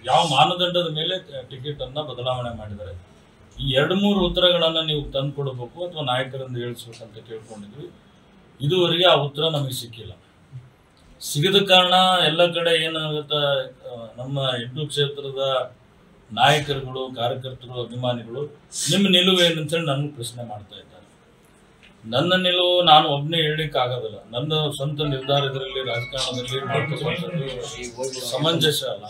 ಯಾವ ಮಾನದಂಡದ ಮೇಲೆ ಟಿಕೆಟ್ ಅನ್ನ ಬದಲಾವಣೆ ಮಾಡಿದ್ದಾರೆ ಈ ಎರಡು ಮೂರು ಉತ್ತರಗಳನ್ನ ನೀವು ತಂದು ಕೊಡಬೇಕು ಅಥವಾ ನಾಯಕರಿಂದ ಹೇಳಿಸ್ಬೇಕಂತ ಕೇಳ್ಕೊಂಡಿದ್ವಿ ಇದುವರೆಗೆ ಆ ಉತ್ತರ ನಮಗೆ ಸಿಕ್ಕಿಲ್ಲ ಸಿಗದ ಕಾರಣ ಎಲ್ಲ ಕಡೆ ಏನಾಗುತ್ತೆ ಆ, ನಮ್ಮ ಎಂಟು ಕ್ಷೇತ್ರದ ನಾಯಕರುಗಳು ಕಾರ್ಯಕರ್ತರು ಅಭಿಮಾನಿಗಳು ನಿಮ್ಮ ನಿಲುವು ಏನಂತೇಳಿ ನನಗೆ ಪ್ರಶ್ನೆ ಮಾಡ್ತಾ ಇದ್ದಾರೆ ನನ್ನ ನಿಲುವು ನಾನು ಒಬ್ಬನೇ ಹೇಳಲಿಕ್ಕೆ ಆಗೋದಿಲ್ಲ ನನ್ನ ಸ್ವಂತ ನಿರ್ಧಾರ ಇದರಲ್ಲಿ ರಾಜಕಾರಣದಲ್ಲಿ ಮಾಡ್ತಕ್ಕಂಥದ್ದು ಸಮಂಜಸ ಅಲ್ಲ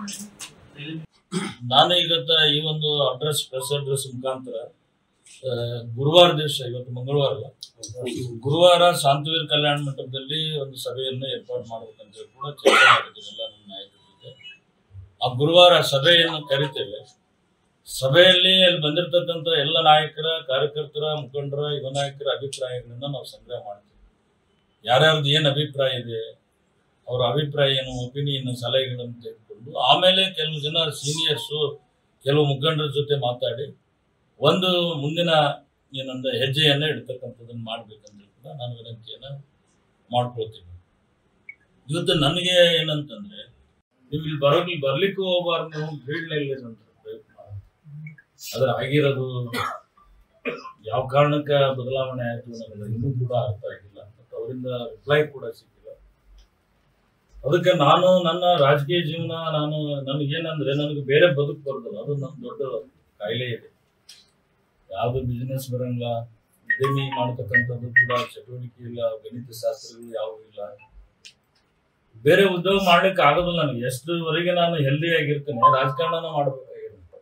ನಾನು ಇವತ್ತ ಈ ಒಂದು ಅಡ್ರೆಸ್ ಪ್ರೆಸ್ ಅಡ್ರೆಸ್ ಮುಖಾಂತರ ಆ, ಗುರುವಾರ ದಿವಸ ಇವತ್ತು ಮಂಗಳವಾರ ಅಲ್ಲ ಗುರುವಾರ ಶಾಂತವೀರ್ ಕಲ್ಯಾಣ ಮಂಟಪದಲ್ಲಿ ಒಂದು ಸಭೆಯನ್ನು ಏರ್ಪಾಡು ಮಾಡ್ಬೇಕಂತ ಹೇಳಿ ಕೂಡ ಚರ್ಚೆ ಮಾಡಿದ್ದೀವಿ ಎಲ್ಲ ನಮ್ಮ ನಾಯಕರ ಜೊತೆ ಆ ಗುರುವಾರ ಸಭೆಯನ್ನು ಕರಿತೇವೆ ಸಭೆಯಲ್ಲಿ ಅಲ್ಲಿ ಬಂದಿರತಕ್ಕಂಥ ಎಲ್ಲ ನಾಯಕರ ಕಾರ್ಯಕರ್ತರ ಮುಖಂಡರ ಯುವ ನಾಯಕರ ಅಭಿಪ್ರಾಯಗಳನ್ನ ನಾವು ಸಂಗ್ರಹ ಮಾಡ್ತೀವಿ ಯಾರ್ಯಾರ್ದು ಏನು ಅಭಿಪ್ರಾಯ ಇದೆ ಅವರ ಅಭಿಪ್ರಾಯ ಏನು ಒಪಿನಿಯನ್ ಸಲಹೆಗಳನ್ನು ತೆಗೆದುಕೊಂಡು ಆಮೇಲೆ ಕೆಲವು ಜನ ಸೀನಿಯರ್ಸು ಕೆಲವು ಮುಖಂಡರ ಜೊತೆ ಮಾತಾಡಿ ಒಂದು ಮುಂದಿನ ಏನಂದ ಹೆಜ್ಜೆಯನ್ನ ಇಡ್ತಕ್ಕಂಥದ್ದನ್ನು ಮಾಡ್ಬೇಕಂದ್ರೆ ಕೂಡ ನಾನು ವಿನಂತಿಯನ್ನ ಮಾಡ್ಕೊಳ್ತೀನಿ ಇವತ್ತು ನನಗೆ ಏನಂತಂದ್ರೆ ನೀವು ಇಲ್ಲಿ ಬರೋಗಿ ಬರ್ಲಿಕ್ಕೂ ಹೋಗಬಾರ್ದು ನೀವು ಬೀಳ್ನಲ್ಲಿ ಅಂತ ಪ್ರಯತ್ನ ಅದ್ರ ಆಗಿರೋದು ಯಾವ ಕಾರಣಕ್ಕ ಬದಲಾವಣೆ ಆಯ್ತು ನನಗೆ ಇನ್ನೂ ಕೂಡ ಅರ್ಥ ಆಗಿಲ್ಲ ಮತ್ತು ಅವರಿಂದ ರಿಪ್ಲೈ ಕೂಡ ಸಿಕ್ಕಿಲ್ಲ ಅದಕ್ಕೆ ನಾನು ನನ್ನ ರಾಜಕೀಯ ಜೀವನ ನಾನು ನನಗೇನಂದ್ರೆ ನನಗೆ ಬೇರೆ ಬದುಕು ಬರೋದಿಲ್ಲ ಅದು ನನ್ನ ದೊಡ್ಡ ಕಾಯಿಲೆ ಇದೆ ಯಾವುದು ಬಿಸ್ನೆಸ್ ಬರಂಗಿಲ್ಲ ಉದ್ಯಮಿ ಮಾಡತಕ್ಕಂಥದ್ದು ಕೂಡ ಚಟುವಟಿಕೆ ಇಲ್ಲ ಗಣಿತ ಶಾಸ್ತ್ರಗಳು ಯಾವುವು ಇಲ್ಲ ಬೇರೆ ಉದ್ಯೋಗ ಮಾಡ್ಲಿಕ್ಕೆ ಆಗೋದಿಲ್ಲ ನನಗೆ ಎಷ್ಟುವರೆಗೆ ನಾನು ಹೆಲ್ದಿ ಆಗಿರ್ತೇನೆ ರಾಜಕಾರಣನ ಮಾಡ್ಬೇಕಾಗಿರುತ್ತೆ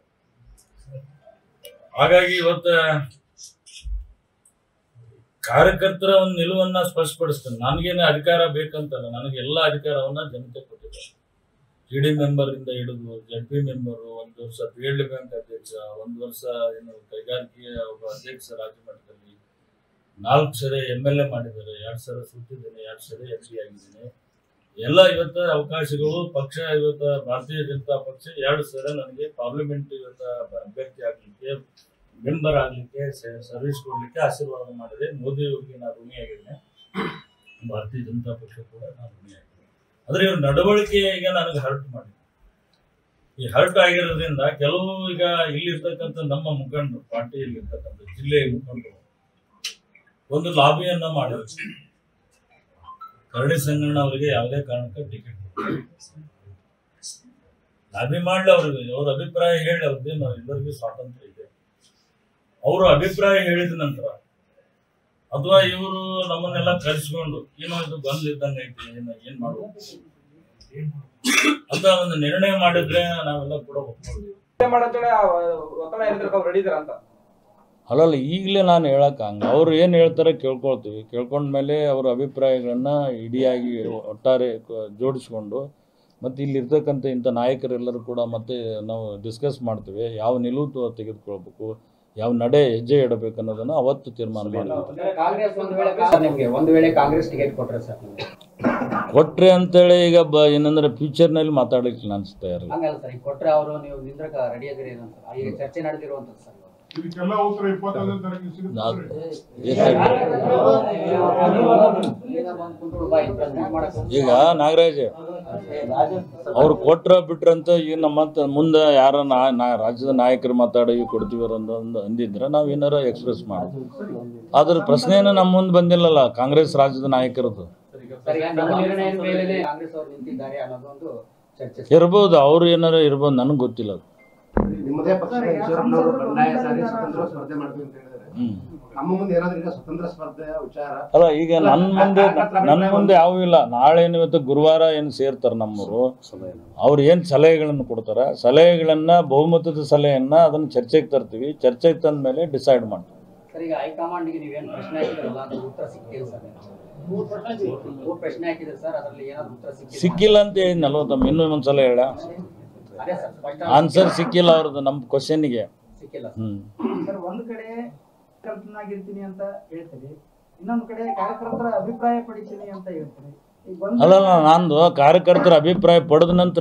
ಹಾಗಾಗಿ ಇವತ್ತ ಕಾರ್ಯಕರ್ತರ ಒಂದು ನಿಲುವನ್ನ ಸ್ಪಷ್ಟಪಡಿಸ್ತೇನೆ ನನಗೇನು ಅಧಿಕಾರ ಬೇಕಂತಲ್ಲ ನನಗೆ ಎಲ್ಲ ಅಧಿಕಾರವನ್ನ ಜನತೆ ಕೊಟ್ಟಿದ್ದಾರೆ ಜಿ ಡಿ ಮೆಂಬರ್ ಇಂದ ಹಿಡಿದು ಜಡ್ ಪಿ ಮೆಂಬರ್ ಒಂದು ವರ್ಷ ಪಿ ಎಲ್ ಡಿ ಬ್ಯಾಂಕ್ ಅಧ್ಯಕ್ಷ ಒಂದು ವರ್ಷ ಏನು ಕೈಗಾರಿಕೆಯ ಒಬ್ಬ ಅಧ್ಯಕ್ಷ ರಾಜ್ಯ ಮಟ್ಟದಲ್ಲಿ ನಾಲ್ಕು ಸರಿ ಎಮ್ ಎಲ್ ಎ ಮಾಡಿದ್ದಾರೆ ಎರಡ್ ಸಲ ಸುತ್ತಿದ್ದೇನೆ ಎರಡ್ ಸರಿ ಎಂ ಪಿ ಆಗಿದ್ದೀನಿ ಎಲ್ಲ ಇವತ್ತ ಅವಕಾಶಗಳು ಪಕ್ಷ ಇವತ್ತ ಭಾರತೀಯ ಜನತಾ ಪಕ್ಷ ಎರಡು ಸಲ ನನಗೆ ಪಾರ್ಲಿಮೆಂಟ್ ಇವತ್ತ ಅಭ್ಯರ್ಥಿ ಆಗ್ಲಿಕ್ಕೆ ಮೆಂಬರ್ ಆಗ್ಲಿಕ್ಕೆ ಸರ್ವಿಸ್ ಕೊಡ್ಲಿಕ್ಕೆ ಆಶೀರ್ವಾದ ಮಾಡಿದೆ ಮೋದಿ ಅವರಿಗೆ ನಾನು ಋಣಿಯಾಗಿದ್ದೇನೆ ಭಾರತೀಯ ಜನತಾ ಪಕ್ಷ ಕೂಡ ನಾನು ಋಣಿಯಾಗಿದ್ದೇನೆ ಆದ್ರೆ ಇವ್ರ ನಡವಳಿಕೆ ಈಗ ನನಗೆ ಹರ್ಟ್ ಮಾಡಿ ಈ ಹರ್ಟ್ ಆಗಿರೋದ್ರಿಂದ ಕೆಲವು ಈಗ ಇಲ್ಲಿರ್ತಕ್ಕಂಥ ನಮ್ಮ ಮುಖಂಡರು ಪಾರ್ಟಿಯಲ್ಲಿ ಇರ್ತಕ್ಕಂಥ ಜಿಲ್ಲೆಯ ಮುಖಂಡರು ಒಂದು ಲಾಬಿಯನ್ನ ಮಾಡಿದ್ರು ಕರಡಿ ಸಂಗಣ್ಣ ಅವರಿಗೆ ಯಾವುದೇ ಕಾರಣಕ್ಕೆ ಟಿಕೆಟ್ ಲಾಬಿ ಮಾಡ್ಲಿ ಅವ್ರಿಗೆ ಅವ್ರ ಅಭಿಪ್ರಾಯ ಹೇಳಿ ಅವ್ರಿಗೆ ನಾವು ಎಲ್ಲರಿಗೂ ಸ್ವಾತಂತ್ರ್ಯ ಇದೆ ಅವರು ಅಭಿಪ್ರಾಯ ಹೇಳಿದ ನಂತರ ಅಥವಾ ಇವರು ನಮ್ಮನ್ನೆಲ್ಲ ಕರೆಸ್ಕೊಂಡು ಏನೋ ಇದು ಬಂದ್ ಇದ್ದಂಗೆ ಐತಿ ಏನ್ ಏನ್ ಮಾಡ್ಬೇಕು ಅಂತ ಒಂದು ನಿರ್ಣಯ ಮಾಡಿದ್ರೆ ನಾವೆಲ್ಲ ಕೂಡ ಒಪ್ಕೊಳ್ತೀವಿ ಮಾಡಂತೇಳಿ ಆ ಒತ್ತಡ ಏನಿದ್ರೆ ಅವ್ರು ರೆಡಿ ಇದಾರ ಅಂತ ಅಲ್ಲಲ್ಲ ಈಗಲೇ ನಾನು ಹೇಳಕ್ ಹಂಗ ಅವ್ರು ಏನು ಹೇಳ್ತಾರೆ ಕೇಳ್ಕೊಳ್ತೀವಿ ಕೇಳ್ಕೊಂಡ್ಮೇಲೆ ಅವ್ರ ಅಭಿಪ್ರಾಯಗಳನ್ನ ಇಡಿಯಾಗಿ ಒಟ್ಟಾರೆ ಕ- ಜೋಡಿಸ್ಕೊಂಡು ಮತ್ತು ಇಲ್ಲಿರ್ತಕ್ಕಂಥ ಇಂಥ ನಾಯಕರೆಲ್ಲರೂ ಕೂಡ ಮತ್ತೆ ನಾವು ಡಿಸ್ಕಸ್ ಮಾಡ್ತೀವಿ ಯಾವ ನಿಲುವು ತ- ತೆಗೆದುಕೊಳ್ಬೇಕು ಯಾವ ನಡೆ ಹೆಜ್ಜೆ ಇಡಬೇಕು ಅನ್ನೋದನ್ನ ಅವತ್ತು ತೀರ್ಮಾನ ಮಾಡ್ತೀವಿ ಕಾಂಗ್ರೆಸ್ ಒಂದು ವೇಳೆ ನಿಮ್ಗೆ ಒಂದು ವೇಳೆ ಕಾಂಗ್ರೆಸ್ ಟಿಕೆಟ್ ಕೊಟ್ರೆ ಸರ್ ನಿಮ್ಗೆ ಕೊಟ್ರೆ ಅಂತೇಳಿ ಈಗ ಬ ಏನಂದ್ರೆ ಫ್ಯೂಚರ್ನಲ್ಲಿ ಮಾತಾಡಲಿಕ್ಕೆ ಅನಿಸ್ತಾ ಇರಲ್ಲ ಹಂಗಲ್ಲ ಸರ್ ಈಗ ಕೊಟ್ರೆ ಅವರು ನೀವು ನಿಂದ್ರಕ ರೆಡಿ ಆಗಿರಿ ಅಂತ ಈಗ ಚರ್ಚೆ ನಡೆದಿರುವಂತದ್ದು ಸರ್ ಇವಾಗ. ಇದಕ್ಕೆಲ್ಲ ಉತ್ತರ ಇಪ್ಪತ್ತೊಂದನೇ ತಾರೀಕು ನಾವ್- ಸಿಗುತ್ತೆ ಈಗ ಬಂದು ಕುಂತ್ಕೊಂಡು ಬಾ ಇಲ್ಲಿ present ಮಾಡಕ್ಕೆ. ಈಗ ನಾಗರಾಜ್ ಅವ್ರು ಕೊಟ್ರ ಬಿಟ್ರಂತ ಈಗ ನಮ್ಮ ಮತ್ತೆ ಮುಂದೆ ಯಾರ ನಾ- ನಾ- ರಾಜ್ಯದ ನಾಯಕರು ಮಾತಾಡಿ ಕೊಡ್ತೀವಿ ಅಂತ ಅಂದ್- ಅಂದಿದ್ರೆ ನಾವ್ ಏನಾರ ಎಕ್ಸ್ಪ್ರೆಸ್ ಮಾಡಿ ಅದ್ರ ಪ್ರಶ್ನೆನ ನಮ್ಮ ಮುಂದೆ ಬಂದಿಲ್ಲಲ್ಲ ಕಾಂಗ್ರೆಸ್ ರಾಜ್ಯದ ನಾಯಕರದ್ದು ಸರ್ ಈಗ ನಮ್ಮ ನಿರ್ಣಯದ ಮೇಲೆ ಕಾಂಗ್ರೆಸ್ ಅವರು ನಿಂತಿದ್ದಾರೆ ಅನ್ನೋದೊಂದು ಚರ್ಚೆ ಇರ್ಬೋದು ಅವ್ರು ಏನಾರ ಇರ್ಬೋದು ನನಗೆ ಗೊತ್ತಿಲ್ಲ ಅದು ನಿಮ್ಮದೇ ಪಕ್ಷದ ಈಶ್ವರಪ್ಪನವರು ಬಂಡಾಯ ಸಾರಿ ಸ್ವತಂತ್ರ ಸ್ಪರ್ಧೆ ಮಾಡ್ತೀವಿ ಅಂತ ಹೇಳಿದ್ದಾರೆ ಹ್ಮ್ ನಮ್ಮ ಮುಂದೆ ಏನಾದ್ರೂ ಈಗ ಸ್ವತಂತ್ರ ಸ್ಪರ್ಧೆಯ ವಿಚಾರ ಅಲ್ಲ ಈಗ ನನ್ನ ಮುಂದೆ ನನ್ನ ಮುಂದೆ ಯಾವೂ ಇಲ್ಲ ನಾಳೆ ಏನು ಇವತ್ತು ಗುರುವಾರ ಏನು ಸೇರ್ತಾರೆ ನಮ್ಮವರು ಅವ್ರು ಏನು ಸಲಹೆಗಳನ್ನು ಕೊಡ್ತಾರೆ ಸಲಹೆಗಳನ್ನ ಬಹುಮತದ ಸಲಹೆಯನ್ನ ಅದನ್ನ ಚರ್ಚೆಗೆ ತರ್ತೀವಿ ಚರ್ಚೆಗೆ ತಂದ ಮೇಲೆ ಡಿಸೈಡ್ ಮಾಡ್ತೀವಿ ಸರ್ ಈಗ ಹೈಕಮಾಂಡ್ಗೆ ನೀವೇನು ಪ್ರಶ್ನೆ ಹಾಕಿದ್ರಲ್ಲ ಅದ್ರ ಉತ್ತರ ಸಿಕ್ಕಿಲ್ಲ ಸರ್ ಮೂರು ಪ್ರಶ್ನೆ ಹಾಕಿದ್ರೆ ಸರ್ ಅದರಲ್ಲಿ ಏನಾದ್ರು ಉತ್ತರ ಸಿಕ್ಕಿಲ್ಲ ಸಿಕ್ಕಿಲ್ಲ ಅಂತ ಹೇಳಿದ್ನಲ್ವ ತಮ್ಮ ಇನ್ನೂ ಒಂದ್ಸಲ ಹೇಳ ಅದೇ ಸರ್ ಸ್ಪಷ್ಟ ಆನ್ಸರ್ ಸಿಕ್ಕಿಲ್ಲ ಅವ್ರದ್ದು ನಮ್ಮ ಕ್ವಶನ್ಗೆ ಸಿಕ್ಕಿಲ್ಲ ಹ್ಮ್ ಸರ್ ಒಂದು ಕಡೆ ಕಾರ್ಯಕರ್ತನಾಗಿರ್ತೀನಿ ಅಂತ ಹೇಳ್ತೀರಿ ಇನ್ನೊಂದು ಕಡೆ ಕಾರ್ಯಕರ್ತರ ಅಭಿಪ್ರಾಯ ಪಡಿತೀನಿ ಅಂತ ಹೇಳ್ತೀರಿ ಈಗ ಒಂದು ಅಲ್ಲಲ್ಲ ನಂದು ಕಾರ್ಯಕರ್ತರ ಅಭಿಪ್ರಾಯ ಪಡೆದ ನಂತರ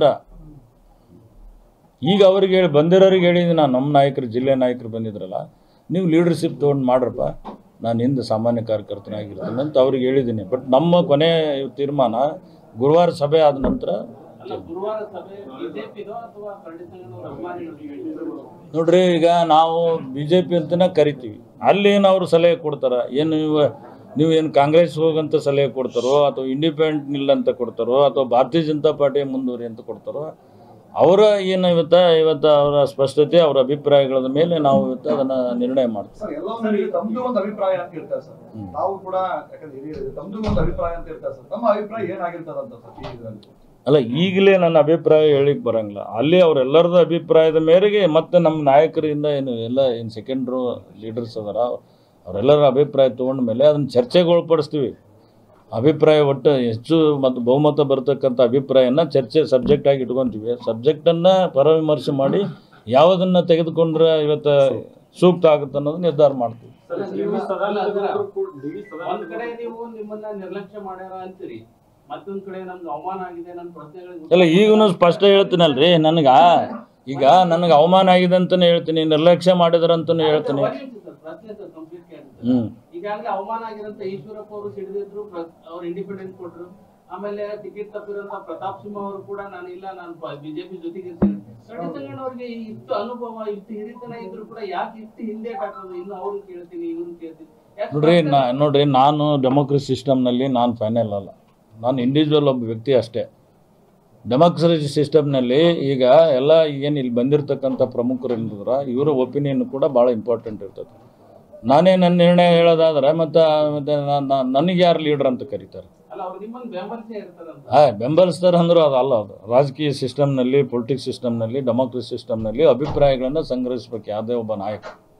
ಈಗ ಅವ್ರಿಗೆ ಹೇಳಿ ಬಂದಿರೋರಿಗೆ ಹೇಳಿದ್ದೀನಿ ನಾನು ನಮ್ಮ ನಾಯಕರು ಜಿಲ್ಲೆ ನಾಯಕರು ಬಂದಿದ್ರಲ್ಲ ನೀವು ಲೀಡರ್ಶಿಪ್ ತೊಗೊಂಡು ಮಾಡ್ರಪ್ಪ ನಾನು ಹಿಂದೆ ಸಾಮಾನ್ಯ ಕಾರ್ಯಕರ್ತನಾಗಿರ್ತೀನಿ ಅಂತ ಅವ್ರಿಗೆ ಹೇಳಿದ್ದೀನಿ ಬಟ್ ನಮ್ಮ ಕೊನೆ ತೀರ್ಮಾನ ಗುರುವಾರ ಸಭೆ ಆದ ನಂತರ ಮಾಡ್ತೀವಿ ಗುರುವಾರ ಸಭೆ ಬಿಜೆಪಿದೋ ಅಥವಾ ಕರಡಿಸಂಗನವರ ಅಭಿಮಾನಿಗಳು ನೋಡ್ರಿ ಈಗ ನಾವು ಬಿ ಜೆ ಪಿ ಅಂತನೇ ಕರಿತೀವಿ ಅಲ್ಲಿ ಏನು ಅವ್ರು ಸಲಹೆ ಕೊಡ್ತಾರ ಏನು ನೀವು ನೀವು ಏನು ಕಾಂಗ್ರೆಸ್ ಹೋಗಂತ ಸಲಹೆ ಕೊಡ್ತಾರೋ ಅಥವಾ ಇಂಡಿಪೆಂಡೆಂಟ್ ನಿಲ್ಲ ಅಂತ ಕೊಡ್ತಾರೋ ಅಥವಾ ಭಾರತೀಯ ಜನತಾ ಪಾರ್ಟಿ ಮುಂದುವರಿ ಅಂತ ಕೊಡ್ತಾರೋ ಅವರ ಏನು ಇವತ್ತ ಇವತ್ತು ಅವರ ಸ್ಪಷ್ಟತೆ ಅವರ ಅಭಿಪ್ರಾಯಗಳ ಮೇಲೆ ನಾವು ಇವತ್ತು ಅದನ್ನ ನಿರ್ಣಯ ಮಾಡ್ತೀವಿ ಸರ್ ಎಲ್ಲವನ್ನೂ ತಮ್ದು ಒಂದು ಅಭಿಪ್ರಾಯ ಅಂತ ಇರ್ತಾರೆ ಸರ್ ಹ್ಮ್. ತಾವು ಕೂಡ ಯಾಕಂದ್ರೆ ಹಿರಿಯರು ತಮ್ದು ಒಂದು ಅಭಿಪ್ರಾಯ ಅಂತ ಇರ್ತಾರೆ ಸರ್ ತಮ್ಮ ಅಭಿಪ್ರಾಯ ಏನಾಗಿರ್ತದಂತ ಸರ್ ಈ ಇದ್ರಲ್ಲಿ ಅಲ್ಲ ಈಗಲೇ ನನ್ನ ಅಭಿಪ್ರಾಯ ಹೇಳಿಕ್ ಬರಂಗಿಲ್ಲ ಅಲ್ಲಿ ಅವರೆಲ್ಲರದ ಅಭಿಪ್ರಾಯದ ಮೇರೆಗೆ ಮತ್ತೆ ನಮ್ಮ ನಾಯಕರಿಂದ ಏನು ಎಲ್ಲ ಏನು ಸೆಕೆಂಡ್ರು ಲೀಡರ್ಸ್ ಅದಾರ ಅವರೆಲ್ಲರ ಅಭಿಪ್ರಾಯ ತೊಗೊಂಡ ಮೇಲೆ ಅದನ್ನ ಚರ್ಚೆಗೆ ಒಳಪಡಿಸ್ತೀವಿ ಅಭಿಪ್ರಾಯ ಒಟ್ಟು ಹೆಚ್ಚು ಮತ್ತು ಬಹುಮತ ಬರ್ತಕ್ಕಂಥ ಅಭಿಪ್ರಾಯನ ಚರ್ಚೆ ಸಬ್ಜೆಕ್ಟ್ ಆಗಿ ಇಟ್ಕೊಂತೀವಿ ಸಬ್ಜೆಕ್ಟನ್ನು ಪರವಿಮರ್ಶೆ ಮಾಡಿ ಯಾವುದನ್ನು ತೆಗೆದುಕೊಂಡ್ರೆ ಇವತ್ತು ಸೂಕ್ತ ಆಗುತ್ತೆ ಅನ್ನೋದು ನಿರ್ಧಾರ ಮಾಡ್ತೀವಿ ಒಂದ್ ಕಡೆ ನೀವು ನಿಮ್ಮನ್ನ ನಿರ್ಲಕ್ಷ್ಯ ಮಾಡ್ಯಾರ ಅಂತೀರಿ ಮತ್ತೊಂದ್ ಕಡೆ ನಮ್ಗೆ ಅವಮಾನ ಆಗಿದೆ ನನ್ನ ಪ್ರಶ್ನೆಗಳಿಗೆ ಅಲ್ಲ ಈಗೂ ಸ್ಪಷ್ಟ ಹೇಳ್ತೀನಲ್ರಿ ನನಗೆ ಈಗ ನನಗೆ ಅವಮಾನ ಆಗಿದೆ ಅಂತಲೇ ಹೇಳ್ತೀನಿ ನಿರ್ಲಕ್ಷ್ಯ ಮಾಡಿದ್ರಂತಲೂ ಹೇಳ್ತೀನಿ ಪ್ರಶ್ನೆ ಸರ್ ಕಂಪ್ಲೀಟ್ ಹ್ಞೂ ಈಗಾಗಲೇ ಅವಮಾನ ಆಗಿರಂತ ಈಶ್ವರಪ್ಪ ಅವರು ಸಿಡಿದಿದ್ರು ಅವ್ರು ಇಂಡಿಪೆಂಡೆನ್ಸ್ ಕೊಟ್ರು ಆಮೇಲೆ ಟಿಕೆಟ್ ತಪ್ಪಿರೋಂತ ಪ್ರತಾಪ್ ಸಿಂಹ ಅವರು ಕೂಡ ನಾನು ಇಲ್ಲ ನಾನು ಬಿಜೆಪಿ ಜೊತೆಗೆ ಇರ್ತೀನಿ ಕರಡಿ ಅವ್ರಿಗೆ ಇಷ್ಟು ಅನುಭವ ಇಷ್ಟು ಹಿರಿತನ ಇದ್ರು ಕೂಡ ಯಾಕೆ ಇಷ್ಟು ಹಿಂದೆ ಹಾಕೋದು ಇನ್ನು ಅವ್ರನ್ನ ಕೇಳ್ತೀನಿ ಇವ್ರನ್ನ ಕೇಳ್ತೀನಿ ಯಾಕೆ ನೋಡ್ರಿ ನಾ ನೋಡ್ರಿ ನಾನು ಡೆಮೋಕ್ರಸಿ ಸಿಸ್ಟಮ್ನಲ್ಲಿ ನಾನು ಫೈನಲ್ ಅಲ್ಲ ನಾನು ಇಂಡಿವಿಜುವಲ್ ಒಬ್ಬ ವ್ಯಕ್ತಿ ಅಷ್ಟೇ ಡೆಮೋಕ್ರಸಿ ಸಿಸ್ಟಮ್ನಲ್ಲಿ ಈಗ ಎಲ್ಲ ಏನು ಇಲ್ಲಿ ಬಂದಿರತಕ್ಕಂಥ ಪ್ರಮುಖರು ಏನಿದ್ರ ಇವರ ಒಪಿನಿಯನ್ ಕೂಡ ಭಾಳ ಇಂಪಾರ್ಟೆಂಟ್ ಇರ್ತದೆ ನಾನೇ ನನ್ನ ನಿರ್ಣಯ ಹೇಳೋದಾದ್ರೆ ಮತ್ತು ಮತ್ತೆ ನನಗೆ ಯಾರು ಲೀಡ್ರ್ ಅಂತ ಕರೀತಾರೆ ಅಲ್ಲ ಅವ್ರು ನಿಮ್ಮನ್ನ ಬೆಂಬಲಿಸೇ ಇರ್ತಾರಂತ ಹಾಂ ಬೆಂಬಲಿಸ್ತಾರೆ ಅಂದ್ರೆ ಅದು ಅಲ್ಲ ಅದು ರಾಜಕೀಯ ಸಿಸ್ಟಮ್ನಲ್ಲಿ ಪೊಲಿಟಿಕ್ಸ್ ಸಿಸ್ಟಮ್ನಲ್ಲಿ ಡೆಮೋಕ್ರಸಿ ಸಿಸ್ಟಮ್ನಲ್ಲಿ ಅಭಿಪ್ರಾಯಗಳನ್ನು ಸಂಗ್ರಹಿಸ್ಬೇಕು ಯಾವುದೇ ಒಬ್ಬ ನಾಯಕ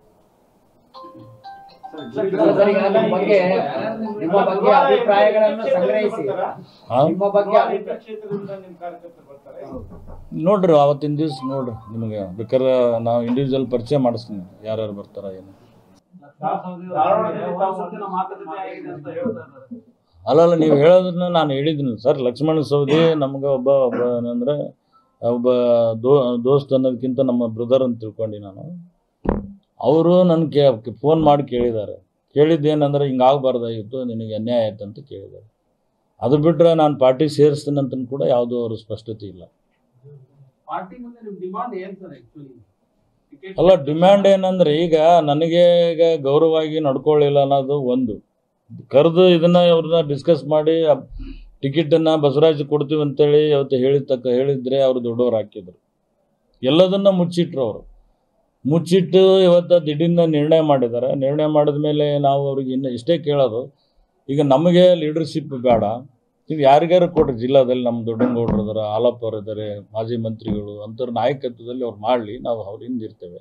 ಸರ್, ಈಗ ನಿಮ್ಮ ಬಗ್ಗೆ ನಿಮ್ಮ ಬಗ್ಗೆ ಅಭಿಪ್ರಾಯಗಳನ್ನು ಸಂಗ್ರಹಿಸಿ ಹಾಂ ನಿಮ್ಮ ಬಗ್ಗೆ ಅಭಿ- ಕ್ಷೇತ್ರದಿಂದ ನಿಮ್ ಕಾರ್ಯಕರ್ತರು ಬರ್ತಾರೆ ನೋಡ್ರಿ ಅವತ್ತಿನ ದಿವ್ಸ ನೋಡ್ರಿ ನಿಮಗೆ ಬೇಕಾದ್ರೆ ನಾವು ಇಂಡಿವಿಜುವಲ್ ಪರಿಚಯ ಮಾಡಿಸ್ತೀನಿ ಯಾರ್ಯಾರು ಬರ್ತಾರ ಏನು ಧಾರವಾಡದಲ್ಲಿ ತಾವು ಮುಂದಿನ ಮಾತುಕತೆ ಆಗಿದೆ ಅಂತ ಹೇಳ್ತಾ ಇದ್ದಾರೆ ಅಲ್ಲಲ್ಲ ನೀವು ಹೇಳೋದನ್ನ ನಾನು ಹೇಳಿದ್ದೀನಿ ಸರ್ ಲಕ್ಷ್ಮಣ ಸವದಿ ನಮ್ಗೆ ಒಬ್ಬ ಒಬ್ಬ ಏನಂದ್ರೆ ಒಬ್ಬ ದೋ ದೋಸ್ತ್ ಅನ್ನೋದಕ್ಕಿಂತ ನಮ್ಮ ಬ್ರದರ್ ಅಂತ ತಿಳ್ಕೊಂಡು ನಾನು ಅವರು ನನ್ನ ಕೇ ಫೋನ್ ಮಾಡಿ ಕೇಳಿದ್ದಾರೆ ಕೇಳಿದ್ದೇನೆಂದ್ರೆ ಹಿಂಗೆ ಆಗಬಾರ್ದಾಗಿತ್ತು ನಿನಗೆ ಅನ್ಯಾಯ ಆಯ್ತು ಅಂತ ಕೇಳಿದ್ದಾರೆ ಅದು ಬಿಟ್ಟರೆ ನಾನು ಪಾರ್ಟಿ ಸೇರಿಸ್ತೀನಿ ಅಂತ ಕೂಡ ಯಾವುದೂ ಅವರು ಸ್ಪಷ್ಟತೆ ಇಲ್ಲ ಪಾರ್ಟಿ ಮುಂದೆ ನಿಮ್ ಡಿಮಾಂಡ್ ಏನ್ ಸರ್ ಆಕ್ಚುಲಿ ಟಿಕೆಟ್ ಅಲ್ಲ ಡಿಮ್ಯಾಂಡ್ ಏನಂದ್ರೆ ಈಗ ನನಗೆ ಈಗ ಗೌರವವಾಗಿ ನಡ್ಕೊಳ್ಳಿಲ್ಲ ಅನ್ನೋದು ಒಂದು ಕರೆದು ಇದನ್ನ ಅವ್ರನ್ನ ಡಿಸ್ಕಸ್ ಮಾಡಿ ಟಿಕೆಟನ್ನು ಬಸವರಾಜ್ ಕೊಡ್ತೀವಿ ಅಂತೇಳಿ ಅವತ್ತು ಹೇಳಿದ ತಕ್ಕ ಹೇಳಿದ್ರೆ ಅವರು ದೊಡ್ಡವ್ರು ಹಾಕಿದ್ರು ಎಲ್ಲದನ್ನ ಮುಚ್ಚಿಟ್ರು ಅವರು ಮುಚ್ಚಿಟ್ಟು ಇವತ್ತು ದಿಢೀರ್ನ ನಿರ್ಣಯ ಮಾಡಿದ್ದಾರೆ ನಿರ್ಣಯ ಮಾಡಿದ ಮೇಲೆ ನಾವು ಅವ್ರಿಗೆ ಇನ್ನು ಇಷ್ಟೇ ಕೇಳೋದು ಈಗ ನಮಗೆ ಲೀಡರ್ಶಿಪ್ ಬೇಡ ನೀವು ಯಾರಿಗಾರು ಕೊಡ್ರಿ ಜಿಲ್ಲಾದಲ್ಲಿ ನಮ್ಮ ದೊಡ್ಡಂಗೌಡರು ಇದಾರೆ ಆಲಪ್ಪ ಅವ್ರು ಇದ್ದಾರೆ ಮಾಜಿ ಮಂತ್ರಿಗಳು ಅಂಥವ್ರ ನಾಯಕತ್ವದಲ್ಲಿ ಅವ್ರು ಮಾಡಲಿ ನಾವು ಅವ್ರ ಹಿಂದಿರ್ತೇವೆ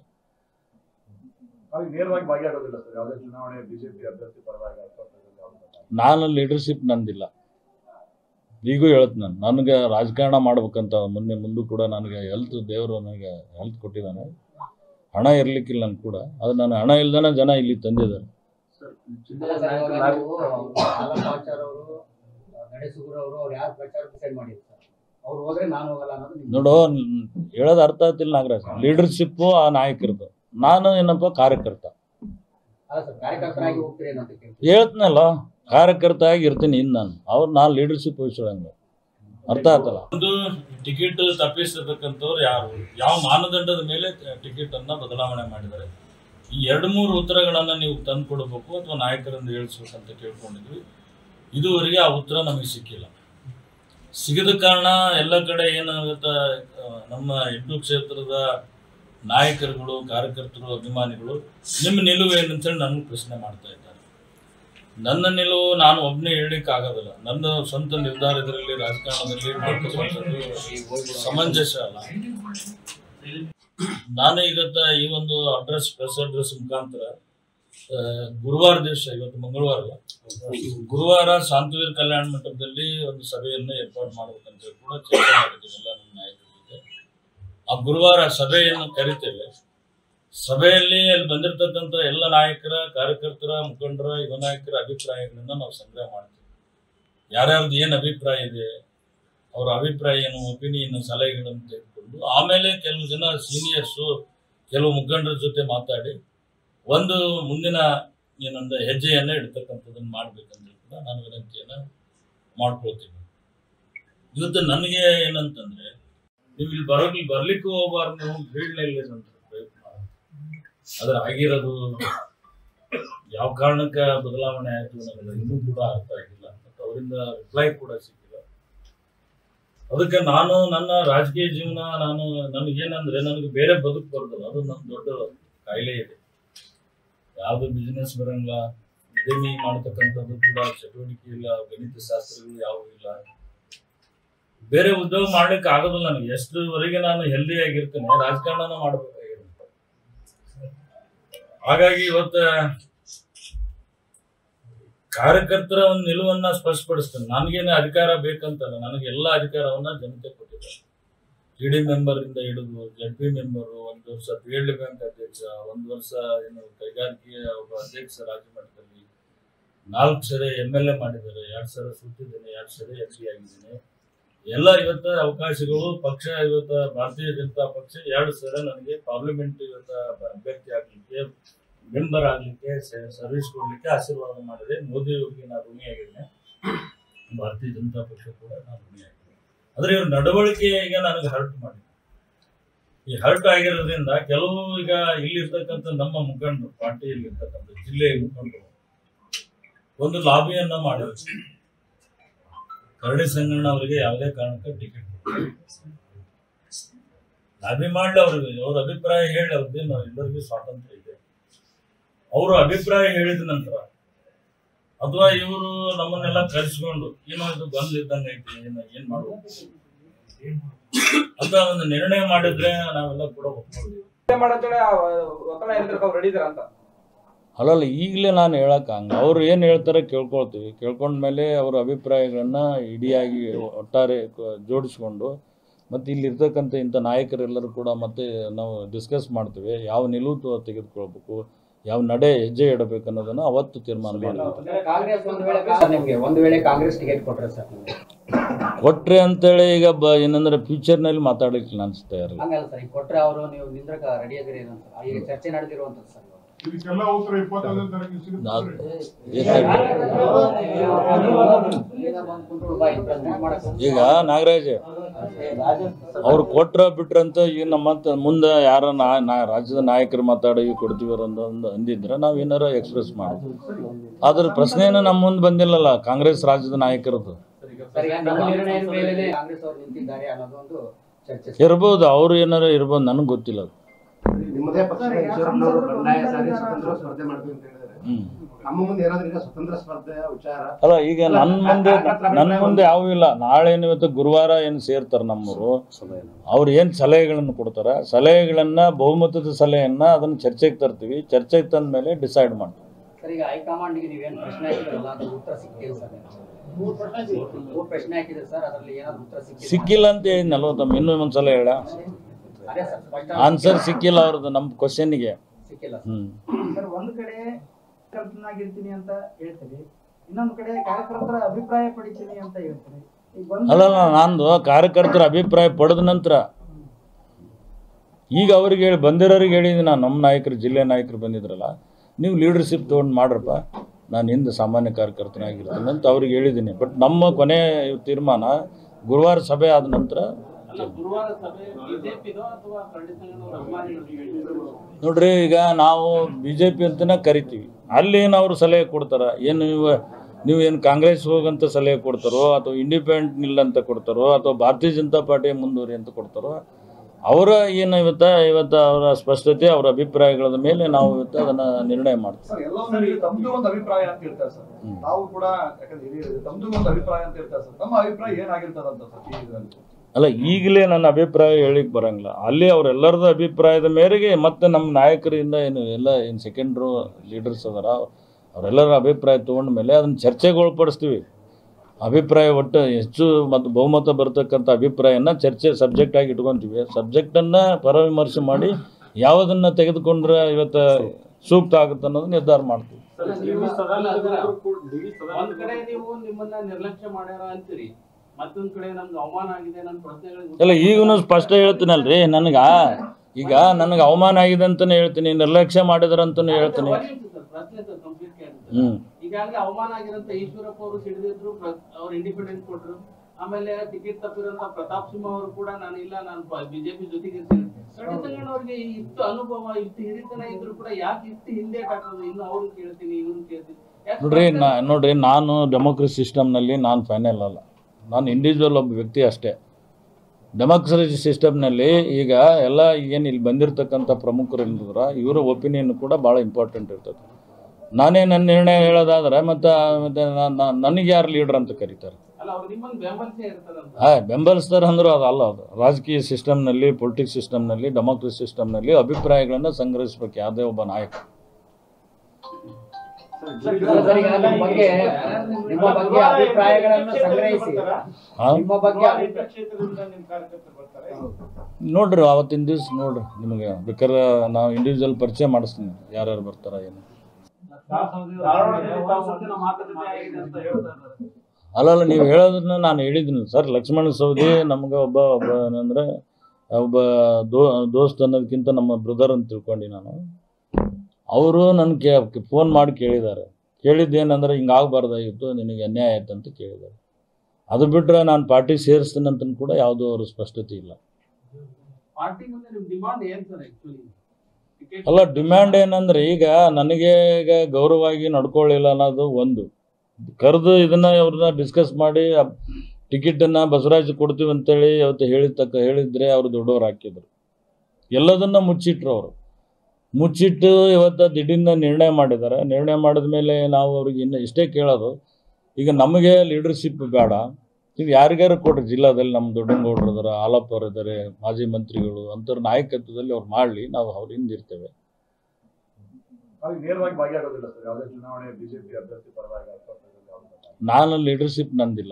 ಅವ್ರಿಗೆ ನೇರವಾಗಿ ಭಾಗಿಯಾಗೋದಿಲ್ಲ ಸರ್ ಯಾವುದೇ ಚುನಾವಣೆ ಬಿಜೆಪಿ ಅಭ್ಯರ್ಥಿ ಪರವಾಗಿ ಅಥವಾ ಪ್ರಜೆಗಳು ಯಾವ್ದು ನಾನು ಲೀಡರ್ಶಿಪ್ ನಂದಿಲ್ಲ ಈಗೂ ಹೇಳ್ತೀನಿ ನಾನು ನನಗೆ ರಾಜಕಾರಣ ಮಾಡ್ಬೇಕಂತ ಮೊನ್ನೆ ಮುಂದೂ ಕೂಡ ನನಗೆ ಹೆಲ್ತ್ ದೇವರು ನನಗೆ ಹೆಲ್ತ್ ಕೊಟ್ಟಿದ್ದಾನೆ ಹಣ ಇರ್ಲಿಕ್ಕಿಲ್ಲ ನನ್ಗೆ ಕೂಡ ಅದು ನಾನು ಹಣ ಇಲ್ದಾನೆ ಜನ ಇಲ್ಲಿ ತಂದಿದ್ದಾರೆ ಅಲ್ಲ ಸರ್, ಇವಾಗ ನೀವು ಆಲಪಾಚಾರ್ ಅವರು ನಡೆಸುಗುರು ಅವರು ಅವ್ರು ಯಾರು ಪ್ರಚಾರ ಡಿಸೈಡ್ ಮಾಡಿದ್ರು ಸರ್ ಅವ್ರು ಹೋದ್ರೆ ನಾನು ಹೋಗಲ್ಲ ಅನ್ನೋದು ನಿಮ್ದು. ನೋಡು ನ್- ಹೇಳೋದು ಅರ್ಥ ಆಗ್ತಿಲ್ಲ ನಾಗರಾಜ್ ಲೀಡರ್ಶಿಪ್ಪು ಆ ನಾಯಕರದ್ದು ನಾನು ಏನಪ್ಪ ಕಾರ್ಯಕರ್ತ ಅಲ್ಲ ಸರ್ ಕಾರ್ಯಕರ್ತರಾಗಿ ಹೋಗ್ತೀರಿ ಅಂತ ಕೇಳ್ತೀನಿ ಹೇಳ್ತೀನಲ್ಲ ಕಾರ್ಯಕರ್ತ ಆಗಿ ಇರ್ತೀನಿ ಇನ್ನು ನಾನು ಅವ್ರು ನಾನು ಲೀಡರ್ಶಿಪ್ ವಹಿಸೋಂಗಿಲ್ಲ ಅರ್ಥ ಆಯ್ತಲ್ಲ ಒಂದು ಟಿಕೆಟ್ ತಪ್ಪಿಸಿರ್ತಕ್ಕಂಥವ್ರು ಯಾರು ಯಾವ ಮಾನದಂಡದ ಮೇಲೆ ಟಿಕೆಟ್ ಅನ್ನ ಬದಲಾವಣೆ ಮಾಡಿದ್ದಾರೆ ಈ ಎರಡು ಮೂರು ಉತ್ತರಗಳನ್ನ ನೀವು ತಂದು ಕೊಡಬೇಕು ಅಥವಾ ನಾಯಕರಿಂದ ಹೇಳಿಸ್ಬೇಕಂತ ಕೇಳ್ಕೊಂಡಿದ್ವಿ ಇದುವರೆಗೆ ಆ ಉತ್ತರ ನಮಗೆ ಸಿಕ್ಕಿಲ್ಲ ಸಿಗದ ಕಾರಣ ಎಲ್ಲ ಕಡೆ ಏನಾಗುತ್ತೆ ಆ, ನಮ್ಮ ಎಂಟು ಕ್ಷೇತ್ರದ ನಾಯಕರುಗಳು ಕಾರ್ಯಕರ್ತರು ಅಭಿಮಾನಿಗಳು ನಿಮ್ಮ ನಿಲುವು ಏನಂತೇಳಿ ನನಗೆ ಪ್ರಶ್ನೆ ಮಾಡ್ತಾ ಇದ್ದಾರೆ ನನ್ನ ನಿಲುವು ನಾನು ಒಬ್ಬನೇ ಹೇಳಲಿಕ್ಕೆ ಆಗೋದಿಲ್ಲ ನನ್ನ ಸ್ವಂತ ನಿರ್ಧಾರ ಇದರಲ್ಲಿ ರಾಜಕಾರಣದಲ್ಲಿ ಮಾಡ್ತಕ್ಕಂಥದ್ದು ಸಮಂಜಸ ಅಲ್ಲ ನಾನು ಇವತ್ತ ಈ ಒಂದು ಅಡ್ರೆಸ್ ಪ್ರೆಸ್ ಅಡ್ರೆಸ್ ಮುಖಾಂತರ ಆ, ಗುರುವಾರ ದಿವಸ ಇವತ್ತು ಮಂಗಳವಾರ ಅಲ್ಲ ಗುರುವಾರ ಶಾಂತವೀರ್ ಕಲ್ಯಾಣ ಮಂಟಪದಲ್ಲಿ ಒಂದು ಸಭೆಯನ್ನು ಏರ್ಪಾಡು ಮಾಡ್ಬೇಕಂತ ಹೇಳಿ ಕೂಡ ಚರ್ಚೆ ಮಾಡಿದ್ದೀವಿ ಎಲ್ಲ ನಮ್ಮ ನಾಯಕರ ಜೊತೆ ಆ ಗುರುವಾರ ಸಭೆಯನ್ನು ಕರಿತೇವೆ ಸಭೆಯಲ್ಲಿ ಅಲ್ಲಿ ಬಂದಿರತಕ್ಕಂಥ ಎಲ್ಲ ನಾಯಕರ ಕಾರ್ಯಕರ್ತರ ಮುಖಂಡರ ಯುವ ನಾಯಕರ ಅಭಿಪ್ರಾಯಗಳನ್ನ ನಾವು ಸಂಗ್ರಹ ಮಾಡ್ತೀವಿ ಯಾರ್ಯಾರ್ದು ಏನು ಅಭಿಪ್ರಾಯ ಇದೆ ಅವರ ಅಭಿಪ್ರಾಯ ಏನು ಒಪಿನಿಯನ್ ಸಲಹೆಗಳನ್ನು ತೆಗೆದುಕೊಂಡು ಆಮೇಲೆ ಕೆಲವು ಜನ ಸೀನಿಯರ್ಸು ಕೆಲವು ಮುಖಂಡರ ಜೊತೆ ಮಾತಾಡಿ ಒಂದು ಮುಂದಿನ ಏನಂದ ಹೆಜ್ಜೆಯನ್ನ ಇಡ್ತಕ್ಕಂಥದ್ದನ್ನು ಮಾಡ್ಬೇಕಂದ್ರೆ ಕೂಡ ನಾನು ವಿನಂತಿಯನ್ನ ಮಾಡ್ಕೊಳ್ತೀನಿ ಇವತ್ತು ನನಗೆ ಏನಂತಂದ್ರೆ ನೀವು ಇಲ್ಲಿ ಬರೋಗಿ ಬರ್ಲಿಕ್ಕೆ ಹೋಗ್ಬಾರ್ದು ನೀವು ಹೇಳಲಿಲ್ಲ ಅಂತ ಪ್ರಯತ್ನ ಅದ್ರ ಆಗಿರೋದು ಯಾವ ಕಾರಣಕ್ಕೆ ಬದಲಾವಣೆ ಆಯ್ತು ನನಗೆ ಇನ್ನೂ ಕೂಡ ಅರ್ಥ ಆಗಿಲ್ಲ ಮತ್ತು ಅವರಿಂದ ರಿಪ್ಲೈ ಕೂಡ ಸಿಕ್ಕಿಲ್ಲ ಅದಕ್ಕೆ ನಾನು ನನ್ನ ರಾಜಕೀಯ ಜೀವನ ನಾನು ನನಗೇನಂದ್ರೆ ನನಗೆ ಬೇರೆ ಬದುಕು ಬರೋದಿಲ್ಲ ಅದು ನನ್ನ ದೊಡ್ಡ ಕಾಯಿಲೆ ಇದೆ ಯಾವುದು ಬಿಸ್ನೆಸ್ ಬರಂಗಿಲ್ಲ ಉದ್ಯಮಿ ಮಾಡ್ತಕ್ಕಂಥದ್ದು ಕೂಡ ಚಟುವಟಿಕೆ ಇಲ್ಲ ಗಣಿತ ಶಾಸ್ತ್ರಗಳು ಯಾವುವು ಇಲ್ಲ ಬೇರೆ ಉದ್ಯೋಗ ಮಾಡ್ಲಿಕ್ಕೆ ಆಗೋದಿಲ್ಲ ನನಗೆ ಎಷ್ಟುವರೆಗೆ ನಾನು ಹೆಲ್ದಿ ಆಗಿರ್ತೇನೆ ರಾಜಕಾರಣನ ಮಾಡ್ಬೇಕಾಗಿರುತ್ತೆ ಹಾಗಾಗಿ ಇವತ್ತ ಕಾರ್ಯಕರ್ತರ ಒಂದು ನಿಲುವನ್ನ ಸ್ಪಷ್ಟಪಡಿಸ್ತೇನೆ ನನಗೇನೆ ಅಧಿಕಾರ ಬೇಕಂತಲ್ಲ ನನಗೆ ಎಲ್ಲ ಅಧಿಕಾರವನ್ನ ಜನತೆ ಕೊಟ್ಟಿದ್ದಾರೆ ಜಿ ಡಿ ಮೆಂಬರ್ ಇಂದ ಹಿಡಿದು ಜಡ್ ಪಿ ಮೆಂಬರ್ ಒಂದು ವರ್ಷ ಪಿ ಎಲ್ ಡಿ ಬ್ಯಾಂಕ್ ಅಧ್ಯಕ್ಷ ಒಂದು ವರ್ಷ ಏನು ಕೈಗಾರಿಕೆಯ ಒಬ್ಬ ಅಧ್ಯಕ್ಷ ರಾಜ್ಯ ಮಟ್ಟದಲ್ಲಿ ನಾಲ್ಕು ಸರಿ ಎಮ್ ಎಲ್ ಎ ಮಾಡಿದ್ದಾರೆ ಎರಡ್ ಸಲ ಸುತ್ತಿದ್ದೇನೆ ಎರಡ್ ಸರಿ ಎಂ ಪಿ ಆಗಿದ್ದೀನಿ ಎಲ್ಲ ಇವತ್ತ ಅವಕಾಶಗಳು ಪಕ್ಷ ಇವತ್ತ ಭಾರತೀಯ ಜನತಾ ಪಕ್ಷ ಎರಡು ಸಲ ನನಗೆ ಪಾರ್ಲಿಮೆಂಟ್ ಇವತ್ತ ಅಭ್ಯರ್ಥಿ ಆಗ್ಲಿಕ್ಕೆ ಮೆಂಬರ್ ಆಗ್ಲಿಕ್ಕೆ ಸರ್ವಿಸ್ ಕೊಡ್ಲಿಕ್ಕೆ ಆಶೀರ್ವಾದ ಮಾಡಿದೆ ಮೋದಿ ಅವರಿಗೆ ನಾನು ಋಣಿಯಾಗಿದ್ದೇನೆ ಭಾರತೀಯ ಜನತಾ ಪಕ್ಷ ಕೂಡ ನಾನು ಋಣಿಯಾಗಿದ್ದೇನೆ ಆದ್ರೆ ಇವ್ರ ನಡವಳಿಕೆ ಈಗ ನನಗೆ ಹರ್ಟ್ ಮಾಡಿದೆ ಈ ಹರ್ಟ್ ಆಗಿರೋದ್ರಿಂದ ಕೆಲವು ಈಗ ಇಲ್ಲಿರ್ತಕ್ಕಂಥ ನಮ್ಮ ಮುಖಂಡರು ಪಾರ್ಟಿಯಲ್ಲಿ ಇರ್ತಕ್ಕಂಥ ಜಿಲ್ಲೆಯ ಮುಖಂಡರು ಒಂದು ಲಾಬಿಯನ್ನ ಮಾಡಿದ್ರು ಕರಡಿ ಸಂಗಣ್ಣ ಅವರಿಗೆ ಯಾವುದೇ ಕಾರಣಕ್ಕೆ ಟಿಕೆಟ್ ಲಾಬಿ ಮಾಡ್ಲಿ ಅವ್ರಿಗೆ ಅವ್ರ ಅಭಿಪ್ರಾಯ ಹೇಳಿ ಅವ್ರಿಗೆ ನಾವು ಎಲ್ಲರಿಗೂ ಸ್ವಾತಂತ್ರ್ಯ ಇದೆ ಅವರು ಅಭಿಪ್ರಾಯ ಹೇಳಿದ ನಂತರ ಅಥವಾ ಇವರು ನಮ್ಮನ್ನೆಲ್ಲ ಕರೆಸ್ಕೊಂಡು ಏನೋ ಇದು ಬಂದ್ ಇದ್ದಂಗೆ ಐತಿ ಏನ ಏನ್ ಮಾಡ್ಬೇಕು ಅಂತ ಒಂದು ನಿರ್ಣಯ ಮಾಡಿದ್ರೆ ನಾವೆಲ್ಲ ಕೂಡ ಒಪ್ಕೊಳ್ತೀವಿ ಮಾಡಂತೇಳಿ ಒತ್ತಡ ಏನಿದ್ರೆ ರೆಡಿ ಇದಾರ ಅಂತ ಅಲ್ಲಲ್ಲ ಈಗಲೇ ನಾನು ಹೇಳಕ್ ಹಂಗ ಅವ್ರು ಏನು ಹೇಳ್ತಾರೆ ಕೇಳ್ಕೊಳ್ತೀವಿ ಕೇಳ್ಕೊಂಡ್ಮೇಲೆ ಅವ್ರ ಅಭಿಪ್ರಾಯಗಳನ್ನ ಇಡಿಯಾಗಿ ಒಟ್ಟಾರೆ ಕ- ಜೋಡಿಸ್ಕೊಂಡು ಮತ್ತು ಇಲ್ಲಿರ್ತಕ್ಕಂಥ ಇಂಥ ನಾಯಕರೆಲ್ಲರೂ ಕೂಡ ಮತ್ತೆ ನಾವು ಡಿಸ್ಕಸ್ ಮಾಡ್ತೀವಿ ಯಾವ ನಿಲುವು ತ- ತೆಗೆದುಕೊಳ್ಬೇಕು ಯಾವ ನಡೆ ಹೆಜ್ಜೆ ಇಡಬೇಕು ಅನ್ನೋದನ್ನ ಅವತ್ತು ತೀರ್ಮಾನ ಮಾಡ್ತೀವಿ ಕಾಂಗ್ರೆಸ್ ಒಂದು ವೇಳೆ ನಿಮಗೆ ಒಂದು ವೇಳೆ ಕಾಂಗ್ರೆಸ್ ಟಿಕೆಟ್ ಕೊಟ್ರೆ ಸರ್ ನಿಮಗೆ ಕೊಟ್ರೆ ಅಂತೇಳಿ ಈಗ ಬ ಏನಂದ್ರೆ ಫ್ಯೂಚರ್ನಲ್ಲಿ ಮಾತಾಡ್ಲಿಕ್ಕೆ ಅನಿಸ್ತಾ ಇರಲ್ಲ ಹಂಗಲ್ಲ ಸರ್ ಈಗ ಕೊಟ್ರೆ ಅವರು ನೀವು ನಿಂದ್ರಕ ರೆಡಿ ಆಗಿರಿ ಅಂತ ಈಗ ಚರ್ಚೆ ನಡೆದಿರುವಂತದ್ದು ಸರ್ ಇವಾಗ. ಇದಕ್ಕೆಲ್ಲ ಉತ್ತರ ಇಪ್ಪತ್ತೊಂದನೇ ತಾರೀಕು ನಾವ್- ಸಿಗುತ್ತೆ ಈಗ ಬಂದು ಕುಂತ್ಕೊಂಡು ಬಾ, ಇದು president ಮಾಡಕ್ಕೆ ಈಗ ನಾಗರಾಜ್ ಅವ್ರು ಕೊಟ್ರ ಬಿಟ್ರಂತ ಈಗ ನಮ್ಮ ಮತ್ತೆ ಮುಂದೆ ಯಾರ ನಾ- ನಾ ರಾಜ್ಯದ ನಾಯಕರು ಮಾತಾಡಿ ಕೊಡ್ತೀವಿ ಅಂತ ಒಂದು ಅಂದಿದ್ರೆ ನಾವ್ ಏನಾರ ಎಕ್ಸ್ಪ್ರೆಸ್ ಮಾಡಿ ಅದ್ರ ಪ್ರಶ್ನೆನ ನಮ್ಮ ಮುಂದೆ ಬಂದಿಲ್ಲಲ್ಲ ಕಾಂಗ್ರೆಸ್ ರಾಜ್ಯದ ನಾಯಕರದ್ದು ಸರ್ ಈಗ ನಮ್ಮ ನಿರ್ಣಯದ ಮೇಲೆ ಕಾಂಗ್ರೆಸ್ ಅವರು ನಿಂತಿದ್ದಾರೆ ಅನ್ನೋದೊಂದು ಚರ್ಚೆ ಇರ್ಬೋದು ಅವ್ರು ಏನಾರ ಇರ್ಬೋದು ನನಗೆ ಗೊತ್ತಿಲ್ಲ ಅದು ನಿಮ್ಮದೇ ಪಕ್ಷ ಈಶ್ವರಪ್ಪನವರು ಬಂಡಾಯ ಸಾರಿ ಸ್ವತಂತ್ರ ಸ್ಪರ್ಧೆ ಮಾಡ್ತೀವಿ ಅಂತ ಹೇಳಿದ್ದಾರೆ ಹ್ಮ್ ನಮ್ಮ ಮುಂದೆ ಏನಾದ್ರು ಈಗ ಸ್ವತಂತ್ರ ಸ್ಪರ್ಧೆ ವಿಚಾರ ಅಲ್ಲ ಈಗ ನನ್ನ ಮುಂದೆ ನನ್ನ ಮುಂದೆ ಯಾವೂ ಇಲ್ಲ ನಾಳೆ ಏನು ಇವತ್ತು ಗುರುವಾರ ಏನು ಸೇರ್ತಾರೆ ನಮ್ಮವರು ಅವ್ರು ಏನು ಸಲಹೆಗಳನ್ನು ಕೊಡ್ತಾರೆ ಸಲಹೆಗಳನ್ನ ಬಹುಮತದ ಸಲಹೆಯನ್ನ ಅದನ್ನ ಚರ್ಚೆಗೆ ತರ್ತೀವಿ ಚರ್ಚೆಗೆ ತಂದ ಮೇಲೆ ಡಿಸೈಡ್ ಮಾಡ್ತೀವಿ ಸರ್ ಈಗ ಹೈಕಮಾಂಡ್ಗೆ ನೀವೇನು ಪ್ರಶ್ನೆ ಹಾಕಿದ್ರಲ್ಲ ಅದ್ರ ಉತ್ತರ ಸಿಕ್ಕಿಲ್ಲ ಸರ್ ಮೂರು ಪ್ರಶ್ನೆ ಹಾಕಿದ್ರೆ ಸರ್ ಅದರಲ್ಲಿ ಏನಾದ್ರು ಉತ್ತರ ಸಿಕ್ಕಿಲ್ಲ ಸಿಕ್ಕಿಲ್ಲ ಅಂತ ಹೇಳಿದ್ನಲ್ವ ತಮ್ಮ ಇನ್ನೂ ಒಂದ್ಸಲ ಹೇಳ ಅದೇ ಸರ್ ಸ್ಪಷ್ಟ ಆನ್ಸರ್ ಸಿಕ್ಕಿಲ್ಲ ಅವ್ರದ್ದು ನಮ್ಮ ಕ್ವಶನ್ಗೆ ಸಿಕ್ಕಿಲ್ಲ ಸರ್ ಹ್ಮ್ ಸರ್ ಒಂದ್ ಕಡೆ ಕರ್ತನಾಗಿರ್ತೀನಿ ಅಂತ ಹೇಳ್ತೀರಿ ಇನ್ನೊಂದ್ ಕಡೆ ಕಾರ್ಯಕರ್ತರ ಅಭಿಪ್ರಾಯ ಪಡಿತೀನಿ ಅಂತ ಹೇಳ್ತೀರಿ ಈಗ ಒಂದ್ ಅಲ್ಲಲ್ಲ ನಂದು ಕಾರ್ಯಕರ್ತರ ಅಭಿಪ್ರಾಯ ಪಡೆದ ನಂತರ ಈಗ ಅವ್ರಿಗೆ ಹೇಳಿ ಬಂದಿರೋರಿಗೆ ಹೇಳಿದ್ದೀನಿ ನಾನು ನಮ್ಮ ನಾಯಕರು ಜಿಲ್ಲೆ ನಾಯಕರು ಬಂದಿದ್ರಲ್ಲ ನೀವು ಲೀಡರ್ಶಿಪ್ ತೊಗೊಂಡು ಮಾಡ್ರಪ್ಪ ನಾನು ಹಿಂದೆ ಸಾಮಾನ್ಯ ಕಾರ್ಯಕರ್ತನಾಗಿರ್ತೀನಿ ಅಂತ ಅವ್ರಿಗೆ ಹೇಳಿದ್ದೀನಿ ಬಟ್ ನಮ್ಮ ಕೊನೆ ತೀರ್ಮಾನ ಗುರುವಾರ ಸಭೆ ಆದ ನಂತರ ಅಲ್ಲ ಗುರುವಾರ ಸಭೆ ಬಿಜೆಪಿದೋ ಅಥವಾ ಕರಡಿ ಸಂಘದವರ ಅಭಿಮಾನಿಗಳು ನೋಡ್ರಿ ಈಗ ನಾವು ಬಿ ಜೆ ಪಿ ಅಂತನೇ ಕರಿತೀವಿ ಅಲ್ಲಿ ಏನು ಅವ್ರು ಸಲಹೆ ಕೊಡ್ತಾರ ಏನು ನೀವು ನೀವು ಏನು ಕಾಂಗ್ರೆಸ್ ಹೋಗಂತ ಸಲಹೆ ಕೊಡ್ತಾರೋ ಅಥವಾ ಇಂಡಿಪೆಂಡೆಂಟ್ ನಿಲ್ಲ ಅಂತ ಕೊಡ್ತಾರೋ ಅಥವಾ ಭಾರತೀಯ ಜನತಾ ಪಾರ್ಟಿ ಮುಂದುವರಿ ಅಂತ ಕೊಡ್ತಾರೋ ಅವರ ಏನು ಇವತ್ತ ಇವತ್ತು ಅವರ ಸ್ಪಷ್ಟತೆ ಅವರ ಅಭಿಪ್ರಾಯಗಳ ಮೇಲೆ ನಾವು ಇವತ್ತು ಅದನ್ನ ನಿರ್ಣಯ ಮಾಡ್ತೀವಿ ಸರ್ ಎಲ್ಲವನ್ನೂ ಹೇಳಿ ತಮ್ದು ಒಂದು ಅಭಿಪ್ರಾಯ ಅಂತ ಹೇಳ್ತಾರೆ ಸರ್ ಹ್ಮ್. ನಾವು ಕೂಡ ಯಾಕಂದ್ರೆ ಹಿರಿಯರು ತಮ್ದು ಒಂದು ಅಭಿಪ್ರಾಯ ಅಂತ ಹೇಳ್ತಾರೆ ಸರ್ ತಮ್ಮ ಅಭಿಪ್ರಾಯ ಏನಾಗಿರ್ತದಂತ ಸರ್ ಈ ಇದರಲ್ಲಿ ಅಲ್ಲ ಈಗಲೇ ನನ್ನ ಅಭಿಪ್ರಾಯ ಹೇಳಿಕ್ ಬರಂಗಿಲ್ಲ ಅಲ್ಲಿ ಅವರೆಲ್ಲರದ ಅಭಿಪ್ರಾಯದ ಮೇರೆಗೆ ಮತ್ತೆ ನಮ್ಮ ನಾಯಕರಿಂದ ಏನು ಎಲ್ಲ ಏನು ಸೆಕೆಂಡ್ರು ಲೀಡರ್ಸ್ ಅದಾರ ಅವರೆಲ್ಲರ ಅಭಿಪ್ರಾಯ ತೊಗೊಂಡ ಮೇಲೆ ಅದನ್ನ ಚರ್ಚೆಗೆ ಒಳಪಡಿಸ್ತೀವಿ ಅಭಿಪ್ರಾಯ ಒಟ್ಟು ಹೆಚ್ಚು ಮತ್ತು ಬಹುಮತ ಬರ್ತಕ್ಕಂಥ ಅಭಿಪ್ರಾಯನ ಚರ್ಚೆ ಸಬ್ಜೆಕ್ಟ್ ಆಗಿ ಇಟ್ಕೊಂತೀವಿ ಸಬ್ಜೆಕ್ಟನ್ನು ಪರವಿಮರ್ಶೆ ಮಾಡಿ ಯಾವುದನ್ನು ತೆಗೆದುಕೊಂಡ್ರೆ ಇವತ್ತು ಸೂಕ್ತ ಆಗುತ್ತೆ ಅನ್ನೋದು ನಿರ್ಧಾರ ಮಾಡ್ತೀವಿ ಒಂದ್ ಕಡೆ ನೀವು ನಿಮ್ಮನ್ನ ನಿರ್ಲಕ್ಷ್ಯ ಮಾಡ್ಯಾರ ಅಂತೀರಿ ಮತ್ತೊಂದ್ ಕಡೆ ನಮ್ಗೆ ಅವಮಾನ ಆಗಿದೆ ನನ್ನ ಪ್ರಶ್ನೆಗಳಿಗೆ ಇಲ್ಲ ಈಗೂ ಸ್ಪಷ್ಟ ಹೇಳ್ತೀನಲ್ರಿ ನನಗ ಈಗ ನನಗೆ ಅವಮಾನ ಆಗಿದೆ ಅಂತಾನೆ ಹೇಳ್ತೀನಿ ನಿರ್ಲಕ್ಷ್ಯ ಮಾಡಿದ್ರಂತಾನೆ ಹೇಳ್ತೀನಿ ಪ್ರಶ್ನೆ ಕಂಪ್ಲೀಟ್ ಹ್ಮ್ ಈಗಾಗಲೇ ಅವಮಾನ ಆಗಿರಂತ ಈಶ್ವರಪ್ಪ ಅವರು ಸಿಡಿದಿದ್ರು ಅವ್ರು ಇಂಡಿಪೆಂಡೆಂಟ್ ಕೊಟ್ರು ಆಮೇಲೆ ಟಿಕೆಟ್ ತಪ್ಪಿರುವಂತ ಪ್ರತಾಪ್ ಸಿಂಹ ಅವರು ಕೂಡ ನಾನು ಇಲ್ಲ ನಾನು ಬಿಜೆಪಿ ಜೊತೆಗೆ ಇರ್ತೀನಿ ರೆಡ್ಡಿ ಸಂಗಣ್ಣ ಅವ್ರಿಗೆ ಇಷ್ಟು ಅನುಭವ ಇಷ್ಟು ಹಿರಿತನ ಇದ್ರು ಕೂಡ ಯಾಕೆ ಇಷ್ಟು ಹಿಂದೆ ಹಾಕೋದು ಇನ್ನು ಅವ್ರನ್ನ ಕೇಳ್ತೀನಿ ಇವ್ರನ್ನ ಕೇಳ್ತೀನಿ ಯಾಕೆ ನೋಡ್ರಿ ನಾ ನೋಡ್ರಿ ನಾನು ಡೆಮೋಕ್ರಸಿ ಸಿಸ್ಟಮ್ನಲ್ಲಿ ನಾನು ಫೈನಲ್ ಅಲ್ಲ ನಾನು ಇಂಡಿವಿಜುವಲ್ ಒಬ್ಬ ವ್ಯಕ್ತಿ ಅಷ್ಟೇ ಡೆಮೋಕ್ರಸಿ ಸಿಸ್ಟಮ್ನಲ್ಲಿ ಈಗ ಎಲ್ಲ ಏನು ಇಲ್ಲಿ ಬಂದಿರತಕ್ಕಂಥ ಪ್ರಮುಖರು ಏನಿದ್ರ ಇವರ ಒಪಿನಿಯನ್ ಕೂಡ ಭಾಳ ಇಂಪಾರ್ಟೆಂಟ್ ಇರ್ತದೆ ನಾನೇ ನನ್ನ ನಿರ್ಣಯ ಹೇಳೋದಾದ್ರೆ ಮತ್ತು ಮತ್ತೆ ನನಗೆ ಯಾರು ಲೀಡ್ರ್ ಅಂತ ಕರೀತಾರೆ ಅಲ್ಲ ಅವ್ರು ನಿಮ್ಮನ್ನ ಬೆಂಬಲಿಸೇ ಇರ್ತಾರಂತ ಹಾಂ ಬೆಂಬಲಿಸ್ತಾರೆ ಅಂದ್ರೆ ಅದು ಅಲ್ಲ ಅದು ರಾಜಕೀಯ ಸಿಸ್ಟಮ್ನಲ್ಲಿ ಪೊಲಿಟಿಕ್ಸ್ ಸಿಸ್ಟಮ್ನಲ್ಲಿ ಡೆಮೋಕ್ರಸಿ ಸಿಸ್ಟಮ್ನಲ್ಲಿ ಅಭಿಪ್ರಾಯಗಳನ್ನು ಸಂಗ್ರಹಿಸ್ಬೇಕು ಯಾವುದೇ ಒಬ್ಬ ನಾಯಕ ಸರ್, ಈಗ ನಿಮ್ಮ ಬಗ್ಗೆ ನಿಮ್ಮ ಬಗ್ಗೆ ಅಭಿಪ್ರಾಯಗಳನ್ನು ಸಂಗ್ರಹಿಸಿ ಹಾಂ ನಿಮ್ಮ ಬಗ್ಗೆ ಅಭಿ- ಕ್ಷೇತ್ರದಿಂದ ನಿಮ್ ಕಾರ್ಯಕರ್ತರು ಬರ್ತಾರೆ ನೋಡ್ರಿ ಅವತ್ತಿನ ದಿವ್ಸ ನೋಡ್ರಿ ನಿಮಗೆ ಬೇಕಾದ್ರೆ ನಾವು ಇಂಡಿವಿಜುವಲ್ ಪರಿಚಯ ಮಾಡಿಸ್ತೀನಿ ಯಾರ್ಯಾರು ಬರ್ತಾರ ಏನು ಧಾರವಾಡದಲ್ಲಿ ತಾವು ಸತ್ತಿನ ಮಾತುಕತೆ ಆಗಿದೆ ಅಂತ ಹೇಳ್ತಾ ಇದ್ದಾರೆ ಅಲ್ಲಲ್ಲ ನೀವು ಹೇಳೋದನ್ನ ನಾನು ಹೇಳಿದ್ದೀನಿ ಸರ್ ಲಕ್ಷ್ಮಣ ಸವದಿ ನಮ್ಗೆ ಒಬ್ಬ ಒಬ್ಬ ಏನಂದ್ರೆ ಒಬ್ಬ ದೋ ದೋಸ್ತ್ ಅನ್ನೋದಕ್ಕಿಂತ ನಮ್ಮ ಬ್ರದರ್ ಅಂತ ತಿಳ್ಕೊಂಡು ನಾನು ಅವರು ನನ್ನ ಕೇ ಫೋನ್ ಮಾಡಿ ಕೇಳಿದ್ದಾರೆ ಕೇಳಿದ್ದೇನೆಂದ್ರೆ ಹಿಂಗೆ ಆಗಬಾರ್ದಾಗಿತ್ತು ನಿನಗೆ ಅನ್ಯಾಯ ಆಯ್ತು ಅಂತ ಕೇಳಿದ್ದಾರೆ ಅದು ಬಿಟ್ಟರೆ ನಾನು ಪಾರ್ಟಿ ಸೇರಿಸ್ತೀನಿ ಅಂತ ಕೂಡ ಯಾವುದೂ ಅವ್ರ ಸ್ಪಷ್ಟತೆ ಇಲ್ಲ ಪಾರ್ಟಿ ಮುಂದೆ ನಿಮ್ ಡಿಮಾಂಡ್ ಏನ್ ಸರ್ ಆಕ್ಚುಲಿ ಟಿಕೆಟ್ ಅಲ್ಲ ಡಿಮ್ಯಾಂಡ್ ಏನಂದ್ರೆ ಈಗ ನನಗೆ ಈಗ ಗೌರವವಾಗಿ ನಡ್ಕೊಳ್ಳಿಲ್ಲ ಅನ್ನೋದು ಒಂದು ಕರೆದು ಇದನ್ನ ಅವ್ರನ್ನ ಡಿಸ್ಕಸ್ ಮಾಡಿ ಟಿಕೆಟನ್ನು ಬಸವರಾಜ್ ಕೊಡ್ತೀವಿ ಅಂತೇಳಿ ಅವತ್ತು ಹೇಳಿದ ತಕ್ಕ ಹೇಳಿದ್ರೆ ಅವರು ದೊಡ್ಡವ್ರು ಹಾಕಿದ್ರು ಎಲ್ಲದನ್ನ ಮುಚ್ಚಿಟ್ರು ಅವರು ಮುಚ್ಚಿಟ್ಟು ಇವತ್ತು ದಿಢೀರ್ನ ನಿರ್ಣಯ ಮಾಡಿದ್ದಾರೆ ನಿರ್ಣಯ ಮಾಡಿದ ಮೇಲೆ ನಾವು ಅವ್ರಿಗೆ ಇನ್ನು ಇಷ್ಟೇ ಕೇಳೋದು ಈಗ ನಮಗೆ ಲೀಡರ್ಶಿಪ್ ಬೇಡ ನೀವು ಯಾರಿಗಾರು ಕೊಡ್ರಿ ಜಿಲ್ಲಾದಲ್ಲಿ ನಮ್ಮ ದೊಡ್ಡಂಗೌಡರು ಇದಾರೆ ಆಲಪ್ಪ ಅವ್ರು ಇದ್ದಾರೆ ಮಾಜಿ ಮಂತ್ರಿಗಳು ಅಂಥವ್ರ ನಾಯಕತ್ವದಲ್ಲಿ ಅವ್ರು ಮಾಡಲಿ ನಾವು ಅವ್ರ ಹಿಂದಿರ್ತೇವೆ ಅವ್ರಿಗೆ ನೇರವಾಗಿ ಭಾಗಿಯಾಗೋದಿಲ್ಲ ಸರ್ ಯಾವುದೇ ಚುನಾವಣೆ ಬಿಜೆಪಿ ಅಭ್ಯರ್ಥಿ ಪರವಾಗಿ ಅಥವಾ ಪ್ರಜೆಯಲ್ಲಿ ಯಾವ್ದು ಗೊತ್ತಾಗಲ್ಲ. ನಾನು ಲೀಡರ್ಶಿಪ್ ನಂದಿಲ್ಲ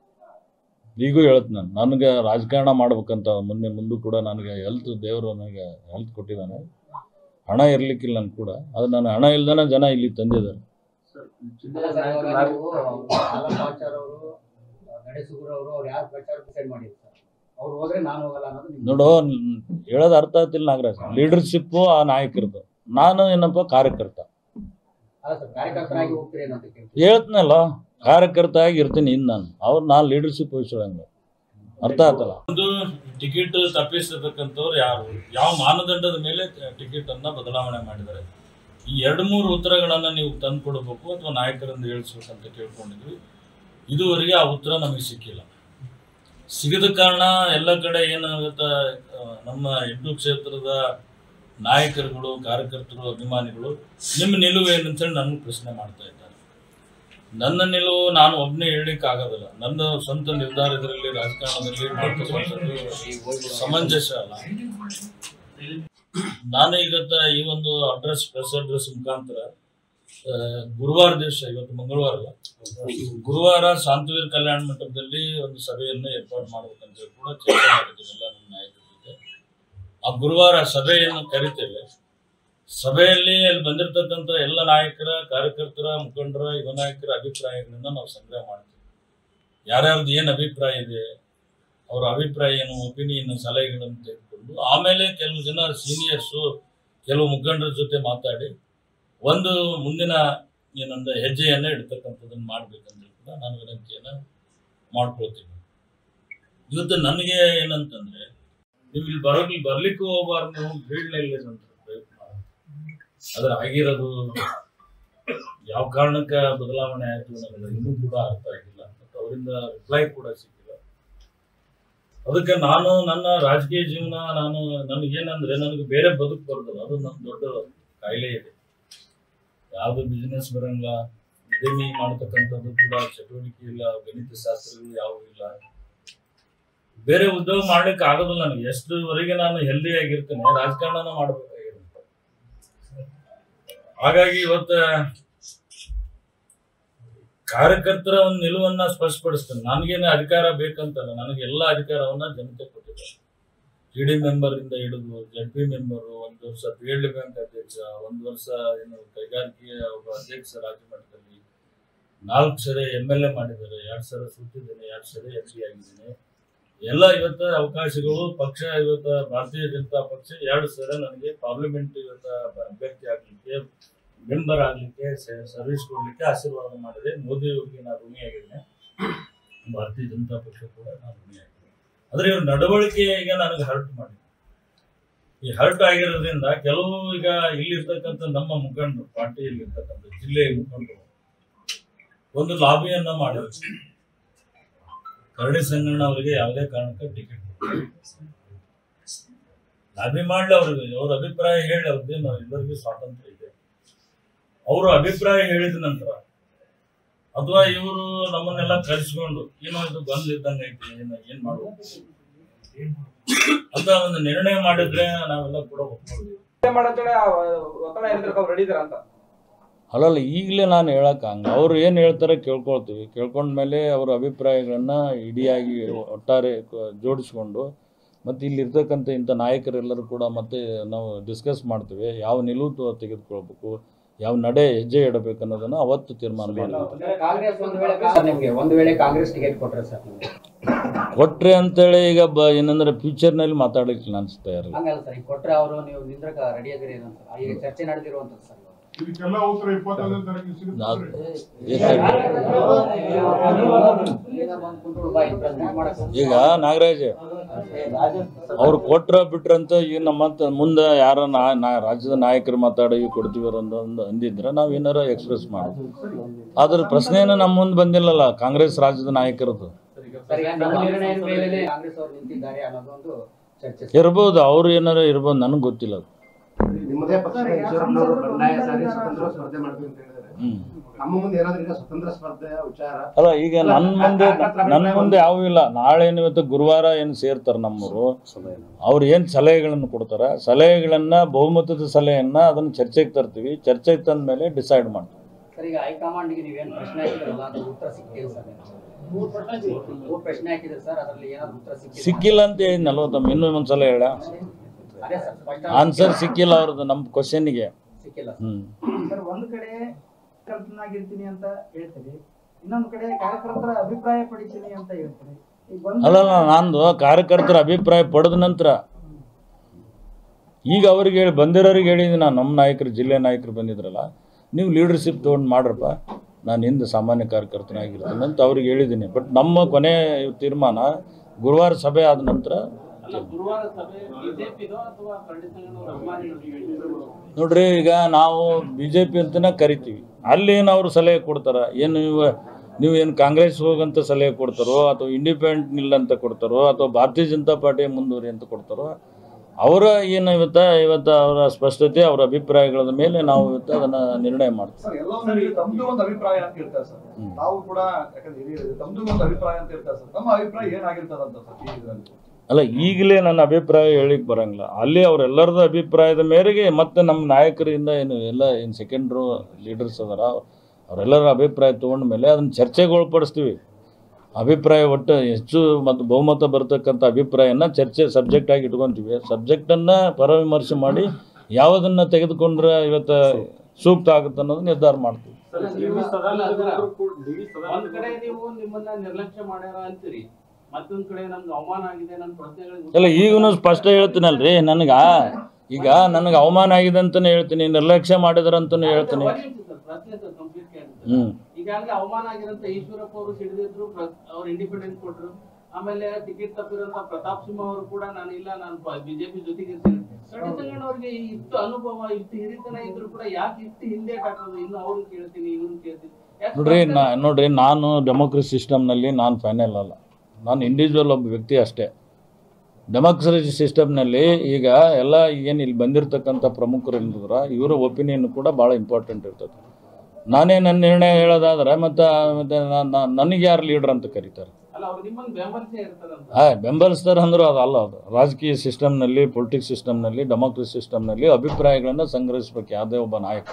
ಈಗೂ ಹೇಳ್ತೀನಿ ನಾನು ನನಗೆ ರಾಜಕಾರಣ ಮಾಡ್ಬೇಕಂತ ಮೊನ್ನೆ ಮುಂದೂ ಕೂಡ ನನಗೆ ಹೆಲ್ತ್ ದೇವರು ನನಗೆ ಹೆಲ್ತ್ ಕೊಟ್ಟಿದ್ದಾನೆ ಹಣ ಇರ್ಲಿಕ್ಕಿಲ್ಲ ನನ್ಗೆ ಕೂಡ ಅದು ನಾನು ಹಣ ಇಲ್ದಾನೆ ಜನ ಇಲ್ಲಿ ತಂದಿದ್ದಾರೆ ಇಲ್ಲ ಸರ್, ಇವಾಗ ನೀವು ಆಲಪಾಚಾರ್ ಅವರು ನಡೆಸುಗುರು ಅವರು ಅವ್ರು ಯಾರು ಪ್ರಚಾರ ಡಿಸೈಡ್ ಮಾಡಿದ್ರು ಸರ್ ಅವ್ರು ಹೋದ್ರೆ ನಾನು ಹೋಗಲ್ಲ ಅನ್ನೋದು ನಿಮ್ದು. ನೋಡು ನ್- ಹೇಳೋದು ಅರ್ಥ ಆಗ್ತಿಲ್ಲ ನಾಗರಾಜ್ ಲೀಡರ್ಶಿಪ್ಪು ಆ ನಾಯಕರದು ನಾನು ಏನಪ್ಪ ಕಾರ್ಯಕರ್ತ ಅಲ್ಲ ಸರ್ ಕಾರ್ಯಕರ್ತರಾಗಿ ಹೋಗ್ತೀರಿ ಅಂತ ಕೇಳ್ತೀನಿ ಹೇಳ್ತೀನಲ್ಲ ಕಾರ್ಯಕರ್ತ ಆಗಿ ಇರ್ತೀನಿ ಇನ್ನು ನಾನು ಅವ್ರು ನಾನು ಲೀಡರ್ಶಿಪ್ ವಹಿಸೋಂಗ ಅರ್ಥ ಆಯ್ತಲ್ಲ ಒಂದು ಟಿಕೆಟ್ ತಪ್ಪಿಸತಕ್ಕಂಥವ್ರು ಯಾರು ಯಾವ ಮಾನದಂಡದ ಮೇಲೆ ಟಿಕೆಟ್ ಅನ್ನ ಬದಲಾವಣೆ ಮಾಡಿದ್ದಾರೆ ಈ ಎರಡು ಮೂರು ಉತ್ತರಗಳನ್ನ ನೀವು ತಂದು ಕೊಡಬೇಕು ಅಥವಾ ನಾಯಕರಿಂದ ಹೇಳಿಸ್ಬೇಕಂತ ಕೇಳ್ಕೊಂಡಿದ್ವಿ ಇದುವರೆಗೆ ಆ ಉತ್ತರ ನಮಗೆ ಸಿಕ್ಕಿಲ್ಲ ಸಿಗದ ಕಾರಣ ಎಲ್ಲ ಕಡೆ ಏನಾಗುತ್ತೆ ಆ, ನಮ್ಮ ಎಂಟು ಕ್ಷೇತ್ರದ ನಾಯಕರುಗಳು ಕಾರ್ಯಕರ್ತರು ಅಭಿಮಾನಿಗಳು ನಿಮ್ಮ ನಿಲುವು ಏನಂತೇಳಿ ನನಗೆ ಪ್ರಶ್ನೆ ಮಾಡ್ತಾ ಇದ್ದಾರೆ ನನ್ನ ನಿಲುವು ನಾನು ಒಬ್ಬನೇ ಹೇಳಲಿಕ್ಕೆ ಆಗೋದಿಲ್ಲ ನನ್ನ ಸ್ವಂತ ನಿರ್ಧಾರ ಇದರಲ್ಲಿ ರಾಜಕಾರಣದಲ್ಲಿ ಮಾಡ್ತಕ್ಕಂಥದ್ದು ಸಮಂಜಸ ಅಲ್ಲ ನಾನು ಇವತ್ತ ಈ ಒಂದು ಅಡ್ರೆಸ್ ಪ್ರೆಸ್ ಅಡ್ರೆಸ್ ಮುಖಾಂತರ ಆ, ಗುರುವಾರ ದಿವಸ ಇವತ್ತು ಮಂಗಳವಾರ ಅಲ್ಲ ಗುರುವಾರ ಶಾಂತವೀರ್ ಕಲ್ಯಾಣ ಮಂಟಪದಲ್ಲಿ ಒಂದು ಸಭೆಯನ್ನು ಏರ್ಪಾಡು ಮಾಡ್ಬೇಕಂತ ಹೇಳಿ ಕೂಡ ಚರ್ಚೆ ಮಾಡಿದ್ದೀವಿ ಎಲ್ಲ ನಮ್ಮ ನಾಯಕರ ಜೊತೆ ಆ ಗುರುವಾರ ಸಭೆಯನ್ನು ಕರಿತೇವೆ ಸಭೆಯಲ್ಲಿ ಅಲ್ಲಿ ಬಂದಿರತಕ್ಕಂಥ ಎಲ್ಲ ನಾಯಕರ ಕಾರ್ಯಕರ್ತರ ಮುಖಂಡರ ಯುವ ನಾಯಕರ ಅಭಿಪ್ರಾಯಗಳನ್ನ ನಾವು ಸಂಗ್ರಹ ಮಾಡ್ತೀವಿ ಯಾರ್ಯಾರ್ದು ಏನು ಅಭಿಪ್ರಾಯ ಇದೆ ಅವರ ಅಭಿಪ್ರಾಯ ಏನು ಒಪಿನಿಯನ್ ಸಲಹೆಗಳನ್ನು ತೆಗೆದುಕೊಂಡು ಆಮೇಲೆ ಕೆಲವು ಜನ ಸೀನಿಯರ್ಸು ಕೆಲವು ಮುಖಂಡರ ಜೊತೆ ಮಾತಾಡಿ ಒಂದು ಮುಂದಿನ ಏನಂದ ಹೆಜ್ಜೆಯನ್ನ ಇಡ್ತಕ್ಕಂಥದ್ದನ್ನು ಮಾಡ್ಬೇಕಂದ್ರೆ ಕೂಡ ನಾನು ವಿನಂತಿಯನ್ನ ಮಾಡ್ಕೊಳ್ತೀನಿ ಇವತ್ತು ನನಗೆ ಏನಂತಂದ್ರೆ ನೀವು ಇಲ್ಲಿ ಬರೋಗಿ ಬರ್ಲಿಕ್ಕೂ ಹೋಗ್ಬಾರ್ದು ನೀವು ಫೀಲ್ಡ್ ಅಂತ ಪ್ರಯತ್ನ ಮಾಡಿ. ಅದ್ರ ಆಗಿರೋದು ಯಾವ ಕಾರಣಕ್ಕೆ ಬದಲಾವಣೆ ಆಯ್ತು ನನಗೆ ಇನ್ನೂ ಕೂಡ ಅರ್ಥ ಆಗಿಲ್ಲ ಮತ್ತು ಅವರಿಂದ ರಿಪ್ಲೈ ಕೂಡ ಸಿಕ್ಕಿಲ್ಲ ಅದಕ್ಕೆ ನಾನು ನನ್ನ ರಾಜಕೀಯ ಜೀವನ ನಾನು ನನಗೇನಂದ್ರೆ ನನಗೆ ಬೇರೆ ಬದುಕು ಬರೋದಿಲ್ಲ ಅದು ನನ್ನ ದೊಡ್ಡ ಕಾಯಿಲೆ ಇದೆ ಯಾವುದು ಬಿಸ್ನೆಸ್ ಬರಂಗಿಲ್ಲ ಉದ್ಯಮಿ ಮಾಡ್ತಕ್ಕಂಥದ್ದು ಕೂಡ ಚಟುವಟಿಕೆ ಇಲ್ಲ ಗಣಿತ ಶಾಸ್ತ್ರಗಳು ಯಾವುವು ಇಲ್ಲ ಬೇರೆ ಉದ್ಯೋಗ ಮಾಡ್ಲಿಕ್ಕೆ ಆಗೋದಿಲ್ಲ ನನಗೆ ಎಷ್ಟುವರೆಗೆ ನಾನು ಹೆಲ್ದಿ ಆಗಿರ್ತೇನೆ ರಾಜಕಾರಣನ ಮಾಡ್ಬೇಕಾಗಿರುತ್ತೆ ಹಾಗಾಗಿ ಇವತ್ತ ಕಾರ್ಯಕರ್ತರ ಒಂದು ನಿಲುವನ್ನ ಸ್ಪಷ್ಟಪಡಿಸ್ತೇನೆ ನನಗೇನು ಅಧಿಕಾರ ಬೇಕಂತಲ್ಲ ನನಗೆ ಎಲ್ಲ ಅಧಿಕಾರವನ್ನ ಜನತೆ ಕೊಟ್ಟಿದ್ದಾರೆ ಟಿ ಡಿ ಮೆಂಬರ್ ಇಂದ ಹಿಡಿದು ಜಡ್ ಪಿ ಮೆಂಬರ್ ಒಂದು ವರ್ಷ ಪಿ ಎಲ್ ಡಿ ಬ್ಯಾಂಕ್ ಅಧ್ಯಕ್ಷ ಒಂದು ವರ್ಷ ಏನು ಕೈಗಾರಿಕೆಯ ಒಬ್ಬ ಅಧ್ಯಕ್ಷ ರಾಜ್ಯ ಮಟ್ಟದಲ್ಲಿ ನಾಲ್ಕು ಸರಿ ಎಮ್ ಎಲ್ ಎ ಮಾಡಿದ್ದಾರೆ ಎರಡು ಸಲ ಸುತ್ತಿದ್ದೇನೆ ಎರಡು ಸರಿ ಎಂ ಪಿ ಆಗಿದ್ದೇನೆ ಎಲ್ಲ ಇವತ್ತು ಅವಕಾಶಗಳು ಪಕ್ಷ ಇವತ್ತು ಭಾರತೀಯ ಜನತಾ ಪಕ್ಷ ಎರಡು ಸಲ ನನಗೆ ಪಾರ್ಲಿಮೆಂಟ್ ಇವತ್ತು ಅಭ್ಯರ್ಥಿ ಆಗಲಿಕ್ಕೆ ಮೆಂಬರ್ ಆಗಲಿಕ್ಕೆ ಸರ್ವಿಸ್ ಕೊಡಲಿಕ್ಕೆ ಆಶೀರ್ವಾದ ಮಾಡಿದೆ ಮೋದಿ ಅವರಿಗೆ ನಾನು ಋಣಿಯಾಗಿದ್ದೇನೆ ಭಾರತೀಯ ಜನತಾ ಪಕ್ಷ ಕೂಡ ನಾನು ಋಣಿಯಾಗಿದ್ದೀನಿ ಆದರೆ ಇವ್ರ ನಡವಳಿಕೆ ಈಗ ನನಗೆ ಹರ್ಟ್ ಮಾಡಿ ಈ ಹರ್ಟ್ ಆಗಿರೋದ್ರಿಂದ ಕೆಲವು ಈಗ ಇಲ್ಲಿರ್ತಕ್ಕಂಥ ನಮ್ಮ ಮುಖಂಡರು ಪಾರ್ಟಿಯಲ್ಲಿ ಇರ್ತಕ್ಕಂಥ ಜಿಲ್ಲೆಯ ಮುಖಂಡರು ಒಂದು ಲಾಬಿಯನ್ನ ಮಾಡಿದ್ರು ಕರಡಿ ಸಂಗಣ್ಣ ಅವರಿಗೆ ಯಾವುದೇ ಕಾರಣಕ್ಕೆ ಟಿಕೆಟ್ ಲಾಬಿ ಮಾಡ್ಲಿ ಅವ್ರಿಗೆ ಅವ್ರ ಅಭಿಪ್ರಾಯ ಹೇಳಿ ಅವ್ರಿಗೆ ನಾವು ಎಲ್ಲರಿಗೂ ಸ್ವಾತಂತ್ರ್ಯ ಇದೆ ಅವರು ಅಭಿಪ್ರಾಯ ಹೇಳಿದ ನಂತರ ಅಥವಾ ಇವರು ನಮ್ಮನ್ನೆಲ್ಲ ಕರೆಸ್ಕೊಂಡು ಏನೋ ಇದು ಬಂದ್ ಇದ್ದಂಗೆ ಐತಿ ಏನ ಏನ್ ಮಾಡ್ಬೇಕು ಅಂತ ಒಂದು ನಿರ್ಣಯ ಮಾಡಿದ್ರೆ ನಾವೆಲ್ಲ ಕೂಡ ಒಪ್ಕೊಳ್ತೀವಿ ಮಾಡಂತೇಳಿ ಒತ್ತಡ ಏನಿದ್ರು ರೆಡಿ ಇದಾರ ಅಂತ ಅಲ್ಲಲ್ಲ ಈಗಲೇ ನಾನು ಹೇಳಕ್ಕೆ ಹಂಗೆ ಅವ್ರು ಏನು ಹೇಳ್ತಾರೆ ಕೇಳ್ಕೊಳ್ತೀವಿ ಕೇಳ್ಕೊಂಡ್ಮೇಲೆ ಅವ್ರ ಅಭಿಪ್ರಾಯಗಳನ್ನ ಇಡಿಯಾಗಿ ಒಟ್ಟಾರೆ ಕ- ಜೋಡಿಸ್ಕೊಂಡು ಮತ್ತು ಇಲ್ಲಿರ್ತಕ್ಕಂಥ ಇಂಥ ನಾಯಕರೆಲ್ಲರೂ ಕೂಡ ಮತ್ತೆ ನಾವು ಡಿಸ್ಕಸ್ ಮಾಡ್ತೀವಿ ಯಾವ ನಿಲುವು ತ- ತೆಗೆದುಕೊಳ್ಬೇಕು ಯಾವ ನಡೆ ಹೆಜ್ಜೆ ಇಡಬೇಕು ಅನ್ನೋದನ್ನು ಅವತ್ತು ತೀರ್ಮಾನ ಮಾಡ್ತೀವಿ ಕಾಂಗ್ರೆಸ್ ಒಂದು ವೇಳೆ ಸರ್ ನಿಮ್ಗೆ ಒಂದು ವೇಳೆ ಕಾಂಗ್ರೆಸ್ ಟಿಕೆಟ್ ಕೊಟ್ರೆ ಸರ್ ನಿಮ್ಗೆ ಕೊಟ್ರೆ ಅಂತೇಳಿ ಈಗ ಬ ಏನಂದ್ರೆ ಫ್ಯೂಚರ್ನಲ್ಲಿ ಮಾತಾಡಲಿಕ್ಕೆ ಅನಿಸ್ತಾ ಇರಲ್ಲ ಹಂಗಲ್ಲ ಸರ್ ಈಗ ಕೊಟ್ರೆ ಅವರು ನೀವು ನಿಂದ್ರಕ ರೆಡಿ ಆಗಿರಿ ಏನಂತ ಈಗ ಚರ್ಚೆ ನಡೆದಿರುವಂತದ್ದು ಸರ್ ಇವಾಗ. ಇದಕ್ಕೆಲ್ಲ ಉತ್ತರ ಇಪ್ಪತ್ತೊಂದನೇ ತಾರೀಕು ನಾವ್- ಸಿಗುತ್ತೆ ಏಕೆ- ಈಗ ಬಂದು ಕುಂತ್ಕೊಂಡು ಬಾ, ಇಲ್ಲಿ present ಮಾಡಕ್ಕೆ ಹೋಗ್ತೀವಿ. ಈಗ ನಾಗರಾಜ್ ಅವ್ರು ಕೊಟ್ರ ಬಿಟ್ರಂತ ಈಗ ನಮ್ಮ ಮತ್ತೆ ಮುಂದೆ ಯಾರ ನಾ- ನಾ ರಾಜ್ಯದ ನಾಯಕರು ಮಾತಾಡಿ ಕೊಡ್ತೀವಿ ಅಂತ ಒಂದು ಅಂದಿದ್ರೆ ನಾವು ಏನಾರ ಎಕ್ಸ್ಪ್ರೆಸ್ ಮಾಡಿ ಆದ್ರೆ ಪ್ರಶ್ನೆನ ನಮ್ಮ ಮುಂದೆ ಬಂದಿಲ್ಲಲ್ಲ ಕಾಂಗ್ರೆಸ್ ರಾಜ್ಯದ ನಾಯಕರದ್ದು ಸರ್ ಈಗ ನಮ್ಮ ನಿರ್ಣಯದ ಮೇಲೆ ಕಾಂಗ್ರೆಸ್ ಅವರು ನಿಂತಿದ್ದಾರೆ ಅನ್ನೋದೊಂದು ಚರ್ಚೆ ಸರ್. ಇರ್ಬೋದು ಅವ್ರು ಏನಾರ ಇರ್ಬೋದು ನನಗೆ ಗೊತ್ತಿಲ್ಲ ಅದು ನಿಮ್ಮದೇ ಪಕ್ಷದ ಈಶ್ವರಪ್ಪನವರು ಬಂಡಾಯ ಸಾರಿ ಸ್ವತಂತ್ರ ಸ್ಪರ್ಧೆ ಮಾಡ್ತೀವಿ ಅಂತ ಹೇಳಿದ್ದಾರೆ ಹ್ಮ್ ನಮ್ಮ ಮುಂದೆ ಏನಾದ್ರೂ ಈಗ ಸ್ವತಂತ್ರ ಸ್ಪರ್ಧೆ ವಿಚಾರ ಅಲ್ಲ ಈಗ ನನ್ನ ಮುಂದೆ ನನ್ನ ಮುಂದೆ ಯಾವೂ ಇಲ್ಲ ನಾಳೆ ಏನು ಇವತ್ತು ಗುರುವಾರ ಏನು ಸೇರ್ತಾರೆ ನಮ್ಮವರು ಅವ್ರು ಏನು ಸಲಹೆಗಳನ್ನು ಕೊಡ್ತಾರೆ ಸಲಹೆಗಳನ್ನ ಬಹುಮತದ ಸಲಹೆಯನ್ನ ಅದನ್ನು ಚರ್ಚೆಗೆ ತರ್ತೀವಿ ಚರ್ಚೆಗೆ ತಂದ ಮೇಲೆ ಡಿಸೈಡ್ ಮಾಡ್ತೀವಿ ಸರ್ ಈಗ ಹೈಕಮಾಂಡ್ಗೆ ನೀವೇನು ಪ್ರಶ್ನೆ ಹಾಕಿದ್ರಲ್ಲ ಅದ್ರ ಉತ್ತರ ಸಿಕ್ಕಿಲ್ಲ ಸರ್ ಮೂರು ಪ್ರಶ್ನೆ ಹಾಕಿದ್ರೆ ಸರ್ ಅದರಲ್ಲಿ ಏನಾದ್ರು ಉತ್ತರ ಸಿಕ್ಕಿಲ್ಲ ಸಿಕ್ಕಿಲ್ಲ ಅಂತ ಹೇಳಿದ್ನಲ್ವ ತಮ್ಮ ಇನ್ನೂ ಒಂದ್ಸಲ ಹೇಳ ಅದೇ ಸರ್ ಸ್ಪಷ್ಟ ಆನ್ಸರ್ ಸಿಕ್ಕಿಲ್ಲ ಅವ್ರದ್ದು ನಮ್ಮ ಕ್ವಶನ್ಗೆ ಸಿಕ್ಕಿಲ್ಲ ಸರ್. ಹ್ಮ್ ಸರ್ ಒಂದ್ ಕಡೆ ಕರ್ತನಾಗಿರ್ತೀನಿ ಅಂತ ಹೇಳ್ತೀರಿ ಇನ್ನೊಂದ್ ಕಡೆ ಕಾರ್ಯಕರ್ತರ ಅಭಿಪ್ರಾಯ ಪಡಿತೀನಿ ಅಂತ ಹೇಳ್ತೀರಿ ಈಗ ಒಂದ್ ಅಲ್ಲಲ್ಲ ನಂದು ಕಾರ್ಯಕರ್ತರ ಅಭಿಪ್ರಾಯ ಪಡೆದ ನಂತರ ಈಗ ಅವ್ರಿಗೆ ಹೇಳಿ ಬಂದಿರೋರಿಗೆ ಹೇಳಿದ್ದೀನಿ ನಾನು ನಮ್ಮ ನಾಯಕರು ಜಿಲ್ಲೆ ನಾಯಕರು ಬಂದಿದ್ರಲ್ಲ ನೀವು ಲೀಡರ್ಶಿಪ್ ತೊಗೊಂಡು ಮಾಡ್ರಪ್ಪ ನಾನು ಹಿಂದೆ ಸಾಮಾನ್ಯ ಕಾರ್ಯಕರ್ತನಾಗಿರ್ತೀನಿ ಅಂತ ಅವ್ರಿಗೆ ಹೇಳಿದ್ದೀನಿ ಬಟ್ ನಮ್ಮ ಕೊನೆ ತೀರ್ಮಾನ ಗುರುವಾರ ಸಭೆ ಆದ ನಂತರ ಅಲ್ಲ ಗುರುವಾರ ಸಭೆ ಬಿಜೆಪಿದೋ ಅಥವಾ ಕರಡಿ ಸಂಘದವರ ಅಭಿಮಾನಿಗಳು ನೋಡ್ರಿ ಈಗ ನಾವು ಬಿ ಜೆ ಪಿ ಅಂತನೇ ಕರಿತೀವಿ ಅಲ್ಲಿ ಏನು ಅವ್ರು ಸಲಹೆ ಕೊಡ್ತಾರ ಏನು ನೀವು ನೀವು ಏನು ಕಾಂಗ್ರೆಸ್ ಹೋಗಂತ ಸಲಹೆ ಕೊಡ್ತಾರೋ ಅಥವಾ ಇಂಡಿಪೆಂಡೆಂಟ್ ನಿಲ್ಲ ಅಂತ ಕೊಡ್ತಾರೋ ಅಥವಾ ಭಾರತೀಯ ಜನತಾ ಪಾರ್ಟಿ ಮುಂದುವರಿ ಅಂತ ಕೊಡ್ತಾರೋ ಅವರ ಏನು ಇವತ್ತ ಇವತ್ತು ಅವರ ಸ್ಪಷ್ಟತೆ ಅವರ ಅಭಿಪ್ರಾಯಗಳ ಮೇಲೆ ನಾವು ಇವತ್ತು ಅದನ್ನ ನಿರ್ಣಯ ಮಾಡ್ತೀವಿ ಸರ್ ಎಲ್ಲವನ್ನೂ ಈಗ ತಮ್ದು ಒಂದು ಅಭಿಪ್ರಾಯ ಅಂತ ಹೇಳ್ತಾರೆ ಸರ್ ಹ್ಮ್. ತಾವು ಕೂಡ ಯಾಕಂದ್ರೆ ಹಿರಿಯರು ತಮ್ದು ಒಂದು ಅಭಿಪ್ರಾಯ ಅಂತ ಹೇಳ್ತಾರೆ ಸರ್ ತಮ್ಮ ಅಭಿಪ್ರಾಯ ಏನಾಗಿರ್ತದಂತ ಸರ್ ಈ ಇದರಲ್ಲಿ ಅಲ್ಲ ಈಗಲೇ ನನ್ನ ಅಭಿಪ್ರಾಯ ಹೇಳಿಕ್ ಬರಂಗಿಲ್ಲ ಅಲ್ಲಿ ಅವರೆಲ್ಲರದ ಅಭಿಪ್ರಾಯದ ಮೇರೆಗೆ ಮತ್ತೆ ನಮ್ಮ ನಾಯಕರಿಂದ ಏನು ಎಲ್ಲ ಏನು ಸೆಕೆಂಡ್ರು ಲೀಡರ್ಸ್ ಅದಾರ ಅವರೆಲ್ಲರ ಅಭಿಪ್ರಾಯ ತೊಗೊಂಡ ಮೇಲೆ ಅದನ್ನು ಚರ್ಚೆಗೆ ಒಳಪಡಿಸ್ತೀವಿ ಅಭಿಪ್ರಾಯ ಒಟ್ಟು ಹೆಚ್ಚು ಮತ್ತು ಬಹುಮತ ಬರ್ತಕ್ಕಂಥ ಅಭಿಪ್ರಾಯನ ಚರ್ಚೆ ಸಬ್ಜೆಕ್ಟ್ ಆಗಿ ಇಟ್ಕೊತೀವಿ ಸಬ್ಜೆಕ್ಟನ್ನು ಪರವಿಮರ್ಶೆ ಮಾಡಿ ಯಾವುದನ್ನು ತೆಗೆದುಕೊಂಡ್ರೆ ಇವತ್ತು ಸೂಕ್ತ ಆಗುತ್ತೆ ಅನ್ನೋದು ನಿರ್ಧಾರ ಮಾಡ್ತೀವಿ ಅಲ್ಲ, ಅದರ ಒಂದ್ ಕಡೆ ನೀವು ನಿಮ್ಮನ್ನ ನಿರ್ಲಕ್ಷ್ಯ ಮಾಡ್ಯಾರ ಅಂತೀರಿ ಮತ್ತೊಂದ್ ಕಡೆ ನಮ್ಗೆ ಅವಮಾನ ಆಗಿದೆ ನನ್ನ ಪ್ರಶ್ನೆಗಳಿಗೆ ಇಲ್ಲ ಈಗೂ ಸ್ಪಷ್ಟ ಹೇಳ್ತೀನಲ್ರಿ ನನಗೆ ಈಗ ನನಗೆ ಅವಮಾನ ಆಗಿದೆ ಅಂತಲೇ ಹೇಳ್ತೀನಿ ನಿರ್ಲಕ್ಷ್ಯ ಮಾಡಿದ್ರಂತಲೂ ಹೇಳ್ತೀನಿ ಪ್ರಶ್ನೆ ಕಂಪ್ಲೀಟ್ ಹ್ಞೂ ಈಗಾಗಲೇ ಅವಮಾನ ಆಗಿರಂತ ಈಶ್ವರಪ್ಪ ಅವರು ಸಿಡಿದಿದ್ರು ಅವ್ರು ಇಂಡಿಪೆಂಡೆಂಟ್ ಕೊಟ್ರು ಆಮೇಲೆ ಟಿಕೆಟ್ ತಪ್ಪಿರೋಂತ ಪ್ರತಾಪ್ ಸಿಂಹ ಅವರು ಕೂಡ ನಾನು ಇಲ್ಲ ನಾನು ಬಿಜೆಪಿ ಜೊತೆಗೆ ಇರ್ತೀನಿ ಕರಡಿ ಸಂಗಣ್ಣ ಅವ್ರಿಗೆ ಇಷ್ಟು ಅನುಭವ ಇಷ್ಟು ಹಿರಿತನ ಇದ್ರು ಕೂಡ ಯಾಕೆ ಇಷ್ಟು ಹಿಂದೆ ಹಾಕೋದು ಇನ್ನು ಅವ್ರನ್ನ ಕೇಳ್ತೀನಿ ಇವ್ರನ್ನ ಕೇಳ್ತೀನಿ ಯಾಕೆ ನೋಡ್ರಿ ನಾ ನೋಡ್ರಿ ನಾನು ಡೆಮೋಕ್ರಸಿ ಸಿಸ್ಟಮ್ನಲ್ಲಿ ನಾನು ಫೈನಲ್ ಅಲ್ಲ ನಾನು ಇಂಡಿವಿಜುವಲ್ ಒಬ್ಬ ವ್ಯಕ್ತಿ ಅಷ್ಟೇ ಡೆಮೋಕ್ರಸಿ ಸಿಸ್ಟಮ್ನಲ್ಲಿ ಈಗ ಎಲ್ಲ ಏನು ಇಲ್ಲಿ ಬಂದಿರತಕ್ಕಂಥ ಪ್ರಮುಖರು ಏನಿದ್ರ ಇವರ ಒಪಿನಿಯನ್ ಕೂಡ ಭಾಳ ಇಂಪಾರ್ಟೆಂಟ್ ಇರ್ತದೆ ನಾನೇ ನನ್ನ ನಿರ್ಣಯ ಹೇಳೋದಾದ್ರೆ ಮತ್ತು ಮತ್ತೆ ನನಗೆ ಯಾರು ಲೀಡ್ರ್ ಅಂತ ಕರೀತಾರೆ ಅಲ್ಲ ಅವ್ರು ನಿಮ್ಮನ್ನ ಬೆಂಬಲಿಸೇ ಇರ್ತಾರಂತ ಆ ಬೆಂಬಲಿಸ್ತಾರೆ ಅಂದ್ರೆ ಅದು ಅಲ್ಲ ಅದು ರಾಜಕೀಯ ಸಿಸ್ಟಮ್ನಲ್ಲಿ ಪೊಲಿಟಿಕ್ಸ್ ಸಿಸ್ಟಮ್ನಲ್ಲಿ ಡೆಮೋಕ್ರಸಿ ಸಿಸ್ಟಮ್ನಲ್ಲಿ ಅಭಿಪ್ರಾಯಗಳನ್ನು ಸಂಗ್ರಹಿಸ್ಬೇಕು ಯಾವುದೇ ಒಬ್ಬ ನಾಯಕ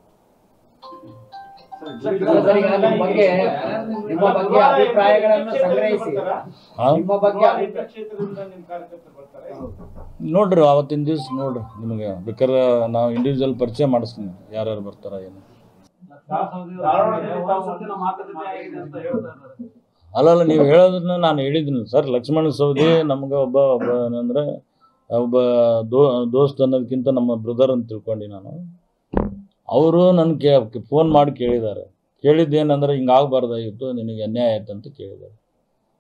ಸರ್, ಈಗ ನಿಮ್ಮ ಬಗ್ಗೆ ನಿಮ್ಮ ಬಗ್ಗೆ ಅಭಿಪ್ರಾಯಗಳನ್ನು ಸಂಗ್ರಹಿಸಿ ಆ? ನಿಮ್ಮ ಬಗ್ಗೆ ಅಭಿಪ್ರಾಯ ಕ್ಷೇತ್ರದಿಂದ ನಿಮ್ ಕಾರ್ಯಕರ್ತರು ಬರ್ತಾರೆ ನೋಡ್ರಿ ಅವತ್ತಿನ ದಿವ್ಸ ನೋಡ್ರಿ ನಿಮಗೆ ಬೇಕಾದ್ರೆ ನಾವು ಇಂಡಿವಿಜುವಲ್ ಪರಿಚಯ ಮಾಡಿಸ್ತೀನಿ ಯಾರ್ಯಾರು ಬರ್ತಾರ ಏನು ಧಾರವಾಡದಲ್ಲಿ ತಾವು ಒಂದಿನ ಮಾತುಕತೆ ಆಗಿದೆ ಅಂತ ಹೇಳ್ತಾ ಇದ್ದಾರೆ ಅಲ್ಲಲ್ಲ ನೀವು ಹೇಳೋದನ್ನ ನಾನು ಹೇಳಿದ್ದೀನಿ ಸರ್ ಲಕ್ಷ್ಮಣ ಸವದಿ ನಮ್ಗೆ ಒಬ್ಬ ಒಬ್ಬ ಏನಂದ್ರೆ ಒಬ್ಬ ದೋ ದೋಸ್ತ್ ಅನ್ನೋದಕ್ಕಿಂತ ನಮ್ಮ ಬ್ರದರ್ ಅಂತ ತಿಳ್ಕೊಂಡು ನಾನು ಅವರು ನನ್ನ ಕೇ ಫೋನ್ ಮಾಡಿ ಕೇಳಿದ್ದಾರೆ ಕೇಳಿದ್ದೇನೆಂದ್ರೆ ಹಿಂಗೆ ಆಗಬಾರ್ದಾಗಿತ್ತು ನಿನಗೆ ಅನ್ಯಾಯ ಆಯ್ತು ಅಂತ ಕೇಳಿದ್ದಾರೆ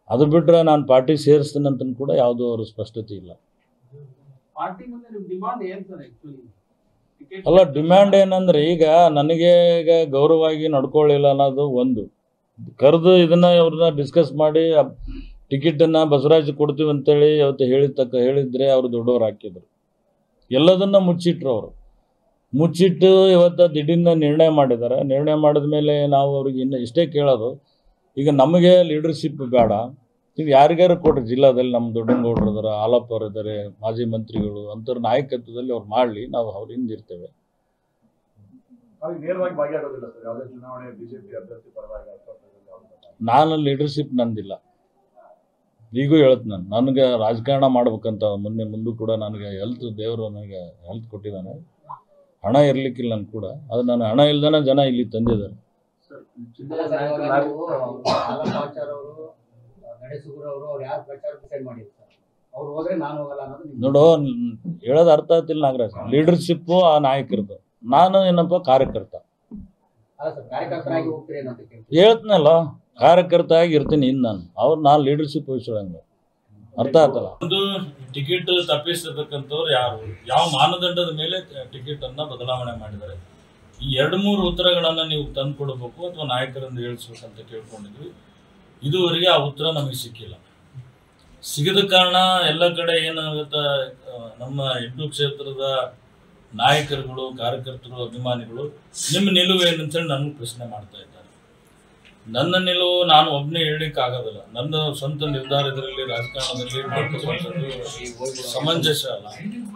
ಅದು ಬಿಟ್ಟರೆ ನಾನು ಪಾರ್ಟಿ ಸೇರಿಸ್ತೀನಿ ಅಂತ ಕೂಡ ಯಾವುದೂ ಅವರು ಸ್ಪಷ್ಟತೆ ಇಲ್ಲ ಪಾರ್ಟಿ ಮುಂದೆ ನಿಮ್ ಡಿಮಾಂಡ್ ಏನ್ ಸರ್ ಆಕ್ಚುಲಿ ಅಲ್ಲ ಡಿಮ್ಯಾಂಡ್ ಏನಂದ್ರೆ ಈಗ ನನಗೆ ಈಗ ಗೌರವವಾಗಿ ನಡ್ಕೊಳ್ಳಿಲ್ಲ ಅನ್ನೋದು ಒಂದು ಕರೆದು ಇದನ್ನ ಅವ್ರನ್ನ ಡಿಸ್ಕಸ್ ಮಾಡಿ ಟಿಕೆಟನ್ನು ಬಸವರಾಜ್ ಕೊಡ್ತೀವಿ ಅಂತೇಳಿ ಅವತ್ತು ಹೇಳಿದ ತಕ್ಕ ಹೇಳಿದ್ರೆ ಅವರು ದೊಡ್ಡವ್ರು ಹಾಕಿದ್ರು ಎಲ್ಲದನ್ನ ಮುಚ್ಚಿಟ್ರು ಅವರು ಮುಚ್ಚಿಟ್ಟು ಇವತ್ತು ದಿಢೀರ್ನ ನಿರ್ಣಯ ಮಾಡಿದ್ದಾರೆ ನಿರ್ಣಯ ಮಾಡಿದ ಮೇಲೆ ನಾವು ಅವ್ರಿಗೆ ಇನ್ನು ಇಷ್ಟೇ ಕೇಳೋದು ಈಗ ನಮಗೆ ಲೀಡರ್ಶಿಪ್ ಬೇಡ ನೀವು ಯಾರಿಗಾರು ಕೊಡ್ರಿ ಜಿಲ್ಲಾದಲ್ಲಿ ನಮ್ಮ ದೊಡ್ಡಂಗೌಡರು ಇದಾರೆ ಆಲಪ್ಪ ಅವ್ರು ಇದ್ದಾರೆ ಮಾಜಿ ಮಂತ್ರಿಗಳು ಅಂಥವ್ರ ನಾಯಕತ್ವದಲ್ಲಿ ಅವ್ರು ಮಾಡಲಿ ನಾವು ಅವ್ರ ಹಿಂದಿರ್ತೇವೆ ಅವ್ರಿಗೆ ನೇರವಾಗಿ ಭಾಗಿಯಾಗೋದಿಲ್ಲ ಸರ್ ಯಾವುದೇ ಚುನಾವಣೆ ಬಿಜೆಪಿ ಅಭ್ಯರ್ಥಿ ಪರವಾಗಿ ಅಥವಾ ಯಾವ್ದು ನಾನು ಲೀಡರ್ಶಿಪ್ ನಂದಿಲ್ಲ ಈಗೂ ಹೇಳ್ತೀನಿ ನಾನು ನನಗೆ ರಾಜಕಾರಣ ಮಾಡ್ಬೇಕಂತ ಮೊನ್ನೆ ಮುಂದೂ ಕೂಡ ನನಗೆ ಹೆಲ್ತ್ ದೇವರು ನನಗೆ ಹೆಲ್ತ್ ಕೊಟ್ಟಿದ್ದಾನೆ ಹಣ ಇರ್ಲಿಕ್ಕಿಲ್ಲ ನನ್ಗೆ ಕೂಡ ಅದು ನಾನು ಹಣ ಇಲ್ದಾನೆ ಜನ ಇಲ್ಲಿ ತಂದಿದ್ದಾರೆ ಇಲ್ಲ ಸರ್, ಇವಾಗ ನೀವು ಆಲಪಾಚಾರ್ ಅವರು ನಡೆಸುಗುರು ಅವರು ಅವ್ರು ಯಾರು ಪ್ರಚಾರ ಡಿಸೈಡ್ ಮಾಡಿದ್ರು ಸರ್ ಅವ್ರು ಹೋದ್ರೆ ನಾನು ಹೋಗಲ್ಲ ಅನ್ನೋದು ನಿಮ್ದು. ನೋಡು ನ್- ಹೇಳೋದು ಅರ್ಥ ಆಗ್ತಿಲ್ಲ ನಾಗರಾಜ್ ಲೀಡರ್ಶಿಪ್ಪು ಆ ನಾಯಕರದು ನಾನು ಏನಪ್ಪ ಕಾರ್ಯಕರ್ತ ಅಲ್ಲ ಸರ್ ಕಾರ್ಯಕರ್ತರಾಗಿ ಹೋಗ್ತೀರಿ ಅಂತ ಕೇಳ್ತೀನಿ ಹೇಳ್ತೀನಲ್ಲ ಕಾರ್ಯಕರ್ತ ಆಗಿ ಇರ್ತೀನಿ ಇನ್ನು ನಾನು ಅವ್ರು ನಾನು ಲೀಡರ್ಶಿಪ್ ವಹಿಸೋಂಗೆ ಅರ್ಥ ಆಯ್ತಲ್ಲ ಒಂದು ಟಿಕೆಟ್ ತಪ್ಪಿಸಿರ್ತಕ್ಕಂಥವ್ರು ಯಾರು ಯಾವ ಮಾನದಂಡದ ಮೇಲೆ ಟಿಕೆಟ್ ಅನ್ನ ಬದಲಾವಣೆ ಮಾಡಿದ್ದಾರೆ ಈ ಎರಡು ಮೂರು ಉತ್ತರಗಳನ್ನ ನೀವು ತಂದು ಕೊಡಬೇಕು ಅಥವಾ ನಾಯಕರಿಂದ ಹೇಳಿಸ್ಬೇಕಂತ ಕೇಳ್ಕೊಂಡಿದ್ವಿ ಇದುವರೆಗೆ ಆ ಉತ್ತರ ನಮಗೆ ಸಿಕ್ಕಿಲ್ಲ ಸಿಗದ ಕಾರಣ ಎಲ್ಲ ಕಡೆ ಏನಾಗುತ್ತೆ ಆ, ನಮ್ಮ ಎಂಟು ಕ್ಷೇತ್ರದ ನಾಯಕರುಗಳು ಕಾರ್ಯಕರ್ತರು ಅಭಿಮಾನಿಗಳು ನಿಮ್ಮ ನಿಲುವು ಏನಂತೇಳಿ ನನಗೆ ಪ್ರಶ್ನೆ ಮಾಡ್ತಾ ಇದ್ದಾರೆ ನನ್ನ ನಿಲುವು ನಾನು ಒಬ್ಬನೇ ಹೇಳಲಿಕ್ಕೆ ಆಗೋದಿಲ್ಲ ನನ್ನ ಸ್ವಂತ ನಿರ್ಧಾರ ಇದರಲ್ಲಿ ರಾಜಕಾರಣದಲ್ಲಿ ಮಾಡ್ತಕ್ಕಂಥದ್ದು ಸಮಂಜಸ ಅಲ್ಲ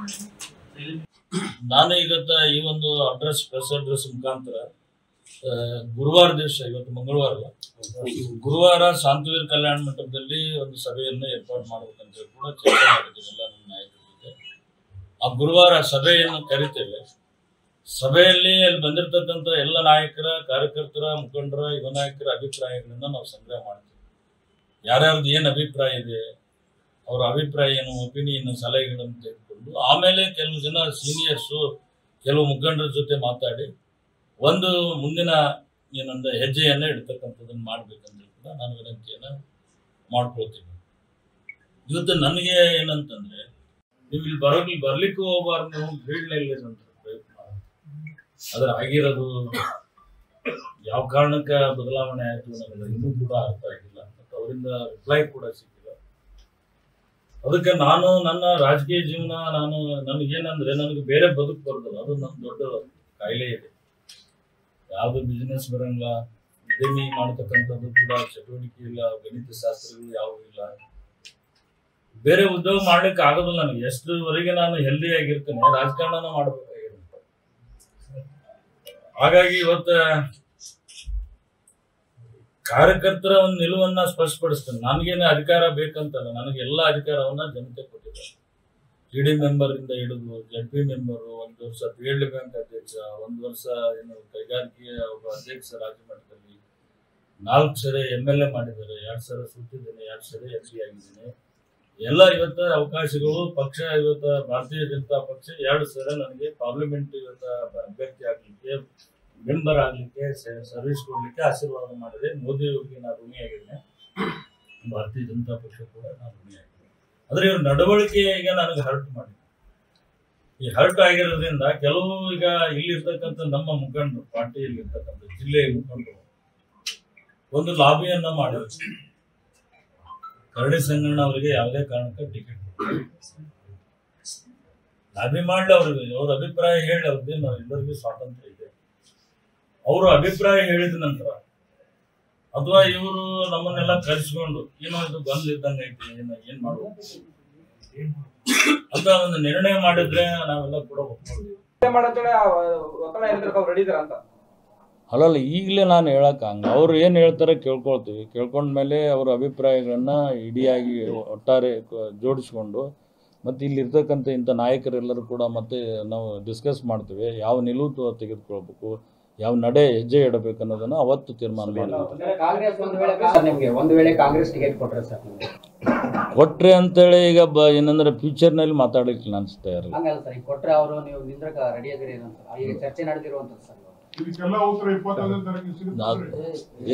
ನಾನು ಇವತ್ತ ಈ ಒಂದು ಅಡ್ರೆಸ್ ಪ್ರೆಸ್ ಅಡ್ರೆಸ್ ಮುಖಾಂತರ ಆ, ಗುರುವಾರ ದಿವಸ ಇವತ್ತು ಮಂಗಳವಾರ ಅಲ್ಲ ಗುರುವಾರ ಶಾಂತವೀರ್ ಕಲ್ಯಾಣ ಮಂಟಪದಲ್ಲಿ ಒಂದು ಸಭೆಯನ್ನು ಏರ್ಪಾಡು ಮಾಡ್ಬೇಕಂತ ಹೇಳಿ ಕೂಡ ಚರ್ಚೆ ಮಾಡಿದ್ದೀವಿ ಎಲ್ಲ ನಮ್ಮ ನಾಯಕರ ಜೊತೆ ಆ ಗುರುವಾರ ಸಭೆಯನ್ನು ಕರಿತೇವೆ ಸಭೆಯಲ್ಲಿ ಅಲ್ಲಿ ಬಂದಿರತಕ್ಕಂಥ ಎಲ್ಲ ನಾಯಕರ ಕಾರ್ಯಕರ್ತರ ಮುಖಂಡರ ಯುವ ನಾಯಕರ ಅಭಿಪ್ರಾಯಗಳನ್ನ ನಾವು ಸಂಗ್ರಹ ಮಾಡ್ತೀವಿ ಯಾರ್ಯಾರ್ದು ಏನು ಅಭಿಪ್ರಾಯ ಇದೆ ಅವರ ಅಭಿಪ್ರಾಯ ಏನು ಒಪಿನಿಯನ್ ಸಲಹೆಗಳನ್ನು ತೆಗೆದುಕೊಂಡು ಆಮೇಲೆ ಕೆಲವು ಜನ ಸೀನಿಯರ್ಸು ಕೆಲವು ಮುಖಂಡರ ಜೊತೆ ಮಾತಾಡಿ ಒಂದು ಮುಂದಿನ ಏನಂದ ಹೆಜ್ಜೆಯನ್ನ ಇಡ್ತಕ್ಕಂಥದ್ದನ್ನು ಮಾಡ್ಬೇಕಂದ್ರೆ ಕೂಡ ನಾನು ವಿನಂತಿಯನ್ನ ಮಾಡ್ಕೊಳ್ತೀನಿ ಇವತ್ತು ನನಗೆ ಏನಂತಂದ್ರೆ ನೀವು ಇಲ್ಲಿ ಬರೋಗಿ ಬರ್ಲಿಕ್ಕೆ ಹೋಗಬಾರ್ದು ನೀವು ಬೀಳ್ನಲ್ಲಿ ಅಂತ ಪ್ರಯತ್ನ ಅದ್ರ ಆಗಿರೋದು ಯಾವ ಕಾರಣಕ್ಕೆ ಬದಲಾವಣೆ ಆಯ್ತು ನನಗೆ ಇನ್ನೂ ಕೂಡ ಅರ್ಥ ಆಗಿಲ್ಲ ಮತ್ತು ಅವರಿಂದ ರಿಪ್ಲೈ ಕೂಡ ಸಿಕ್ಕಿಲ್ಲ ಅದಕ್ಕೆ ನಾನು ನನ್ನ ರಾಜಕೀಯ ಜೀವನ ನಾನು ನನಗೇನಂದ್ರೆ ನನಗೆ ಬೇರೆ ಬದುಕು ಬರೋದಿಲ್ಲ ಅದು ನನ್ನ ದೊಡ್ಡ ಕಾಯಿಲೆ ಇದೆ ಯಾವುದು ಬಿಸ್ನೆಸ್ ಬರಂಗಿಲ್ಲ ಉದ್ಯಮಿ ಮಾಡತಕ್ಕಂಥದ್ದು ಕೂಡ ಚಟುವಟಿಕೆ ಇಲ್ಲ ಗಣಿತ ಶಾಸ್ತ್ರಗಳು ಯಾವುವು ಇಲ್ಲ ಬೇರೆ ಉದ್ಯೋಗ ಮಾಡ್ಲಿಕ್ಕೆ ಆಗೋದಿಲ್ಲ ನನಗೆ ಎಷ್ಟುವರೆಗೆ ನಾನು ಹೆಲ್ದಿ ಆಗಿರ್ತೇನೆ ರಾಜಕಾರಣನ ಮಾಡ್ಬೇಕಾಗಿರುತ್ತೆ ಹಾಗಾಗಿ ಇವತ್ತ ಕಾರ್ಯಕರ್ತರ ಒಂದು ನಿಲುವನ್ನ ಸ್ಪಷ್ಟಪಡಿಸ್ತೇನೆ ನನಗೇನೆ ಅಧಿಕಾರ ಬೇಕಂತಲ್ಲ ನನಗೆ ಎಲ್ಲ ಅಧಿಕಾರವನ್ನ ಜನತೆ ಕೊಟ್ಟಿದ್ದಾರೆ ಟಿ ಡಿ ಮೆಂಬರ್ ಇಂದ ಹಿಡಿದು ಜಡ್ ಪಿ ಮೆಂಬರ್ ಒಂದು ವರ್ಷ ಪಿ ಎಲ್ ಡಿ ಬ್ಯಾಂಕ್ ಅಧ್ಯಕ್ಷ ಒಂದು ವರ್ಷ ಏನು ಕೈಗಾರಿಕೆಯ ಒಬ್ಬ ಅಧ್ಯಕ್ಷ ರಾಜ್ಯ ಮಟ್ಟದಲ್ಲಿ ನಾಲ್ಕು ಸರಿ ಎಮ್ ಎಲ್ ಎ ಮಾಡಿದ್ದಾರೆ ಎರಡು ಸಲ ಸುತ್ತಿದ್ದೇನೆ ಎರಡು ಸರಿ ಎಂ ಪಿ ಆಗಿದ್ದೇನೆ ಎಲ್ಲ ಇವತ್ತ ಅವಕಾಶಗಳು ಪಕ್ಷ ಇವತ್ತ ಭಾರತೀಯ ಜನತಾ ಪಕ್ಷ ಎರಡು ಸಲ ನನಗೆ ಪಾರ್ಲಿಮೆಂಟ್ ಇವತ್ತ ಅಭ್ಯರ್ಥಿ ಆಗ್ಲಿಕ್ಕೆ ಮೆಂಬರ್ ಆಗ್ಲಿಕ್ಕೆ ಸರ್ವಿಸ್ ಕೊಡ್ಲಿಕ್ಕೆ ಆಶೀರ್ವಾದ ಮಾಡಿದೆ ಮೋದಿ ಅವರಿಗೆ ನಾನು ಋಣಿಯಾಗಿದ್ದೇನೆ ಭಾರತೀಯ ಜನತಾ ಪಕ್ಷ ಕೂಡ ನಾನು ಋಣಿಯಾಗಿದ್ದೇನೆ ಆದ್ರೆ ಇವ್ರ ನಡವಳಿಕೆ ಈಗ ನನಗೆ ಹರ್ಟ್ ಮಾಡಿ ಈ ಹರ್ಟ್ ಆಗಿರೋದ್ರಿಂದ ಕೆಲವು ಈಗ ಇಲ್ಲಿರ್ತಕ್ಕಂಥ ನಮ್ಮ ಮುಖಂಡರು ಪಾರ್ಟಿಯಲ್ಲಿ ಇರ್ತಕ್ಕಂಥ ಜಿಲ್ಲೆಯ ಮುಖಂಡರು ಒಂದು ಲಾಬಿಯನ್ನ ಮಾಡಿ ಕರಡಿ ಸಂಗಣ್ಣ ಅವರಿಗೆ ಯಾವುದೇ ಕಾರಣಕ್ಕೆ ಟಿಕೆಟ್ ಲಾಬಿ ಮಾಡ್ಲಿ ಅವ್ರಿಗೆ ಅವ್ರ ಅಭಿಪ್ರಾಯ ಹೇಳಿ ಅವ್ರಿಗೆ ನಾವು ಎಲ್ಲರಿಗೂ ಸ್ವಾತಂತ್ರ್ಯ ಇದೆ ಅವರು ಅಭಿಪ್ರಾಯ ಹೇಳಿದ ನಂತರ ಅಥವಾ ಇವರು ನಮ್ಮನ್ನೆಲ್ಲ ಕರೆಸ್ಕೊಂಡು ಏನೋ ಇದು ಬಂದ್ ಇದ್ದಂಗೆ ಐತಿ ಏನ ಏನ್ ಮಾಡ್ಬೇಕು ಅಂತ ಒಂದು ನಿರ್ಣಯ ಮಾಡಿದ್ರೆ ನಾವೆಲ್ಲ ಕೂಡ ಒಪ್ಕೊಳ್ತೀವಿ ಮಾಡಂತೇಳಿ ಒತ್ತಡ ಏನಿದ್ರೆ ರೆಡಿ ಇದಾರ ಅಂತ ಅಲ್ಲಲ್ಲ ಈಗಲೇ ನಾನು ಹೇಳಕ್ಕೆ ಹಂಗೆ ಅವ್ರು ಏನು ಹೇಳ್ತಾರೆ ಕೇಳ್ಕೊಳ್ತೀವಿ ಕೇಳ್ಕೊಂಡ್ಮೇಲೆ ಅವ್ರ ಅಭಿಪ್ರಾಯಗಳನ್ನ ಇಡಿಯಾಗಿ ಒಟ್ಟಾರೆ ಕ- ಜೋಡಿಸ್ಕೊಂಡು ಮತ್ತು ಇಲ್ಲಿರ್ತಕ್ಕಂಥ ಇಂಥ ನಾಯಕರೆಲ್ಲರೂ ಕೂಡ ಮತ್ತೆ ನಾವು ಡಿಸ್ಕಸ್ ಮಾಡ್ತೀವಿ ಯಾವ ನಿಲುವು ತ- ತೆಗೆದುಕೊಳ್ಬೇಕು ಯಾವ ನಡೆ ಹೆಜ್ಜೆ ಇಡಬೇಕು ಅನ್ನೋದನ್ನು ಅವತ್ತು ತೀರ್ಮಾನ ಮಾಡ್ತೀವಿ ಅಂದ್ರೆ ಕಾಂಗ್ರೆಸ್ ಒಂದು ವೇಳೆ ಸರ್ ನಿಮ್ಗೆ ಒಂದು ವೇಳೆ ಕಾಂಗ್ರೆಸ್ ಟಿಕೆಟ್ ಕೊಟ್ರೆ ಸರ್ ನಿಮ್ಗೆ ಕೊಟ್ರೆ ಅಂತೇಳಿ ಈಗ ಬ ಏನಂದ್ರೆ ಫ್ಯೂಚರ್ನಲ್ಲಿ ಮಾತಾಡಲಿಕ್ಕೆ ಅನಿಸ್ತಾ ಇರಲ್ಲ ಹಂಗಲ್ಲ ಸರ್ ಈಗ ಕೊಟ್ರೆ ಅವರು ನೀವು ನಿಂದ್ರಕ ರೆಡಿ ಆಗಿರಿ ಏನಂತ ಈಗ ಚರ್ಚೆ ನಡೆದಿರುವಂತದ್ದು ಸರ್ ಇವಾಗ. ಇದಕ್ಕೆಲ್ಲ ಉತ್ತರ ಇಪ್ಪತ್ತೊಂದನೇ ತಾರೀಕಿಗೆ ಸಿಗುತ್ತೆ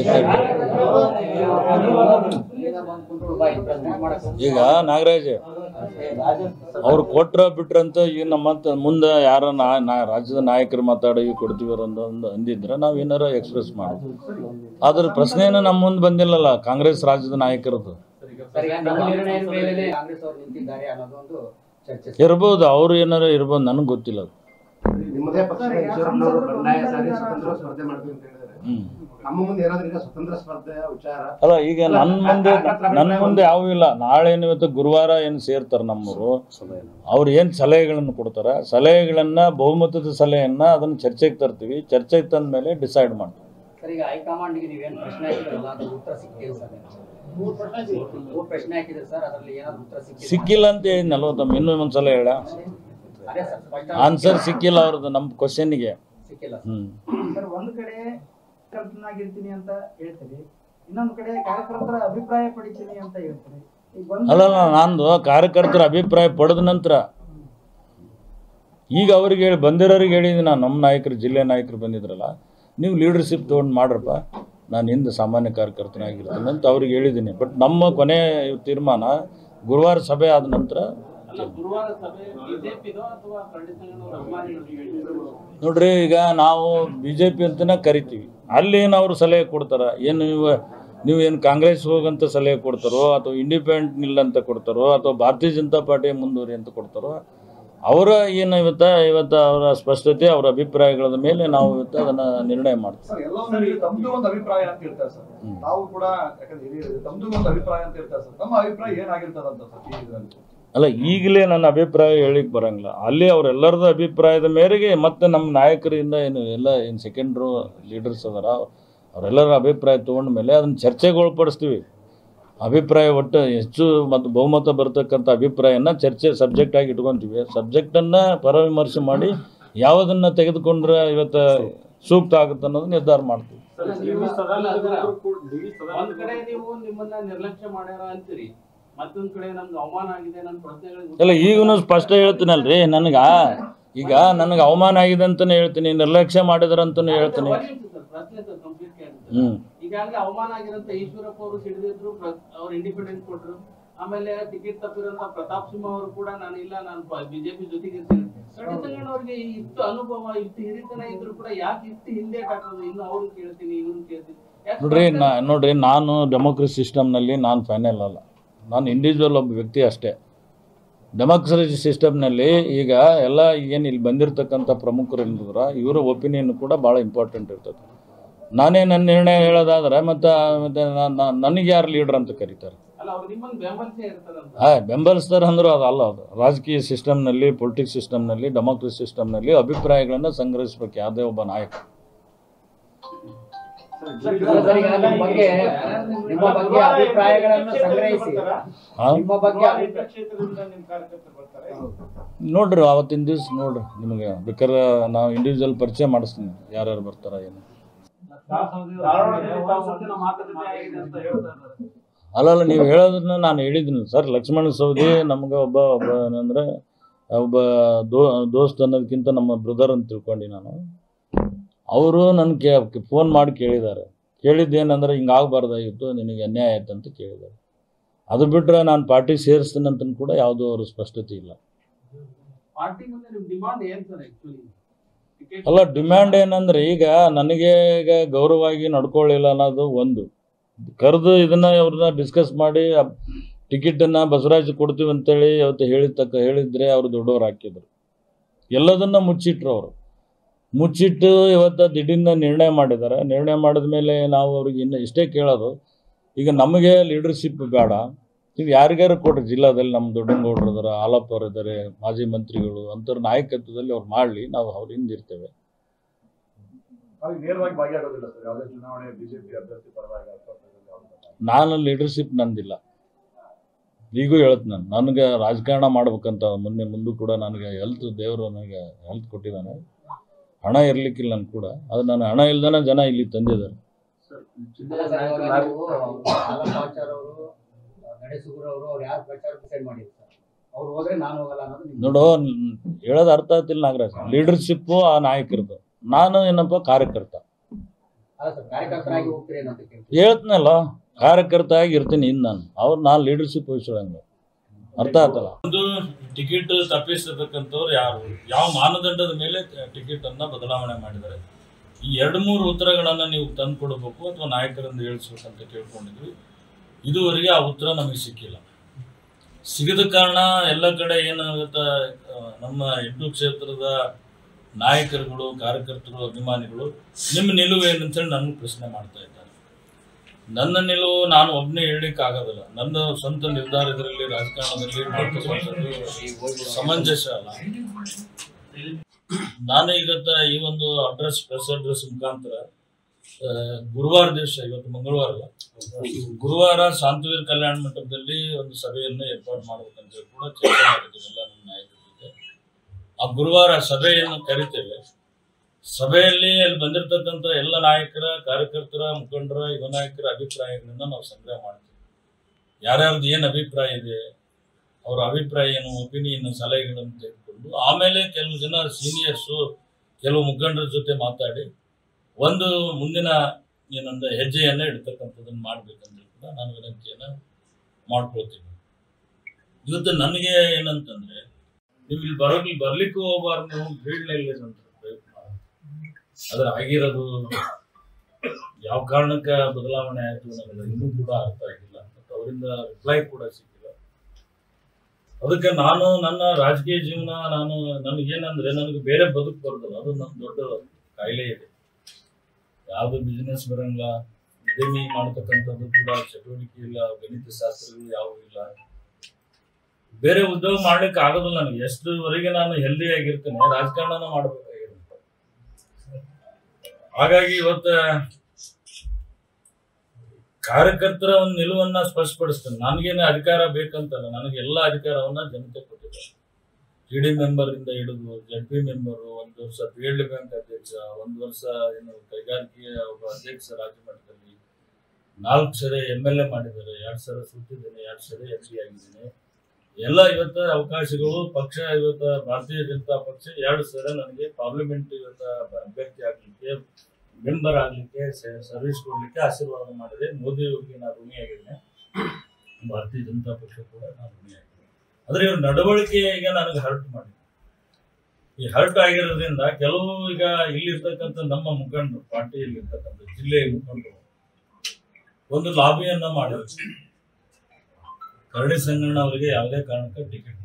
ಈಗ ನಾಗರಾಜ್ ಅವ್ರು ಕೊಟ್ರ ಬಿಟ್ರಂತ ಈಗ ನಮ್ಮ ಮತ್ತೆ ಮುಂದೆ ಯಾರ ನಾ ನಾ- ರಾಜ್ಯದ ನಾಯಕರು ಮಾತಾಡಿ ಕೊಡ್ತೀವಿ ಅಂತ ಒಂದು ಅಂದಿದ್ರೆ ನಾವ್ ಏನಾರ ಎಕ್ಸ್ಪ್ರೆಸ್ ಮಾಡಿ ಅದ್ರ ಪ್ರಶ್ನೆನ ನಮ್ಮ ಮುಂದೆ ಬಂದಿಲ್ಲಲ್ಲ ಕಾಂಗ್ರೆಸ್ ರಾಜ್ಯದ ನಾಯಕರದ್ದು ಸರ್, ಈಗ ನಿಮ್ಮ ನಿರ್ಣಯದ ಮೇಲೆ ಕಾಂಗ್ರೆಸ್ ಅವರು ನಿಂತಿದ್ದಾರೆ ಅನ್ನೋದೊಂದು ಚರ್ಚೆ ಇರ್ಬೋದು ಅವ್ರು ಏನಾರ ಇರ್ಬೋದು ನನಗೆ ಗೊತ್ತಿಲ್ಲ ಅದು ನಿಮ್ಮದೇ ಪಕ್ಷದ ಈಶ್ವರಪ್ಪನವರು ಬಂಡಾಯ ಸಾರಿ ಸ್ವತಂತ್ರ ಸ್ಪರ್ಧೆ ಮಾಡ್ತೀವಿ ಅಂತ ಹೇಳಿದ್ದಾರೆ ಹ್ಮ್ ನಮ್ಮ ಮುಂದೆ ಏನಾದ್ರೂ ಈಗ ಸ್ವತಂತ್ರ ಸ್ಪರ್ಧೆ ವಿಚಾರ ಅಲ್ಲ ಈಗ ನನ್ನ ಮುಂದೆ ನನ್ನ ಮುಂದೆ ಯಾವೂ ಇಲ್ಲ ನಾಳೆ ಏನು ಇವತ್ತು ಗುರುವಾರ ಏನು ಸೇರ್ತಾರೆ ನಮ್ಮವರು ಅವ್ರು ಏನು ಸಲಹೆಗಳನ್ನು ಕೊಡ್ತಾರೆ ಸಲಹೆಗಳನ್ನ ಬಹುಮತದ ಸಲಹೆಯನ್ನ ಅದನ್ನ ಚರ್ಚೆಗೆ ತರ್ತೀವಿ ಚರ್ಚೆಗೆ ತಂದ ಮೇಲೆ ಡಿಸೈಡ್ ಮಾಡ್ತೀವಿ ಸರ್ ಈಗ ಹೈಕಮಾಂಡ್ಗೆ ನೀವೇನು ಪ್ರಶ್ನೆ ಹಾಕಿದ್ರಲ್ಲ ಅದ್ರ ಉತ್ತರ ಸಿಕ್ಕಿಲ್ಲ ಸರ್ ಮೂರು ಪ್ರಶ್ನೆ ಹಾಕಿದ್ರೆ ಸರ್ ಅದರಲ್ಲಿ ಏನಾದ್ರು ಉತ್ತರ ಸಿಕ್ಕಿಲ್ಲ ಸಿಕ್ಕಿಲ್ಲ ಅಂತ ಹೇಳಿ ನಲ್ವತ್ತಮ್ಮ ಇನ್ನೂ ಒಂದ್ಸಲ ಹೇಳ ಅದೇ ಸರ್ ಸ್ಪಷ್ಟ ಆನ್ಸರ್ ಸಿಕ್ಕಿಲ್ಲ ಅವ್ರದ್ದು ನಮ್ಮ ಕ್ವಶನ್ಗೆ ಸಿಕ್ಕಿಲ್ಲ ಸರ್. ಹ್ಮ್ ಸರ್ ಒಂದ್ ಕಡೆ ಕರ್ತನಾಗಿರ್ತೀನಿ ಅಂತ ಹೇಳ್ತೀರಿ ಇನ್ನೊಂದ್ ಕಡೆ ಕಾರ್ಯಕರ್ತರ ಅಭಿಪ್ರಾಯ ಪಡಿತೀನಿ ಅಂತ ಹೇಳ್ತೀರಿ ಈಗ ಒಂದ್ ಅಲ್ಲಲ್ಲ ನಂದು ಕಾರ್ಯಕರ್ತರ ಅಭಿಪ್ರಾಯ ಪಡೆದ ನಂತರ ಈಗ ಅವ್ರಿಗೆ ಹೇಳಿ ಬಂದಿರೋರಿಗೆ ಹೇಳಿದ್ದೀನಿ ನಾನು ನಮ್ಮ ನಾಯಕರು ಜಿಲ್ಲೆ ನಾಯಕರು ಬಂದಿದ್ರಲ್ಲ ನೀವು ಲೀಡರ್ಶಿಪ್ ತೊಗೊಂಡು ಮಾಡ್ರಪ್ಪ ನಾನು ಹಿಂದೆ ಸಾಮಾನ್ಯ ಕಾರ್ಯಕರ್ತನಾಗಿರ್ತೀನಿ ಅಂತ ಅವ್ರಿಗೆ ಹೇಳಿದ್ದೀನಿ ಬಟ್ ನಮ್ಮ ಕೊನೆ ತೀರ್ಮಾನ ಗುರುವಾರ ಸಭೆ ಆದ ನಂತರ ಅಲ್ಲ ಗುರುವಾರ ಸಭೆ ಬಿಜೆಪಿದೋ ಅಥವಾ ಪಂಡಿತ್ ಸಂಗಣ್ಣವ್ರ ಅಭಿಮಾನಿಗಳು ಹೇಳಿದ್ರು ನೋಡ್ರಿ ಈಗ ನಾವು ಬಿ ಜೆ ಪಿ ಅಂತಲೇ ಕರಿತೀವಿ ಅಲ್ಲಿ ಏನು ಅವ್ರು ಸಲಹೆ ಕೊಡ್ತಾರೆ ಏನು ನೀವು ನೀವು ಏನು ಕಾಂಗ್ರೆಸ್ ಹೋಗಂತ ಸಲಹೆ ಕೊಡ್ತಾರೋ ಅಥವಾ ಇಂಡಿಪೆಂಡೆಂಟ್ ನಿಲ್ಲ ಅಂತ ಕೊಡ್ತಾರೋ ಅಥವಾ ಭಾರತೀಯ ಜನತಾ ಪಾರ್ಟಿ ಮುಂದುವರಿ ಅಂತ ಕೊಡ್ತಾರೋ ಅವರ ಏನು ಇವತ್ತ ಇವತ್ತು ಅವರ ಸ್ಪಷ್ಟತೆ ಅವರ ಅಭಿಪ್ರಾಯಗಳ ಮೇಲೆ ನಾವು ಇವತ್ತು ಅದನ್ನ ನಿರ್ಣಯ ಮಾಡ್ತೀವಿ ಸರ್ ಎಲ್ಲವನ್ನೂ ಈಗ ತಮ್ದು ಒಂದು ಅಭಿಪ್ರಾಯ ಅಂತ ಹೇಳ್ತಾರೆ ಸರ್ ಹ್ಮ್. ತಾವು ಕೂಡ ಯಾಕಂದ್ರೆ ಹಿರಿಯರು ತಮ್ದು ಒಂದು ಅಭಿಪ್ರಾಯ ಅಂತ ಹೇಳ್ತಾರೆ ಸರ್ ತಮ್ಮ ಅಭಿಪ್ರಾಯ ಏನಾಗಿರ್ತದಂತ ಸರ್ ಈ ಇದರಲ್ಲಿ ಅಲ್ಲ ಈಗಲೇ ನನ್ನ ಅಭಿಪ್ರಾಯ ಹೇಳಿಕ್ ಬರಂಗಿಲ್ಲ ಅಲ್ಲಿ ಅವರೆಲ್ಲರದ ಅಭಿಪ್ರಾಯದ ಮೇರೆಗೆ ಮತ್ತೆ ನಮ್ಮ ನಾಯಕರಿಂದ ಏನು ಎಲ್ಲ ಏನು ಸೆಕೆಂಡ್ರು ಲೀಡರ್ಸ್ ಅದಾರ ಅವರೆಲ್ಲರ ಅಭಿಪ್ರಾಯ ತೊಗೊಂಡ ಮೇಲೆ ಅದನ್ನ ಚರ್ಚೆಗೆ ಒಳಪಡಿಸ್ತೀವಿ ಅಭಿಪ್ರಾಯ ಒಟ್ಟು ಹೆಚ್ಚು ಮತ್ತು ಬಹುಮತ ಬರ್ತಕ್ಕಂಥ ಅಭಿಪ್ರಾಯನ ಚರ್ಚೆ ಸಬ್ಜೆಕ್ಟ್ ಆಗಿ ಇಟ್ಕೊಂತೀವಿ ಸಬ್ಜೆಕ್ಟನ್ನು ಪರವಿಮರ್ಶೆ ಮಾಡಿ ಯಾವುದನ್ನು ತೆಗೆದುಕೊಂಡ್ರೆ ಇವತ್ತು ಸೂಕ್ತ ಆಗುತ್ತೆ ಅನ್ನೋದು ನಿರ್ಧಾರ ಮಾಡ್ತೀವಿ ಅಲ್ಲ, ಅದರ ಒಂದ್ ಕಡೆ ನೀವು ನಿಮ್ಮನ್ನ ನಿರ್ಲಕ್ಷ್ಯ ಮಾಡ್ಯಾರ ಅಂತೀರಿ ಮತ್ತೊಂದ್ ಕಡೆ ನಮ್ಗೆ ಅವಮಾನ ಆಗಿದೆ ನನ್ನ ಪ್ರಶ್ನೆಗಳಿಗೆ ಅಲ್ಲ ಈಗೂ ಸ್ಪಷ್ಟ ಹೇಳ್ತೀನಲ್ರಿ ನನಗ ಈಗ ನನಗೆ ಅವಮಾನ ಆಗಿದೆ ಅಂತಾನೆ ಹೇಳ್ತೀನಿ ನಿರ್ಲಕ್ಷ್ಯ ಮಾಡಿದ್ರಂತಾನೆ ಹೇಳ್ತೀನಿ ಪ್ರಶ್ನೆ ಕಂಪ್ಲೀಟ್ ಹ್ಞೂ ಈಗಾಗಲೇ ಅವಮಾನ ಆಗಿರಂತ ಈಶ್ವರಪ್ಪ ಅವರು ಸಿಡಿದಿದ್ರು ಅವ್ರು ಇಂಡಿಪೆಂಡೆಂಟ್ ಕೊಟ್ರು ಆಮೇಲೆ ಟಿಕೆಟ್ ತಪ್ಪಿರಂತ ಪ್ರತಾಪ್ ಸಿಂಹ ಅವರು ಕೂಡ ನಾನು ಇಲ್ಲ ನಾನು ಬಿಜೆಪಿ ಜೊತೆಗೆ ಇರ್ತೀನಿ ಸಂಗಣ್ಣ ಅವ್ರಿಗೆ ಇಷ್ಟು ಅನುಭವ ಇಷ್ಟು ಹಿರಿತನ ಇದ್ರು ಕೂಡ ಯಾಕೆ ಇಷ್ಟು ಹಿಂದೆ ಹಾಕೋದು ಇನ್ನು ಅವ್ರನ್ನ ಕೇಳ್ತೀನಿ ಇವ್ರನ್ನ ಕೇಳ್ತೀನಿ ಯಾಕೆ ನೋಡ್ರಿ ನಾ ನೋಡ್ರಿ ನಾನು ಡೆಮೋಕ್ರಸಿ ಸಿಸ್ಟಮ್ನಲ್ಲಿ ನಾನು ಫೈನಲ್ ಅಲ್ಲ ನಾನು ಇಂಡಿವಿಜುವಲ್ ಒಬ್ಬ ವ್ಯಕ್ತಿ ಅಷ್ಟೇ ಡೆಮೋಕ್ರಸಿ ಸಿಸ್ಟಮ್ನಲ್ಲಿ ಈಗ ಎಲ್ಲ ಏನು ಇಲ್ಲಿ ಬಂದಿರತಕ್ಕಂಥ ಪ್ರಮುಖರು ಏನಿದ್ರ ಇವರ ಒಪಿನಿಯನ್ ಕೂಡ ಭಾಳ ಇಂಪಾರ್ಟೆಂಟ್ ಇರ್ತದೆ ನಾನೇ ನನ್ನ ನಿರ್ಣಯ ಹೇಳೋದಾದ್ರೆ ಮತ್ತು ಮತ್ತೆ ನನಗೆ ಯಾರು ಲೀಡ್ರ್ ಅಂತ ಕರೀತಾರೆ ಅಲ್ಲ ಅವ್ರು ನಿಮ್ಮನ್ನ ಬೆಂಬಲಿಸೇ ಇರ್ತಾರಂತ ಹಾಂ ಬೆಂಬಲಿಸ್ತಾರೆ ಅಂದ್ರೆ ಅದು ಅಲ್ಲ ಅದು ರಾಜಕೀಯ ಸಿಸ್ಟಮ್ನಲ್ಲಿ ಪೊಲಿಟಿಕ್ಸ್ ಸಿಸ್ಟಮ್ನಲ್ಲಿ ಡೆಮೋಕ್ರಸಿ ಸಿಸ್ಟಮ್ನಲ್ಲಿ ಅಭಿಪ್ರಾಯಗಳನ್ನು ಸಂಗ್ರಹಿಸ್ಬೇಕು ಯಾವುದೇ ಒಬ್ಬ ನಾಯಕ ಸರ್, ಈಗ ನಿಮ್ಮ ಬಗ್ಗೆ ನಿಮ್ಮ ಬಗ್ಗೆ ಅಭಿಪ್ರಾಯಗಳನ್ನು ಸಂಗ್ರಹಿಸಿ ಹಾಂ ನಿಮ್ಮ ಬಗ್ಗೆ ಅಭಿ- ಕ್ಷೇತ್ರದಿಂದ ನಿಮ್ ಕಾರ್ಯಕರ್ತರು ಬರ್ತಾರೆ ನೋಡ್ರಿ ಅವತ್ತಿನ ದಿವ್ಸ ನೋಡ್ರಿ ನಿಮಗೆ ಬೇಕಾದ್ರೆ ನಾವು ಇಂಡಿವಿಜುವಲ್ ಪರಿಚಯ ಮಾಡಿಸ್ತೀನಿ ಯಾರ್ಯಾರು ಬರ್ತಾರ ಏನು ಧಾರವಾಡದಲ್ಲಿ ತಾವು ಒಂದಿನ ಮಾತುಕತೆ ಆಗಿದೆ ಅಂತ ಹೇಳ್ತಾ ಇದ್ದಾರೆ ಅಲ್ಲಲ್ಲ ನೀವು ಹೇಳೋದನ್ನ ನಾನು ಹೇಳಿದ್ದೀನಿ ಸರ್ ಲಕ್ಷ್ಮಣ ಸವದಿ ನಮ್ಗೆ ಒಬ್ಬ ಒಬ್ಬ ಏನಂದ್ರೆ ಒಬ್ಬ ದೋ ದೋಸ್ತ್ ಅನ್ನೋದಕ್ಕಿಂತ ನಮ್ಮ ಬ್ರದರ್ ಅಂತ ತಿಳ್ಕೊಂಡು ನಾನು ಅವರು ನನ್ನ ಕೇ ಫೋನ್ ಮಾಡಿ ಕೇಳಿದ್ದಾರೆ ಕೇಳಿದ್ದೇನೆಂದ್ರೆ ಹಿಂಗೆ ಆಗಬಾರ್ದಾಗಿತ್ತು ನಿನಗೆ ಅನ್ಯಾಯ ಆಯ್ತು ಅಂತ ಕೇಳಿದ್ದಾರೆ ಅದು ಬಿಟ್ಟರೆ ನಾನು ಪಾರ್ಟಿ ಸೇರಿಸ್ತೀನಿ ಅಂತ ಕೂಡ ಯಾವುದೂ ಅವ್ರ ಸ್ಪಷ್ಟತೆ ಇಲ್ಲ ಪಾರ್ಟಿ ಮುಂದೆ ನಿಮ್ ಡಿಮಾಂಡ್ ಏನ್ ಸರ್ ಆಕ್ಚುಲಿ ಟಿಕೆಟ್ ಅಲ್ಲ ಡಿಮ್ಯಾಂಡ್ ಏನಂದ್ರೆ ಈಗ ನನಗೆ ಈಗ ಗೌರವವಾಗಿ ನಡ್ಕೊಳ್ಳಿಲ್ಲ ಅನ್ನೋದು ಒಂದು ಕರೆದು ಇದನ್ನ ಅವ್ರನ್ನ ಡಿಸ್ಕಸ್ ಮಾಡಿ ಟಿಕೆಟನ್ನು ಬಸವರಾಜ್ ಕೊಡ್ತೀವಿ ಅಂತೇಳಿ ಅವತ್ತು ಹೇಳಿದ ತಕ್ಕ ಹೇಳಿದ್ರೆ ಅವರು ದೊಡ್ಡವ್ರು ಹಾಕಿದ್ರು ಎಲ್ಲದನ್ನ ಮುಚ್ಚಿಟ್ರು ಅವರು ಮುಚ್ಚಿಟ್ಟು ಇವತ್ತು ದಿಢೀರ್ನ ನಿರ್ಣಯ ಮಾಡಿದ್ದಾರೆ ನಿರ್ಣಯ ಮಾಡಿದ ಮೇಲೆ ನಾವು ಅವ್ರಿಗೆ ಇನ್ನು ಇಷ್ಟೇ ಕೇಳೋದು ಈಗ ನಮಗೆ ಲೀಡರ್ಶಿಪ್ ಬೇಡ ನೀವು ಯಾರಿಗಾರು ಕೊಡ್ರಿ ಜಿಲ್ಲಾದಲ್ಲಿ ನಮ್ಮ ದೊಡ್ಡಂಗೌಡರು ಇದಾರೆ ಆಲಪ್ಪ ಅವ್ರು ಇದ್ದಾರೆ ಮಾಜಿ ಮಂತ್ರಿಗಳು ಅಂಥವ್ರ ನಾಯಕತ್ವದಲ್ಲಿ ಅವ್ರು ಮಾಡಲಿ ನಾವು ಅವ್ರ ಹಿಂದಿರ್ತೇವೆ ಅವ್ರಿಗೆ ನೇರವಾಗಿ ಭಾಗಿಯಾಗೋದಿಲ್ಲ ಸರ್ ಯಾವುದೇ ಚುನಾವಣೆ ಬಿಜೆಪಿ ಅಭ್ಯರ್ಥಿ ಪರವಾಗಿ ಅಥವಾ ಯಾವುದೇ ನಾನು ಲೀಡರ್ಶಿಪ್ ನಂದಿಲ್ಲ ಈಗೂ ಹೇಳ್ತೀನಿ ನಾನು ನನಗೆ ರಾಜಕಾರಣ ಮಾಡ್ಬೇಕಂತ ಮೊನ್ನೆ ಮುಂದೂ ಕೂಡ ನನಗೆ ಹೆಲ್ತ್ ದೇವರು ನನಗೆ ಹೆಲ್ತ್ ಕೊಟ್ಟಿದ್ದಾನೆ ಹಣ ಇರಲಿಕ್ಕಿಲ್ಲ ನನ್ಗೆ ಕೂಡ ಅದು ನಾನು ಹಣ ಇಲ್ದಾನೆ ಜನ ಇಲ್ಲಿ ತಂದಿದ್ದಾರೆ ಅಲ್ಲ ಸರ್, ಇವಾಗ ನೀವು ಆಲಪಾಚಾರ್ ಅವರು ನಡೆಸುಗುರು ಅವರು ಅವ್ರು ಯಾರು ಪ್ರಚಾರ ಡಿಸೈಡ್ ಮಾಡಿದ್ರು ಸರ್ ಅವ್ರು ಹೋದ್ರೆ ನಾನು ಹೋಗಲ್ಲ ಅನ್ನೋದು ನಿಮ್ಮ ನೋಡು ನ್- ಹೇಳೋದು ಅರ್ಥ ಆಗ್ತಿಲ್ಲ ನಾಗರಾಜ್ ಲೀಡರ್ಶಿಪ್ಪು ಆ ನಾಯಕರದು ನಾನು ಏನಪ್ಪ ಕಾರ್ಯಕರ್ತ ಅಲ್ಲ ಸರ್ ಕಾರ್ಯಕರ್ತರಾಗಿ ಹೋಗ್ತೀರಿ ಅಂತ ಕೇಳ್ತೀನಿ ಹೇಳ್ತೀನಲ್ಲ ಕಾರ್ಯಕರ್ತ ಆಗಿ ಇರ್ತೀನಿ ಇನ್ನು ನಾನು ಅವ್ರು ನಾನು ಲೀಡರ್ಶಿಪ್ ವಹಿಸೋಂಗೆ ಅರ್ಥ ಆಯ್ತಲ್ಲ ಒಂದು ಟಿಕೆಟ್ ತಪ್ಪಿಸಿರ್ತಕ್ಕಂಥವ್ರು ಯಾರು ಯಾವ ಮಾನದಂಡದ ಮೇಲೆ ಟಿಕೆಟ್ ಅನ್ನ ಬದಲಾವಣೆ ಮಾಡಿದ್ದಾರೆ ಈ ಎರಡು ಮೂರು ಉತ್ತರಗಳನ್ನ ನೀವು ತಂದು ಕೊಡಬೇಕು ಅಥವಾ ನಾಯಕರಿಂದ ಹೇಳಿಸ್ಬೇಕಂತ ಕೇಳ್ಕೊಂಡಿದ್ವಿ ಇದುವರೆಗೆ ಆ ಉತ್ತರ ನಮಗೆ ಸಿಕ್ಕಿಲ್ಲ ಸಿಗದ ಕಾರಣ ಎಲ್ಲ ಕಡೆ ಏನಾಗುತ್ತೆ ಆ, ನಮ್ಮ ಎಂಟು ಕ್ಷೇತ್ರದ ನಾಯಕರುಗಳು ಕಾರ್ಯಕರ್ತರು ಅಭಿಮಾನಿಗಳು ನಿಮ್ಮ ನಿಲುವು ಏನಂತೇಳಿ ನನಗೆ ಪ್ರಶ್ನೆ ಮಾಡ್ತಾ ಇದ್ದಾರೆ ನನ್ನ ನಿಲುವು ನಾನು ಒಬ್ಬನೇ ಹೇಳಲಿಕ್ಕೆ ಆಗೋದಿಲ್ಲ ನನ್ನ ಸ್ವಂತ ನಿರ್ಧಾರ ಇದರಲ್ಲಿ ರಾಜಕಾರಣದಲ್ಲಿ ಮಾಡ್ತಕ್ಕಂಥದ್ದು ಸಮಂಜಸ ಅಲ್ಲ ನಾನು ಇವತ್ತ ಈ ಒಂದು ಅಡ್ರೆಸ್ ಪ್ರೆಸ್ ಅಡ್ರೆಸ್ ಮುಖಾಂತರ ಆ, ಗುರುವಾರ ದಿವಸ ಇವತ್ತು ಮಂಗಳವಾರ ಅಲ್ಲ ಗುರುವಾರ ಶಾಂತವೀರ್ ಕಲ್ಯಾಣ ಮಂಟಪದಲ್ಲಿ ಒಂದು ಸಭೆಯನ್ನು ಏರ್ಪಾಡು ಮಾಡ್ಬೇಕಂತ ಹೇಳಿ ಕೂಡ ಚರ್ಚೆ ಮಾಡಿದ್ದೀವಿ ಎಲ್ಲ ನಮ್ಮ ನಾಯಕರ ಜೊತೆ ಆ ಗುರುವಾರ ಸಭೆಯನ್ನು ಕರಿತೇವೆ ಸಭೆಯಲ್ಲಿ ಅಲ್ಲಿ ಬಂದಿರತಕ್ಕಂಥ ಎಲ್ಲ ನಾಯಕರ ಕಾರ್ಯಕರ್ತರ ಮುಖಂಡರ ಯುವ ನಾಯಕರ ಅಭಿಪ್ರಾಯಗಳನ್ನ ನಾವು ಸಂಗ್ರಹ ಮಾಡ್ತೀವಿ ಯಾರ್ಯಾರ್ದು ಏನು ಅಭಿಪ್ರಾಯ ಇದೆ ಅವರ ಅಭಿಪ್ರಾಯ ಏನು ಒಪಿನಿಯನ್ ಸಲಹೆಗಳನ್ನು ತೆಗೆದುಕೊಂಡು ಆಮೇಲೆ ಕೆಲವು ಜನ ಸೀನಿಯರ್ಸು ಕೆಲವು ಮುಖಂಡರ ಜೊತೆ ಮಾತಾಡಿ ಒಂದು ಮುಂದಿನ ಏನಂದ ಹೆಜ್ಜೆಯನ್ನ ಇಡ್ತಕ್ಕಂಥದ್ದನ್ನು ಮಾಡ್ಬೇಕಂದ್ರೆ ಕೂಡ ನಾನು ವಿನಂತಿಯನ್ನ ಮಾಡ್ಕೊಳ್ತೀನಿ ಇವತ್ತು ನನಗೆ ಏನಂತಂದ್ರೆ ನೀವು ಇಲ್ಲಿ ಬರೋಗಿ ಬರ್ಲಿಕ್ಕೂ ಹೋಗ್ಬಾರ್ದು ನೀವು ಬೀಳ್ನಲ್ಲಿ ಅಂತ ಪ್ರಯತ್ನ ಮಾಡಿ. ಅದ್ರ ಆಗಿರೋದು ಯಾವ ಕಾರಣಕ್ಕೆ ಬದಲಾವಣೆ ಆಯ್ತು ನನಗೆ ಇನ್ನೂ ಕೂಡ ಅರ್ಥ ಆಗಿಲ್ಲ ಮತ್ತು ಅವರಿಂದ ರಿಪ್ಲೈ ಕೂಡ ಸಿಕ್ಕಿಲ್ಲ ಅದಕ್ಕೆ ನಾನು ನನ್ನ ರಾಜಕೀಯ ಜೀವನ ನಾನು ನನಗೇನಂದ್ರೆ ನನಗೆ ಬೇರೆ ಬದುಕು ಬರೋದಿಲ್ಲ ಅದು ನನ್ನ ದೊಡ್ಡ ಕಾಯಿಲೆ ಇದೆ ಯಾವುದು ಬಿಸ್ನೆಸ್ ಬರಂಗಿಲ್ಲ ಉದ್ಯಮಿ ಮಾಡತಕ್ಕಂಥದ್ದು ಕೂಡ ಚಟುವಟಿಕೆ ಇಲ್ಲ ಗಣಿತ ಶಾಸ್ತ್ರಗಳು ಯಾವುವು ಇಲ್ಲ ಬೇರೆ ಉದ್ಯೋಗ ಮಾಡ್ಲಿಕ್ಕೆ ಆಗೋದಿಲ್ಲ ನನಗೆ ಎಷ್ಟುವರೆಗೆ ನಾನು ಹೆಲ್ದಿ ಆಗಿರ್ತೇನೆ ರಾಜಕಾರಣನ ಮಾಡ್ಬೇಕಾಗಿರುತ್ತೆ ಹಾಗಾಗಿ ಇವತ್ತ ಕಾರ್ಯಕರ್ತರ ಒಂದು ನಿಲುವನ್ನ ಸ್ಪಷ್ಟಪಡಿಸ್ತೇನೆ ನನಗೇನೆ ಅಧಿಕಾರ ಬೇಕಂತಲ್ಲ ನನಗೆ ಎಲ್ಲ ಅಧಿಕಾರವನ್ನ ಜನತೆ ಕೊಟ್ಟಿದ್ದಾರೆ ಟಿ ಡಿ ಮೆಂಬರ್ ಇಂದ ಹಿಡಿದು ಜಡ್ ಪಿ ಮೆಂಬರ್ ಒಂದು ವರ್ಷ ಪಿ ಎಲ್ ಡಿ ಬ್ಯಾಂಕ್ ಅಧ್ಯಕ್ಷ ಒಂದು ವರ್ಷ ಏನು ಕೈಗಾರಿಕೆಯ ಒಬ್ಬ ಅಧ್ಯಕ್ಷ ರಾಜ್ಯ ಮಟ್ಟದಲ್ಲಿ ನಾಲ್ಕು ಸರಿ ಎಮ್ ಎಲ್ ಎ ಮಾಡಿದ್ದಾರೆ ಎರಡ್ ಸಲ ಸುತ್ತಿದ್ದೇನೆ ಎರಡ್ ಸರಿ ಎಂ ಪಿ ಆಗಿದ್ದೇನೆ ಎಲ್ಲ ಇವತ್ತ ಅವಕಾಶಗಳು ಪಕ್ಷ ಇವತ್ತ ಭಾರತೀಯ ಜನತಾ ಪಕ್ಷ ಎರಡು ಸಲ ನನಗೆ ಪಾರ್ಲಿಮೆಂಟ್ ಇವತ್ತ ಅಭ್ಯರ್ಥಿ ಆಗ್ಲಿಕ್ಕೆ ಮೆಂಬರ್ ಆಗ್ಲಿಕ್ಕೆ ಸರ್ವಿಸ್ ಕೊಡ್ಲಿಕ್ಕೆ ಆಶೀರ್ವಾದ ಮಾಡಿದೆ ಮೋದಿ ಅವರಿಗೆ ನಾನು ಋಣಿಯಾಗಿದ್ದೇನೆ ಭಾರತೀಯ ಜನತಾ ಪಕ್ಷ ಕೂಡ ನಾನು ಋಣಿಯಾಗಿದ್ದೇನೆ ಆದ್ರೆ ಇವ್ರ ನಡವಳಿಕೆ ಈಗ ನನಗೆ ಹರ್ಟ್ ಮಾಡಿ ಈ ಹರ್ಟ್ ಆಗಿರೋದ್ರಿಂದ ಕೆಲವು ಈಗ ಇಲ್ಲಿರ್ತಕ್ಕಂಥ ನಮ್ಮ ಮುಖಂಡರು ಪಾರ್ಟಿಯಲ್ಲಿ ಇರ್ತಕ್ಕಂಥ ಜಿಲ್ಲೆಯ ಮುಖಂಡರು ಒಂದು ಲಾಬಿಯನ್ನ ಮಾಡಿದ್ರು ಕರಡಿ ಸಂಗಣ್ಣ ಅವರಿಗೆ ಯಾವುದೇ ಕಾರಣಕ್ಕೆ ಟಿಕೆಟ್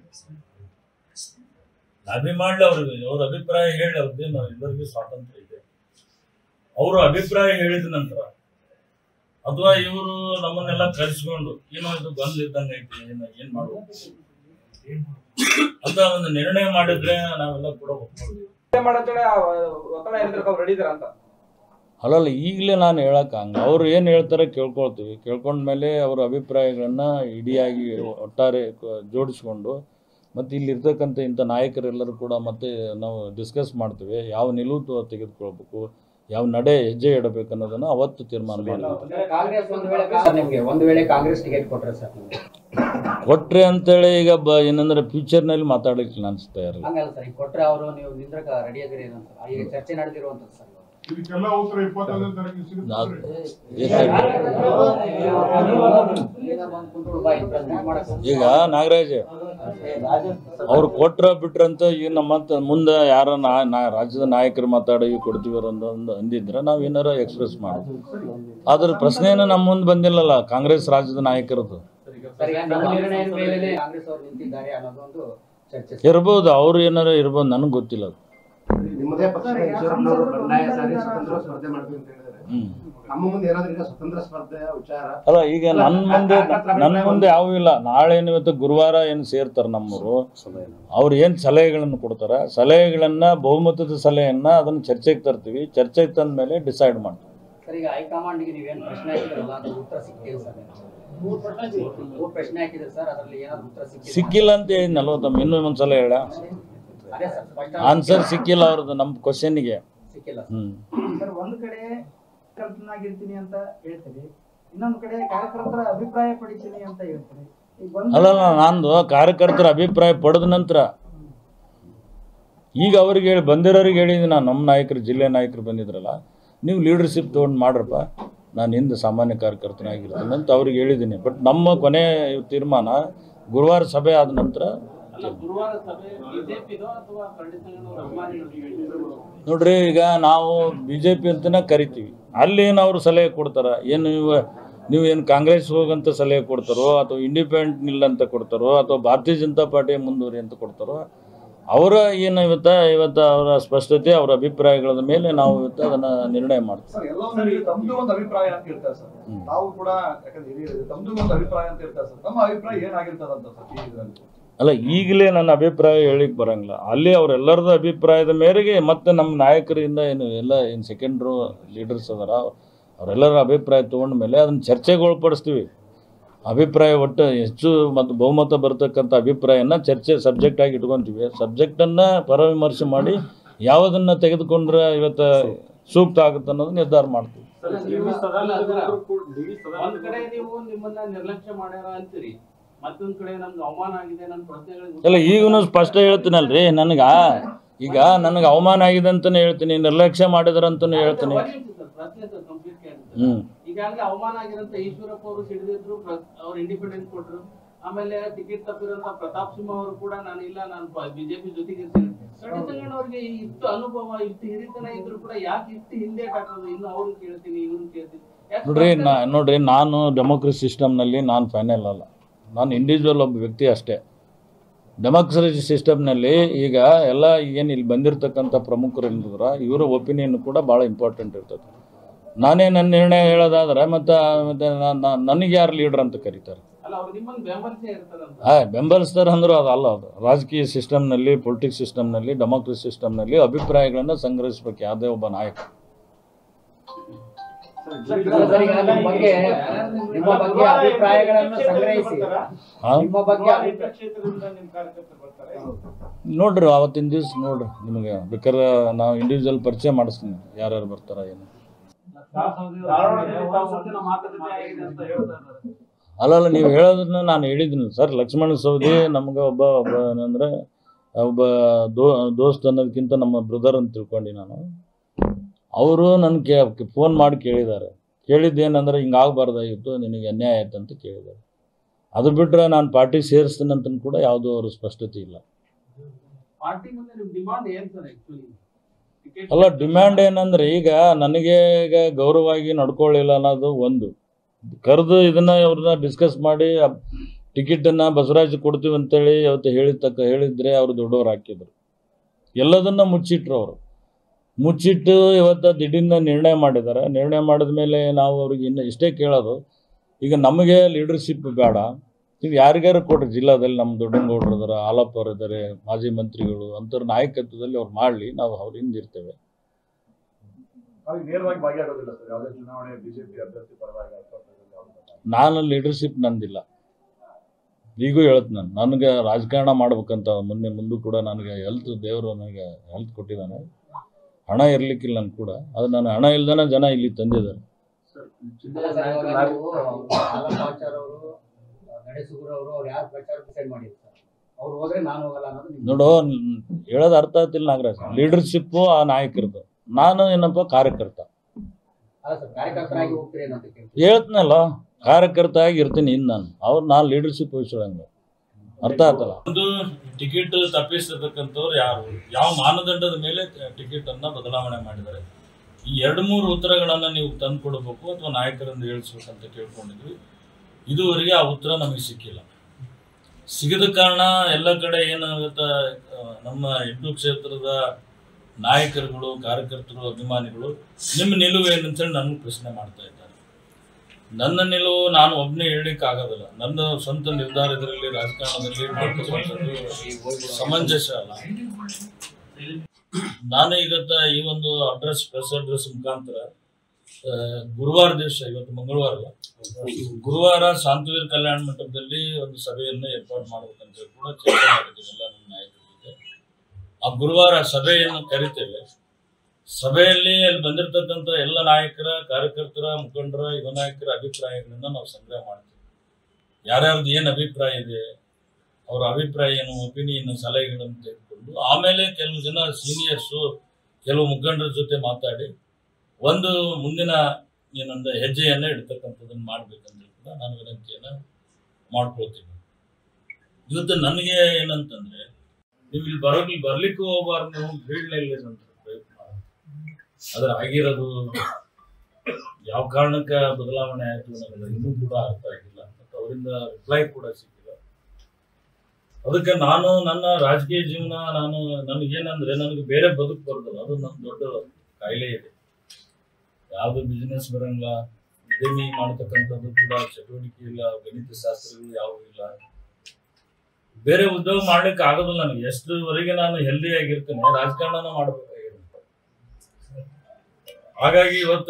ಲಾಬಿ ಮಾಡ್ಲಿ ಅವ್ರಿಗೆ ಅವ್ರ ಅಭಿಪ್ರಾಯ ಹೇಳಿ ಅವ್ರಿಗೆ ನಾವು ಎಲ್ಲರಿಗೂ ಸ್ವಾತಂತ್ರ್ಯ ಇದೆ ಅವರು ಅಭಿಪ್ರಾಯ ಹೇಳಿದ ನಂತರ ಅಥವಾ ಇವರು ನಮ್ಮನ್ನೆಲ್ಲ ಕರೆಸ್ಕೊಂಡು ಏನೋ ಇದು ಬಂದಿದ್ದಂಗೆ ಐತಿ ಏನ್ ಏನ್ ಮಾಡ್ಬೇಕು ಅಂತ ಒಂದು ನಿರ್ಣಯ ಮಾಡಿದ್ರೆ ನಾವೆಲ್ಲ ಕೂಡ ಒಪ್ಕೊಳ್ತೀವಿ ಮಾಡಂತೇಳಿ ಒತ್ತಡ ಹೇಳಿದ್ರೆ ಅವ್ರು ರೆಡಿ ಇದಾರ ಅಂತ ಅಲ್ಲಲ್ಲ ಈಗಲೇ ನಾನು ಹೇಳಕ್ಕೆ ಹಂಗೆ ಅವ್ರು ಏನು ಹೇಳ್ತಾರೆ ಕೇಳ್ಕೊಳ್ತೀವಿ ಕೇಳ್ಕೊಂಡ್ಮೇಲೆ ಅವ್ರ ಅಭಿಪ್ರಾಯಗಳನ್ನ ಇಡಿಯಾಗಿ ಒಟ್ಟಾರೆ ಕ- ಜೋಡಿಸ್ಕೊಂಡು ಮತ್ತು ಇಲ್ಲಿರ್ತಕ್ಕಂಥ ಇಂಥ ನಾಯಕರೆಲ್ಲರೂ ಕೂಡ ಮತ್ತೆ ನಾವು ಡಿಸ್ಕಸ್ ಮಾಡ್ತೀವಿ ಯಾವ ನಿಲುವು ತ- ತೆಗೆದುಕೊಳ್ಬೇಕು ಯಾವ ನಡೆ ಹೆಜ್ಜೆ ಇಡಬೇಕು ಅನ್ನೋದನ್ನು ಅವತ್ತು ತೀರ್ಮಾನ ಮಾಡ್ತೀವಿ ಕಾಂಗ್ರೆಸ್ ಒಂದು ವೇಳೆ ಸರ್ ನಿಮ್ಗೆ ಒಂದು ವೇಳೆ ಕಾಂಗ್ರೆಸ್ ಟಿಕೆಟ್ ಕೊಟ್ರೆ ಸರ್ ನಿಮ್ಗೆ ಕೊಟ್ರೆ ಅಂತೇಳಿ ಈಗ ಬ ಏನಂದ್ರೆ ಫ್ಯೂಚರ್ನಲ್ಲಿ ಮಾತಾಡಲಿಕ್ಕೆ ಅನಿಸ್ತಾ ಇರಲ್ಲ ಹಂಗಲ್ಲ ಸರ್ ಈಗ ಕೊಟ್ರೆ ಅವರು ನೀವು ನಿಂದ್ರಕ ರೆಡಿ ಆಗಿರಿ ಏನಂತ ಈಗ ಚರ್ಚೆ ನಡೆದಿರುವಂತದ್ದು ಸರ್ ಇವಾಗ. ಇದಕ್ಕೆಲ್ಲ ಉತ್ತರ ಇಪ್ಪತ್ತೊಂದನೇ ತಾರೀಕು ನಾವು ಸಿಗುತ್ತೆ ಈಗ ಬಂದು ಕುಂತ್ಕೊಳ್ಳಿ ಬಾ, ಇಲ್ಲಿ present ಮಾಡಕ್ಕೆ ಹೋಗ್ಬೇಡಿ. ಈಗ ನಾಗರಾಜ್ ಅವ್ರು ಕೊಟ್ರ ಬಿಟ್ರಂತ ಈಗ ನಮ್ಮ ಮತ್ತೆ ಮುಂದೆ ಯಾರ ನಾ ನಾ- ರಾಜ್ಯದ ನಾಯಕರು ಮಾತಾಡಿ ಕೊಡ್ತೀವಿ ಅಂತ ಒಂದು ಅಂದಿದ್ರೆ ನಾವು ಏನಾರ ಎಕ್ಸ್ಪ್ರೆಸ್ ಮಾಡಿ ಅದ್ರ ಪ್ರಶ್ನೆನ ನಮ್ಮ ಮುಂದೆ ಬಂದಿಲ್ಲಲ್ಲ ಕಾಂಗ್ರೆಸ್ ರಾಜ್ಯದ ನಾಯಕರದ್ದು ಸರ್ ಈಗ ನಿಮ್ಮ ನಿರ್ಣಯದ ಮೇಲೆ ಕಾಂಗ್ರೆಸ್ ಅವರು ನಿಂತಿದ್ದಾರೆ ಅನ್ನೋದೊಂದು ಚರ್ಚೆ ಸರ್. ಇರ್ಬೋದು ಅವ್ರು ಏನಾರ ಇರ್ಬೋದು ನನಗೆ ಗೊತ್ತಿಲ್ಲ ಅದು ನಿಮ್ಮದೇ ಪಕ್ಷ ಈಶ್ವರಪ್ಪನವರು ಬಂಡಾಯ ಸಾರಿ ಸ್ವತಂತ್ರ ಸ್ಪರ್ಧೆ ಮಾಡ್ತೀವಿ ಅಂತ ಹೇಳಿದ್ದಾರೆ ಹ್ಮ್ ನಮ್ಮ ಮುಂದೆ ಏನಾದ್ರು ಈಗ ಸ್ವತಂತ್ರ ಸ್ಪರ್ಧೆಯ ವಿಚಾರ ಅಲ್ಲ ಈಗ ನನ್ನ ಮುಂದೆ ನನ್ನ ಮುಂದೆ ಯಾವೂ ಇಲ್ಲ ನಾಳೆ ಏನು ಇವತ್ತು ಗುರುವಾರ ಏನು ಸೇರ್ತಾರೆ ನಮ್ಮವರು ಅವ್ರು ಏನು ಸಲಹೆಗಳನ್ನು ಕೊಡ್ತಾರೆ ಸಲಹೆಗಳನ್ನ ಬಹುಮತದ ಸಲಹೆಯನ್ನ ಅದನ್ನ ಚರ್ಚೆಗೆ ತರ್ತೀವಿ ಚರ್ಚೆಗೆ ತಂದ ಮೇಲೆ ಡಿಸೈಡ್ ಮಾಡ್ತೀವಿ ಸರ್ ಈಗ ಹೈಕಮಾಂಡ್ಗೆ ನೀವೇನು ಪ್ರಶ್ನೆ ಹಾಕಿದ್ರಲ್ಲ ಅದ್ರ ಉತ್ತರ ಸಿಕ್ಕಿದೆ ಸರ್ ಮೂರು ಪ್ರಶ್ನೆ ಹಾಕಿದ್ರೆ ಸರ್ ಅದರಲ್ಲಿ ಏನಾದ್ರು ಉತ್ತರ ಸಿಕ್ಕಿದೆ ಸಿಕ್ಕಿಲ್ಲ ಅಂತ ಹೇಳಿ ನಲ್ವತ್ತಮ್ಮ ಇನ್ನೂ ಒಂದ್ಸಲ ಹೇಳ ಅದೇ ಸರ್ ಸ್ಪಷ್ಟ ಆನ್ಸರ್ ಸಿಕ್ಕಿಲ್ಲ ಅವ್ರದ್ದು ನಮ್ಮ ಕ್ವಶನ್ಗೆ ಸಿಕ್ಕಿಲ್ಲ ಸರ್. ಹ್ಮ್ ಸರ್ ಒಂದ್ ಕಡೆ ಕಾರ್ಯಕರ್ತನಾಗಿರ್ತೀನಿ ಅಂತ ಹೇಳ್ತೀರಿ ಇನ್ನೊಂದ್ ಕಡೆ ಕಾರ್ಯಕರ್ತರ ಅಭಿಪ್ರಾಯ ಪಡಿತೀನಿ ಅಂತ ಹೇಳ್ತೀರಿ ಈಗ ಒಂದ್ ಅಲ್ಲಲ್ಲ ನಂದು ಕಾರ್ಯಕರ್ತರ ಅಭಿಪ್ರಾಯ ಪಡೆದ ನಂತರ ಈಗ ಅವ್ರಿಗೆ ಹೇಳಿ ಬಂದಿರೋರಿಗೆ ಹೇಳಿದ್ದೀನಿ ನಾನು ನಮ್ಮ ನಾಯಕರು ಜಿಲ್ಲೆ ನಾಯಕರು ಬಂದಿದ್ರಲ್ಲ ನೀವು ಲೀಡರ್ಶಿಪ್ ತೊಗೊಂಡು ಮಾಡ್ರಪ್ಪ ನಾನು ಹಿಂದೆ ಸಾಮಾನ್ಯ ಕಾರ್ಯಕರ್ತನಾಗಿರ್ತೀನಿ ಅಂತ ಅವ್ರಿಗೆ ಹೇಳಿದ್ದೀನಿ ಬಟ್ ನಮ್ಮ ಕೊನೆ ತೀರ್ಮಾನ ಗುರುವಾರ ಸಭೆ ಆದ ನಂತರ ಅಲ್ಲ ಗುರುವಾರ ಸಭೆ ಬಿಜೆಪಿದೋ ಅಥವಾ ಕರಡಿ ಸಂಘದವ್ರ ಅಭಿಮಾನಿಗಳು ನೋಡ್ರಿ ಈಗ ನಾವು ಬಿ ಜೆ ಪಿ ಅಂತಲೇ ಕರಿತೀವಿ ಅಲ್ಲಿ ಏನು ಅವ್ರು ಸಲಹೆ ಕೊಡ್ತಾರ ಏನು ನೀವು ನೀವು ಏನು ಕಾಂಗ್ರೆಸ್ ಹೋಗಂತ ಸಲಹೆ ಕೊಡ್ತಾರೋ ಅಥವಾ ಇಂಡಿಪೆಂಡೆಂಟ್ ನಿಲ್ಲ ಅಂತ ಕೊಡ್ತಾರೋ ಅಥವಾ ಭಾರತೀಯ ಜನತಾ ಪಾರ್ಟಿ ಮುಂದುವರಿ ಅಂತ ಕೊಡ್ತಾರೋ ಅವರ ಏನು ಇವತ್ತ ಇವತ್ತು ಅವರ ಸ್ಪಷ್ಟತೆ ಅವರ ಅಭಿಪ್ರಾಯಗಳ ಮೇಲೆ ನಾವು ಇವತ್ತು ಅದನ್ನು ನಿರ್ಣಯ ಮಾಡ್ತೀವಿ ಸರ್ ಎಲ್ಲವನ್ನೂ ತಮ್ದು ಒಂದು ಅಭಿಪ್ರಾಯ ಅಂತ ಇರ್ತಾರೆ ಸರ್ ಹ್ಮ್. ನಾವು ಕೂಡ ಯಾಕಂದ್ರೆ ಹಿರಿಯರು ತಮ್ದು ಒಂದು ಅಭಿಪ್ರಾಯ ಅಂತ ಇರ್ತಾರೆ ಸರ್ ತಮ್ಮ ಅಭಿಪ್ರಾಯ ಏನಾಗಿರ್ತದಂತ ಸರ್ ಈ ಇದರಲ್ಲಿ ಅಲ್ಲ ಈಗಲೇ ನನ್ನ ಅಭಿಪ್ರಾಯ ಹೇಳಿಕ್ ಬರಂಗಿಲ್ಲ ಅಲ್ಲಿ ಅವರೆಲ್ಲರದ ಅಭಿಪ್ರಾಯದ ಮೇರೆಗೆ ಮತ್ತೆ ನಮ್ಮ ನಾಯಕರಿಂದ ಏನು ಎಲ್ಲ ಏನು ಸೆಕೆಂಡ್ರು ಲೀಡರ್ಸ್ ಅದಾರ ಅವರೆಲ್ಲರ ಅಭಿಪ್ರಾಯ ತೊಗೊಂಡ ಮೇಲೆ ಅದನ್ನು ಚರ್ಚೆಗೆ ಒಳಪಡಿಸ್ತೀವಿ ಅಭಿಪ್ರಾಯ ಒಟ್ಟು ಹೆಚ್ಚು ಮತ್ತು ಬಹುಮತ ಬರ್ತಕ್ಕಂಥ ಅಭಿಪ್ರಾಯನ ಚರ್ಚೆ ಸಬ್ಜೆಕ್ಟ್ ಆಗಿ ಇಟ್ಕೊಂತೀವಿ ಸಬ್ಜೆಕ್ಟನ್ನು ಪರವಿಮರ್ಶೆ ಮಾಡಿ ಯಾವುದನ್ನು ತೆಗೆದುಕೊಂಡ್ರೆ ಇವತ್ತು ಸೂಕ್ತ ಆಗುತ್ತೆ ಅನ್ನೋದು ನಿರ್ಧಾರ ಮಾಡ್ತೀವಿ ಒಂದ್ ಕಡೆ ನೀವು ನಿಮ್ಮನ್ನ ನಿರ್ಲಕ್ಷ್ಯ ಮಾಡ್ಯಾರ ಅಂತೀರಿ ಮತ್ತೊಂದ್ ಕಡೆ ನಮ್ಗೆ ಅವಮಾನ ಆಗಿದೆ ನನ್ನ ಪ್ರಶ್ನೆಗಳಿಗೆ ಅಲ್ಲ ಈಗೂ ಸ್ಪಷ್ಟ ಹೇಳ್ತೀನಲ್ರಿ ನನಗೆ ಈಗ ನನಗೆ ಅವಮಾನ ಆಗಿದೆ ಅಂತಲೇ ಹೇಳ್ತೀನಿ ನಿರ್ಲಕ್ಷ್ಯ ಮಾಡಿದ್ರಂತಲೂ ಹೇಳ್ತೀನಿ ಪ್ರಶ್ನೆ ಸರ್ ಕಂಪ್ಲೀಟ್ ಕೇಳಿದ್ರೆ ಹ್ಞೂ ಈಗಾಗಲೇ ಅವಮಾನ ಆಗಿರಂತ ಈಶ್ವರಪ್ಪ ಅವರು ಸಿಡಿದಿದ್ರು ಅವ್ರು ಇಂಡಿಪೆಂಡೆನ್ಸ್ ಕೊಟ್ರು ಆಮೇಲೆ ಟಿಕೆಟ್ ತಪ್ಪಿರೋಂತ ಪ್ರತಾಪ್ ಸಿಂಹ ಅವರು ಕೂಡ ನಾನು ಇಲ್ಲ ನಾನು ಬಿಜೆಪಿ ಜೊತೆಗೆ ಇರ್ತೀನಿ ಕರಡಿ ಸಂಗಣ್ಣವ್ರಿಗೆ ಇಷ್ಟು ಅನುಭವ ಇಷ್ಟು ಹಿರಿತನ ಇದ್ರು ಕೂಡ ಯಾಕೆ ಇಷ್ಟು ಹಿಂದೆ ಹಾಕೋದು ಇನ್ನು ಅವ್ರನ್ನ ಕೇಳ್ತೀನಿ ಇವ್ರನ್ನ ಕೇಳ್ತೀನಿ ಯಾಕೆ ನೋಡ್ರಿ ಪ್ರಶ್ನೆ- ನಾ ನೋಡ್ರಿ ನಾನು ಡೆಮೋಕ್ರಸಿ ಸಿಸ್ಟಮ್ನಲ್ಲಿ ನಾನು ಫೈನಲ್ ಅಲ್ಲ ನಾನು ಇಂಡಿವಿಜುವಲ್ ಒಬ್ಬ ವ್ಯಕ್ತಿ ಅಷ್ಟೇ ಡೆಮೋಕ್ರಸಿ ಸಿಸ್ಟಮ್ನಲ್ಲಿ ಈಗ ಎಲ್ಲ ಏನು ಇಲ್ಲಿ ಬಂದಿರತಕ್ಕಂಥ ಪ್ರಮುಖರು ಏನಿದ್ರ ಇವರ ಒಪಿನಿಯನ್ ಕೂಡ ಭಾಳ ಇಂಪಾರ್ಟೆಂಟ್ ಇರ್ತದೆ ನಾನೇ ನನ್ನ ನಿರ್ಣಯ ಹೇಳೋದಾದ್ರೆ ಮತ್ತು ಮತ್ತೆ ನನಗೆ ಯಾರು ಲೀಡ್ರ್ ಅಂತ ಕರೀತಾರೆ ಅಲ್ಲ ಅವ್ರು ನಿಮ್ಮನ್ನ ಬೆಂಬಲಿಸೇ ಇರ್ತಾರಂತ ಆ ಬೆಂಬಲಿಸ್ತಾರೆ ಅಂದರೂ ಅದು ಅಲ್ಲ ಅದು ರಾಜಕೀಯ ಸಿಸ್ಟಮ್ನಲ್ಲಿ ಪೊಲಿಟಿಕ್ಸ್ ಸಿಸ್ಟಮ್ನಲ್ಲಿ ಡೆಮೋಕ್ರಸಿ ಸಿಸ್ಟಮ್ನಲ್ಲಿ ಅಭಿಪ್ರಾಯಗಳನ್ನು ಸಂಗ್ರಹಿಸ್ಬೇಕು ಯಾವುದೇ ಒಬ್ಬ ನಾಯಕ ಸರ್, ಈಗ ನಿಮ್ಮ ಬಗ್ಗೆ ನಿಮ್ಮ ಬಗ್ಗೆ ಅಭಿಪ್ರಾಯಗಳನ್ನು ಸಂಗ್ರಹಿಸಿ ಆ? ನಿಮ್ಮ ಬಗ್ಗೆ ಅಭಿಪ್ರಾಯ ಕ್ಷೇತ್ರದಿಂದ ನಿಮ್ ಕಾರ್ಯಕರ್ತರು ಬರ್ತಾರೆ ನೋಡ್ರಿ ಅವತ್ತಿನ ದಿವ್ಸ ನೋಡ್ರಿ ನಿಮಗೆ ಬೇಕಾದ್ರೆ ನಾವು ಇಂಡಿವಿಜುವಲ್ ಪರಿಚಯ ಮಾಡಿಸ್ತೀನಿ ಯಾರ್ಯಾರು ಬರ್ತಾರ ಏನು ಧಾರವಾಡದಲ್ಲಿ ತಾವು ಸತ್ತಿನ ಮಾತುಕತೆ ಆಗಿದೆ ಅಂತ ಹೇಳ್ತಾ ಇದ್ದಾರೆ ಅಲ್ಲಲ್ಲ ನೀವು ಹೇಳೋದನ್ನ ನಾನು ಹೇಳಿದ್ದೀನಿ ಸರ್ ಲಕ್ಷ್ಮಣ ಸವದಿ ನಮ್ಗೆ ಒಬ್ಬ ಒಬ್ಬ ಏನಂದ್ರೆ ಒಬ್ಬ ದೋ ದೋಸ್ತ್ ಅನ್ನೋದಕ್ಕಿಂತ ನಮ್ಮ ಬ್ರದರ್ ಅಂತ ತಿಳ್ಕೊಂಡು ನಾನು ಅವರು ನನ್ನ ಕೇ ಫೋನ್ ಮಾಡಿ ಕೇಳಿದ್ದಾರೆ ಕೇಳಿದ್ದೇನೆಂದ್ರೆ ಹಿಂಗೆ ಆಗಬಾರ್ದಾಗಿತ್ತು ನಿನಗೆ ಅನ್ಯಾಯ ಆಯ್ತು ಅಂತ ಕೇಳಿದ್ದಾರೆ ಅದು ಬಿಟ್ಟರೆ ನಾನು ಪಾರ್ಟಿ ಸೇರಿಸ್ತೀನಿ ಅಂತ ಕೂಡ ಯಾವುದೂ ಅವ್ರ ಸ್ಪಷ್ಟತೆ ಇಲ್ಲ ಪಾರ್ಟಿ ಮುಂದೆ ನಿಮ್ ಡಿಮಾಂಡ್ ಏನ್ ಸರ್ ಆಕ್ಚುಲಿ ಟಿಕೆಟ್ ಅಲ್ಲ ಡಿಮ್ಯಾಂಡ್ ಏನಂದ್ರೆ ಈಗ ನನಗೆ ಈಗ ಗೌರವವಾಗಿ ನಡ್ಕೊಳ್ಳಿಲ್ಲ ಅನ್ನೋದು ಒಂದು ಕರೆದು ಇದನ್ನ ಅವ್ರನ್ನ ಡಿಸ್ಕಸ್ ಮಾಡಿ ಟಿಕೆಟನ್ನು ಬಸವರಾಜ್ ಕೊಡ್ತೀವಿ ಅಂತೇಳಿ ಅವತ್ತು ಹೇಳಿದ ತಕ್ಕ ಹೇಳಿದ್ರೆ ಅವರು ದೊಡ್ಡವ್ರು ಹಾಕಿದ್ರು ಎಲ್ಲದನ್ನ ಮುಚ್ಚಿಟ್ರು ಅವರು ಮುಚ್ಚಿಟ್ಟು ಇವತ್ತು ದಿಢೀರ್ನ ನಿರ್ಣಯ ಮಾಡಿದ್ದಾರೆ ನಿರ್ಣಯ ಮಾಡಿದ ಮೇಲೆ ನಾವು ಅವ್ರಿಗೆ ಇನ್ನು ಇಷ್ಟೇ ಕೇಳೋದು ಈಗ ನಮಗೆ ಲೀಡರ್ಶಿಪ್ ಬೇಡ ನೀವು ಯಾರಿಗಾರು ಕೊಡ್ರಿ ಜಿಲ್ಲಾದಲ್ಲಿ ನಮ್ಮ ದೊಡ್ಡನಗೌಡರು ಇದಾರೆ ಹಾಲಪ್ಪ ಅವ್ರು ಇದ್ದಾರೆ ಮಾಜಿ ಮಂತ್ರಿಗಳು ಅಂಥವ್ರ ನಾಯಕತ್ವದಲ್ಲಿ ಅವ್ರು ಮಾಡಲಿ ನಾವು ಅವ್ರ ಹಿಂದಿರ್ತೇವೆ ಅವ್ರಿಗೆ ನೇರವಾಗಿ ಭಾಗಿಯಾಗೋದಿಲ್ಲ ಸರ್ ಯಾವುದೇ ಚುನಾವಣೆ ಬಿಜೆಪಿ ಅಭ್ಯರ್ಥಿ ಪರವಾಗಿ ಅಥವಾ ಯಾವುದೇ ನಾನು ಲೀಡರ್ಶಿಪ್ ನಂದಿಲ್ಲ ಈಗೂ ಹೇಳ್ತೀನಿ ನಾನು ನನಗೆ ರಾಜಕಾರಣ ಮಾಡ್ಬೇಕಂತ ಮೊನ್ನೆ ಮುಂದೂ ಕೂಡ ನನಗೆ ಹೆಲ್ತ್ ದೇವರು ನನಗೆ ಹೆಲ್ತ್ ಕೊಟ್ಟಿದ್ದಾನೆ ಹಣ ಇರ್ಲಿಕ್ಕಿಲ್ಲ ನನ್ಗೆ ಕೂಡ ಅದು ನಾನು ಹಣ ಇಲ್ದಾನೆ ಜನ ಇಲ್ಲಿ ತಂದಿದ್ದಾರೆ ಇಲ್ಲ ಸರ್, ಇವಾಗ ನೀವು ಆಲಪಾಚಾರ್ ಅವರು ನಡೆಸುಗುರು ಅವರು ಅವ್ರು ಯಾರು ಪ್ರಚಾರ ಡಿಸೈಡ್ ಮಾಡಿದ್ರು ಸರ್ ಅವ್ರು ಹೋದ್ರೆ ನಾನು ಹೋಗಲ್ಲ ಅನ್ನೋದು ನಿಮ್ಮ ನೋಡು ನ್- ಹೇಳೋದು ಅರ್ಥ ಆಗ್ತಿಲ್ಲ ನಾಗರಾಜ್ ಲೀಡರ್ಶಿಪ್ಪು ಆ ನಾಯಕರದು ನಾನು ಏನಪ್ಪ ಕಾರ್ಯಕರ್ತ ಅಲ್ಲ ಸರ್ ಕಾರ್ಯಕರ್ತರಾಗಿ ಹೋಗ್ತೀರಿ ಅಂತ ಕೇಳ್ತೀನಿ ಹೇಳ್ತೀನಲ್ಲ ಕಾರ್ಯಕರ್ತ ಆಗಿ ಇರ್ತೀನಿ ಇನ್ನು ನಾನು ಅವ್ರು ನಾನು ಲೀಡರ್ಶಿಪ್ ವಹಿಸೋಂಗ ಅರ್ಥ ಆಯ್ತಲ್ಲ ಒಂದು ಟಿಕೆಟ್ ತಪ್ಪಿಸಿರ್ತಕ್ಕಂಥವ್ರು ಯಾರು ಯಾವ ಮಾನದಂಡದ ಮೇಲೆ ಟಿಕೆಟ್ ಅನ್ನ ಬದಲಾವಣೆ ಮಾಡಿದ್ದಾರೆ ಈ ಎರಡು ಮೂರು ಉತ್ತರಗಳನ್ನ ನೀವು ತಂದು ಕೊಡಬೇಕು ಅಥವಾ ನಾಯಕರಿಂದ ಹೇಳಿಸ್ಬೇಕಂತ ಕೇಳ್ಕೊಂಡಿದ್ವಿ ಇದುವರೆಗೆ ಆ ಉತ್ತರ ನಮಗೆ ಸಿಕ್ಕಿಲ್ಲ ಸಿಗದ ಕಾರಣ ಎಲ್ಲ ಕಡೆ ಏನಾಗುತ್ತೆ ಆ, ನಮ್ಮ ಎಂಟು ಕ್ಷೇತ್ರದ ನಾಯಕರುಗಳು ಕಾರ್ಯಕರ್ತರು ಅಭಿಮಾನಿಗಳು ನಿಮ್ಮ ನಿಲುವು ಏನಂತೇಳಿ ನನಗೆ ಪ್ರಶ್ನೆ ಮಾಡ್ತಾ ಇದ್ದಾರೆ ನನ್ನ ನಿಲುವು ನಾನು ಒಬ್ಬನೇ ಹೇಳಲಿಕ್ಕೆ ಆಗೋದಿಲ್ಲ ನನ್ನ ಸ್ವಂತ ನಿರ್ಧಾರ ಇದರಲ್ಲಿ ರಾಜಕಾರಣದಲ್ಲಿ ಮಾಡ್ತಕ್ಕಂಥದ್ದು ಸಮಂಜಸ ಅಲ್ಲ ನಾನು ಇವತ್ತ ಈ ಒಂದು ಅಡ್ರೆಸ್ ಪ್ರೆಸ್ ಅಡ್ರೆಸ್ ಮುಖಾಂತರ ಆ, ಗುರುವಾರ ದಿವಸ ಇವತ್ತು ಮಂಗಳವಾರ ಅಲ್ಲ. ಗುರುವಾರ ಶಾಂತವೀರ್ ಕಲ್ಯಾಣ ಮಂಟಪದಲ್ಲಿ ಒಂದು ಸಭೆಯನ್ನು ಏರ್ಪಾಡು ಮಾಡ್ಬೇಕಂತ ಹೇಳಿ ಕೂಡ ಚರ್ಚೆ ಮಾಡಿದ್ದೀವಿ ಎಲ್ಲ ನಮ್ಮ ನಾಯಕರ ಜೊತೆ ಆ ಗುರುವಾರ ಸಭೆಯನ್ನು ಕರಿತೇವೆ ಸಭೆಯಲ್ಲಿ ಅಲ್ಲಿ ಬಂದಿರತಕ್ಕಂಥ ಎಲ್ಲ ನಾಯಕರ ಕಾರ್ಯಕರ್ತರ ಮುಖಂಡರ ಯುವ ನಾಯಕರ ಅಭಿಪ್ರಾಯಗಳನ್ನ ನಾವು ಸಂಗ್ರಹ ಮಾಡ್ತೀವಿ ಯಾರ್ಯಾರ್ದು ಏನು ಅಭಿಪ್ರಾಯ ಇದೆ ಅವರ ಅಭಿಪ್ರಾಯ ಏನು ಒಪಿನಿಯನ್ ಸಲಹೆಗಳನ್ನು ತೆಗೆದುಕೊಡ್ತೀವಿ ಮಾಡಿಕೊಂಡು ಆಮೇಲೆ ಕೆಲವು ಜನ ಸೀನಿಯರ್ಸು ಕೆಲವು ಮುಖಂಡರ ಜೊತೆ ಮಾತಾಡಿ ಒಂದು ಮುಂದಿನ ಏನಂದ ಹೆಜ್ಜೆಯನ್ನ ಇಡ್ತಕ್ಕಂಥದ್ದನ್ನು ಮಾಡ್ಬೇಕಂದ್ರೆ ಕೂಡ ನಾನು ವಿನಂತಿಯನ್ನ ಮಾಡ್ಕೊಳ್ತೀನಿ ಇವತ್ತು ನನಗೆ ಏನಂತಂದ್ರೆ ನೀವು ಇಲ್ಲಿ ಬರೋಗಿ ಬರ್ಲಿಕ್ಕೂ ಹೋಗ್ಬಾರ್ದು ನೀವು ಫೀಲ್ಡ್ನಲ್ಲಿ ಅಂತ ಪ್ರಯತ್ನ ಅದ್ರ ಆಗಿರೋದು ಯಾವ ಕಾರಣಕ್ಕೆ ಬದಲಾವಣೆ ಆಯ್ತು ನನಗೆ ಇನ್ನೂ ಕೂಡ ಅರ್ಥ ಆಗಿಲ್ಲ ಮತ್ತು ಅವರಿಂದ ರಿಪ್ಲೈ ಕೂಡ ಸಿಕ್ಕಿಲ್ಲ ಅದಕ್ಕೆ ನಾನು ನನ್ನ ರಾಜಕೀಯ ಜೀವನ ನಾನು ನನಗೇನಂದ್ರೆ ನನಗೆ ಬೇರೆ ಬದುಕು ಬರೋದಿಲ್ಲ ಅದು ನನ್ನ ದೊಡ್ಡ ಕಾಯಿಲೆ ಇದೆ ಯಾವುದು ಬಿಸ್ನೆಸ್ ಬರಂಗಿಲ್ಲ ಉದ್ಯಮಿ ಮಾಡತಕ್ಕಂಥದ್ದು ಕೂಡ ಚಟುವಟಿಕೆ ಇಲ್ಲ ಗಣಿತ ಶಾಸ್ತ್ರಗಳು ಯಾವುವು ಇಲ್ಲ ಬೇರೆ ಉದ್ಯೋಗ ಮಾಡ್ಲಿಕ್ಕೆ ಆಗೋದಿಲ್ಲ ನನಗೆ ಎಷ್ಟರವರೆಗೆ ನಾನು ಹೆಲ್ದಿ ಆಗಿರ್ತೇನೆ ರಾಜಕಾರಣನ ಮಾಡ್ಬೇಕಾಗಿದೆ ಹಾಗಾಗಿ ಇವತ್ತ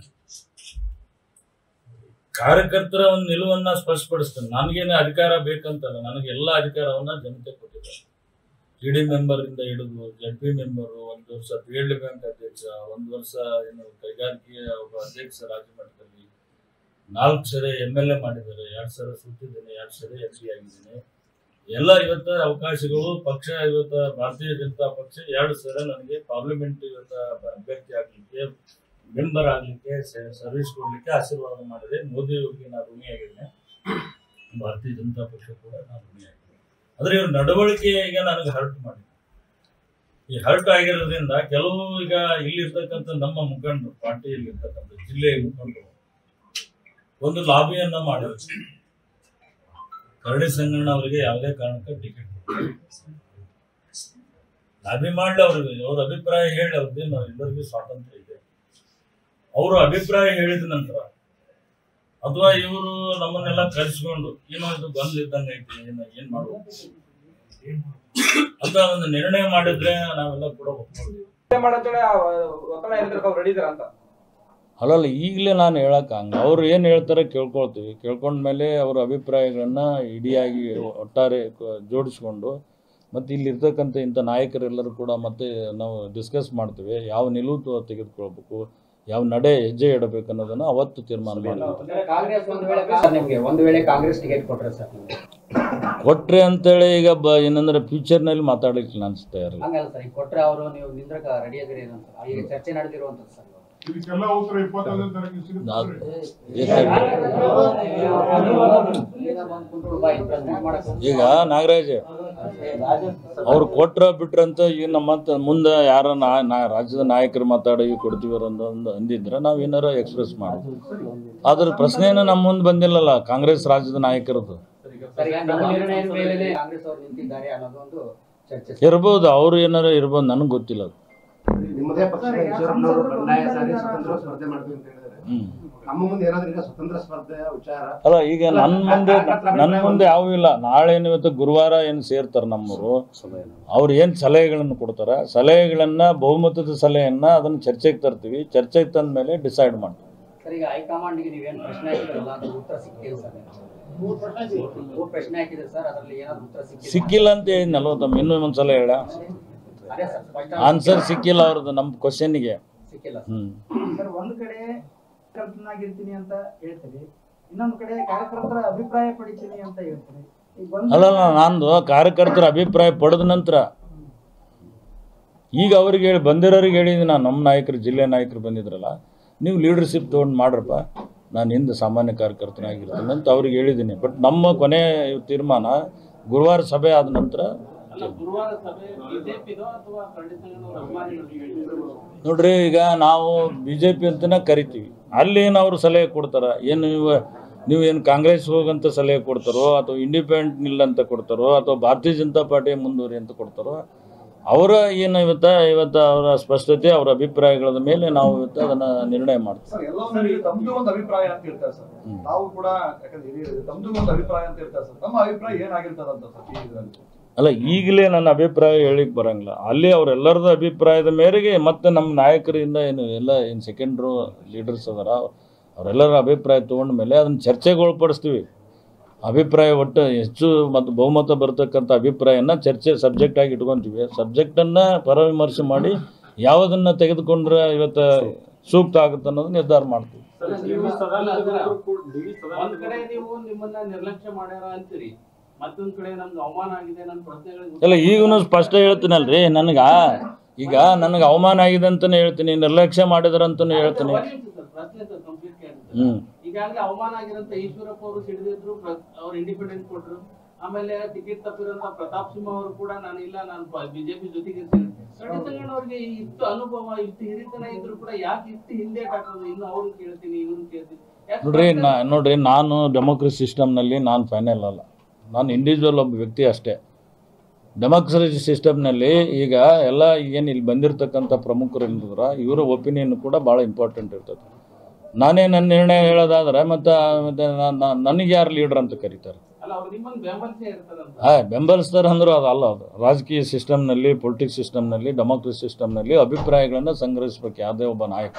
ಕಾರ್ಯಕರ್ತರ ಒಂದು ನಿಲುವನ್ನ ಸ್ಪಷ್ಟಪಡಿಸ್ತೇನೆ ನನಗೇನೆ ಅಧಿಕಾರ ಬೇಕಂತಲ್ಲ ನನಗೆ ಎಲ್ಲ ಅಧಿಕಾರವನ್ನ ಜನತೆ ಕೊಟ್ಟಿದ್ದಾರೆ ಟಿ ಡಿ ಮೆಂಬರ್ ಇಂದ ಹಿಡಿದು ಜಡ್ ಪಿ ಮೆಂಬರ್ ಒಂದು ವರ್ಷ ಪಿ ಎಲ್ ಡಿ ಬ್ಯಾಂಕ್ ಅಧ್ಯಕ್ಷ ಒಂದು ವರ್ಷ ಏನು ಕೈಗಾರಿಕೆಯ ಒಬ್ಬ ಅಧ್ಯಕ್ಷ ರಾಜ್ಯ ಮಟ್ಟದಲ್ಲಿ ನಾಲ್ಕು ಸರಿ ಎಮ್ ಎಲ್ ಎ ಮಾಡಿದ್ದಾರೆ ಎರಡ್ ಸಲ ಸುತ್ತಿದ್ದೇನೆ ಎರಡ್ ಸರಿ ಎಂ ಪಿ ಆಗಿದ್ದೇನೆ ಎಲ್ಲ ಇವತ್ತ ಅವಕಾಶಗಳು ಪಕ್ಷ ಇವತ್ತ ಭಾರತೀಯ ಜನತಾ ಪಕ್ಷ ಎರಡು ಸಲ ನನಗೆ ಪಾರ್ಲಿಮೆಂಟ್ ಇವತ್ತ ಅಭ್ಯರ್ಥಿ ಆಗ್ಲಿಕ್ಕೆ ಮೆಂಬರ್ ಆಗ್ಲಿಕ್ಕೆ ಸರ್ವಿಸ್ ಕೊಡ್ಲಿಕ್ಕೆ ಆಶೀರ್ವಾದ ಮಾಡಿದೆ ಮೋದಿ ಅವರಿಗೆ ನಾನು ಋಣಿಯಾಗಿದ್ದೇನೆ ಭಾರತೀಯ ಜನತಾ ಪಕ್ಷ ಕೂಡ ನಾನು ಋಣಿಯಾಗಿದ್ದೇನೆ ಆದ್ರೆ ಇವ್ರ ನಡವಳಿಕೆ ಈಗ ನನಗೆ ಹರ್ಟ್ ಮಾಡಿದೆ ಈ ಹರ್ಟ್ ಆಗಿರೋದ್ರಿಂದ ಕೆಲವು ಈಗ ಇಲ್ಲಿರ್ತಕ್ಕಂಥ ನಮ್ಮ ಮುಖಂಡರು ಪಾರ್ಟಿಯಲ್ಲಿ ಇರ್ತಕ್ಕಂಥ ಜಿಲ್ಲೆಯ ಮುಖಂಡರು ಒಂದು ಲಾಬಿಯನ್ನ ಮಾಡಿದ್ರು ಕರಡಿ ಸಂಗಣ್ಣ ಅವರಿಗೆ ಯಾವುದೇ ಕಾರಣಕ್ಕೆ ಟಿಕೆಟ್ ಲಾಬಿ ಮಾಡ್ಲಿ ಅವ್ರಿಗೆ ಅವ್ರ ಅಭಿಪ್ರಾಯ ಹೇಳಿ ಅವ್ರಿಗೆ ನಾವು ಎಲ್ಲರಿಗೂ ಸ್ವಾತಂತ್ರ್ಯ ಇದೆ ಅವರು ಅಭಿಪ್ರಾಯ ಹೇಳಿದ ನಂತರ ಅಥವಾ ಇವರು ನಮ್ಮನ್ನೆಲ್ಲ ಕರೆಸ್ಕೊಂಡು ಏನೋ ಇದು ಬಂದಿದ್ದಂಗೆ ಐತಿ ಏನ ಏನ್ ಮಾಡ್ಬೇಕು ಅಂತ ಒಂದು ನಿರ್ಣಯ ಮಾಡಿದ್ರೆ ನಾವೆಲ್ಲ ಕೂಡ ಒಪ್ಕೊಳ್ತೀವಿ ಮಾಡಂತೇಳಿ ಒತ್ತಡ ಹೇಳಿದ್ರೆ ಅವ್ರು ರೆಡಿ ಇದಾರ ಅಂತ ಅಲ್ಲಲ್ಲ ಈಗಲೇ ನಾನು ಹೇಳಕ್ಕೆ ಹಂಗೆ ಅವ್ರು ಏನು ಹೇಳ್ತಾರೆ ಕೇಳ್ಕೊಳ್ತೀವಿ ಕೇಳ್ಕೊಂಡ್ಮೇಲೆ ಅವ್ರ ಅಭಿಪ್ರಾಯಗಳನ್ನ ಇಡಿಯಾಗಿ ಒಟ್ಟಾರೆ ಕ- ಜೋಡಿಸ್ಕೊಂಡು ಮತ್ತು ಇಲ್ಲಿರ್ತಕ್ಕಂಥ ಇಂಥ ನಾಯಕರೆಲ್ಲರೂ ಕೂಡ ಮತ್ತೆ ನಾವು ಡಿಸ್ಕಸ್ ಮಾಡ್ತೀವಿ ಯಾವ ನಿಲುವು ತ- ತೆಗೆದುಕೊಳ್ಬೇಕು ಯಾವ ನಡೆ ಹೆಜ್ಜೆ ಇಡಬೇಕು ಅನ್ನೋದನ್ನು ಅವತ್ತು ತೀರ್ಮಾನ ಮಾಡ್ತೀವಿ ಕಾಂಗ್ರೆಸ್ ಒಂದು ವೇಳೆ ಸರ್ ನಿಮ್ಗೆ ಒಂದು ವೇಳೆ ಕಾಂಗ್ರೆಸ್ ಟಿಕೆಟ್ ಕೊಟ್ರೆ ಸರ್ ನಿಮ್ಗೆ ಕೊಟ್ರೆ ಅಂತೇಳಿ ಈಗ ಬ ಏನಂದ್ರೆ ಫ್ಯೂಚರ್ನಲ್ಲಿ ಮಾತಾಡಲಿಕ್ಕೆ ಅನಿಸ್ತಾ ಇರಲ್ಲ ಹಂಗಲ್ಲ ಸರ್ ಈಗ ಕೊಟ್ರೆ ಅವರು ನೀವು ನಿಂದ್ರಕ ರೆಡಿ ಆಗಿರಿ ಅಂತ ಈಗ ಚರ್ಚೆ ನಡೆದಿರುವಂತದ್ದು ಸರ್ ಇದಕ್ಕೆಲ್ಲ ಉತ್ತರ ಇಪ್ಪತ್ತೊಂದನೇ ತಾರೀಕು ನಾವ್- ಸಿಗುತ್ತೆ ಈಗ ನಾಗರಾಜ್ ಅವ್ರು ಕೊಟ್ರ ಬಿಟ್ರಂತ ಈಗ ನಮ್ಮ ಮತ್ತೆ ಮುಂದೆ ಯಾರ ನಾ ನಾ- ರಾಜ್ಯದ ನಾಯಕರು ಮಾತಾಡಿ ಕೊಡ್ತೀವಿ ಅಂತ ಒಂದು ಅಂದಿದ್ರೆ ನಾವು ಏನಾರ ಎಕ್ಸ್ಪ್ರೆಸ್ ಮಾಡಿ ಅದ್ರ ಪ್ರಶ್ನೆನ ನಮ್ಮ ಮುಂದೆ ಬಂದಿಲ್ಲಲ್ಲ ಕಾಂಗ್ರೆಸ್ ರಾಜ್ಯದ ನಾಯಕರದ್ದು ಸರ್ ಈಗ ನಿಮ್ಮ ನಿರ್ಣಯದ ಮೇಲೆ ಕಾಂಗ್ರೆಸ್ ಅವರು ನಿಂತಿದ್ದಾರೆ ಅನ್ನೋದೊಂದು ಚರ್ಚೆ ಸರ್. ಇರ್ಬೋದು ಅವ್ರು ಏನಾರ ಇರ್ಬೋದು ನನಗೆ ಗೊತ್ತಿಲ್ಲ ಅದು ನಿಮ್ಮದೇ ಪಕ್ಷ ಈಶ್ವರಪ್ಪನವರು ಬಂಡಾಯ ಸಾರಿ ಸ್ವತಂತ್ರ ಸ್ಪರ್ಧೆ ಮಾಡ್ತೀವಿ ಅಂತ ಹೇಳಿದ್ದಾರೆ ಹ್ಮ್ ನಮ್ಮ ಮುಂದೆ ಏನಾದ್ರು ಈಗ ಸ್ವತಂತ್ರ ಸ್ಪರ್ಧೆಯ ವಿಚಾರ ಅಲ್ಲ ಈಗ ನನ್ನ ಮುಂದೆ ನನ್ನ ಮುಂದೆ ಯಾವೂ ಇಲ್ಲ ನಾಳೆ ಏನು ಇವತ್ತು ಗುರುವಾರ ಏನು ಸೇರ್ತಾರೆ ನಮ್ಮವರು ಅವ್ರು ಏನು ಸಲಹೆಗಳನ್ನು ಕೊಡ್ತಾರೆ ಸಲಹೆಗಳನ್ನ ಬಹುಮತದ ಸಲಹೆಯನ್ನ ಅದನ್ನ ಚರ್ಚೆಗೆ ತರ್ತೀವಿ ಚರ್ಚೆಗೆ ತಂದ ಮೇಲೆ ಡಿಸೈಡ್ ಮಾಡ್ತೀವಿ ಸರ್ ಈಗ ಹೈಕಮಾಂಡ್ಗೆ ನೀವೇನು ಪ್ರಶ್ನೆ ಹಾಕಿದ್ರಲ್ಲ ಅದ್ರ ಉತ್ತರ ಸಿಕ್ಕಿದೆ ಸರ್ ಮೂರು ಪ್ರಶ್ನೆ ಹಾಕಿದ್ರೆ ಸರ್ ಅದರಲ್ಲಿ ಏನಾದ್ರು ಉತ್ತರ ಸಿಕ್ಕಿದೆ ಸಿಕ್ಕಿಲ್ಲ ಅಂತ ಹೇಳಿ ನಲ್ವತ್ತಮ್ಮ ಇನ್ನೂ ಒಂದ್ಸಲ ಹೇಳ ಅದೇ ಸರ್ ಸ್ಪಷ್ಟ ಆನ್ಸರ್ ಸಿಕ್ಕಿಲ್ಲ ಅವ್ರದ್ದು ನಮ್ಮ ಕ್ವಶನ್ಗೆ ಸಿಕ್ಕಿಲ್ಲ ಸರ್ ಹ್ಮ್ ಸರ್ ಒಂದ್ ಕಡೆ ಕಾರ್ಯಕರ್ತನಾಗಿರ್ತೀನಿ ಅಂತ ಹೇಳ್ತೀರಿ ಇನ್ನೊಂದ್ ಕಡೆ ಕಾರ್ಯಕರ್ತರ ಅಭಿಪ್ರಾಯ ಪಡಿತೀನಿ ಅಂತ ಹೇಳ್ತೀರಿ ಈಗ ಒಂದ್ ಅಲ್ಲಲ್ಲ ನಂದು ಕಾರ್ಯಕರ್ತರ ಅಭಿಪ್ರಾಯ ಪಡೆದ ನಂತರ ಈಗ ಅವ್ರಿಗೆ ಹೇಳಿ ಬಂದಿರೋರಿಗೆ ಹೇಳಿದ್ದೀನಿ ನಾನು ನಮ್ಮ ನಾಯಕರು ಜಿಲ್ಲೆ ನಾಯಕರು ಬಂದಿದ್ರಲ್ಲ ನೀವು ಲೀಡರ್ಶಿಪ್ ತೊಗೊಂಡು ಮಾಡ್ರಪ್ಪ ನಾನು ಹಿಂದೆ ಸಾಮಾನ್ಯ ಕಾರ್ಯಕರ್ತನಾಗಿರ್ತೀನಿ ಅಂತ ಅವ್ರಿಗೆ ಹೇಳಿದ್ದೀನಿ ಬಟ್ ನಮ್ಮ ಕೊನೆ ತೀರ್ಮಾನ ಗುರುವಾರ ಸಭೆ ಆದ ನಂತರ ಅಲ್ಲ ಗುರುವಾರ ಸಭೆ ಬಿಜೆಪಿದೋ ಅಥವಾ ಕರಡಿ ಸಂಘಟನೆ ಅಭಿಮಾನಿಗಳು ನೋಡ್ರಿ ಈಗ ನಾವು ಬಿ ಜೆ ಪಿ ಅಂತಲೇ ಕರಿತೀವಿ ಅಲ್ಲಿ ಏನು ಅವ್ರು ಸಲಹೆ ಕೊಡ್ತಾರೆ ಏನು ನೀವು ನೀವು ಏನು ಕಾಂಗ್ರೆಸ್ ಹೋಗಂತ ಸಲಹೆ ಕೊಡ್ತಾರೋ ಅಥವಾ ಇಂಡಿಪೆಂಡೆಂಟ್ ನಿಲ್ಲ ಅಂತ ಕೊಡ್ತಾರೋ ಅಥವಾ ಭಾರತೀಯ ಜನತಾ ಪಾರ್ಟಿ ಮುಂದುವರಿ ಅಂತ ಕೊಡ್ತಾರೋ ಅವರ ಏನು ಇವತ್ತ ಇವತ್ತು ಅವರ ಸ್ಪಷ್ಟತೆ ಅವರ ಅಭಿಪ್ರಾಯಗಳ ಮೇಲೆ ನಾವು ಇವತ್ತು ಅದನ್ನು ನಿರ್ಣಯ ಮಾಡ್ತೀವಿ ಸರ್ ಎಲ್ಲವನ್ನೂ ತಮ್ದು ಒಂದು ಅಭಿಪ್ರಾಯ ಅಂತ ಹೇಳ್ತಾರೆ ಸರ್ ಹ್ಮ್. ನಾವು ಕೂಡ ಯಾಕಂದ್ರೆ ಹಿರಿಯರು ತಮ್ದು ಒಂದು ಅಭಿಪ್ರಾಯ ಅಂತ ಹೇಳ್ತಾರೆ ಸರ್ ತಮ್ಮ ಅಭಿಪ್ರಾಯ ಏನಾಗಿರ್ತದಂತ ಸರ್ ಈ ಇದರಲ್ಲಿ ಅಲ್ಲ ಈಗಲೇ ನನ್ನ ಅಭಿಪ್ರಾಯ ಹೇಳಿಕ್ ಬರಂಗಿಲ್ಲ ಅಲ್ಲಿ ಅವರೆಲ್ಲರದ ಅಭಿಪ್ರಾಯದ ಮೇರೆಗೆ ಮತ್ತೆ ನಮ್ಮ ನಾಯಕರಿಂದ ಏನು ಎಲ್ಲ ಏನು ಸೆಕೆಂಡ್ರು ಲೀಡರ್ಸ್ ಅದಾರ ಅವರೆಲ್ಲರ ಅಭಿಪ್ರಾಯ ತೊಗೊಂಡ ಮೇಲೆ ಅದನ್ನು ಚರ್ಚೆಗೆ ಒಳಪಡಿಸ್ತೀವಿ ಅಭಿಪ್ರಾಯ ಒಟ್ಟು ಹೆಚ್ಚು ಮತ್ತು ಬಹುಮತ ಬರ್ತಕ್ಕಂಥ ಅಭಿಪ್ರಾಯನ ಚರ್ಚೆ ಸಬ್ಜೆಕ್ಟ್ ಆಗಿ ಇಟ್ಕೊಂತೀವಿ ಸಬ್ಜೆಕ್ಟನ್ನು ಪರವಿಮರ್ಶೆ ಮಾಡಿ ಯಾವುದನ್ನು ತೆಗೆದುಕೊಂಡ್ರೆ ಇವತ್ತು ಸೂಕ್ತ ಆಗುತ್ತೆ ಅನ್ನೋದು ನಿರ್ಧಾರ ಮಾಡ್ತೀವಿ ಅಲ್ಲ, ಅದರ ಒಂದ್ ಕಡೆ ನೀವು ನಿಮ್ಮನ್ನ ನಿರ್ಲಕ್ಷ್ಯ ಮಾಡ್ಯಾರ ಅಂತೀರಿ ಮತ್ತೊಂದ್ ಕಡೆ ನಮ್ಗೆ ಅವಮಾನ ಆಗಿದೆ ನನ್ನ ಪ್ರಶ್ನೆಗಳಿಗೆ ಇಲ್ಲ ಈಗನು ಸ್ಪಷ್ಟ ಹೇಳ್ತೀನಲ್ರಿ ನನಗ ಈಗ ನನಗೆ ಅವಮಾನ ಆಗಿದೆ ಅಂತಾನೆ ಹೇಳ್ತೀನಿ ನಿರ್ಲಕ್ಷ್ಯ ಮಾಡಿದ್ರಂತಾನು ಹೇಳ್ತೀನಿ ಪ್ರಶ್ನೆ ಸರ್ ಕಂಪ್ಲೀಟ್ ಕೇಳಿದ್ರೆ ಹ್ಮ್ ಈಗಾಗಲೇ ಅವಮಾನ ಆಗಿರೋಂತ ಈಶ್ವರಪ್ಪ ಅವರು ಸಿಡಿದಿದ್ರು ಅವ್ರು ಇಂಡಿಪೆಂಡೆಂಟ್ ಕೊಟ್ರು ಆಮೇಲೆ ಟಿಕೆಟ್ ತಪ್ಪಿರೋಂತ ಪ್ರತಾಪ್ ಸಿಂಹ ಅವರು ಕೂಡ ನಾನು ಇಲ್ಲ ನಾನು ಬಿಜೆಪಿ ಜೊತೆಗೆ ಇರ್ತೀನಿ ಸಂಗಣ್ಣ ಅವ್ರಿಗೆ ಇಷ್ಟು ಅನುಭವ ಇಷ್ಟು ಹಿರಿತನ ಇದ್ರು ಕೂಡ ಯಾಕೆ ಇಷ್ಟು ಹಿಂದೆ ಹಾಕೋದು ಇನ್ನು ಅವ್ರನ್ನ ಕೇಳ್ತೀನಿ ಇವ್ರನ್ನ ಕೇಳ್ತೀನಿ ಯಾಕೆ ನೋಡ್ರಿ ನಾ ನೋಡ್ರಿ ನಾನು ಡೆಮೋಕ್ರಸಿ ಸಿಸ್ಟಮ್ನಲ್ಲಿ ನಾನು ಫೈನಲ್ ಅಲ್ಲ ನಾನು ಇಂಡಿವಿಜುವಲ್ ಒಬ್ಬ ವ್ಯಕ್ತಿ ಅಷ್ಟೇ ಡೆಮೋಕ್ರಸಿ ಸಿಸ್ಟಮ್ನಲ್ಲಿ ಈಗ ಎಲ್ಲ ಏನು ಇಲ್ಲಿ ಬಂದಿರತಕ್ಕಂಥ ಪ್ರಮುಖರು ಏನಿದ್ರ ಇವರ ಒಪಿನಿಯನ್ ಕೂಡ ಭಾಳ ಇಂಪಾರ್ಟೆಂಟ್ ಇರ್ತದೆ ನಾನೇ ನನ್ನ ನಿರ್ಣಯ ಹೇಳೋದಾದ್ರೆ ಮತ್ತು ಮತ್ತೆ ನನಗೆ ಯಾರು ಲೀಡ್ರ್ ಅಂತ ಕರೀತಾರೆ ಅಲ್ಲ ಅವ್ರು ನಿಮ್ಮನ್ನ ಬೆಂಬಲಿಸೇ ಇರ್ತಾರಂತ ಹಾಂ ಬೆಂಬಲಿಸ್ತಾರೆ ಅಂದರೂ ಅದು ಅಲ್ಲ ಅದು ರಾಜಕೀಯ ಸಿಸ್ಟಮ್ನಲ್ಲಿ ಪೊಲಿಟಿಕ್ಸ್ ಸಿಸ್ಟಮ್ನಲ್ಲಿ ಡೆಮೋಕ್ರಸಿ ಸಿಸ್ಟಮ್ನಲ್ಲಿ ಅಭಿಪ್ರಾಯಗಳನ್ನು ಸಂಗ್ರಹಿಸ್ಬೇಕು ಯಾವುದೇ ಒಬ್ಬ ನಾಯಕ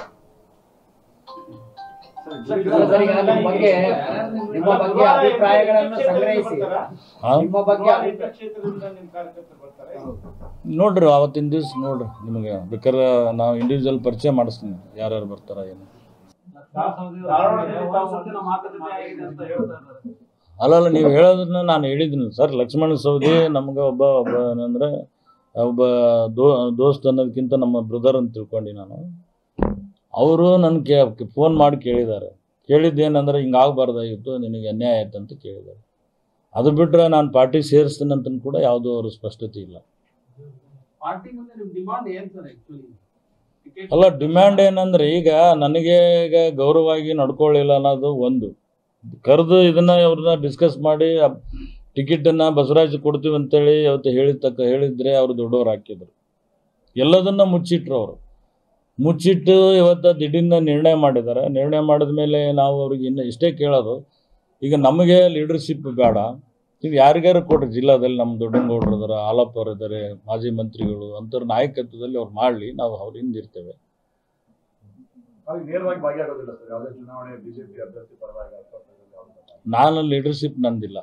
ಅಲ್ಲ ಸರ್, ಈಗ ನಿಮ್ಮ ಬಗ್ಗೆ ನಿಮ್ಮ ಬಗ್ಗೆ ಅಭಿಪ್ರಾಯಗಳನ್ನು ಸಂಗ್ರಹಿಸಿ ಹಾಂ ನಿಮ್ಮ ಬಗ್ಗೆ ಅಭಿ- ಇಂಥ ಕ್ಷೇತ್ರದಿಂದ ನಿಮ್ ಕಾರ್ಯಕರ್ತರು ಬರ್ತಾರೆ ನೋಡ್ರಿ ಅವತ್ತಿನ ದಿವ್ಸ ನೋಡ್ರಿ ನಿಮಗೆ ಬೇಕಾದ್ರೆ ನಾವು ಇಂಡಿವಿಜುವಲ್ ಪರಿಚಯ ಮಾಡಿಸ್ತೀನಿ ಯಾರ್ಯಾರು ಬರ್ತಾರ ಏನು ಧಾರವಾಡದಲ್ಲಿ ತಾವು ಸತ್ತಿನ ಮಾತುಕತೆ ಆಗಿದೆ ಅಂತ ಹೇಳ್ತಾ ಇದ್ದಾರೆ ಅಲ್ಲಲ್ಲ ನೀವು ಹೇಳೋದನ್ನ ನಾನು ಹೇಳಿದ್ದೀನಿ ಸರ್ ಲಕ್ಷ್ಮಣ ಸವದಿ ನಮ್ಗೆ ಒಬ್ಬ ಒಬ್ಬ ಏನಂದ್ರೆ ಒಬ್ಬ ದೋ ದೋಸ್ತ್ ಅನ್ನೋದಕ್ಕಿಂತ ನಮ್ಮ ಬ್ರದರ್ ಅಂತ ತಿಳ್ಕೊಂಡು ನಾನು ಅವರು ನನ್ನ ಕೇ ಫೋನ್ ಮಾಡಿ ಕೇಳಿದ್ದಾರೆ ಕೇಳಿದ್ದೇನೆಂದ್ರೆ ಹಿಂಗೆ ಆಗಬಾರ್ದಾಗಿತ್ತು ನಿನಗೆ ಅನ್ಯಾಯ ಆಯ್ತು ಅಂತ ಕೇಳಿದ್ದಾರೆ ಅದು ಬಿಟ್ಟರೆ ನಾನು ಪಾರ್ಟಿ ಸೇರಿಸ್ತೀನಿ ಅಂತ ಕೂಡ ಯಾವುದೂ ಅವ್ರ ಸ್ಪಷ್ಟತೆ ಇಲ್ಲ ಪಾರ್ಟಿ ಮುಂದೆ ನಿಮ್ ಡಿಮಾಂಡ್ ಏನ್ ಸರ್ ಆಕ್ಚುಲಿ ಟಿಕೆಟ್ ಅಲ್ಲ ಡಿಮ್ಯಾಂಡ್ ಏನಂದ್ರೆ ಈಗ ನನಗೆ ಈಗ ಗೌರವವಾಗಿ ನಡ್ಕೊಳ್ಳಿಲ್ಲ ಅನ್ನೋದು ಒಂದು ಕರೆದು ಇದನ್ನ ಅವ್ರನ್ನ ಡಿಸ್ಕಸ್ ಮಾಡಿ ಟಿಕೆಟನ್ನು ಬಸವರಾಜ್ ಕೊಡ್ತೀವಿ ಅಂತೇಳಿ ಅವತ್ತು ಹೇಳಿದ ತಕ್ಕ ಹೇಳಿದ್ರೆ ಅವ್ರು ದೊಡ್ಡವ್ರು ಹಾಕಿದ್ರು ಎಲ್ಲದನ್ನ ಮುಚ್ಚಿಟ್ರು ಅವರು ಮುಚ್ಚಿಟ್ಟು ಇವತ್ತು ದಿಢೀರ್ನ ನಿರ್ಣಯ ಮಾಡಿದ್ದಾರೆ ನಿರ್ಣಯ ಮಾಡಿದ ಮೇಲೆ ನಾವು ಅವ್ರಿಗೆ ಇನ್ನು ಇಷ್ಟೇ ಕೇಳೋದು ಈಗ ನಮಗೆ ಲೀಡರ್ಶಿಪ್ ಬೇಡ ನೀವು ಯಾರಿಗಾರು ಕೊಡ್ರಿ ಜಿಲ್ಲಾದಲ್ಲಿ ನಮ್ಮ ದೊಡ್ಡಂಗೌಡರು ಇದಾರೆ ಆಲಪ್ಪ ಅವರು ಇದ್ದಾರೆ ಮಾಜಿ ಮಂತ್ರಿಗಳು ಅಂಥವ್ರ ನಾಯಕತ್ವದಲ್ಲಿ ಅವ್ರು ಮಾಡಲಿ ನಾವು ಅವ್ರ ಹಿಂದಿರ್ತೇವೆ ಅವ್ರಿಗೆ ನೇರವಾಗಿ ಭಾಗಿಯಾಗೋದಿಲ್ಲ ಸರ್ ಯಾವುದೇ ಚುನಾವಣೆ ಬಿಜೆಪಿ ಅಭ್ಯರ್ಥಿ ಪರವಾಗಿ ಅಥವಾ ಯಾವುದೇ ನಾನು ಲೀಡರ್ಶಿಪ್ ನಂದಿಲ್ಲ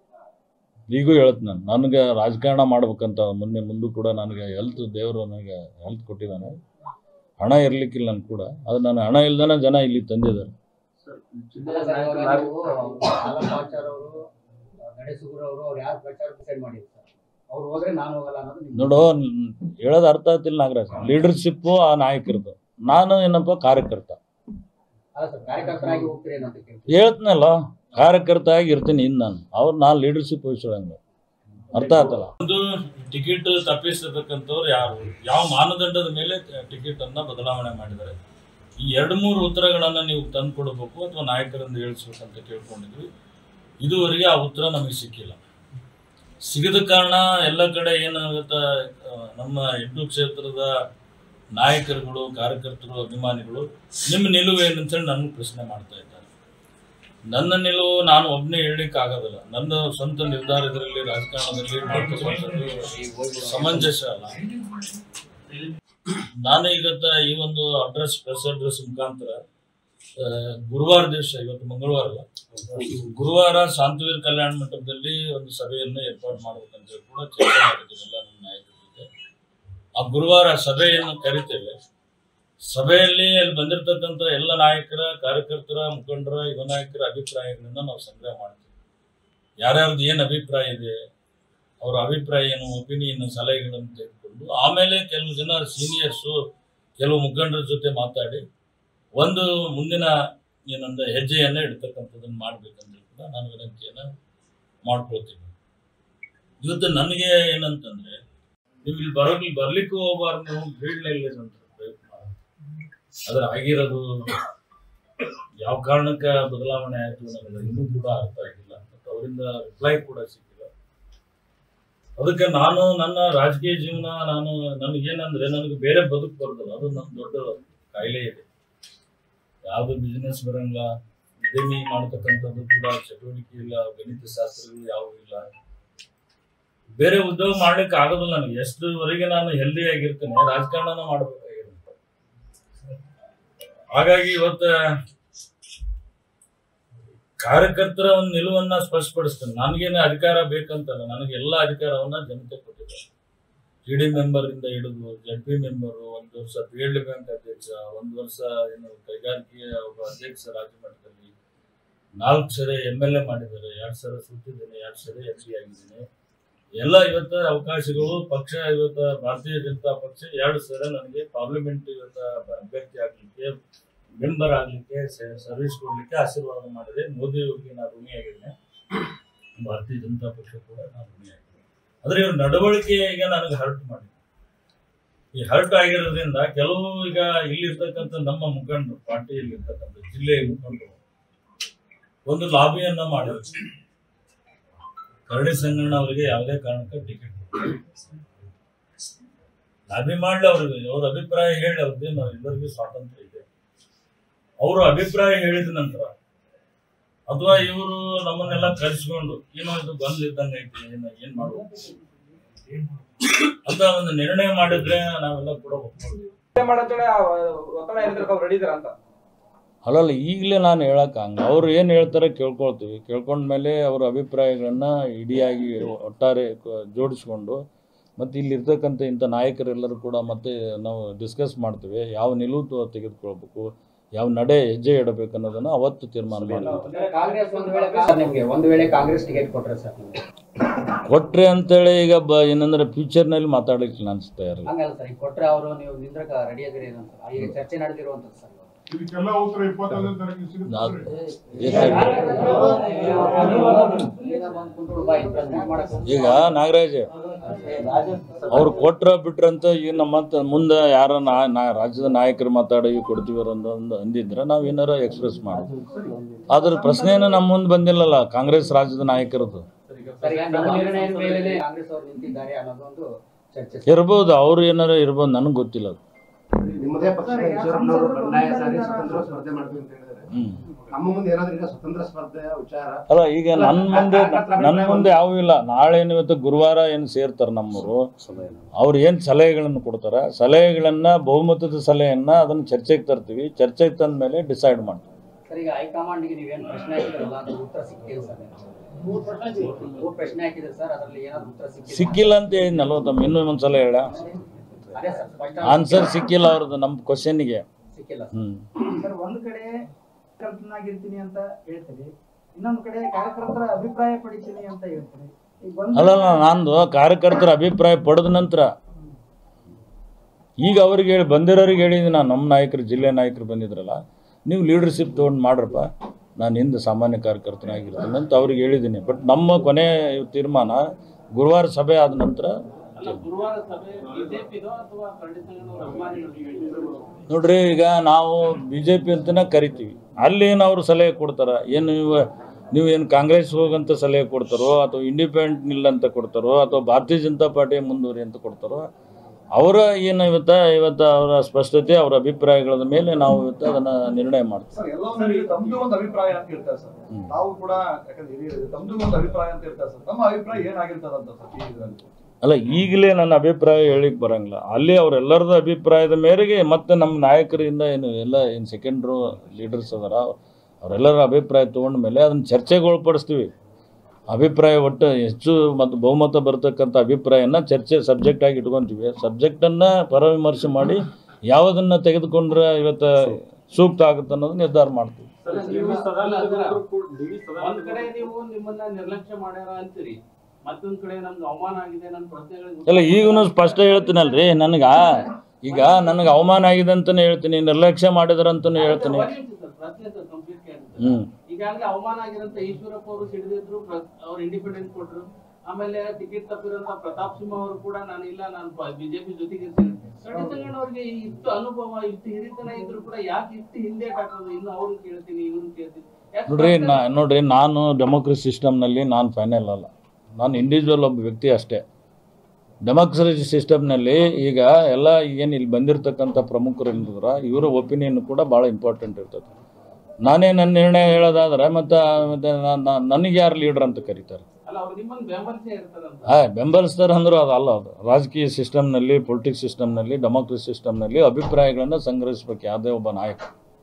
ಈಗೂ ಹೇಳ್ತೀನಿ ನಾನು ನನಗೆ ರಾಜಕಾರಣ ಮಾಡ್ಬೇಕಂತ ಮೊನ್ನೆ ಮುಂದೂ ಕೂಡ ನನಗೆ ಹೆಲ್ತ್ ದೇವರು ನನಗೆ ಹೆಲ್ತ್ ಕೊಟ್ಟಿದ್ದಾನೆ ಹಣ ಇರ್ಲಿಕ್ಕಿಲ್ಲ ನನ್ಗೆ ಕೂಡ ಅದು ನಾನು ಹಣ ಇಲ್ದಾನೆ ಜನ ಇಲ್ಲಿ ತಂದಿದ್ದಾರೆ ಅಲ್ಲ ಸರ್, ಇವಾಗ ನೀವು ಆಲಪಾಚಾರ್ ಅವರು ನಡೆಸುಗುರು ಅವರು ಅವ್ರು ಯಾರು ಪ್ರಚಾರ ಡಿಸೈಡ್ ಮಾಡಿದ್ರು ಸರ್ ಅವ್ರು ಹೋದ್ರೆ ನಾನು ಹೋಗಲ್ಲ ಅನ್ನೋದು ನಿಮ್ಮ ನೋಡು ನ್- ಹೇಳೋದು ಅರ್ಥ ಆಗ್ತಿಲ್ಲ ನಾಗರಾಜ್ ಲೀಡರ್ಶಿಪ್ಪು ಆ ನಾಯಕರದು ನಾನು ಏನಪ್ಪ ಕಾರ್ಯಕರ್ತ ಅಲ್ಲ ಸರ್ ಕಾರ್ಯಕರ್ತರಾಗಿ ಹೋಗ್ತೀರಿ ಅಂತ ಕೇಳ್ತೀನಿ ಹೇಳ್ತೀನಲ್ಲ ಕಾರ್ಯಕರ್ತ ಆಗಿ ಇರ್ತೀನಿ ಇನ್ನು ನಾನು ಅವ್ರು ನಾನು ಲೀಡರ್ಶಿಪ್ ವಹಿಸೋಂಗ ಅರ್ಥ ಆಯ್ತಲ್ಲ ಟಿಕೆಟ್ ತಪ್ಪಿಸಿರ್ತಕ್ಕಂಥವ್ರು ಯಾರು ಯಾವ ಮಾನದಂಡದ ಮೇಲೆ ಟಿಕೆಟ್ ಅನ್ನ ಬದಲಾವಣೆ ಮಾಡಿದ್ದಾರೆ ಈ ಎರಡು ಮೂರು ಉತ್ತರಗಳನ್ನ ನೀವು ತಂದು ಕೊಡಬೇಕು ಅಥವಾ ನಾಯಕರಿಂದ ಹೇಳಿಸ್ಬೇಕಂತ ಕೇಳ್ಕೊಂಡಿದ್ವಿ ಇದುವರೆಗೆ ಆ ಉತ್ತರ ನಮಗೆ ಸಿಕ್ಕಿಲ್ಲ ಸಿಗದ ಕಾರಣ ಎಲ್ಲ ಕಡೆ ಏನಾಗುತ್ತೆ ಆ, ನಮ್ಮ ಎಂಟು ಕ್ಷೇತ್ರದ ನಾಯಕರುಗಳು ಕಾರ್ಯಕರ್ತರು ಅಭಿಮಾನಿಗಳು ನಿಮ್ಮ ನಿಲುವು ಏನಂತೇಳಿ ನನಗೆ ಪ್ರಶ್ನೆ ಮಾಡ್ತಾ ಇದ್ದಾರೆ ನನ್ನ ನಿಲುವು ನಾನು ಒಬ್ಬನೇ ಹೇಳಲಿಕ್ಕೆ ಆಗೋದಿಲ್ಲ ನನ್ನ ಸ್ವಂತ ನಿರ್ಧಾರ ಇದರಲ್ಲಿ ರಾಜಕಾರಣದಲ್ಲಿ ಮಾಡ್ತಕ್ಕಂಥದ್ದು ಸಮಂಜಸ ಅಲ್ಲ ನಾನು ಇವತ್ತ ಈ ಒಂದು ಅಡ್ರೆಸ್ ಪ್ರೆಸ್ ಅಡ್ರೆಸ್ ಮುಖಾಂತರ ಆ, ಗುರುವಾರ ದಿವಸ ಇವತ್ತು ಮಂಗಳವಾರ ಅಲ್ಲ ಗುರುವಾರ ಶಾಂತವೀರ್ ಕಲ್ಯಾಣ ಮಂಟಪದಲ್ಲಿ ಒಂದು ಸಭೆಯನ್ನು ಏರ್ಪಾಡು ಮಾಡ್ಬೇಕಂತ ಹೇಳಿ ಕೂಡ ಚರ್ಚೆ ಮಾಡಿದ್ದೀವಿ ಎಲ್ಲ ನಮ್ಮ ನಾಯಕರ ಜೊತೆ ಆ ಗುರುವಾರ ಸಭೆಯನ್ನು ಕರಿತೇವೆ ಸಭೆಯಲ್ಲಿ ಅಲ್ಲಿ ಬಂದಿರತಕ್ಕಂಥ ಎಲ್ಲ ನಾಯಕರ ಕಾರ್ಯಕರ್ತರ ಮುಖಂಡರ ಯುವ ನಾಯಕರ ಅಭಿಪ್ರಾಯಗಳನ್ನ ನಾವು ಸಂಗ್ರಹ ಮಾಡ್ತೀವಿ ಯಾರ್ಯಾರ್ದು ಏನು ಅಭಿಪ್ರಾಯ ಇದೆ ಅವರ ಅಭಿಪ್ರಾಯ ಏನು ಒಪಿನಿಯನ್ ಸಲಹೆಗಳನ್ನು ತೆಗೆದುಕೊಂಡು ಆಮೇಲೆ ಕೆಲವು ಜನ ಸೀನಿಯರ್ಸು ಕೆಲವು ಮುಖಂಡರ ಜೊತೆ ಮಾತಾಡಿ ಒಂದು ಮುಂದಿನ ಏನಂದ ಹೆಜ್ಜೆಯನ್ನ ಇಡ್ತಕ್ಕಂಥದ್ದನ್ನು ಮಾಡ್ಬೇಕಂತ ಕೂಡ ನಾನು ವಿನಂತಿಯನ್ನ ಮಾಡ್ಕೊಳ್ತೀನಿ ಇವತ್ತು ನನಗೆ ಏನಂತಂದ್ರೆ ನೀವು ಇಲ್ಲಿ ಬರೋಕ್ ಬರ್ಲಿಕ್ಕೂ ಹೋಗ್ಬಾರ್ದು ನೀವು ಫೀಲ್ಡ್ನಲ್ಲಿ ಅಂತ ಪ್ರಯತ್ನ ಅದ್ರ ಆಗಿರೋದು ಯಾವ ಕಾರಣಕ್ಕೆ ಬದಲಾವಣೆ ಆಯ್ತು ನನಗೆ ಇನ್ನೂ ಕೂಡ ಅರ್ಥ ಆಗಿಲ್ಲ ಮತ್ತು ಅವರಿಂದ ರಿಪ್ಲೈ ಕೂಡ ಸಿಕ್ಕಿಲ್ಲ ಅದಕ್ಕೆ ನಾನು ನನ್ನ ರಾಜಕೀಯ ಜೀವನ ನಾನು ನನಗೇನಂದ್ರೆ ನನಗೆ ಬೇರೆ ಬದುಕು ಬರೋದಿಲ್ಲ ಅದು ನನ್ನ ದೊಡ್ಡ ಕಾಯಿಲೆ ಇದೆ ಯಾವುದು ಬಿಸ್ನೆಸ್ ಬರಂಗಿಲ್ಲ ಉದ್ಯಮಿ ಮಾಡ್ತಕ್ಕಂಥದ್ದು ಕೂಡ ಚಟುವಟಿಕೆ ಇಲ್ಲ ಗಣಿತ ಶಾಸ್ತ್ರಗಳು ಯಾವುವು ಇಲ್ಲ ಬೇರೆ ಉದ್ಯೋಗ ಮಾಡ್ಲಿಕ್ಕೆ ಆಗೋದಿಲ್ಲ ನನಗೆ ಎಷ್ಟುವರೆಗೆ ನಾನು ಹೆಲ್ದಿ ಆಗಿರ್ತೇನೆ ರಾಜಕಾರಣನ ಮಾಡ್ಬೇಕಾಗಿರುತ್ತೆ ಹಾಗಾಗಿ ಇವತ್ತ ಕಾರ್ಯಕರ್ತರ ಒಂದು ನಿಲುವನ್ನ ಸ್ಪಷ್ಟಪಡಿಸ್ತೇನೆ ನನಗೇನು ಅಧಿಕಾರ ಬೇಕಂತಲ್ಲ ನನಗೆ ಎಲ್ಲ ಅಧಿಕಾರವನ್ನ ಜನತೆ ಕೊಟ್ಟಿದ್ದಾರೆ ಟಿ ಡಿ ಮೆಂಬರ್ ಇಂದ ಹಿಡಿದು ಜಡ್ ಪಿ ಮೆಂಬರು ಒಂದು ವರ್ಷ ಪಿ ಎಲ್ ಡಿ ಬ್ಯಾಂಕ್ ಅಧ್ಯಕ್ಷ ಒಂದು ವರ್ಷ ಏನು ಕೈಗಾರಿಕೆಯ ಒಬ್ಬ ಅಧ್ಯಕ್ಷ ರಾಜ್ಯ ಮಟ್ಟದಲ್ಲಿ ನಾಲ್ಕು ಸರಿ ಎಮ್ ಎಲ್ ಎ ಮಾಡಿದ್ದಾರೆ ಎರಡು ಸಲ ಸುತ್ತಿದ್ದೇನೆ ಎರಡು ಸರಿ ಎಂ ಪಿ ಆಗಿದ್ದೀನಿ ಎಲ್ಲ ಇವತ್ತು ಅವಕಾಶಗಳು ಪಕ್ಷ ಇವತ್ತು ಭಾರತೀಯ ಜನತಾ ಪಕ್ಷ ಎರಡು ಸಲ ನನಗೆ ಪಾರ್ಲಿಮೆಂಟ್ ಇವತ್ತು ಅಭ್ಯರ್ಥಿ ಆಗಲಿಕ್ಕೆ ಮೆಂಬರ್ ಆಗಲಿಕ್ಕೆ ಸರ್ವಿಸ್ ಕೊಡಲಿಕ್ಕೆ ಆಶೀರ್ವಾದ ಮಾಡಿದೆ ಮೋದಿ ಅವರಿಗೆ ನಾನು ಋಣಿಯಾಗಿದ್ದೇನೆ ಭಾರತೀಯ ಜನತಾ ಪಕ್ಷ ಕೂಡ ನಾನು ಋಣಿಯಾಗಿದ್ದೇನೆ ಆದರೆ ಇವ್ರ ನಡವಳಿಕೆ ಈಗ ನನಗೆ ಹರ್ಟ್ ಮಾಡಿದೆ ಈ ಹರ್ಟ್ ಆಗಿರೋದ್ರಿಂದ ಕೆಲವು ಈಗ ಇಲ್ಲಿರ್ತಕ್ಕಂಥ ನಮ್ಮ ಮುಖಂಡರು ಪಾರ್ಟಿಯಲ್ಲಿ ಇರ್ತಕ್ಕಂಥ ಜಿಲ್ಲೆಯ ಮುಖಂಡರು ಒಂದು ಲಾಬಿಯನ್ನ ಮಾಡಿದ್ರು ಕರಡಿ ಸಂಗಣ್ಣ ಅವರಿಗೆ ಯಾವುದೇ ಕಾರಣಕ್ಕೆ ಟಿಕೆಟ್ ಲಾಬಿ ಮಾಡ್ಲಿ ಅವ್ರಿಗೆ ಅವ್ರ ಅಭಿಪ್ರಾಯ ಹೇಳಿ ಅವ್ರದ್ದೇನು ಎಲ್ಲರಿಗೂ ಸ್ವಾತಂತ್ರ್ಯ ಇದೆ ಅವರು ಅಭಿಪ್ರಾಯ ಹೇಳಿದ ನಂತರ ಅಥವಾ ಇವರು ನಮ್ಮನ್ನೆಲ್ಲ ಕರೆಸ್ಕೊಂಡು ಏನೋ ಇದು ಬಂದ್ ಇದ್ದಂಗೆ ಐತಿ ಏನು ಏನ್ ಮಾಡ್ಬೇಕು ಅಂತ ಒಂದು ನಿರ್ಣಯ ಮಾಡಿದ್ರೆ ನಾವೆಲ್ಲ ಕೂಡ ಒಪ್ಕೊಳ್ತೀವಿ ಒತ್ತಡ ಏನಿದ್ರು ಅವ್ರು ರೆಡಿ ಇದಾರ ಅಂತ ಅಲ್ಲಲ್ಲ ಈಗಲೇ ನಾನು ಹೇಳಕ್ಕೆ ಹಂಗೆ ಅವ್ರು ಏನು ಹೇಳ್ತಾರೆ ಕೇಳ್ಕೊಳ್ತೀವಿ ಕೇಳ್ಕೊಂಡ್ಮೇಲೆ ಅವ್ರ ಅಭಿಪ್ರಾಯಗಳನ್ನ ಇಡಿಯಾಗಿ ಒಟ್ಟಾರೆ ಕ- ಜೋಡಿಸ್ಕೊಂಡು ಮತ್ತು ಇಲ್ಲಿರ್ತಕ್ಕಂಥ ಇಂಥ ನಾಯಕರೆಲ್ಲರೂ ಕೂಡ ಮತ್ತೆ ನಾವು ಡಿಸ್ಕಸ್ ಮಾಡ್ತೀವಿ ಯಾವ ನಿಲುವು ತ- ತೆಗೆದುಕೊಳ್ಬೇಕು ಯಾವ ನಡೆ ಹೆಜ್ಜೆ ಇಡಬೇಕು ಅನ್ನೋದನ್ನು ಅವತ್ತು ತೀರ್ಮಾನ ಮಾಡ್ತೀವಿ ಕಾಂಗ್ರೆಸ್ ಒಂದು ವೇಳೆ ನಿಮಗೆ ಒಂದು ವೇಳೆ ಕಾಂಗ್ರೆಸ್ ಟಿಕೆಟ್ ಕೊಟ್ರೆ ಸರ್ ನಿಮ್ಗೆ ಕೊಟ್ರೆ ಅಂತೇಳಿ ಈಗ ಬ ಏನಂದ್ರೆ ಫ್ಯೂಚರ್ನಲ್ಲಿ ಮಾತಾಡ್ಲಿಕ್ಕೆ ಅನಿಸ್ತಾ ಇರಲ್ಲ ಹಂಗಲ್ಲ ಸರ್ ಈಗ ಕೊಟ್ರೆ ಅವರು ನೀವು ನಿಂದ್ರಕ ರೆಡಿ ಆಗಿರಿ ಅಂತ ಈಗ ಚರ್ಚೆ ನಡೆದಿರುವಂತದ್ದು ಸರ್ ಇದಕ್ಕೆಲ್ಲ ಉತ್ತರ ಇಪ್ಪತ್ತೊಂದನೇ ತಾರೀಕು ನಾವು ಸಿಗುತ್ತೆ ಈಗ ನಾಗರಾಜ್ ಅವ್ರು ಕೊಟ್ರ ಬಿಟ್ರಂತ ಈಗ ನಮ್ಮ ಮತ್ತೆ ಮುಂದೆ ಯಾರ ನಾ ನಾ- ರಾಜ್ಯದ ನಾಯಕರು ಮಾತಾಡಿ ಕೊಡ್ತೀವಿ ಅನ್ನೋ ಒಂದು ಅಂದಿದ್ರೆ ನಾವು ಏನಾರ ಎಕ್ಸ್ಪ್ರೆಸ್ ಮಾಡಿ ಅದ್ರ ಪ್ರಶ್ನೆನ ನಮ್ಮ ಮುಂದೆ ಬಂದಿಲ್ಲಲ್ಲ ಕಾಂಗ್ರೆಸ್ ರಾಜ್ಯದ ನಾಯಕರದ್ದು ಸರ್ ಈಗ ನಿಮ್ಮ ನಿರ್ಣಯದ ಮೇಲೆ ಕಾಂಗ್ರೆಸ್ ಅವರು ನಿಂತಿದ್ದಾರೆ ಅನ್ನೋದೊಂದು ಚರ್ಚೆ ಸರ್. ಇರ್ಬೋದು ಅವ್ರು ಏನಾರ ಇರ್ಬೋದು ನನಗೆ ಗೊತ್ತಿಲ್ಲ ಅದು ನಿಮ್ಮದೇ ಪಕ್ಷದ ಈಶ್ವರಪ್ಪನವರು ಬಂಡಾಯ ಸಾರಿ ಸ್ವತಂತ್ರ ಸ್ಪರ್ಧೆ ಮಾಡ್ತೀವಿ ಅಂತ ಹೇಳಿದ್ದಾರೆ ಹ್ಮ್ ನಮ್ಮ ಮುಂದೆ ಏನಾದ್ರೂ ಈಗ ಸ್ವತಂತ್ರ ಸ್ಪರ್ಧೆಯ ವಿಚಾರ ಅಲ್ಲ ಈಗ ನನ್ನ ಮುಂದೆ ನನ್ನ ಮುಂದೆ ಯಾವೂ ಇಲ್ಲ ನಾಳೆ ಏನು ಇವತ್ತು ಗುರುವಾರ ಏನು ಸೇರ್ತಾರೆ ನಮ್ಮವರು ಅವ್ರು ಏನು ಸಲಹೆಗಳನ್ನು ಕೊಡ್ತಾರೆ ಸಲಹೆಗಳನ್ನ ಬಹುಮತದ ಸಲಹೆಯನ್ನ ಅದನ್ನು ಚರ್ಚೆಗೆ ತರ್ತೀವಿ ಚರ್ಚೆಗೆ ತಂದ ಮೇಲೆ ಡಿಸೈಡ್ ಮಾಡ್ತೀವಿ ಸರ್ ಈಗ ಹೈಕಮಾಂಡ್ಗೆ ನೀವೇನು ಪ್ರಶ್ನೆ ಹಾಕಿದ್ರಲ್ಲ ಅದ್ರ ಉತ್ತರ ಸಿಕ್ಕಿಲ್ಲ ಸರ್ ಮೂರು ಪ್ರಶ್ನೆ ಹಾಕಿದ್ರೆ ಸರ್ ಅದರಲ್ಲಿ ಏನಾದ್ರು ಉತ್ತರ ಸಿಕ್ಕಿಲ್ಲ ಸಿಕ್ಕಿಲ್ಲ ಅಂತ ಹೇಳಿದ್ನಲ್ವ ತಮ್ಮ ಇನ್ನೂ ಒಂದ್ಸಲ ಹೇಳ ಅದೇ ಸರ್ ಸ್ಪಷ್ಟ ಆನ್ಸರ್ ಸಿಕ್ಕಿಲ್ಲ ಅವ್ರದ್ದು ನಮ್ಮ ಕ್ವಶನ್ಗೆ ಸಿಕ್ಕಿಲ್ಲ ಹ್ಮ್ ಸರ್ ಒಂದ್ ಕಡೆ ಕಾರ್ಯಕರ್ತನಾಗಿರ್ತೀನಿ ಅಂತ ಹೇಳ್ತೀರಿ ಇನ್ನೊಂದ್ ಕಡೆ ಕಾರ್ಯಕರ್ತರ ಅಭಿಪ್ರಾಯ ಪಡಿತೀನಿ ಅಂತ ಹೇಳ್ತೀರಿ ಈಗ ಒಂದ್ ಅಲ್ಲಲ್ಲ ನಂದು ಕಾರ್ಯಕರ್ತರ ಅಭಿಪ್ರಾಯ ಪಡೆದ ನಂತರ ಈಗ ಅವ್ರಿಗೆ ಹೇಳಿ ಬಂದಿರೋರಿಗೆ ಹೇಳಿದ್ದೀನಿ ನಾನು ನಮ್ಮ ನಾಯಕರು ಜಿಲ್ಲೆ ನಾಯಕರು ಬಂದಿದ್ರಲ್ಲ ನೀವು ಲೀಡರ್ಶಿಪ್ ತೊಗೊಂಡು ಮಾಡ್ರಪ್ಪ ನಾನು ಹಿಂದೆ ಸಾಮಾನ್ಯ ಕಾರ್ಯಕರ್ತನಾಗಿರ್ತೀನಿ ಅಂತ ಅವ್ರಿಗೆ ಹೇಳಿದ್ದೀನಿ ಬಟ್ ನಮ್ಮ ಕೊನೆ ತೀರ್ಮಾನ ಗುರುವಾರ ಸಭೆ ಆದ ನಂತರ ಅಲ್ಲ ಗುರುವಾರ ಸಭೆ ಬಿಜೆಪಿದೋ ಅಥವಾ ಕರಡಿ ಸಂಘದ ಅಭಿಮಾನಿಗಳು ನೋಡ್ರಿ ಈಗ ನಾವು ಬಿ ಜೆ ಪಿ ಅಂತನೇ ಕರಿತೀವಿ ಅಲ್ಲಿ ಏನು ಅವ್ರು ಸಲಹೆ ಕೊಡ್ತಾರ ಏನು ನೀವು ನೀವು ಏನು ಕಾಂಗ್ರೆಸ್ ಹೋಗಂತ ಸಲಹೆ ಕೊಡ್ತಾರೋ ಅಥವಾ ಇಂಡಿಪೆಂಡೆಂಟ್ ನಿಲ್ಲ ಅಂತ ಕೊಡ್ತಾರೋ ಅಥವಾ ಭಾರತೀಯ ಜನತಾ ಪಾರ್ಟಿ ಮುಂದುವರಿ ಅಂತ ಕೊಡ್ತಾರೋ ಅವರ ಏನು ಇವತ್ತ ಇವತ್ತು ಅವರ ಸ್ಪಷ್ಟತೆ ಅವರ ಅಭಿಪ್ರಾಯಗಳ ಮೇಲೆ ನಾವು ಇವತ್ತು ಅದನ್ನ ನಿರ್ಣಯ ಮಾಡ್ತೀವಿ ಸರ್ ಎಲ್ಲ ಒಂದು ತಮ್ದು ಒಂದು ಅಭಿಪ್ರಾಯ ಅಂತ ಇರ್ತಾರೆ ಸರ್ ಹ್ಮ್. ನಾವು ಕೂಡ ಯಾಕಂದ್ರೆ ಹಿರಿಯರು ತಮ್ದು ಒಂದು ಅಭಿಪ್ರಾಯ ಅಂತ ಇರ್ತಾರೆ ಸರ್ ನಮ್ಮ ಅಭಿಪ್ರಾಯ ಏನಾಗಿರ್ತದಂತ ಸರ್ ಈ ಇದರಲ್ಲಿ ಅಲ್ಲ ಈಗಲೇ ನನ್ನ ಅಭಿಪ್ರಾಯ ಹೇಳಿಕ್ ಬರಂಗಿಲ್ಲ ಅಲ್ಲಿ ಅವರೆಲ್ಲರದ ಅಭಿಪ್ರಾಯದ ಮೇರೆಗೆ ಮತ್ತೆ ನಮ್ಮ ನಾಯಕರಿಂದ ಏನು ಎಲ್ಲ ಏನು ಸೆಕೆಂಡ್ರು ಲೀಡರ್ಸ್ ಅದಾರ ಅವರೆಲ್ಲರ ಅಭಿಪ್ರಾಯ ತೊಗೊಂಡ ಮೇಲೆ ಅದನ್ನು ಚರ್ಚೆಗೆ ಒಳಪಡಿಸ್ತೀವಿ ಅಭಿಪ್ರಾಯ ಒಟ್ಟು ಹೆಚ್ಚು ಮತ್ತು ಬಹುಮತ ಬರ್ತಕ್ಕಂಥ ಅಭಿಪ್ರಾಯನ ಚರ್ಚೆ ಸಬ್ಜೆಕ್ಟ್ ಆಗಿ ಇಟ್ಕೊಂತೀವಿ ಸಬ್ಜೆಕ್ಟನ್ನು ಪರವಿಮರ್ಶೆ ಮಾಡಿ ಯಾವುದನ್ನು ತೆಗೆದುಕೊಂಡ್ರೆ ಇವತ್ತು ಸೂಕ್ತ ಆಗುತ್ತೆ ಅನ್ನೋದು ನಿರ್ಧಾರ ಮಾಡ್ತೀವಿ ಒಂದ್ ಕಡೆ ನೀವು ನಿಮ್ಮನ್ನ ನಿರ್ಲಕ್ಷ್ಯ ಮಾಡ್ಯಾರ ಅಂತೀರಿ ಮತ್ತೊಂದ್ ಕಡೆ ನಮ್ಗೆ ಅವಮಾನ ಆಗಿದೆ ನನ್ನ ಪ್ರಶ್ನೆಗಳಿಗೆ ಇಲ್ಲ ಈಗೂ ಸ್ಪಷ್ಟ ಹೇಳ್ತೀನಲ್ರಿ ನನಗೆ ಈಗ ನನಗೆ ಅವಮಾನ ಆಗಿದೆ ಅಂತಲೇ ಹೇಳ್ತೀನಿ ನಿರ್ಲಕ್ಷ್ಯ ಮಾಡಿದ್ರಂತನೂ ಹೇಳ್ತೀನಿ ಒಂದ್ ನಿಮಿಷ ಸರ್, ಪ್ರಶ್ನೆ ಸರ್ ಕಂಪ್ಲೀಟ್ ಹ್ಞೂ ಈಗಾಗಲೇ ಅವಮಾನ ಆಗಿರಂತ ಈಶ್ವರಪ್ಪ ಅವರು ಸಿಡಿದಿದ್ರು ಅವ್ರು ಇಂಡಿಪೆಂಡೆಂಟ್ ಕೊಟ್ರು ಆಮೇಲೆ ಟಿಕೆಟ್ ತಪ್ಪಿರೋಂತ ಪ್ರತಾಪ್ ಸಿಂಹ ಅವರು ಕೂಡ ನಾನು ಇಲ್ಲ ನಾನು ಬಿಜೆಪಿ ಜೊತೆಗೆ ಇರ್ತೀನಿ ಕರಡಿ ಸಂಗಣ್ಣ ಅವ್ರಿಗೆ ಇಷ್ಟು ಅನುಭವ ಇಷ್ಟು ಹಿರಿತನ ಇದ್ರು ಕೂಡ ಯಾಕೆ ಇಷ್ಟು ಹಿಂದೆ ಹಾಕೋದು ಇನ್ನು ಅವ್ರನ್ನ ಕೇಳ್ತೀನಿ ಇವ್ರನ್ನ ಕೇಳ್ತೀನಿ ಯಾಕೆ ನೋಡ್ರಿ ನಾ ನೋಡ್ರಿ ನಾನು ಡೆಮೋಕ್ರಸಿ ಸಿಸ್ಟಮ್ನಲ್ಲಿ ನಾನು ಫೈನಲ್ ಅಲ್ಲ ನಾನು ಇಂಡಿವಿಜುವಲ್ ಒಬ್ಬ ವ್ಯಕ್ತಿ ಅಷ್ಟೇ ಡೆಮೋಕ್ರಸಿ ಸಿಸ್ಟಮ್ನಲ್ಲಿ ಈಗ ಎಲ್ಲ ಏನು ಇಲ್ಲಿ ಬಂದಿರತಕ್ಕಂಥ ಪ್ರಮುಖರು ಏನಿದ್ರ ಇವರ ಒಪಿನಿಯನ್ ಕೂಡ ಭಾಳ ಇಂಪಾರ್ಟೆಂಟ್ ಇರ್ತದೆ ನಾನೇ ನನ್ನ ನಿರ್ಣಯ ಹೇಳೋದಾದ್ರೆ ಮತ್ತು ಮತ್ತೆ ನನಗೆ ಯಾರು ಲೀಡ್ರ್ ಅಂತ ಕರೀತಾರೆ ಅಲ್ಲ ಅವ್ರು ನಿಮ್ಮನ್ನ ಬೆಂಬಲಿಸೇ ಇರ್ತಾರಂತ ಹಾಂ ಬೆಂಬಲಿಸ್ತಾರೆ ಅಂದರೂ ಅದು ಅಲ್ಲ ಅದು ರಾಜಕೀಯ ಸಿಸ್ಟಮ್ನಲ್ಲಿ ಪೊಲಿಟಿಕ್ಸ್ ಸಿಸ್ಟಮ್ನಲ್ಲಿ ಡೆಮೋಕ್ರಸಿ ಸಿಸ್ಟಮ್ನಲ್ಲಿ ಅಭಿಪ್ರಾಯಗಳನ್ನು ಸಂಗ್ರಹಿಸ್ಬೇಕು ಯಾವುದೇ ಒಬ್ಬ ನಾಯಕ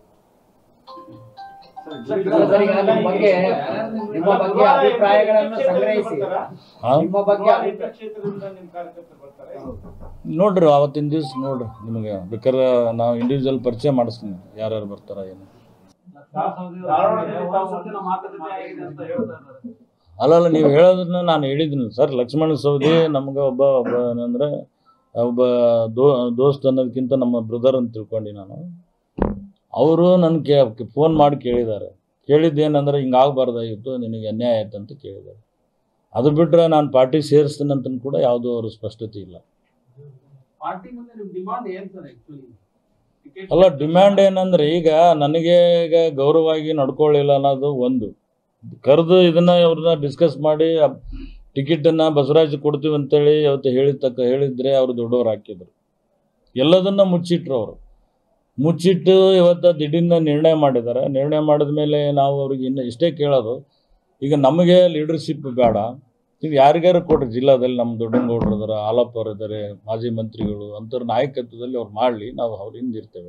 ಸರ್, ಈಗ ನಿಮ್ಮ ಬಗ್ಗೆ ನಿಮ್ಮ ಬಗ್ಗೆ ಅಭಿಪ್ರಾಯಗಳನ್ನು ಸಂಗ್ರಹಿಸಿ ಹಾಂ ನಿಮ್ಮ ಬಗ್ಗೆ ಅಭಿ- ಕ್ಷೇತ್ರದಿಂದ ನಿಮ್ ಕಾರ್ಯಕರ್ತರು ಬರ್ತಾರೆ ನೋಡ್ರಿ ಅವತ್ತಿನ ದಿವ್ಸ ನೋಡ್ರಿ ನಿಮಗೆ ಬೇಕಾದ್ರೆ ನಾವು ಇಂಡಿವಿಜುವಲ್ ಪರಿಚಯ ಮಾಡಿಸ್ತೀನಿ ಯಾರ್ಯಾರು ಬರ್ತಾರ ಏನು ಧಾರವಾಡದಲ್ಲಿ ತಾವು ಮುಂದಿನ ಮಾತುಕತೆ ಆಗಿದೆ ಅಂತ ಹೇಳ್ತಾ ಇದ್ದಾರೆ ಅಲ್ಲಲ್ಲ ನೀವು ಹೇಳೋದನ್ನ ನಾನು ಹೇಳಿದ್ದೀನಿ ಸರ್ ಲಕ್ಷ್ಮಣ ಸವದಿ ನಮ್ಗೆ ಒಬ್ಬ ಒಬ್ಬ ಏನಂದ್ರೆ ಒಬ್ಬ ದೋ ದೋಸ್ತ್ ಅನ್ನೋದಕ್ಕಿಂತ ನಮ್ಮ ಬ್ರದರ್ ಅಂತ ತಿಳ್ಕೊಂಡು ನಾನು ಅವರು ನನ್ನ ಕೇ ಫೋನ್ ಮಾಡಿ ಕೇಳಿದ್ದಾರೆ ಕೇಳಿದ್ದೇನೆಂದ್ರೆ ಹಿಂಗೆ ಆಗಬಾರ್ದಾಗಿತ್ತು ನಿನಗೆ ಅನ್ಯಾಯ ಆಯ್ತು ಅಂತ ಕೇಳಿದ್ದಾರೆ ಅದು ಬಿಟ್ಟರೆ ನಾನು ಪಾರ್ಟಿ ಸೇರಿಸ್ತೀನಂತ ಕೂಡ ಯಾವುದೂ ಅವರು ಸ್ಪಷ್ಟತೆ ಇಲ್ಲ ಪಾರ್ಟಿ ಮುಂದೆ ನಿಮ್ ಡಿಮಾಂಡ್ ಏನ್ ಸರ್ ಆಕ್ಚುಲಿ ಅಲ್ಲ ಡಿಮ್ಯಾಂಡ್ ಏನಂದ್ರೆ ಈಗ ನನಗೆ ಈಗ ಗೌರವವಾಗಿ ನಡ್ಕೊಳ್ಳಿಲ್ಲ ಅನ್ನೋದು ಒಂದು ಕರೆದು ಇದನ್ನ ಅವ್ರನ್ನ ಡಿಸ್ಕಸ್ ಮಾಡಿ ಟಿಕೆಟನ್ನು ಬಸವರಾಜ್ ಕೊಡ್ತೀವಿ ಅಂತೇಳಿ ಅವತ್ತು ಹೇಳಿದ ತಕ್ಕ ಹೇಳಿದ್ರೆ ಅವರು ದೊಡ್ಡವ್ರು ಹಾಕಿದ್ರು ಎಲ್ಲದನ್ನ ಮುಚ್ಚಿಟ್ರು ಅವರು ಮುಚ್ಚಿಟ್ಟು ಇವತ್ತು ದಿಢೀರ್ನ ನಿರ್ಣಯ ಮಾಡಿದ್ದಾರೆ ನಿರ್ಣಯ ಮಾಡಿದ ಮೇಲೆ ನಾವು ಅವ್ರಿಗೆ ಇನ್ನು ಇಷ್ಟೇ ಕೇಳೋದು ಈಗ ನಮಗೆ ಲೀಡರ್ಶಿಪ್ ಬೇಡ ನೀವು ಯಾರಿಗಾರು ಕೊಡ್ರಿ ಜಿಲ್ಲಾದಲ್ಲಿ ನಮ್ಮ ದೊಡ್ಡಂಗೌಡರು ಇದಾರೆ ಆಲಪ್ಪ ಅವ್ರು ಇದ್ದಾರೆ ಮಾಜಿ ಮಂತ್ರಿಗಳು ಅಂಥವ್ರ ನಾಯಕತ್ವದಲ್ಲಿ ಅವ್ರು ಮಾಡಲಿ ನಾವು ಅವ್ರ ಹಿಂದಿರ್ತೇವೆ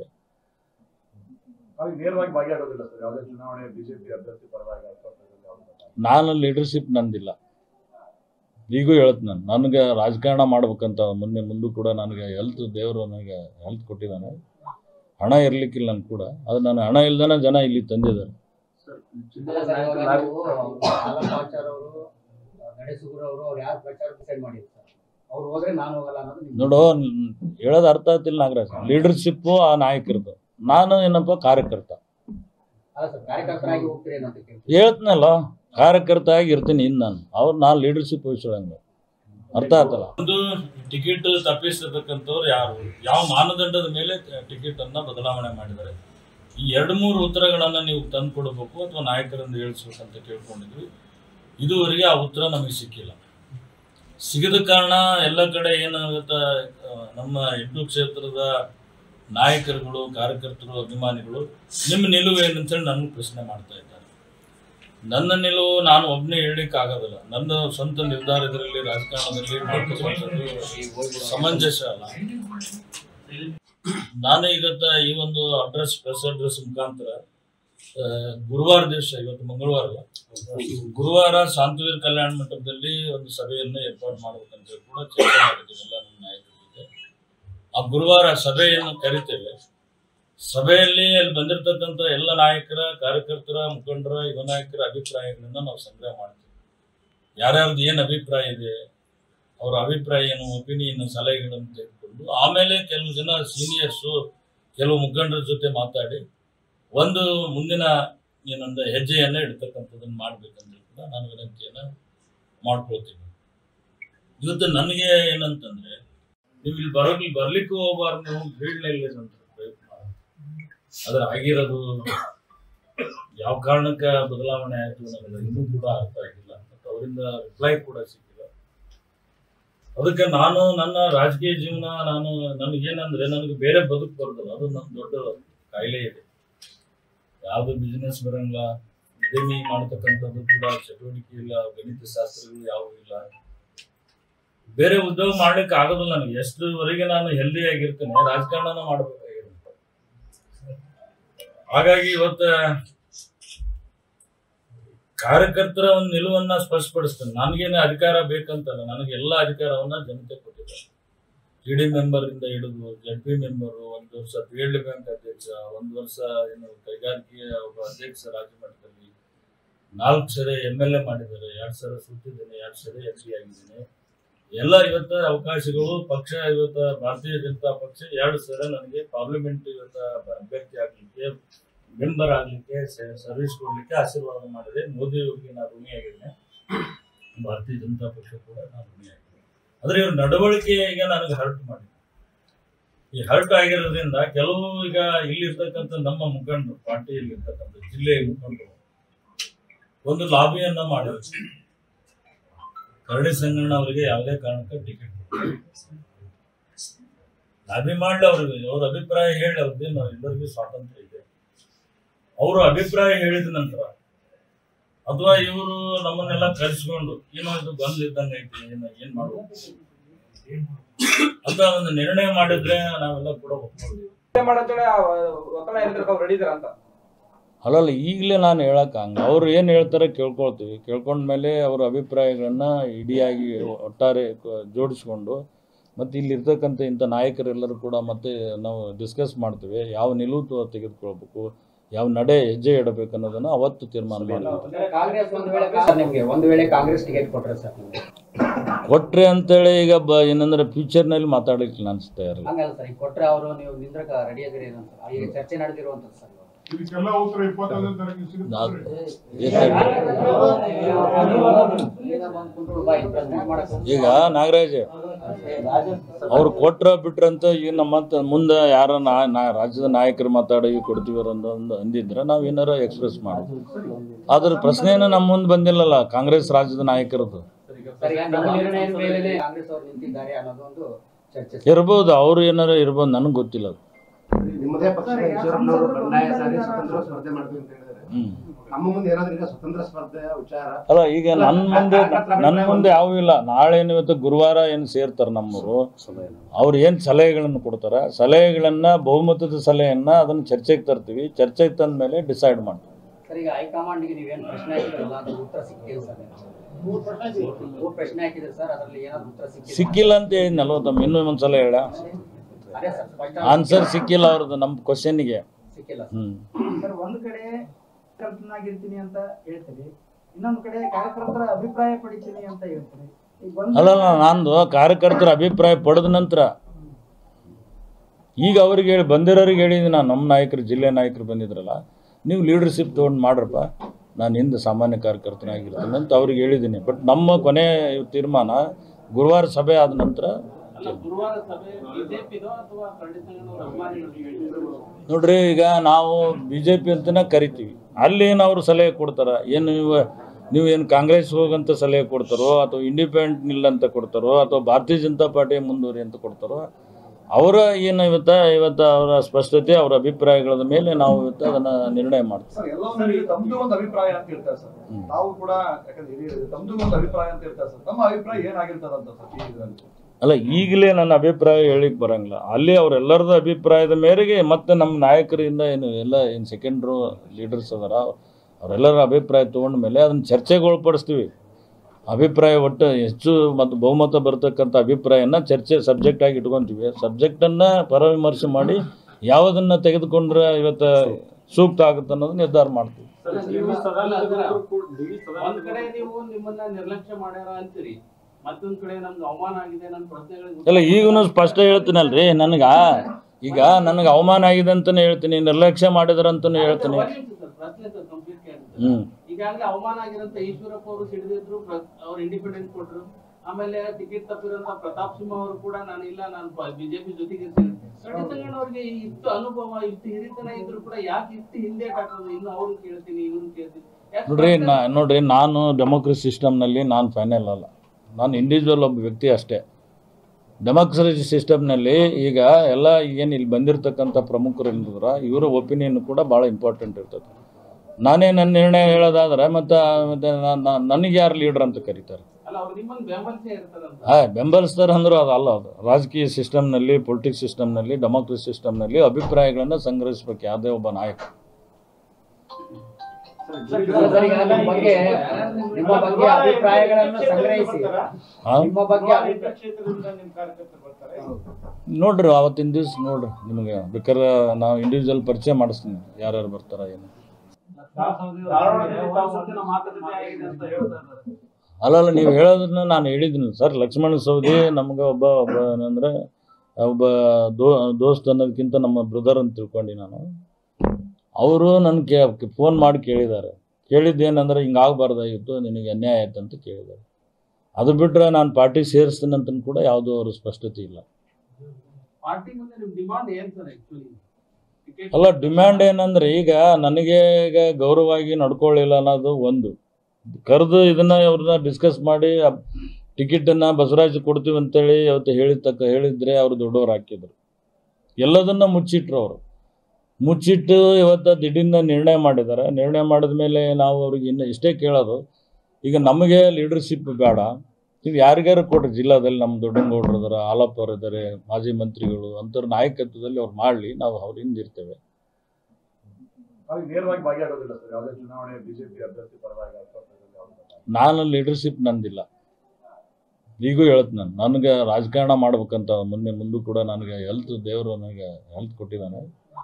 ಅವ್ರಿಗೆ ನೇರವಾಗಿ ಭಾಗಿಯಾಗೋದಿಲ್ಲ ಸರ್ ಯಾವುದೇ ಚುನಾವಣೆ ಬಿಜೆಪಿ ಅಭ್ಯರ್ಥಿ ಪರವಾಗಿ ಅಸ್ಪಷ್ಟದಲ್ಲಿ ಯಾವ್ದು ನಾನು ಲೀಡರ್ಶಿಪ್ ನಂದಿಲ್ಲ ಈಗೂ ಹೇಳ್ತು ನಾನು ನನಗೆ ರಾಜಕಾರಣ ಮಾಡ್ಬೇಕಂತ ಮೊನ್ನೆ ಮುಂದೂ ಕೂಡ ನನಗೆ ಹೆಲ್ತ್ ದೇವರು ನನಗೆ ಹೆಲ್ತ್ ಕೊಟ್ಟಿದ್ದಾನೆ ಹಣ ಇರ್ಲಿಕ್ಕಿಲ್ಲ ನನ್ಗೆ ಕೂಡ ಅದು ನಾನು ಹಣ ಇಲ್ದಾನೆ ಜನ ಇಲ್ಲಿ ತಂದಿದ್ದಾರೆ ಇಲ್ಲ ಸರ್, ಇವಾಗ ನೀವು ಆಲಪಾಚಾರ್ ಅವರು ನಡೆಸುಗುರು ಅವರು ಅವ್ರು ಯಾರು ಪ್ರಚಾರ ಡಿಸೈಡ್ ಮಾಡಿದ್ರು ಸರ್ ಅವ್ರು ಹೋದ್ರೆ ನಾನು ಹೋಗಲ್ಲ ಅನ್ನೋದು ನಿಮ್ ನೋಡು ನ್- ಹೇಳೋದು ಅರ್ಥ ಆಗ್ತಿಲ್ಲ ನಾಗರಾಜ್ ಲೀಡರ್ಶಿಪ್ಪು ಆ ನಾಯಕರದು ನಾನು ಏನಪ್ಪ ಕಾರ್ಯಕರ್ತ ಅಲ್ಲ ಸರ್ ಕಾರ್ಯಕರ್ತರಾಗಿ ಹೋಗ್ತೀರಿ ಅಂತ ಕೇಳ್ತೀನಿ ಹೇಳ್ತೀನಲ್ಲ ಕಾರ್ಯಕರ್ತ ಆಗಿ ಇರ್ತೀನಿ ಇನ್ನು ನಾನು ಅವ್ರು ನಾನು ಲೀಡರ್ಶಿಪ್ ವಹಿಸೋಳಂಗ ಅರ್ಥ ಆಯ್ತಲ್ಲ ಒಂದು ಟಿಕೆಟ್ ತಪ್ಪಿಸಿರ್ತಕ್ಕಂಥವ್ರು ಯಾರು ಯಾವ ಮಾನದಂಡದ ಮೇಲೆ ಟಿಕೆಟ್ ಅನ್ನ ಬದಲಾವಣೆ ಮಾಡಿದ್ದಾರೆ ಈ ಎರಡು ಮೂರು ಉತ್ತರಗಳನ್ನ ನೀವು ತಂದು ಕೊಡಬೇಕು ಅಥವಾ ನಾಯಕರಿಂದ ಹೇಳಿಸ್ಬೇಕಂತ ಕೇಳ್ಕೊಂಡಿದ್ವಿ ಇದುವರೆಗೆ ಆ ಉತ್ತರ ನಮಗೆ ಸಿಕ್ಕಿಲ್ಲ ಸಿಗದ ಕಾರಣ ಎಲ್ಲ ಕಡೆ ಏನಾಗುತ್ತೆ ಆ, ನಮ್ಮ ಎಂಟು ಕ್ಷೇತ್ರದ ನಾಯಕರುಗಳು ಕಾರ್ಯಕರ್ತರು ಅಭಿಮಾನಿಗಳು ನಿಮ್ಮ ನಿಲುವು ಏನಂತೇಳಿ ನನಗೆ ಪ್ರಶ್ನೆ ಮಾಡ್ತಾ ಇದ್ದಾರೆ ನನ್ನ ನಿಲುವು ನಾನು ಒಬ್ಬನೇ ಹೇಳಲಿಕ್ಕೆ ಆಗೋದಿಲ್ಲ ನನ್ನ ಸ್ವಂತ ನಿರ್ಧಾರ ಇದರಲ್ಲಿ ರಾಜಕಾರಣದಲ್ಲಿ ಮಾಡ್ತಕ್ಕಂಥದ್ದು ಸಮಂಜಸ ಅಲ್ಲ ನಾನು ಇವತ್ತ ಈ ಒಂದು ಅಡ್ರೆಸ್ ಪ್ರೆಸ್ ಅಡ್ರೆಸ್ ಮುಖಾಂತರ ಆ, ಗುರುವಾರ ದಿವಸ ಇವತ್ತು ಮಂಗಳವಾರ ಅಲ್ಲ ಗುರುವಾರ ಶಾಂತವೀರ್ ಕಲ್ಯಾಣ ಮಂಟಪದಲ್ಲಿ ಒಂದು ಸಭೆಯನ್ನು ಏರ್ಪಾಡು ಮಾಡ್ಬೇಕಂತ ಹೇಳಿ ಕೂಡ ಚರ್ಚೆ ಮಾಡಿದ್ದೀವಿ ಎಲ್ಲ ನಮ್ಮ ನಾಯಕರ ಜೊತೆ ಆ ಗುರುವಾರ ಸಭೆಯನ್ನು ಕರಿತೇವೆ ಸಭೆಯಲ್ಲಿ ಅಲ್ಲಿ ಬಂದಿರತಕ್ಕಂಥ ಎಲ್ಲ ನಾಯಕರ ಕಾರ್ಯಕರ್ತರ ಮುಖಂಡರ ಯುವ ನಾಯಕರ ಅಭಿಪ್ರಾಯಗಳನ್ನ ನಾವು ಸಂಗ್ರಹ ಮಾಡ್ತೀವಿ ಯಾರ್ಯಾರ್ದು ಏನು ಅಭಿಪ್ರಾಯ ಇದೆ ಅವರ ಅಭಿಪ್ರಾಯ ಏನು ಒಪಿನಿಯನ್ ಸಲಹೆಗಳನ್ನು ತೆಗೆದುಕೊಂಡು ಆಮೇಲೆ ಕೆಲವು ಜನ ಸೀನಿಯರ್ಸು ಕೆಲವು ಮುಖಂಡರ ಜೊತೆ ಮಾತಾಡಿ ಒಂದು ಮುಂದಿನ ಏನಂದ ಹೆಜ್ಜೆಯನ್ನ ಇಡ್ತಕ್ಕಂಥದ್ದನ್ನು ಮಾಡ್ಬೇಕಂತ ಕೂಡ ನಾನು ವಿನಂತಿಯನ್ನ ಮಾಡ್ಕೊಳ್ತೀನಿ ಇವತ್ತು ನನಗೆ ಏನಂತಂದ್ರೆ ನೀವು ಇಲ್ಲಿ ಬರೋಕೆ ಬರ್ಲಿಕ್ಕೆ ಹೋಗಬಾರ್ದು ನೀವು ಫೀಲ್ಡ್ನಲ್ಲಿ ಅಂತ ಪ್ರಯತ್ನ ಅದ್ರ ಆಗಿರೋದು ಯಾವ ಕಾರಣಕ್ಕೆ ಬದಲಾವಣೆ ಆಯ್ತು ನನಗೆ ಇನ್ನೂ ಕೂಡ ಅರ್ಥ ಆಗಿಲ್ಲ ಮತ್ತು ಅವರಿಂದ ರಿಪ್ಲೈ ಕೂಡ ಸಿಕ್ಕಿಲ್ಲ ಅದಕ್ಕೆ ನಾನು ನನ್ನ ರಾಜಕೀಯ ಜೀವನ ನಾನು ನನಗೇನಂದ್ರೆ ನನಗೆ ಬೇರೆ ಬದುಕು ಬರೋದಿಲ್ಲ ಅದು ನನ್ನ ದೊಡ್ಡ ಕಾಯಿಲೆ ಇದೆ ಯಾವುದು ಬಿಸ್ನೆಸ್ ಬರಂಗಿಲ್ಲ ಉದ್ಯಮಿ ಮಾಡ್ತಕ್ಕಂಥದ್ದು ಕೂಡ ಚಟುವಟಿಕೆ ಇಲ್ಲ ಗಣಿತ ಶಾಸ್ತ್ರಗಳು ಯಾವುವು ಇಲ್ಲ ಬೇರೆ ಉದ್ಯೋಗ ಮಾಡ್ಲಿಕ್ಕೆ ಆಗೋದಿಲ್ಲ ನನಗೆ ಎಷ್ಟರವರೆಗೆ ನಾನು ಹೆಲ್ದಿ ಆಗಿರ್ತೇನೆ ರಾಜಕಾರಣನ ಮಾಡ್ಬೇಕಾಗಿರುತ್ತೆ ಹಾಗಾಗಿ ಇವತ್ತ ಕಾರ್ಯಕರ್ತರ ಒಂದು ನಿಲುವನ್ನ ಸ್ಪಷ್ಟಪಡಿಸ್ತೇನೆ ನನಗೇನು ಅಧಿಕಾರ ಬೇಕಂತಲ್ಲ ನನಗೆ ಎಲ್ಲ ಅಧಿಕಾರವನ್ನ ಜನತೆ ಕೊಟ್ಟಿದ್ದಾರೆ ಟಿ ಡಿ ಮೆಂಬರ್ ಇಂದ ಹಿಡಿದು ಜಡ್ ಪಿ ಮೆಂಬರು ಒಂದು ವರ್ಷ ಫೀಲ್ಡ್ ಬ್ಯಾಂಕ್ ಅಧ್ಯಕ್ಷ ಒಂದು ವರ್ಷ ಏನು ಕೈಗಾರಿಕೆಯ ಒಬ್ಬ ಅಧ್ಯಕ್ಷ ರಾಜ್ಯ ಮಟ್ಟದಲ್ಲಿ ನಾಲ್ಕು ಸರಿ ಎಮ್ ಎಲ್ ಎ ಮಾಡಿದ್ದಾರೆ ಎರಡು ಸಲ ಸುತ್ತಿದ್ದೇನೆ ಎರಡು ಸರಿ ಎಂ ಪಿ ಆಗಿದ್ದೇನೆ ಎಲ್ಲ ಇವತ್ತ ಅವಕಾಶಗಳು ಪಕ್ಷ ಇವತ್ತ ಭಾರತೀಯ ಜನತಾ ಪಕ್ಷ ಎರಡು ಸಲ ನನಗೆ ಪಾರ್ಲಿಮೆಂಟ್ ಇವತ್ತ ಅಭ್ಯರ್ಥಿ ಆಗ್ಲಿಕ್ಕೆ ಮೆಂಬರ್ ಆಗ್ಲಿಕ್ಕೆ ಸರ್ವಿಸ್ ಕೊಡ್ಲಿಕ್ಕೆ ಆಶೀರ್ವಾದ ಮಾಡಿದೆ ಮೋದಿ ಅವರಿಗೆ ನಾನು ಋಣಿಯಾಗಿದ್ದೇನೆ ಭಾರತೀಯ ಜನತಾ ಪಕ್ಷ ಕೂಡ ನಾನು ಋಣಿಯಾಗಿದ್ದೇನೆ ಆದ್ರೆ ಇವ್ರ ನಡವಳಿಕೆ ಈಗ ನನಗೆ ಹರ್ಟ್ ಮಾಡಿದೆ ಈ ಹರ್ಟ್ ಆಗಿರೋದ್ರಿಂದ ಕೆಲವು ಈಗ ಇಲ್ಲಿ ಇರ್ತಕ್ಕಂಥ ನಮ್ಮ ಮುಖಂಡರು ಪಾರ್ಟಿಯಲ್ಲಿ ಇರ್ತಕ್ಕಂಥ ಜಿಲ್ಲೆಯ ಮುಖಂಡರು ಒಂದು ಲಾಬಿಯನ್ನ ಮಾಡಿದ್ರು ಕರಡಿ ಸಂಗಣ್ಣ ಅವರಿಗೆ ಯಾವುದೇ ಕಾರಣಕ್ಕೆ ಟಿಕೆಟ್ ಲಾಬಿ ಮಾಡ್ಲಿ ಅವ್ರಿಗೆ ಅವ್ರ ಅಭಿಪ್ರಾಯ ಹೇಳಿ ಅವ್ರದ್ದೇನು ಎಲ್ಲರಿಗೂ ಸ್ವಾತಂತ್ರ್ಯ ಇದೆ ಅವರು ಅಭಿಪ್ರಾಯ ಹೇಳಿದ ನಂತರ ಅಥವಾ ಇವರು ನಮ್ಮನ್ನೆಲ್ಲ ಕರೆಸ್ಕೊಂಡು ಏನೋ ಇದು ಬಂದ್ ಇದ್ದಂಗೆ ಐತಿ ಏನು ಏನ್ ಮಾಡ್ಬೇಕು ಅಂತ ಒಂದು ನಿರ್ಣಯ ಮಾಡಿದ್ರೆ ನಾವೆಲ್ಲ ಕೂಡ ಒಪ್ಕೊಳ್ತೀವಿ ಅಲ್ಲಲ್ಲ ಈಗಲೇ ನಾನು ಹೇಳಕ್ಕೆ ಹಂಗೆ ಅವ್ರು ಏನು ಹೇಳ್ತಾರೆ ಕೇಳ್ಕೊಳ್ತೀವಿ ಕೇಳ್ಕೊಂಡ್ಮೇಲೆ ಅವ್ರ ಅಭಿಪ್ರಾಯಗಳನ್ನ ಇಡಿಯಾಗಿ ಒಟ್ಟಾರೆ ಕ- ಜೋಡಿಸ್ಕೊಂಡು ಮತ್ತು ಇಲ್ಲಿರ್ತಕ್ಕಂಥ ಇಂಥ ನಾಯಕರೆಲ್ಲರೂ ಕೂಡ ಮತ್ತೆ ನಾವು ಡಿಸ್ಕಸ್ ಮಾಡ್ತೀವಿ ಯಾವ ನಿಲುವು ತ- ತೆಗೆದುಕೊಳ್ಬೇಕು ಯಾವ ನಡೆ ಹೆಜ್ಜೆ ಇಡಬೇಕು ಅನ್ನೋದನ್ನು ಅವತ್ತು ತೀರ್ಮಾನ ಮಾಡಿದ್ವಿ ಕಾಂಗ್ರೆಸ್ ಒಂದು ವೇಳೆ ನಿಮ್ಗೆ ಒಂದು ವೇಳೆ ಕಾಂಗ್ರೆಸ್ ಟಿಕೆಟ್ ಕೊಟ್ರೆ ಸರ್ ನಿಮ್ಗೆ ಕೊಟ್ರೆ ಅಂತೇಳಿ ಈಗ ಬ ಏನಂದ್ರೆ ಫ್ಯೂಚರ್ನಲ್ಲಿ ಮಾತಾಡಲಿಕ್ಕೆ ನಾನು ತಯಾರಿಲ್ಲ ಹಂಗಲ್ಲ ಸರ್ ಈಗ ಕೊಟ್ರೆ ಅವರು ನೀವು ನಿಂದ್ರಕ ರೆಡಿ ಆಗಿರಿ ಏನಂತ ಈಗ ಚರ್ಚೆ ನಡೆದಿರುವಂತದ್ದು ಸರ್ ಇದಕ್ಕೆಲ್ಲ ಉತ್ತರ ಇಪ್ಪತ್ತೊಂದನೇ ತಾರೀಕು ನಾವು ಮಾಡಕ್ಕೆ ಈಗ ನಾಗರಾಜ್ ಅವ್ರು ಕೊಟ್ರ ಬಿಟ್ರಂತ ಈಗ ನಮ್ಮ ಮತ್ತೆ ಮುಂದೆ ಯಾರ ನಾ ನಾ- ರಾಜ್ಯದ ನಾಯಕರು ಮಾತಾಡಿ ಕೊಡ್ತೀವಿ ಅನ್ನೋ ಒಂದು ಅಂದಿದ್ರೆ ನಾವು ಏನಾರ ಎಕ್ಸ್ಪ್ರೆಸ್ ಮಾಡೋದು ಅದ್ರ ಪ್ರಶ್ನೆನ ನಮ್ಮ ಮುಂದೆ ಬಂದಿಲ್ಲಲ್ಲ ಕಾಂಗ್ರೆಸ್ ರಾಜ್ಯದ ನಾಯಕರದ್ದು ಸರ್ ಈಗ ನಮ್ಮ ನಿರ್ಣಯದ ಮೇಲೆ ಕಾಂಗ್ರೆಸ್ ಅವರು ನಿಂತಿದ್ದಾರೆ ಅನ್ನೋದು ಒಂದು ಚರ್ಚೆ ಸರ್. ಇರ್ಬೋದು ಅವ್ರು ಏನಾರ ಇರ್ಬೋದು ನನಗೆ ಗೊತ್ತಿಲ್ಲ ಅದು ನಿಮ್ಮದೇ ಪಕ್ಷ ಈಶ್ವರಪ್ಪನವರು ಬಂಡಾಯ ಸಾರಿ ಸ್ವತಂತ್ರ ಸ್ಪರ್ಧೆ ಮಾಡ್ತೀವಿ ಅಂತ ಹೇಳಿದ್ದಾರೆ ಹ್ಮ್ ನಮ್ಮ ಮುಂದೆ ಏನಾದ್ರೂ ಈಗ ಸ್ವತಂತ್ರ ಸ್ಪರ್ಧೆಯ ವಿಚಾರ ಅಲ್ಲ ಈಗ ನನ್ನ ಮುಂದೆ ನನ್ನ ಮುಂದೆ ಯಾವೂ ಇಲ್ಲ ನಾಳೆ ಏನು ಇವತ್ತು ಗುರುವಾರ ಏನು ಸೇರ್ತಾರೆ ನಮ್ಮವರು ಅವ್ರು ಏನು ಸಲಹೆಗಳನ್ನು ಕೊಡ್ತಾರೆ ಸಲಹೆಗಳನ್ನು ಬಹುಮತದ ಸಲಹೆಯನ್ನು ಅದನ್ನು ಚರ್ಚೆಗೆ ತರ್ತೀವಿ ಚರ್ಚೆಗೆ ತಂದ ಮೇಲೆ ಡಿಸೈಡ್ ಮಾಡ್ತೀವಿ ಸರ್ ಈಗ ಹೈಕಮಾಂಡ್ಗೆ ನೀವೇನು ಪ್ರಶ್ನೆ ಹಾಕಿದ್ರಲ್ಲ ಅದ್ರ ಉತ್ತರ ಸಿಕ್ಕಿಲ್ಲ ಸರ್ ಮೂರು ಪ್ರಶ್ನೆ ಹಾಕಿದ್ರೆ ಸರ್ ಅದರಲ್ಲಿ ಏನಾದ್ರು ಉತ್ತರ ಸಿಕ್ಕಿಲ್ಲ ಸಿಕ್ಕಿಲ್ಲ ಅಂತ ಹೇಳಿದ್ನಲ್ವ ತಮ್ಮ ಇನ್ನೂ ಒಂದು ಸಲ ಹೇಳ ಅದೇ ಸರ್ ಸ್ಪಷ್ಟ ಆನ್ಸರ್ ಸಿಕ್ಕಿಲ್ಲ ಅವ್ರದ್ದು ನಮ್ಮ ಕ್ವಶನ್ಗೆ ಸಿಕ್ಕಿಲ್ಲ ಹ್ಞೂ ಸರ್ ಒಂದ್ ಕಡೆ ಕಾರ್ಯಕರ್ತನಾಗಿರ್ತೀನಿ ಅಂತ ಹೇಳ್ತೀರಿ ಇನ್ನೊಂದ್ ಕಡೆ ಕಾರ್ಯಕರ್ತರ ಅಭಿಪ್ರಾಯ ಪಡಿತೀನಿ ಅಂತ ಹೇಳ್ತೀರಿ ಈಗ ಒಂದ್ ಅಲ್ಲಲ್ಲ ನಂದು ಕಾರ್ಯಕರ್ತರ ಅಭಿಪ್ರಾಯ ಪಡೆದ ನಂತರ ಈಗ ಅವ್ರಿಗೆ ಹೇಳಿ ಬಂದಿರೋರಿಗೆ ಹೇಳಿದ್ದೀನಿ ನಾನು ನಮ್ಮ ನಾಯಕರು ಜಿಲ್ಲೆ ನಾಯಕರು ಬಂದಿದ್ರಲ್ಲ ನೀವು ಲೀಡರ್ಶಿಪ್ ತೊಗೊಂಡು ಮಾಡ್ರಪ್ಪ ನಾನು ಹಿಂದೆ ಸಾಮಾನ್ಯ ಕಾರ್ಯಕರ್ತನಾಗಿರ್ತೀನಿ ಅಂತ ಅವ್ರಿಗೆ ಹೇಳಿದ್ದೀನಿ ಬಟ್ ನಮ್ಮ ಕೊನೆ ತೀರ್ಮಾನ ಗುರುವಾರ ಸಭೆ ಆದ ನಂತರ ಅಲ್ಲ ಗುರುವಾರ ಸಭೆ ಬಿಜೆಪಿದೋ ಅಥವಾ ಕರಡಿ ಸಂಘದ ಅಭಿಮಾನಿಗಳು ನೋಡ್ರಿ ಈಗ ನಾವು ಬಿ ಜೆ ಪಿ ಅಂತಲೇ ಕರಿತೀವಿ ಅಲ್ಲಿ ಏನು ಅವರು ಸಲಹೆ ಕೊಡ್ತಾರೆ ಏನು ನೀವು ನೀವು ಏನು ಕಾಂಗ್ರೆಸ್ ಹೋಗಂತ ಸಲಹೆ ಕೊಡ್ತಾರೋ ಅಥವಾ ಇಂಡಿಪೆಂಡೆಂಟ್ ನಿಲ್ಲ ಅಂತ ಕೊಡ್ತಾರೋ ಅಥವಾ ಭಾರತೀಯ ಜನತಾ ಪಾರ್ಟಿ ಮುಂದುವರಿ ಅಂತ ಕೊಡ್ತಾರೋ ಅವರ ಏನು ಇವತ್ತ ಇವತ್ತು ಅವರ ಸ್ಪಷ್ಟತೆ ಅವರ ಅಭಿಪ್ರಾಯಗಳ ಮೇಲೆ ನಾವು ಇವತ್ತು ಅದನ್ನು ನಿರ್ಣಯ ಮಾಡ್ತೀವಿ ಸರ್ ಎಲ್ಲ ತಮ್ದು ಒಂದು ಅಭಿಪ್ರಾಯ ಅಂತ ಹೇಳ್ತಾರೆ ಸರ್ ಹ್ಮ್. ನಾವು ಕೂಡ ಯಾಕಂದ್ರೆ ಹಿರಿಯರು ತಮ್ದು ಒಂದು ಅಭಿಪ್ರಾಯ ಅಂತ ಹೇಳ್ತಾರೆ ಸರ್ ನಮ್ಮ ಅಭಿಪ್ರಾಯ ಏನಾಗಿರ್ತದಂತ ಸರ್ ಈ ಇದರಲ್ಲಿ ಅಲ್ಲ ಈಗಲೇ ನನ್ನ ಅಭಿಪ್ರಾಯ ಹೇಳಿಕ್ಕೆ ಬರಂಗಿಲ್ಲ ಅಲ್ಲಿ ಅವರೆಲ್ಲರದ ಅಭಿಪ್ರಾಯದ ಮೇರೆಗೆ ಮತ್ತೆ ನಮ್ಮ ನಾಯಕರಿಂದ ಏನು ಎಲ್ಲ ಏನು ಸೆಕೆಂಡ್ರು ಲೀಡರ್ಸ್ ಅದಾರ ಅವರೆಲ್ಲರ ಅಭಿಪ್ರಾಯ ತೊಗೊಂಡ ಮೇಲೆ ಅದನ್ನು ಚರ್ಚೆಗೆ ಒಳಪಡಿಸ್ತೀವಿ ಅಭಿಪ್ರಾಯ ಒಟ್ಟು ಹೆಚ್ಚು ಮತ್ತು ಬಹುಮತ ಬರ್ತಕ್ಕಂಥ ಅಭಿಪ್ರಾಯನ ಚರ್ಚೆ ಸಬ್ಜೆಕ್ಟ್ ಆಗಿ ಇಟ್ಕೊತೀವಿ ಸಬ್ಜೆಕ್ಟನ್ನು ಪರವಿಮರ್ಶೆ ಮಾಡಿ ಯಾವುದನ್ನು ತೆಗೆದುಕೊಂಡ್ರೆ ಇವತ್ತು ಸೂಕ್ತ ಆಗುತ್ತೆ ಅನ್ನೋದು ನಿರ್ಧಾರ ಮಾಡ್ತೀವಿ ಒಂದ್ ಕಡೆ ನೀವು ನಿಮ್ಮನ್ನ ನಿರ್ಲಕ್ಷ್ಯ ಮಾಡ್ಯಾರ ಅಂತೀರಿ ಮತ್ತೊಂದ್ ಕಡೆ ನಮ್ಗೆ ಅವಮಾನ ಆಗಿದೆ ನನ್ನ ಪ್ರಶ್ನೆಗಳಿಗೆ ಅಲ್ಲ ಈಗೂ ಸ್ಪಷ್ಟ ಹೇಳ್ತೀನಲ್ರಿ ನನಗೆ ಈಗ ನನಗೆ ಅವಮಾನ ಆಗಿದೆ ಅಂತಲೇ ಹೇಳ್ತೀನಿ ನಿರ್ಲಕ್ಷ್ಯ ಮಾಡಿದ್ರಂತಲೂ ಹೇಳ್ತೀನಿ ಒಂದ್ ನಿಮಿಷ ಸರ್, ಪ್ರಶ್ನೆ ಸರ್ ಕಂಪ್ಲೀಟ್ ಹ್ಞೂ ಈಗಾಗಲೇ ಅವಮಾನ ಆಗಿರಂತ ಈಶ್ವರಪ್ಪ ಅವರು ಸಿಡಿದಿದ್ರು ಅವ್ರು ಇಂಡಿಪೆಂಡೆಂಟ್ ಕೊಟ್ರು ಆಮೇಲೆ ಟಿಕೆಟ್ ತಪ್ಪಿರೋಂತ ಪ್ರತಾಪ್ ಸಿಂಹ ಅವರು ಕೂಡ ನಾನು ಇಲ್ಲ ನಾನು ಬಿಜೆಪಿ ಜೊತೆಗೆ ಇರ್ತೀನಿ ಕರಡಿ ಸಂಗಣ್ಣ ಅವ್ರಿಗೆ ಇಷ್ಟು ಅನುಭವ ಇಷ್ಟು ಹಿರಿತನ ಇದ್ರು ಕೂಡ ಯಾಕೆ ಇಷ್ಟು ಹಿಂದೆ ಹಾಕೋದು ಇನ್ನು ಅವ್ರನ್ನ ಕೇಳ್ತೀನಿ ಇವ್ರನ್ನ ಕೇಳ್ತೀನಿ ಯಾಕೆ ನೋಡ್ರಿ ನಾ ನೋಡ್ರಿ ನಾನು ಡೆಮೋಕ್ರಸಿ ಸಿಸ್ಟಮ್ನಲ್ಲಿ ನಾನು ಫೈನಲ್ ಅಲ್ಲ ನಾನು ಇಂಡಿವಿಜುವಲ್ ಒಬ್ಬ ವ್ಯಕ್ತಿ ಅಷ್ಟೇ ಡೆಮೋಕ್ರಸಿ ಸಿಸ್ಟಮ್ನಲ್ಲಿ ಈಗ ಎಲ್ಲ ಏನು ಇಲ್ಲಿ ಬಂದಿರತಕ್ಕಂಥ ಪ್ರಮುಖರು ಏನಿದ್ರ ಇವರ ಒಪಿನಿಯನ್ ಕೂಡ ಭಾಳ ಇಂಪಾರ್ಟೆಂಟ್ ಇರ್ತದೆ ನಾನೇ ನನ್ನ ನಿರ್ಣಯ ಹೇಳೋದಾದ್ರೆ ಮತ್ತು ಮತ್ತೆ ನನಗೆ ಯಾರು ಲೀಡ್ರ್ ಅಂತ ಕರೀತಾರೆ ಅಲ್ಲ ಅವ್ರು ನಿಮ್ಮನ್ನ ಬೆಂಬಲಿಸೇ ಇರ್ತಾರಂತ ಹಾಂ ಬೆಂಬಲಿಸ್ತಾರೆ ಅಂದರೂ ಅದು ಅಲ್ಲ ಅದು ರಾಜಕೀಯ ಸಿಸ್ಟಮ್ನಲ್ಲಿ ಪೊಲಿಟಿಕ್ಸ್ ಸಿಸ್ಟಮ್ನಲ್ಲಿ ಡೆಮೋಕ್ರಸಿ ಸಿಸ್ಟಮ್ನಲ್ಲಿ ಅಭಿಪ್ರಾಯಗಳನ್ನು ಸಂಗ್ರಹಿಸ್ಬೇಕು ಯಾವುದೇ ಒಬ್ಬ ನಾಯಕ ಸರ್, ಈಗ ನಿಮ್ಮ ಬಗ್ಗೆ ನಿಮ್ಮ ಬಗ್ಗೆ ಅಭಿಪ್ರಾಯಗಳನ್ನು ಸಂಗ್ರಹಿಸಿ ಹಾಂ ನಿಮ್ಮ ಬಗ್ಗೆ ಅಭಿ- ಕ್ಷೇತ್ರದಿಂದ ನಿಮ್ ಕಾರ್ಯಕರ್ತರು ಬರ್ತಾರೆ ನೋಡ್ರಿ ಅವತ್ತಿನ ದಿವ್ಸ ನೋಡ್ರಿ ನಿಮಗೆ ಬೇಕಾದ್ರೆ ನಾವು ಇಂಡಿವಿಜುವಲ್ ಪರಿಚಯ ಮಾಡಿಸ್ತೀನಿ ಯಾರ್ಯಾರು ಬರ್ತಾರ ಏನು ಧಾರವಾಡದಲ್ಲಿ ತಾವು ಮುಂದಿನ ಮಾತುಕತೆ ಆಗಿದೆ ಅಂತ ಹೇಳ್ತಾ ಇದ್ದಾರೆ ಅಲ್ಲಲ್ಲ ನೀವು ಹೇಳೋದನ್ನ ನಾನು ಹೇಳಿದ್ದೀನಿ ಸರ್ ಲಕ್ಷ್ಮಣ ಸವದಿ ನಮ್ಗೆ ಒಬ್ಬ ಒಬ್ಬ ಏನಂದ್ರೆ ಒಬ್ಬ ದೋ ದೋಸ್ತ್ ಅನ್ನೋದಕ್ಕಿಂತ ನಮ್ಮ ಬ್ರದರ್ ಅಂತ ತಿಳ್ಕೊಂಡು ನಾನು ಅವರು ನನ್ನ ಕೇ ಫೋನ್ ಮಾಡಿ ಕೇಳಿದ್ದಾರೆ ಕೇಳಿದ್ದೇನೆಂದ್ರೆ ಹಿಂಗೆ ಆಗಬಾರ್ದಾಗಿತ್ತು ನಿನಗೆ ಅನ್ಯಾಯ ಆಯ್ತು ಅಂತ ಕೇಳಿದ್ದಾರೆ ಅದು ಬಿಟ್ಟರೆ ನಾನು ಪಾರ್ಟಿ ಸೇರಿಸ್ತೀನಂತ ಕೂಡ ಯಾವುದೂ ಅವರು ಸ್ಪಷ್ಟತೆ ಇಲ್ಲ ಪಾರ್ಟಿ ಮುಂದೆ ನಿಮ್ ಡಿಮಾಂಡ್ ಏನ್ ಸರ್ ಆಕ್ಚುಲಿ ಟಿಕೆಟ್ ಅಲ್ಲ ಡಿಮ್ಯಾಂಡ್ ಏನಂದ್ರೆ ಈಗ ನನಗೆ ಈಗ ಗೌರವವಾಗಿ ನಡ್ಕೊಳ್ಳಿಲ್ಲ ಅನ್ನೋದು ಒಂದು ಕರೆದು ಇದನ್ನ ಅವ್ರನ್ನ ಡಿಸ್ಕಸ್ ಮಾಡಿ ಟಿಕೆಟನ್ನು ಬಸವರಾಜ್ ಕೊಡ್ತೀವಿ ಅಂತೇಳಿ ಅವತ್ತು ಹೇಳಿದ ತಕ್ಕ ಹೇಳಿದ್ರೆ ಅವರು ದೊಡ್ಡವ್ರು ಹಾಕಿದ್ರು ಎಲ್ಲದನ್ನ ಮುಚ್ಚಿಟ್ರು ಅವರು ಮುಚ್ಚಿಟ್ಟು ಇವತ್ತು ದಿಢೀರ್ನ ನಿರ್ಣಯ ಮಾಡಿದ್ದಾರೆ ನಿರ್ಣಯ ಮಾಡಿದ ಮೇಲೆ ನಾವು ಅವ್ರಿಗೆ ಇನ್ನು ಇಷ್ಟೇ ಕೇಳೋದು ಈಗ ನಮಗೆ ಲೀಡರ್ಶಿಪ್ ಬೇಡ ನೀವು ಯಾರಿಗಾರು ಕೊಡ್ರಿ ಜಿಲ್ಲಾದಲ್ಲಿ ನಮ್ಮ ದೊಡ್ಡಂಗೌಡರು ಇದಾರೆ ಆಲಪ್ಪ ಅವರು ಇದ್ದಾರೆ ಮಾಜಿ ಮಂತ್ರಿಗಳು ಅಂಥವ್ರ ನಾಯಕತ್ವದಲ್ಲಿ ಅವ್ರು ಮಾಡಲಿ ನಾವು ಅವ್ರ ಹಿಂದಿರ್ತೇವೆ ನಾವು ನೇರವಾಗಿ ಭಾಗಿಯಾಗೋದಿಲ್ಲ ಸರ್ ಯಾವುದೇ ಚುನಾವಣೆ ಬಿಜೆಪಿ ಅಭ್ಯರ್ಥಿ ಪರವಾಗಿ ಅಥವಾ ಯಾವುದೇ ನಾನು ಲೀಡರ್ಶಿಪ್ ನಂದಿಲ್ಲ ಈಗೂ ಹೇಳ್ತು ನಾನು ನನಗೆ ರಾಜಕಾರಣ ಮಾಡ್ಬೇಕಂತ ಮೊನ್ನೆ ಮುಂದೂ ಕೂಡ ನನಗೆ ಹೆಲ್ತ್ ದೇವರು ನನಗೆ ಹೆಲ್ತ್ ಕೊಟ್ಟಿದ್ದಾನೆ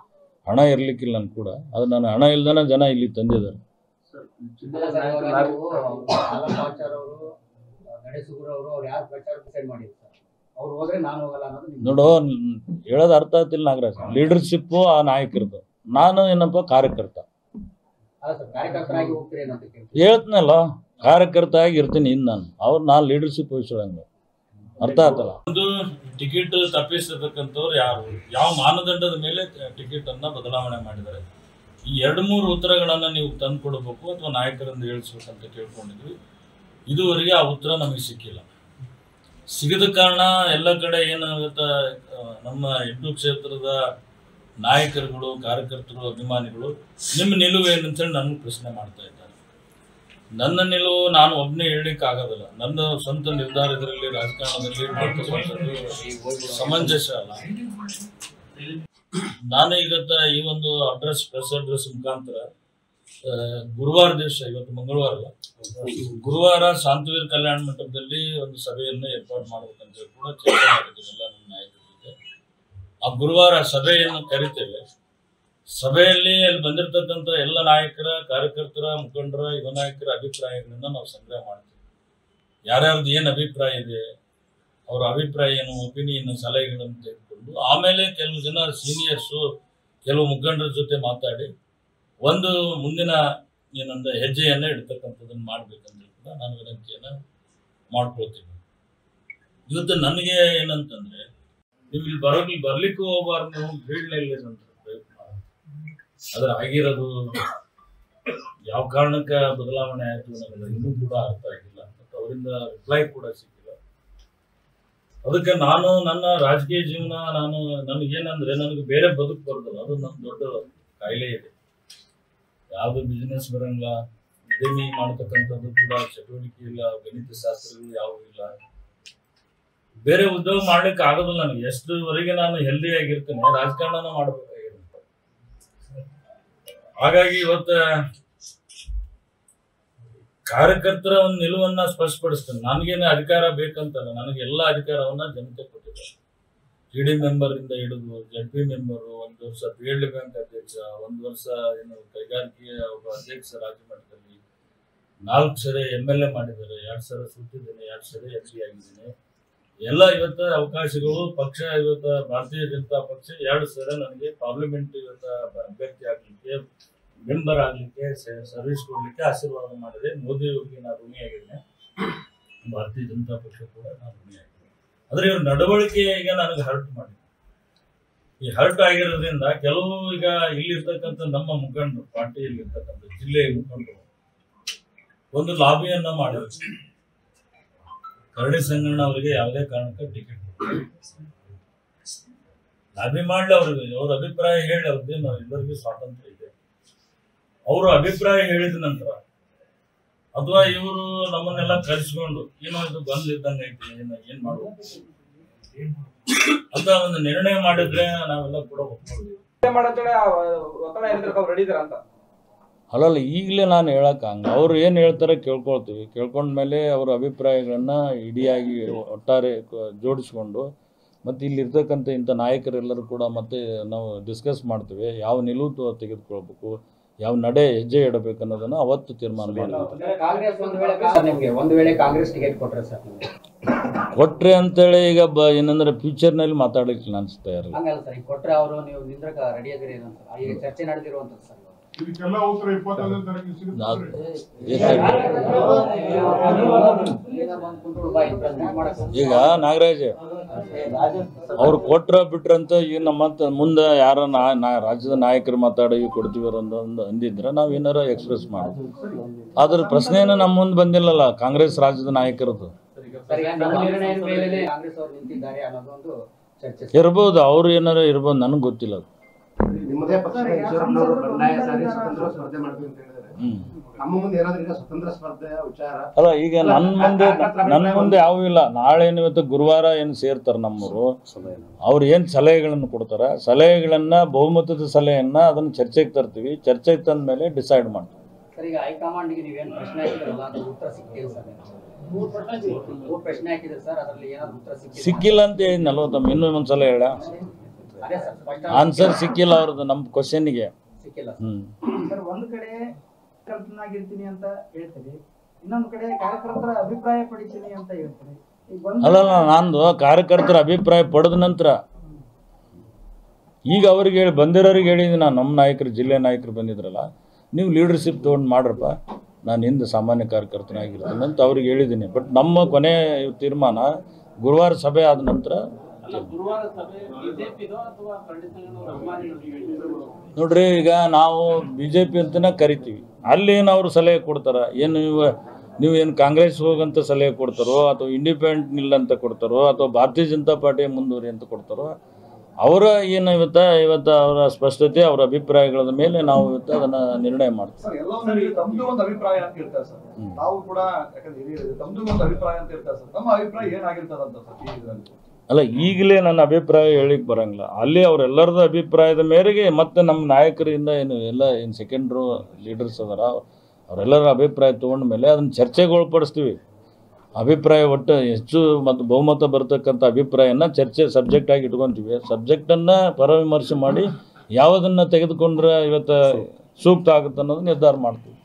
ಹಣ ಇರ್ಲಿಕ್ಕಿಲ್ಲ ನನ್ ಕೂಡ ಅದು ನಾನು ಹಣ ಇಲ್ದನ ಜನ ಇಲ್ಲಿ ತಂದಿದ್ದಾರೆ ಇಲ್ಲ ಸರ್, ಇವಾಗ ನೀವು ಆಲಪಾಚಾರ್ ಅವರು ನಡೆಸುಗುರು ಅವರು ಅವ್ರು ಯಾರು ಪ್ರಚಾರ ಡಿಸೈಡ್ ಮಾಡಿದ್ರು ಸರ್ ಅವ್ರು ಹೋದ್ರೆ ನಾನು ಹೋಗಲ್ಲ ಅನ್ನೋದು ನಿಮ್ದು. ನೋಡು ನ್- ಹೇಳೋದು ಅರ್ಥ ಆಗ್ತಿಲ್ಲ ನಾಗರಾಜ್ ಲೀಡರ್ಶಿಪ್ಪು ಆ ನಾಯಕರದು ನಾನು ಏನಪ್ಪ ಕಾರ್ಯಕರ್ತ ಅಲ್ಲ ಸರ್ ಕಾರ್ಯಕರ್ತರಾಗಿ ಹೋಗ್ತೀರಿ ಏನಂತ ಕೇಳ್ತೀನಿ ಹೇಳ್ತೀನಲ್ಲ ಕಾರ್ಯಕರ್ತ ಆಗಿ ಇರ್ತೀನಿ ಇನ್ನು ನಾನು ಅವ್ರು ನಾನು ಲೀಡರ್ಶಿಪ್ ವಹಿಸೋಳಂಗ ಅರ್ಥ ಆಯ್ತಲ್ಲ ಒಂದು ಟಿಕೆಟ್ ತಪ್ಪಿಸಿರ್ತಕ್ಕಂಥವ್ರು ಯಾರು ಯಾವ ಮಾನದಂಡದ ಮೇಲೆ ಟಿಕೆಟ್ ಅನ್ನ ಬದಲಾವಣೆ ಮಾಡಿದ್ದಾರೆ ಈ ಎರಡು ಮೂರು ಉತ್ತರಗಳನ್ನ ನೀವು ತಂದು ಕೊಡಬೇಕು ಅಥವಾ ನಾಯಕರಿಂದ ಹೇಳಿಸ್ಬೇಕಂತ ಕೇಳ್ಕೊಂಡಿದ್ವಿ ಇದುವರೆಗೆ ಆ ಉತ್ತರ ನಮಗೆ ಸಿಕ್ಕಿಲ್ಲ ಸಿಗದ ಕಾರಣ ಎಲ್ಲ ಕಡೆ ಏನಾಗುತ್ತೆ ಆ, ನಮ್ಮ ಎಂಟು ಕ್ಷೇತ್ರದ ನಾಯಕರುಗಳು ಕಾರ್ಯಕರ್ತರು ಅಭಿಮಾನಿಗಳು ನಿಮ್ಮ ನಿಲುವು ಏನಂತೇಳಿ ನನಗೆ ಪ್ರಶ್ನೆ ಮಾಡ್ತಾ ಇದ್ದಾರೆ ನನ್ನ ನಿಲುವು ನಾನು ಒಬ್ಬನೇ ಹೇಳಲಿಕ್ಕೆ ಆಗೋದಿಲ್ಲ ನನ್ನ ಸ್ವಂತ ನಿರ್ಧಾರ ಇದರಲ್ಲಿ ರಾಜಕಾರಣದಲ್ಲಿ ಮಾಡ್ತಕ್ಕಂಥದ್ದು ಸಮಂಜಸ ಅಲ್ಲ ನಾನು ಇವತ್ತ ಈ ಒಂದು ಅಡ್ರೆಸ್ ಪ್ರೆಸ್ ಅಡ್ರೆಸ್ ಮುಖಾಂತರ ಆ, ಗುರುವಾರ ದಿವಸ ಇವತ್ತು ಮಂಗಳವಾರ ಅಲ್ಲ ಗುರುವಾರ ಶಾಂತವೀರ್ ಕಲ್ಯಾಣ ಮಂಟಪದಲ್ಲಿ ಒಂದು ಸಭೆಯನ್ನು ಏರ್ಪಾಡು ಮಾಡ್ಬೇಕಂತ ಹೇಳಿ ಕೂಡ ಚರ್ಚೆ ಮಾಡಿದ್ದೀವಿ ಎಲ್ಲ ನಮ್ಮ ನಾಯಕರ ಜೊತೆ ಆ ಗುರುವಾರ ಸಭೆಯನ್ನು ಕರಿತೇವೆ ಸಭೆಯಲ್ಲಿ ಅಲ್ಲಿ ಬಂದಿರತಕ್ಕಂಥ ಎಲ್ಲ ನಾಯಕರ ಕಾರ್ಯಕರ್ತರ ಮುಖಂಡರ ಯುವ ನಾಯಕರ ಅಭಿಪ್ರಾಯಗಳನ್ನ ನಾವು ಸಂಗ್ರಹ ಮಾಡ್ತೀವಿ ಯಾರ್ಯಾರ್ದು ಏನು ಅಭಿಪ್ರಾಯ ಇದೆ ಅವರ ಅಭಿಪ್ರಾಯ ಏನು ಒಪಿನಿಯನ್ ಸಲಹೆಗಳನ್ನು ತೆಗೆದುಕೊಂಡು ಆಮೇಲೆ ಕೆಲವು ಜನ ಸೀನಿಯರ್ಸು ಕೆಲವು ಮುಖಂಡರ ಜೊತೆ ಮಾತಾಡಿ ಒಂದು ಮುಂದಿನ ಏನಂದ ಹೆಜ್ಜೆಯನ್ನ ಇಡ್ತಕ್ಕಂಥದ್ದನ್ನು ಮಾಡ್ಬೇಕಂತ ಕೂಡ ನಾನು ವಿನಂತಿಯನ್ನ ಮಾಡ್ಕೊಳ್ತೀನಿ ಇವತ್ತು ನನಗೆ ಏನಂತಂದ್ರೆ ನೀವು ಇಲ್ಲಿ ಬರೋಕ್ ಬರ್ಲಿಕ್ಕೂ ಹೋಗ್ಬಾರ್ದು ನೀವು ಫೀಲ್ಡ್ನಲ್ಲಿ ಅಂತ ಪ್ರಯತ್ನ ಅದ್ರ ಆಗಿರೋದು ಯಾವ ಕಾರಣಕ್ಕೆ ಬದಲಾವಣೆ ಆಯ್ತು ನನಗೆ ಇನ್ನೂ ಕೂಡ ಅರ್ಥ ಆಗಿಲ್ಲ ಮತ್ತು ಅವರಿಂದ ರಿಪ್ಲೈ ಕೂಡ ಸಿಕ್ಕಿಲ್ಲ ಅದಕ್ಕೆ ನಾನು ನನ್ನ ರಾಜಕೀಯ ಜೀವನ ನಾನು ನನಗೇನಂದ್ರೆ ನನಗೆ ಬೇರೆ ಬದುಕು ಬರೋದಿಲ್ಲ ಅದು ನನ್ನ ದೊಡ್ಡ ಕಾಯಿಲೆ ಇದೆ ಯಾವುದು ಬಿಸ್ನೆಸ್ ಬರಂಗಿಲ್ಲ ಉದ್ಯಮಿ ಮಾಡ್ತಕ್ಕಂಥದ್ದು ಕೂಡ ಚಟುವಟಿಕೆ ಇಲ್ಲ ಗಣಿತ ಶಾಸ್ತ್ರಗಳು ಯಾವುವು ಇಲ್ಲ ಬೇರೆ ಉದ್ಯೋಗ ಮಾಡ್ಲಿಕ್ಕೆ ಆಗೋದಿಲ್ಲ ನನಗೆ ಎಷ್ಟುವರೆಗೆ ನಾನು ಹೆಲ್ದಿ ಆಗಿರ್ತೇನೆ ರಾಜಕಾರಣನ ಮಾಡ್ಬೇಕಾಗಿರುತ್ತೆ ಹಾಗಾಗಿ ಇವತ್ತ ಕಾರ್ಯಕರ್ತರ ಒಂದು ನಿಲುವನ್ನ ಸ್ಪಷ್ಟಪಡಿಸ್ತೇನೆ ನನಗೇನು ಅಧಿಕಾರ ಬೇಕಂತಲ್ಲ ನನಗೆ ಎಲ್ಲ ಅಧಿಕಾರವನ್ನ ಜನತೆ ಕೊಟ್ಟಿದ್ದಾರೆ ಜಿ ಡಿ ಮೆಂಬರ್ ಇಂದ ಹಿಡಿದು ಜಡ್ ಪಿ ಮೆಂಬರು ಒಂದು ವರ್ಷ ಪಿ ಎಲ್ ಡಿ ಬ್ಯಾಂಕ್ ಅಧ್ಯಕ್ಷ ಒಂದು ವರ್ಷ ಏನು ಕೈಗಾರಿಕೆಯ ಒಬ್ಬ ಅಧ್ಯಕ್ಷ ರಾಜ್ಯ ಮಟ್ಟದಲ್ಲಿ ನಾಲ್ಕು ಸರಿ ಎಮ್ ಎಲ್ ಎ ಮಾಡಿದ್ದಾರೆ ಎರಡು ಸಲ ಸುತ್ತಿದ್ದೇನೆ ಎರಡು ಸರಿ ಎಂ ಪಿ ಆಗಿದ್ದೇನೆ ಎಲ್ಲ ಇವತ್ತು ಅವಕಾಶಗಳು ಪಕ್ಷ ಇವತ್ತು ಭಾರತೀಯ ಜನತಾ ಪಕ್ಷ ಎರಡು ಸಲ ನನಗೆ ಪಾರ್ಲಿಮೆಂಟ್ ಇವತ್ತು ಅಭ್ಯರ್ಥಿ ಆಗ್ಲಿಕ್ಕೆ ಮೆಂಬರ್ ಆಗ್ಲಿಕ್ಕೆ ಸರ್ವಿಸ್ ಕೊಡ್ಲಿಕ್ಕೆ ಆಶೀರ್ವಾದ ಮಾಡಿದೆ ಮೋದಿ ಅವರಿಗೆ ನಾನು ಋಣಿಯಾಗಿದ್ದೇನೆ ಭಾರತೀಯ ಜನತಾ ಪಕ್ಷ ಕೂಡ ನಾನು ಋಣಿಯಾಗಿದ್ದೇನೆ ಆದ್ರೆ ಇವ್ರ ನಡವಳಿಕೆ ಈಗ ನನಗೆ ಹರ್ಟ್ ಮಾಡಿದೆ ಈ ಹರ್ಟ್ ಆಗಿರೋದ್ರಿಂದ ಕೆಲವು ಈಗ ಇಲ್ಲಿರ್ತಕ್ಕಂಥ ನಮ್ಮ ಮುಖಂಡರು ಪಾರ್ಟಿಯಲ್ಲಿ ಇರ್ತಕ್ಕಂಥ ಜಿಲ್ಲೆಯ ಮುಖಂಡರು ಒಂದು ಲಾಬಿಯನ್ನ ಮಾಡಿದ್ರು ಕರಡಿ ಸಂಗಣ್ಣ ಅವರಿಗೆ ಯಾವುದೇ ಕಾರಣಕ್ಕೆ ಟಿಕೆಟ್ ಲಾಬಿ ಮಾಡ್ಲಿ ಅವ್ರಿಗೆ ಅವ್ರ ಅಭಿಪ್ರಾಯ ಹೇಳಿ ಅವ್ರದ್ದೇನು ಎಲ್ಲರಿಗೂ ಸ್ವಾತಂತ್ರ್ಯ ಇದೆ ಅವರು ಅಭಿಪ್ರಾಯ ಹೇಳಿದ ನಂತರ ಅಥವಾ ಇವರು ನಮ್ಮನ್ನೆಲ್ಲ ಕರೆಸ್ಕೊಂಡು ಏನೋ ಇದು ಬಂದಿದ್ದಂಗೆ ಐತಿ ಏನ ಏನ್ ಮಾಡ್ಬೇಕು ಅಂತ ಒಂದು ನಿರ್ಣಯ ಮಾಡಿದ್ರೆ ನಾವೆಲ್ಲ ಕೂಡ ಒಪ್ಕೊಳ್ತೀವಿ ಒತ್ತಡ ಏನಿದ್ರೆ ಅವ್ರು ರೆಡಿ ಅಂತ ಅಲ್ಲಲ್ಲ ಈಗಲೇ ನಾನು ಹೇಳಕ್ಕೆ ಹಂಗೆ ಅವ್ರು ಏನು ಹೇಳ್ತಾರೆ ಕೇಳ್ಕೊಳ್ತೀವಿ ಕೇಳ್ಕೊಂಡ್ಮೇಲೆ ಅವ್ರ ಅಭಿಪ್ರಾಯಗಳನ್ನ ಇಡಿಯಾಗಿ ಒಟ್ಟಾರೆ ಕ- ಜೋಡಿಸ್ಕೊಂಡು ಮತ್ತು ಇಲ್ಲಿರ್ತಕ್ಕಂಥ ಇಂಥ ನಾಯಕರೆಲ್ಲರೂ ಕೂಡ ಮತ್ತೆ ನಾವು ಡಿಸ್ಕಸ್ ಮಾಡ್ತೀವಿ ಯಾವ ನಿಲುವು ತ- ತೆಗೆದುಕೊಳ್ಬೇಕು ಯಾವ ನಡೆ ಹೆಜ್ಜೆ ಇಡಬೇಕು ಅನ್ನೋದನ್ನು ಅವತ್ತು ತೀರ್ಮಾನ ಮಾಡ್ತೀವಿ ಕಾಂಗ್ರೆಸ್ ಒಂದು ವೇಳೆ ಸರ್ ನಿಮ್ಗೆ ಒಂದು ವೇಳೆ ಕಾಂಗ್ರೆಸ್ ಟಿಕೆಟ್ ಕೊಟ್ರೆ ಸರ್ ನಿಮ್ಗೆ ಕೊಟ್ರೆ ಅಂತೇಳಿ ಈಗ ಬ ಏನಂದ್ರೆ ಫ್ಯೂಚರ್ನಲ್ಲಿ ಮಾತಾಡಲಿಕ್ಕೆ ನಾನು ತಯಾರಿಲ್ಲ ಹಂಗಲ್ಲ ಸರ್ ಈಗ ಕೊಟ್ರೆ ಅವರು ನೀವು ನಿಂದ್ರಕ ರೆಡಿ ಆಗಿರಿ ಏನಂತ ಈಗ ಚರ್ಚೆ ನಡೆದಿರುವಂತದ್ದು ಸರ್ ಇವಾಗ. ಇದಕ್ಕೆಲ್ಲ ಉತ್ತರ ಇಪ್ಪತ್ತೊಂದನೇ ತಾರೀಕಿಗೆ ಸಿಗುತ್ತೆ ನಾವು ಈಗ ಬಂದ್ ಕುಂತ್ಕೊಂಡು ಬಾ ಇಲ್ಲಿ present ಮಾಡಕ್ಕೆ. ಈಗ ನಾಗರಾಜ್ ಅವ್ರು ಕೊಟ್ರ ಬಿಟ್ರಂತ ಈಗ ನಮ್ಮ ಮತ್ತೆ ಮುಂದೆ ಯಾರ ನಾ- ನಾ ರಾಜ್ಯದ ನಾಯಕರು ಮಾತಾಡೋ ಇವ್ ಕೊಡ್ತೀವಿ ಅನ್ನೋ ಒಂದು ಅಂದಿದ್ರೆ ನಾವು ಏನಾರ ಎಕ್ಸ್ಪ್ರೆಸ್ ಮಾಡಿ ಅದ್ರ ಪ್ರಶ್ನೆನ ನಮ್ಮ ಮುಂದೆ ಬಂದಿಲ್ಲಲ್ಲ ಕಾಂಗ್ರೆಸ್ ರಾಜ್ಯದ ನಾಯಕರದ್ದು ಸರ್ ಈಗ ನಿಮ್ಮ ನಿರ್ಣಯದ ಮೇಲೆ ಕಾಂಗ್ರೆಸ್ ಅವರು ನಿಂತಿದ್ದಾರೆ ಅನ್ನೋದೊಂದು ಚರ್ಚೆ ಸರ್. ಇರ್ಬೋದು ಅವ್ರು ಏನಾರ ಇರ್ಬೋದು ನನಗೆ ಗೊತ್ತಿಲ್ಲ ಅದು ನಿಮ್ಮದೇ ಪಕ್ಷದ ಈಶ್ವರಪ್ಪನವರು ಬಂಡಾಯ ಸಾರಿ ಸ್ವತಂತ್ರ ಸ್ಪರ್ಧೆ ಮಾಡ್ತೀವಿ ಅಂತ ಹೇಳಿದ್ದಾರೆ ಹ್ಮ್ ನಮ್ಮ ಮುಂದೆ ಏನಾದ್ರು ಈಗ ಸ್ವತಂತ್ರ ಸ್ಪರ್ಧೆಯ ವಿಚಾರ ಅಲ್ಲ ಈಗ ನನ್ನ ಮುಂದೆ ನನ್ನ ಮುಂದೆ ಯಾವ ಇಲ್ಲ ನಾಳೆ ಏನು ಇವತ್ತು ಗುರುವಾರ ಏನು ಸೇರ್ತಾರೆ ನಮ್ಮವರು ಅವ್ರು ಏನು ಸಲಹೆಗಳನ್ನು ಕೊಡ್ತಾರೆ ಸಲಹೆಗಳನ್ನ ಬಹುಮತದ ಸಲಹೆಯನ್ನ ಅದನ್ನ ಚರ್ಚೆಗೆ ತರ್ತೀವಿ ಚರ್ಚೆಗೆ ತಂದ ಮೇಲೆ ಡಿಸೈಡ್ ಮಾಡ್ತೀವಿ ಸರ್ ಈಗ ಹೈಕಮಾಂಡ್ಗೆ ನೀವೇನು ಪ್ರಶ್ನೆ ಹಾಕಿದ್ರಲ್ಲ ಅದ್ರ ಉತ್ತರ ಸಿಕ್ಕಿಲ್ಲ ಸರ್ ಮೂರು ಪ್ರಶ್ನೆ ಹಾಕಿದ್ರೆ ಸರ್ ಅದರಲ್ಲಿ ಏನಾದ್ರು ಉತ್ತರ ಸಿಕ್ಕಿಲ್ಲ ಸಿಕ್ಕಿಲ್ಲ ಅಂತ ಹೇಳಿ ನಲ್ವತ್ತಮ್ಮ ಇನ್ನೂ ಒಂದ್ಸಲ ಹೇಳ ಅದೇ ಸರ್ ಸ್ಪಷ್ಟ ಆನ್ಸರ್ ಸಿಕ್ಕಿಲ್ಲ ಅವ್ರದ್ದು ನಮ್ಮ ಕ್ವಶನ್ಗೆ ಸಿಕ್ಕಿಲ್ಲ ಹ್ಮ್ ಸರ್ ಒಂದ್ ಕಡೆ ಕಾರ್ಯಕರ್ತನಾಗಿರ್ತೀನಿ ಅಂತ ಹೇಳ್ತೀರಿ ಇನ್ನೊಂದ್ ಕಡೆ ಕಾರ್ಯಕರ್ತರ ಅಭಿಪ್ರಾಯ ಪಡಿತೀನಿ ಅಂತ ಹೇಳ್ತೀರಿ ಈಗ ಒಂದ್ ಅಲ್ಲಲ್ಲ ನಂದು ಕಾರ್ಯಕರ್ತರ ಅಭಿಪ್ರಾಯ ಪಡೆದ ನಂತರ ಈಗ ಅವ್ರಿಗೆ ಹೇಳಿ ಬಂದಿರೋರಿಗೆ ಹೇಳಿದ್ದೀನಿ ನಾನು ನಮ್ಮ ನಾಯಕರು ಜಿಲ್ಲೆ ನಾಯಕರು ಬಂದಿದ್ರಲ್ಲ ನೀವು ಲೀಡರ್ಶಿಪ್ ತೊಗೊಂಡು ಮಾಡ್ರಪ್ಪ ನಾನು ಹಿಂದೆ ಸಾಮಾನ್ಯ ಕಾರ್ಯಕರ್ತನಾಗಿರ್ತೀನಿ ಅಂತ ಅವ್ರಿಗೆ ಹೇಳಿದ್ದೀನಿ ಬಟ್ ನಮ್ಮ ಕೊನೆ ತೀರ್ಮಾನ ಗುರುವಾರ ಸಭೆ ಆದ ನಂತರ ಅಲ್ಲ ಗುರುವಾರ ಸಭೆ ಬಿಜೆಪಿದೋ ಅಥವಾ ಕರಡಿ ಸಂಘದವ್ರ ಅಭಿಮಾನಿಗಳು ನೋಡ್ರಿ ಈಗ ನಾವು ಬಿ ಜೆ ಪಿ ಅಂತಲೇ ಕರಿತೀವಿ ಅಲ್ಲಿ ಏನು ಅವರು ಸಲಹೆ ಕೊಡ್ತಾರ ಏನು ನೀವು ನೀವು ಏನು ಕಾಂಗ್ರೆಸ್ ಹೋಗಂತ ಸಲಹೆ ಕೊಡ್ತಾರೋ ಅಥವಾ ಇಂಡಿಪೆಂಡೆಂಟ್ ನಿಲ್ಲ ಅಂತ ಕೊಡ್ತಾರೋ ಅಥವಾ ಭಾರತೀಯ ಜನತಾ ಪಾರ್ಟಿ ಮುಂದುವರಿ ಅಂತ ಕೊಡ್ತಾರೋ ಅವರ ಏನು ಇವತ್ತ ಇವತ್ತು ಅವರ ಸ್ಪಷ್ಟತೆ ಅವರ ಅಭಿಪ್ರಾಯಗಳ ಮೇಲೆ ನಾವು ಇವತ್ತು ಅದನ್ನ ನಿರ್ಣಯ ಮಾಡ್ತೀವಿ ಸರ್ ಎಲ್ಲ ಒಂದು ತಮ್ದು ಒಂದು ಅಭಿಪ್ರಾಯ ಅಂತ ಇರ್ತಾರೆ ಸರ್ ಹ್ಮ್. ನಾವು ಕೂಡ ಯಾಕಂದ್ರೆ ಹಿರಿಯರಿದೆ ತಮ್ದು ಒಂದು ಅಭಿಪ್ರಾಯ ಅಂತ ಇರ್ತಾರೆ ಸರ್ ನಮ್ಮ ಅಭಿಪ್ರಾಯ ಏನಾಗಿರ್ತದಂತ ಸರ್ ಈ ಇದರಲ್ಲಿ ಅಲ್ಲ ಈಗಲೇ ನನ್ನ ಅಭಿಪ್ರಾಯ ಹೇಳಿಕ್ ಬರಂಗಿಲ್ಲ ಅಲ್ಲಿ ಅವರೆಲ್ಲರದ ಅಭಿಪ್ರಾಯದ ಮೇರೆಗೆ ಮತ್ತೆ ನಮ್ಮ ನಾಯಕರಿಂದ ಏನು ಎಲ್ಲ ಏನು ಸೆಕೆಂಡ್ರು ಲೀಡರ್ಸ್ ಅದಾರ ಅವರೆಲ್ಲರ ಅಭಿಪ್ರಾಯ ತೊಗೊಂಡ ಮೇಲೆ ಅದನ್ನ ಚರ್ಚೆಗೆ ಒಳಪಡಿಸ್ತೀವಿ ಅಭಿಪ್ರಾಯ ಒಟ್ಟು ಹೆಚ್ಚು ಮತ್ತು ಬಹುಮತ ಬರ್ತಕ್ಕಂಥ ಅಭಿಪ್ರಾಯನ ಚರ್ಚೆ ಸಬ್ಜೆಕ್ಟ್ ಆಗಿ ಇಟ್ಕೊಂತೀವಿ ಸಬ್ಜೆಕ್ಟನ್ನು ಪರವಿಮರ್ಶೆ ಮಾಡಿ ಯಾವುದನ್ನು ತೆಗೆದುಕೊಂಡ್ರೆ ಇವತ್ತು ಸೂಕ್ತ ಆಗುತ್ತೆ ಅನ್ನೋದು ನಿರ್ಧಾರ ಮಾಡ್ತೀವಿ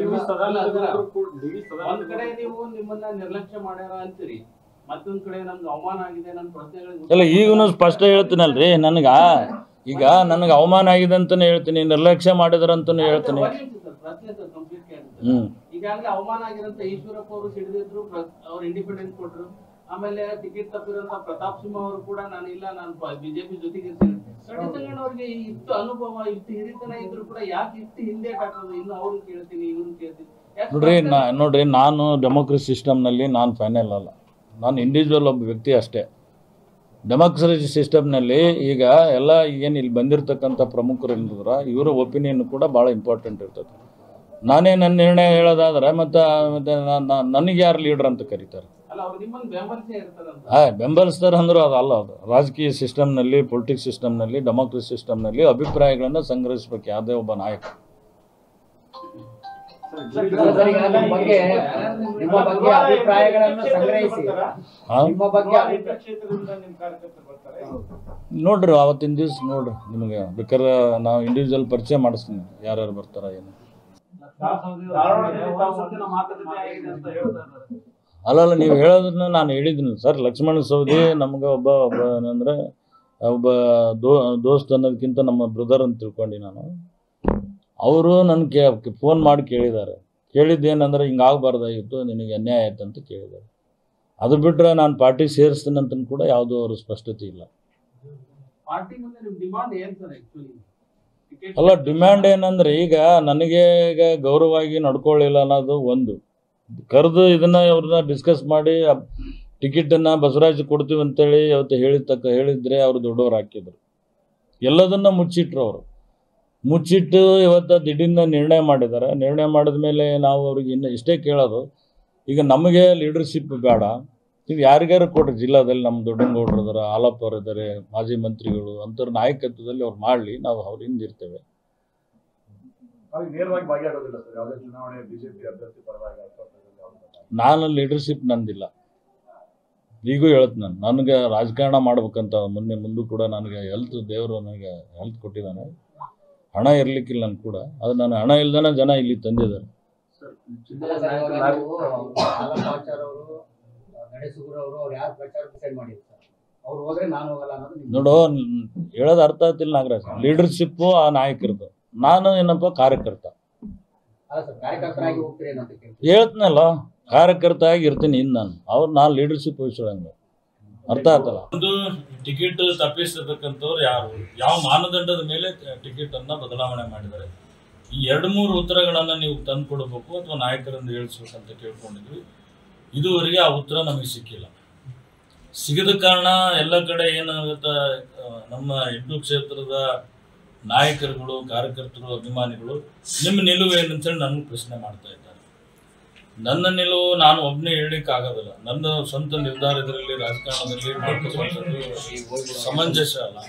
ಒಂದ್ ಕಡೆ ನೀವು ನಿಮ್ಮನ್ನ ನಿರ್ಲಕ್ಷ್ಯ ಮಾಡ್ಯಾರ ಅಂತೀರಿ ಮತ್ತೊಂದ್ ಕಡೆ ನಮ್ಗೆ ಅವಮಾನ ಆಗಿದೆ ನನ್ನ ಪ್ರಶ್ನೆಗಳಿಗೆ ಇಲ್ಲ ಈಗೂ ಸ್ಪಷ್ಟ ಹೇಳ್ತೀನಲ್ರಿ ನನಗೆ ಈಗ ನನಗೆ ಅವಮಾನ ಆಗಿದೆ ಅಂತಲೇ ಹೇಳ್ತೀನಿ ನಿರ್ಲಕ್ಷ್ಯ ಮಾಡಿದ್ರಂತಲೂ ಹೇಳ್ತೀನಿ ಒಂದ್ ನಿಮಿಷ ಸರ್, ಪ್ರಶ್ನೆ ಸರ್ ಕಂಪ್ಲೀಟ್ ಕೇಳಿದ್ರೆ ಹ್ಞೂ ಈಗಾಗಲೇ ಅವಮಾನ ಆಗಿರಂತ ಈಶ್ವರಪ್ಪ ಅವರು ಸಿಡಿದಿದ್ರು ಅವ್ರು ಇಂಡಿಪೆಂಡೆಂಟ್ ಕೊಟ್ರು ಆಮೇಲೆ ಟಿಕೆಟ್ ತಪ್ಪಿರಂತ ಪ್ರತಾಪ್ ಸಿಂಹ ಅವರು ಕೂಡ ನಾನು ಇಲ್ಲ ನಾನು ಬಿಜೆಪಿ ಜೊತೆಗೆ ಇರ್ತೀನಿ ಕರಡಿ ಸಂಗಣ್ಣವ್ರಿಗೆ ಇಷ್ಟು ಅನುಭವ ಇಷ್ಟು ಹಿರಿತನ ಇದ್ರು ಕೂಡ ಯಾಕೆ ಇಷ್ಟು ಹಿಂದೆ ಹಾಕೋದು ಇನ್ನು ಅವ್ರನ್ನ ಕೇಳ್ತೀನಿ ಇವ್ರನ್ನ ಕೇಳ್ತೀನಿ ಯಾಕೆ ನೋಡ್ರಿ ಸ್ಪಷ್ಟ- ನಾ ನೋಡ್ರಿ ನಾನು ಡೆಮೋಕ್ರಸಿ ಸಿಸ್ಟಮ್ನಲ್ಲಿ ನಾನು ಫೈನಲ್ ಅಲ್ಲ ನಾನು ಇಂಡಿವಿಜುವಲ್ ಒಬ್ಬ ವ್ಯಕ್ತಿ ಅಷ್ಟೇ ಡೆಮೋಕ್ರಸಿ ಸಿಸ್ಟಮ್ನಲ್ಲಿ ಈಗ ಎಲ್ಲ ಏನು ಇಲ್ಲಿ ಬಂದಿರತಕ್ಕಂಥ ಪ್ರಮುಖರು ಏನಿದ್ರ ಇವರ ಒಪಿನಿಯನ್ ಕೂಡ ಭಾಳ ಇಂಪಾರ್ಟೆಂಟ್ ಇರ್ತದೆ ನಾನೇ ನನ್ನ ನಿರ್ಣಯ ಹೇಳೋದಾದ್ರೆ ಮತ್ತು ಮತ್ತೆ ನನಗೆ ಯಾರು ಲೀಡರ್ ಅಂತ ಕರೀತಾರೆ ಅಲ್ಲ ಅವ್ರು ನಿಮ್ಮನ್ನ ಬೆಂಬಲಿಸೇ ಇರ್ತಾರಂತ ಹಾಂ ಬೆಂಬಲಿಸ್ತಾರೆ ಅಂದರೂ ಅದು ಅಲ್ಲ ಅದು ರಾಜಕೀಯ ಸಿಸ್ಟಮ್ನಲ್ಲಿ ಪೊಲಿಟಿಕ್ಸ್ ಸಿಸ್ಟಮ್ನಲ್ಲಿ ಡೆಮೋಕ್ರಸಿ ಸಿಸ್ಟಮ್ನಲ್ಲಿ ಅಭಿಪ್ರಾಯಗಳನ್ನು ಸಂಗ್ರಹಿಸ್ಬೇಕು ಯಾವುದೇ ಒಬ್ಬ ನಾಯಕ ಸರ್, ಈಗ ನಿಮ್ಮ ಬಗ್ಗೆ ನಿಮ್ಮ ಬಗ್ಗೆ ಅಭಿಪ್ರಾಯಗಳನ್ನು ಸಂಗ್ರಹಿಸಿ ಹಾಂ ನಿಮ್ಮ ಬಗ್ಗೆ ಅಭಿ- ಕ್ಷೇತ್ರದಿಂದ ನಿಮ್ ಕಾರ್ಯಕರ್ತರು ಬರ್ತಾರೆ ನೋಡ್ರಿ ಅವತ್ತಿನ ದಿವ್ಸ ನೋಡ್ರಿ ನಿಮಗೆ ಬೇಕಾದ್ರೆ ನಾವು ಇಂಡಿವಿಜುವಲ್ ಪರಿಚಯ ಮಾಡಿಸ್ತೀನಿ ಯಾರ್ಯಾರು ಬರ್ತಾರ ಏನು ಧಾರವಾಡದಲ್ಲಿ ತಾವು ಮುಂದಿನ ಮಾತುಕತೆ ಆಗಿದೆ ಅಂತ ಹೇಳ್ತಾ ಇದ್ದಾರೆ ಅಲ್ಲಲ್ಲ ನೀವು ಹೇಳೋದನ್ನ ನಾನು ಹೇಳಿದ್ದೀನಿ ಸರ್ ಲಕ್ಷ್ಮಣ ಸವದಿ ನಮ್ಗೆ ಒಬ್ಬ ಒಬ್ಬ ಏನಂದ್ರೆ ಒಬ್ಬ ದೋ ದೋಸ್ತ್ ಅನ್ನೋದಕ್ಕಿಂತ ನಮ್ಮ ಬ್ರದರ್ ಅಂತ ತಿಳ್ಕೊಂಡು ನಾನು ಅವರು ನನ್ನ ಕೇ ಫೋನ್ ಮಾಡಿ ಕೇಳಿದ್ದಾರೆ ಕೇಳಿದ್ದೇನೆಂದ್ರೆ ಹಿಂಗೆ ಆಗಬಾರ್ದಾಗಿತ್ತು ನಿನಗೆ ಅನ್ಯಾಯ ಆಯ್ತು ಅಂತ ಕೇಳಿದ್ದಾರೆ ಅದು ಬಿಟ್ಟರೆ ನಾನು ಪಾರ್ಟಿ ಸೇರಿಸ್ತೀನಿ ಅಂತ ಕೂಡ ಯಾವುದೂ ಅವರು ಸ್ಪಷ್ಟತೆ ಇಲ್ಲ ಪಾರ್ಟಿ ಮುಂದೆ ನಿಮ್ ಡಿಮಾಂಡ್ ಏನ್ ಸರ್ ಆಕ್ಚುಲಿ ಟಿಕೆಟ್ ಅಲ್ಲ ಡಿಮ್ಯಾಂಡ್ ಏನಂದ್ರೆ ಈಗ ನನಗೆ ಈಗ ಗೌರವವಾಗಿ ನಡ್ಕೊಳ್ಳಿಲ್ಲ ಅನ್ನೋದು ಒಂದು ಕರೆದು ಇದನ್ನ ಅವ್ರನ್ನ ಡಿಸ್ಕಸ್ ಮಾಡಿ ಟಿಕೆಟನ್ನು ಬಸವರಾಜ್ ಕೊಡ್ತೀವಿ ಅಂತೇಳಿ ಅವತ್ತು ಹೇಳಿದ ತಕ್ಕ ಹೇಳಿದ್ರೆ ಅವರು ದೊಡ್ಡವ್ರು ಹಾಕಿದ್ರು ಎಲ್ಲದನ್ನ ಮುಚ್ಚಿಟ್ರು ಅವರು ಮುಚ್ಚಿಟ್ಟು ಇವತ್ತು ದಿಢೀರ್ನ ನಿರ್ಣಯ ಮಾಡಿದ್ದಾರೆ ನಿರ್ಣಯ ಮಾಡಿದ ಮೇಲೆ ನಾವು ಅವ್ರಿಗೆ ಇನ್ನು ಇಷ್ಟೇ ಕೇಳೋದು ಈಗ ನಮಗೆ ಲೀಡರ್ಶಿಪ್ ಬೇಡ ನೀವು ಯಾರಿಗಾರು ಕೊಡ್ರಿ ಜಿಲ್ಲಾದಲ್ಲಿ ನಮ್ಮ ದೊಡ್ಡನಗೌಡರು ಇದಾರೆ ಹಾಲಪ್ಪ ಅವರು ಇದ್ದಾರೆ ಮಾಜಿ ಮಂತ್ರಿಗಳು ಅಂಥವ್ರ ನಾಯಕತ್ವದಲ್ಲಿ ಅವ್ರು ಮಾಡಲಿ ನಾವು ಅವ್ರ ಹಿಂದಿರ್ತೇವೆ ನಾವು ನೇರವಾಗಿ ಭಾಗಿಯಾಗೋದಿಲ್ಲ ಸರ್ ಯಾವುದೇ ಚುನಾವಣೆ ಬಿಜೆಪಿ ಅಭ್ಯರ್ಥಿ ಪರವಾಗಿ ಅಥವಾ ಯಾವುದೇ ನಾನು ಲೀಡರ್ಶಿಪ್ ನಂದಿಲ್ಲ ಈಗೂ ಹೇಳ್ತೀನಿ ನಾನು ನನಗೆ ರಾಜಕಾರಣ ಮಾಡ್ಬೇಕಂತ ಮೊನ್ನೆ ಮುಂದೂ ಕೂಡ ನನಗೆ ಹೆಲ್ತ್ ದೇವರು ನನಗೆ ಹೆಲ್ತ್ ಕೊಟ್ಟಿದ್ದಾನೆ ಹಣ ಇರ್ಲಿಕ್ಕಿಲ್ಲ ನನ್ಗೆ ಕೂಡ ಅದು ನಾನು ಹಣ ಇಲ್ದೇ ಜನ ಇಲ್ಲಿ ತಂದಿದ್ದಾರೆ ಅಲ್ಲ ಸರ್, ಇವಾಗ ನೀವು ಹಾಲಪ್ಪಾಚಾರ್ ಅವರು ನಡೆಸುಗುರು ಅವರು ಅವ್ರು ಯಾರು ಪ್ರಚಾರ ಡಿಸೈಡ್ ಮಾಡಿದ್ರು ಸರ್ ಅವ್ರು ಹೋದ್ರೆ ನಾನು ಹೋಗಲ್ಲ ಅನ್ನೋದು ನಿಮ್ಮ ನೋಡು ನ್- ಹೇಳೋದು ಅರ್ಥ ಆಗ್ತಿಲ್ಲ ನಾಗರಾಜ್ ಲೀಡರ್ಶಿಪ್ಪು ಆ ನಾಯಕರದು ನಾನು ಏನಪ್ಪ ಕಾರ್ಯಕರ್ತ ಅಲ್ಲ ಸರ್ ಕಾರ್ಯಕರ್ತರಾಗಿ ಹೋಗ್ತೀರಿ ಅಂತ ಕೇಳ್ತೀನಿ ಹೇಳ್ತೀನಲ್ಲ ಕಾರ್ಯಕರ್ತ ಆಗಿ ಇರ್ತೀನಿ ಇನ್ನು ನಾನು ಅವ್ರು ನಾನು ಲೀಡರ್ಶಿಪ್ ವಹಿಸೋಂಗ ಅರ್ಥ ಆಯ್ತಲ್ಲ ಒಂದು ಟಿಕೆಟ್ ತಪ್ಪಿಸಿರ್ತಕ್ಕಂಥವ್ರು ಯಾರು ಯಾವ ಮಾನದಂಡದ ಮೇಲೆ ಟಿಕೆಟ್ ಅನ್ನ ಬದಲಾವಣೆ ಮಾಡಿದ್ದಾರೆ ಈ ಎರಡು ಮೂರು ಉತ್ತರಗಳನ್ನ ನೀವು ತಂದ್ಕೊಡ್ಬೇಕು ಅಥವಾ ನಾಯಕರಿಂದ ಹೇಳಿಸ್ಬೇಕಂತ ಕೇಳ್ಕೊಂಡಿದ್ವಿ ಇದುವರೆಗೆ ಆ ಉತ್ತರ ನಮಗೆ ಸಿಕ್ಕಿಲ್ಲ ಸಿಗದ ಕಾರಣ ಎಲ್ಲ ಕಡೆ ಏನಾಗುತ್ತೆ ಆ, ನಮ್ಮ ಎಂಟು ಕ್ಷೇತ್ರದ ನಾಯಕರುಗಳು ಕಾರ್ಯಕರ್ತರು ಅಭಿಮಾನಿಗಳು ನಿಮ್ಮ ನಿಲುವು ಏನಂತೇಳಿ ನನಗೆ ಪ್ರಶ್ನೆ ಮಾಡ್ತಾ ಇದ್ದಾರೆ ನನ್ನ ನಿಲುವು ನಾನು ಒಬ್ಬನೇ ಹೇಳಲಿಕ್ಕೆ ಆಗೋದಿಲ್ಲ ನನ್ನ ಸ್ವಂತ ನಿರ್ಧಾರ ಇದರಲ್ಲಿ ರಾಜಕಾರಣದಲ್ಲಿ ಮಾಡ್ತಕ್ಕಂಥದ್ದು ಸಮಂಜಸ ಅಲ್ಲ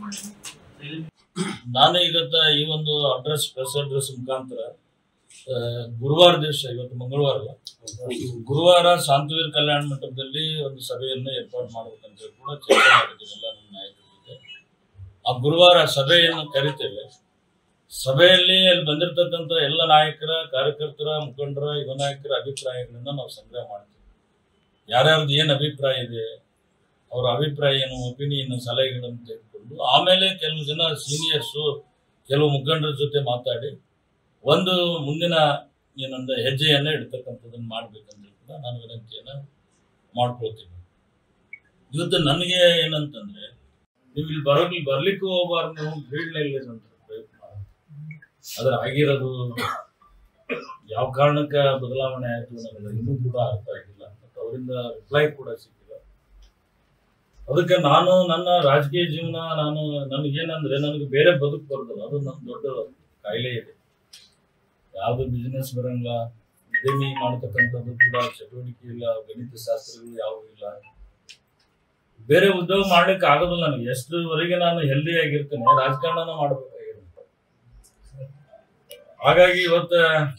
ನಾನು ಇವತ್ತ ಈ ಒಂದು ಅಡ್ರೆಸ್ ಪ್ರೆಸ್ ಅಡ್ರೆಸ್ ಮುಖಾಂತರ ಆ, ಗುರುವಾರ ದಿವಸ ಇವತ್ತು ಮಂಗಳವಾರ ಅಲ್ಲ ಗುರುವಾರ ಶಾಂತವೀರ್ ಕಲ್ಯಾಣ ಮಂಟಪದಲ್ಲಿ ಒಂದು ಸಭೆಯನ್ನು ಏರ್ಪಾಡು ಮಾಡ್ಬೇಕಂತ ಹೇಳಿ ಕೂಡ ಚರ್ಚೆ ಮಾಡಿದ್ದೀವಿ ಎಲ್ಲ ನಮ್ಮ ನಾಯಕರ ಜೊತೆ ಆ ಗುರುವಾರ ಸಭೆಯನ್ನು ಕರಿತೇವೆ ಸಭೆಯಲ್ಲಿ ಅಲ್ಲಿ ಬಂದಿರತಕ್ಕಂಥ ಎಲ್ಲ ನಾಯಕರ ಕಾರ್ಯಕರ್ತರ ಮುಖಂಡರ ಯುವ ನಾಯಕರ ಅಭಿಪ್ರಾಯಗಳನ್ನ ನಾವು ಸಂಗ್ರಹ ಮಾಡ್ತೀವಿ ಯಾರ್ಯಾರ್ದು ಏನು ಅಭಿಪ್ರಾಯ ಇದೆ ಅವರ ಅಭಿಪ್ರಾಯ ಏನು ಒಪಿನಿಯನ್ ಸಲಹೆಗಳನ್ನು ತೆಗೆದುಕೊಂಡು ಆಮೇಲೆ ಕೆಲವು ಜನ ಸೀನಿಯರ್ಸು ಕೆಲವು ಮುಖಂಡರ ಜೊತೆ ಮಾತಾಡಿ ಒಂದು ಮುಂದಿನ ಏನಂದ ಹೆಜ್ಜೆಯನ್ನ ಇಡ್ತಕ್ಕಂಥದ್ದನ್ನು ಮಾಡ್ಬೇಕಂತ ಕೂಡ ನಾನು ವಿನಂತಿಯನ್ನ ಮಾಡ್ಕೊಳ್ತೀನಿ ಇವತ್ತು ನನಗೆ ಏನಂತಂದ್ರೆ ನೀವು ಇಲ್ಲಿ ಬರೋಗ್ಲಿ ಬರ್ಲಿಕ್ಕೂ ಹೋಗ್ಬಾರ್ದು ಫೀಲ್ಡ್ನಲ್ಲಿ ಅಂತ ಪ್ರಯತ್ನ ಅದ್ರ ಆಗಿರೋದು ಯಾವ ಕಾರಣಕ್ಕೆ ಬದಲಾವಣೆ ಆಯ್ತು ನನಗೆ ಇನ್ನೂ ಕೂಡ ಅರ್ಥ ಆಗಿಲ್ಲ ಮತ್ತು ಅವರಿಂದ ರಿಪ್ಲೈ ಕೂಡ ಸಿಕ್ಕಿಲ್ಲ ಅದಕ್ಕೆ ನಾನು ನನ್ನ ರಾಜಕೀಯ ಜೀವನ ನಾನು ನನಗೇನಂದ್ರೆ ನನಗೆ ಬೇರೆ ಬದುಕು ಬರೋದಿಲ್ಲ ಅದು ನನ್ನ ದೊಡ್ಡ ಕಾಯಿಲೆ ಇದೆ ಯಾವುದು ಬಿಸ್ನೆಸ್ ಬರಂಗಿಲ್ಲ ಉದ್ಯಮಿ ಮಾಡ್ತಕ್ಕಂಥದ್ದು ಕೂಡ ಚಟುವಟಿಕೆ ಇಲ್ಲ ಗಣಿತ ಶಾಸ್ತ್ರಗಳು ಯಾವುವು ಇಲ್ಲ ಬೇರೆ ಉದ್ಯೋಗ ಮಾಡ್ಲಿಕ್ಕೆ ಆಗೋದಿಲ್ಲ ನನಗೆ ಎಷ್ಟರವರೆಗೆ ನಾನು ಹೆಲ್ದಿ ಆಗಿರ್ತೇನೆ ರಾಜಕಾರಣನ ಮಾಡ್ಬೇಕಾಗಿರುತ್ತೆ ಹಾಗಾಗಿ ಇವತ್ತ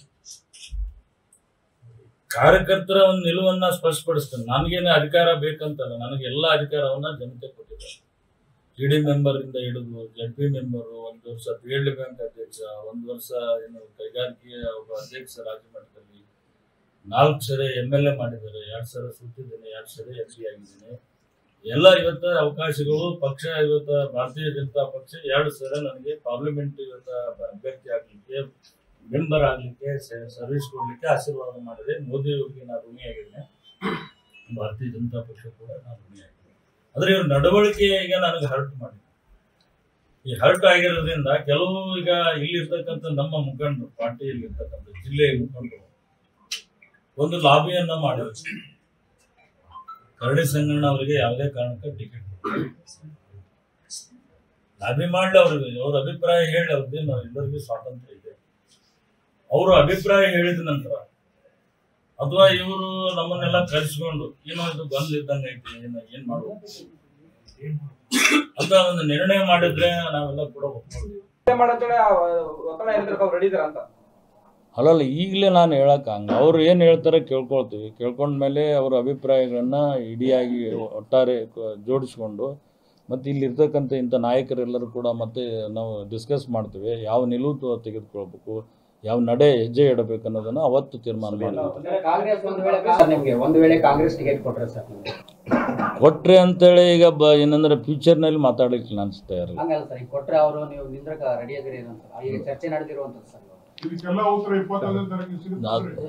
ಕಾರ್ಯಕರ್ತರ ಒಂದು ನಿಲುವನ್ನ ಸ್ಪಷ್ಟಪಡಿಸ್ತೇನೆ ನನಗೇನು ಅಧಿಕಾರ ಬೇಕಂತಲ್ಲ ನನಗೆ ಎಲ್ಲ ಅಧಿಕಾರವನ್ನ ಜನತೆ ಕೊಟ್ಟಿದ್ದಾರೆ ಟಿ ಡಿ ಮೆಂಬರ್ ಇಂದ ಹಿಡಿದು ಜಡ್ ಪಿ ಮೆಂಬರು ಒಂದು ವರ್ಷ ಪಿ ಎಲ್ ಡಿ ಬ್ಯಾಂಕ್ ಅಧ್ಯಕ್ಷ ಒಂದು ವರ್ಷ ಏನು ಕೈಗಾರಿಕೆಯ ಒಬ್ಬ ಅಧ್ಯಕ್ಷ ರಾಜ್ಯ ಮಟ್ಟದಲ್ಲಿ ನಾಲ್ಕು ಸರಿ ಎಮ್ ಎಲ್ ಎ ಮಾಡಿದ್ದಾರೆ ಎರಡು ಸಲ ಸುತ್ತಿದ್ದೇನೆ ಎರಡು ಸರಿ ಎಂ ಪಿ ಆಗಿದ್ದೇನೆ ಎಲ್ಲ ಇವತ್ತು ಅವಕಾಶಗಳು ಪಕ್ಷ ಇವತ್ತು ಭಾರತೀಯ ಜನತಾ ಪಕ್ಷ ಎರಡು ಸಲ ನನಗೆ ಪಾರ್ಲಿಮೆಂಟ್ ಇವತ್ತು ಅಭ್ಯರ್ಥಿ ಆಗ್ಲಿಕ್ಕೆ ಮೆಂಬರ್ ಆಗ್ಲಿಕ್ಕೆ ಸರ್ವಿಸ್ ಕೊಡ್ಲಿಕ್ಕೆ ಆಶೀರ್ವಾದ ಮಾಡಿದೆ ಮೋದಿ ಅವರಿಗೆ ನಾನು ಋಣಿಯಾಗಿದ್ದೇನೆ ಭಾರತೀಯ ಜನತಾ ಪಕ್ಷ ಕೂಡ ನಾನು ಋಣಿಯಾಗಿದ್ದೇನೆ ಆದ್ರೆ ಇವ್ರ ನಡವಳಿಕೆ ಈಗ ನನಗೆ ಹರ್ಟ್ ಮಾಡಿದೆ ಈ ಹರ್ಟ್ ಆಗಿರೋದ್ರಿಂದ ಕೆಲವು ಈಗ ಇಲ್ಲಿರ್ತಕ್ಕಂಥ ನಮ್ಮ ಮುಖಂಡರು ಪಾರ್ಟಿಯಲ್ಲಿ ಇರ್ತಕ್ಕಂಥ ಜಿಲ್ಲೆಯ ಮುಖಂಡರು ಒಂದು ಲಾಬಿಯನ್ನ ಮಾಡಿದ್ರು ಕರಡಿ ಸಂಗಣ್ಣ ಅವರಿಗೆ ಯಾವುದೇ ಕಾರಣಕ್ಕೆ ಟಿಕೆಟ್ ಲಾಬಿ ಮಾಡ್ಲಿ ಅವ್ರಿಗೆ ಅವ್ರ ಅಭಿಪ್ರಾಯ ಹೇಳಿ ಅವ್ರದ್ದು ನಾವು ಎಲ್ಲರಿಗೂ ಸ್ವಾತಂತ್ರ್ಯ ಇದೆ ಅವರು ಅಭಿಪ್ರಾಯ ಹೇಳಿದ ನಂತರ ಅಥವಾ ಇವರು ನಮ್ಮನ್ನೆಲ್ಲ ಕರೆಸ್ಕೊಂಡು ಏನೋ ಇದು ಬಂದ್ ಇದ್ದಂಗೆ ಐತಿ ಏನ ಏನ್ ಮಾಡ್ಬೇಕು ಅಂತ ಒಂದು ನಿರ್ಣಯ ಮಾಡಿದ್ರೆ ನಾವೆಲ್ಲ ಕೂಡ ಒಪ್ಕೊಳ್ತೀವಿ ಒತ್ತಡ ಏನಿದ್ರೆ ಅವ್ರು ರೆಡಿ ಅಂತ ಅಲ್ಲಲ್ಲ ಈಗಲೇ ನಾನು ಹೇಳಕ್ಕೆ ಹಂಗೆ ಅವ್ರು ಏನು ಹೇಳ್ತಾರೆ ಕೇಳ್ಕೊಳ್ತೀವಿ ಕೇಳ್ಕೊಂಡ್ಮೇಲೆ ಅವ್ರ ಅಭಿಪ್ರಾಯಗಳನ್ನ ಇಡಿಯಾಗಿ ಒಟ್ಟಾರೆ ಕ- ಜೋಡಿಸ್ಕೊಂಡು ಮತ್ತು ಇಲ್ಲಿರ್ತಕ್ಕಂಥ ಇಂಥ ನಾಯಕರೆಲ್ಲರೂ ಕೂಡ ಮತ್ತೆ ನಾವು ಡಿಸ್ಕಸ್ ಮಾಡ್ತೀವಿ ಯಾವ ನಿಲುವು ತ- ತೆಗೆದುಕೊಳ್ಬೇಕು ಯಾವ ನಡೆ ಹೆಜ್ಜೆ ಇಡಬೇಕು ಅನ್ನೋದನ್ನು ಅವತ್ತು ತೀರ್ಮಾನ ಮಾಡ್ತೀವಿ ಕಾಂಗ್ರೆಸ್ ಒಂದು ವೇಳೆ ನಿಮಗೆ ಒಂದು ವೇಳೆ ಕಾಂಗ್ರೆಸ್ ಟಿಕೆಟ್ ಕೊಟ್ರೆ ಸರ್ ನಿಮ್ಗೆ ಕೊಟ್ರೆ ಅಂತೇಳಿ ಈಗ ಬ ಏನಂದ್ರೆ ಫ್ಯೂಚರ್ನಲ್ಲಿ ಮಾತಾಡಲಿಕ್ಕೆ ಅನಿಸ್ತಾ ಇರಲ್ಲ ಹಂಗಲ್ಲ ಸರ್ ಈಗ ಕೊಟ್ರೆ ಅವರು ನೀವು ನಿಂದ್ರಕ ರೆಡಿ ಆಗಿರಿ ಅಂತ ಈಗ ಚರ್ಚೆ ನಡೆದಿರುವಂತದ್ದು ಸರ್ ಇವಾಗ. ಇದಕ್ಕೆಲ್ಲ ಉತ್ತರ ಇಪ್ಪತ್ತೊಂದನೇ ತಾರೀಕು ಸಿಗುತ್ತೆ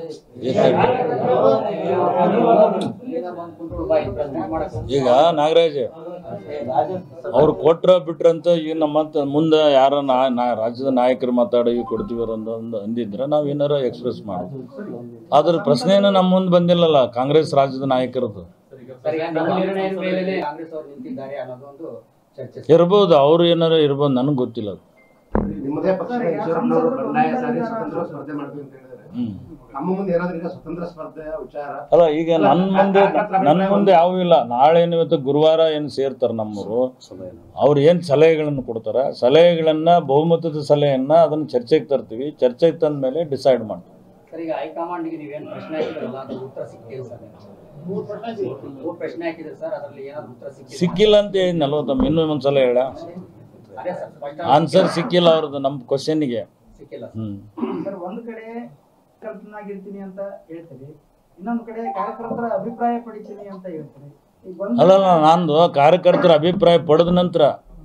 ಈಗ ಬಂದ್ ಕುಂತ್ರು ಬಾ ಇಲ್ಲಿ present ಮಾಡಕ್ ಹೋಗ್ತೀವಿ. ಈಗ ನಾಗರಾಜ್ ಅವ್ರು ಕೊಟ್ರ ಬಿಟ್ರಂತ ಈಗ ನಮ್ಮ ಮತ್ತೆ ಮುಂದೆ ಯಾರ ನಾ- ನಾ ರಾಜ್ಯದ ನಾಯಕರು ಮಾತಾಡೋ ಈಗ ಕೊಡ್ತೀವಿ ಅನ್ನೋ ಒಂದು ಅಂದಿದ್ರೆ ನಾವು ಏನಾರ ಎಕ್ಸ್ಪ್ರೆಸ್ ಮಾಡೋದು ಅದ್ರ ಪ್ರಶ್ನೆನ ನಮ್ಮ ಮುಂದೆ ಬಂದಿಲ್ಲಲ್ಲ ಕಾಂಗ್ರೆಸ್ ರಾಜ್ಯದ ನಾಯಕರದ್ದು ಸರ್ ಈಗ ನಿಮ್ಮ ನಿರ್ಣಯದ ಮೇಲೆ ಕಾಂಗ್ರೆಸ್ ಅವರು ನಿಂತಿದ್ದಾರೆ ಅನ್ನೋದೊಂದು ಚರ್ಚೆ ಸರ್. ಇರ್ಬೋದು ಅವ್ರು ಏನಾರ ಇರ್ಬೋದು ನನಗೆ ಗೊತ್ತಿಲ್ಲ ಅದು ನಿಮ್ಮದೇ ಪಕ್ಷದ ಈಶ್ವರಪ್ಪನವರು ಬಂಡಾಯ ಸಾರಿ ಸ್ವತಂತ್ರ ಸ್ಪರ್ಧೆ ಮಾಡ್ತೀವಿ ಅಂತ ಹೇಳಿದ್ದಾರೆ ಹ್ಮ್ ನಮ್ಮ ಮುಂದೆ ಏನಾದ್ರು ಈಗ ಸ್ವತಂತ್ರ ಸ್ಪರ್ಧೆಯ ವಿಚಾರ ಅಲ್ಲ ಈಗ ನನ್ನ ಮುಂದೆ ನನ್ನ ಮುಂದೆ ಯಾವೂ ಇಲ್ಲ ನಾಳೆ ಏನು ಇವತ್ತು ಗುರುವಾರ ಏನು ಸೇರ್ತಾರೆ ನಮ್ಮವರು ಅವ್ರು ಏನು ಸಲಹೆಗಳನ್ನು ಕೊಡ್ತಾರೆ ಸಲಹೆಗಳನ್ನ ಬಹುಮತದ ಸಲಹೆಯನ್ನ ಅದನ್ನ ಚರ್ಚೆಗೆ ತರ್ತೀವಿ ಚರ್ಚೆಗೆ ತಂದ ಮೇಲೆ ಡಿಸೈಡ್ ಮಾಡ್ತೀವಿ ಸರ್ ಈಗ ಹೈಕಮಾಂಡ್ಗೆ ನೀವೇನು ಪ್ರಶ್ನೆ ಹಾಕಿದ್ರಲ್ಲ ಅದ್ರ ಉತ್ತರ ಸಿಕ್ಕಿಲ್ಲ ಸರ್ ಮೂರು ಪ್ರಶ್ನೆ ಹಾಕಿದ್ರೆ ಸರ್ ಅದರಲ್ಲಿ ಏನಾದ್ರು ಉತ್ತರ ಸಿಕ್ಕಿಲ್ಲ ಸಿಕ್ಕಿಲ್ಲ ಅಂತ ಹೇಳಿದ್ನಲ್ವ ತಮ್ಮ ಇನ್ನೂ ಒಂದ್ಸಲ ಹೇಳ ಅದೇ ಸರ್ ಸ್ಪಷ್ಟ ಆನ್ಸರ್ ಸಿಕ್ಕಿಲ್ಲ ಅವ್ರದ್ದು ನಮ್ಮ ಕ್ವಶನ್ಗೆ ಸಿಕ್ಕಿಲ್ಲ ಹ್ಮ್ ಸರ್ ಒಂದ್ ಕಡೆ ಕರ್ತನಾಗಿರ್ತೀನಿ ಅಂತ ಹೇಳ್ತೀರಿ ಇನ್ನೊಂದ್ ಕಡೆ ಕಾರ್ಯಕರ್ತರ ಅಭಿಪ್ರಾಯ ಪಡಿತೀನಿ ಅಂತ ಹೇಳ್ತೀರಿ ಈಗ ಒಂದ್ ಅಲ್ಲಲ್ಲ ನಂದು ಕಾರ್ಯಕರ್ತರ ಅಭಿಪ್ರಾಯ ಪಡೆದ ನಂತರ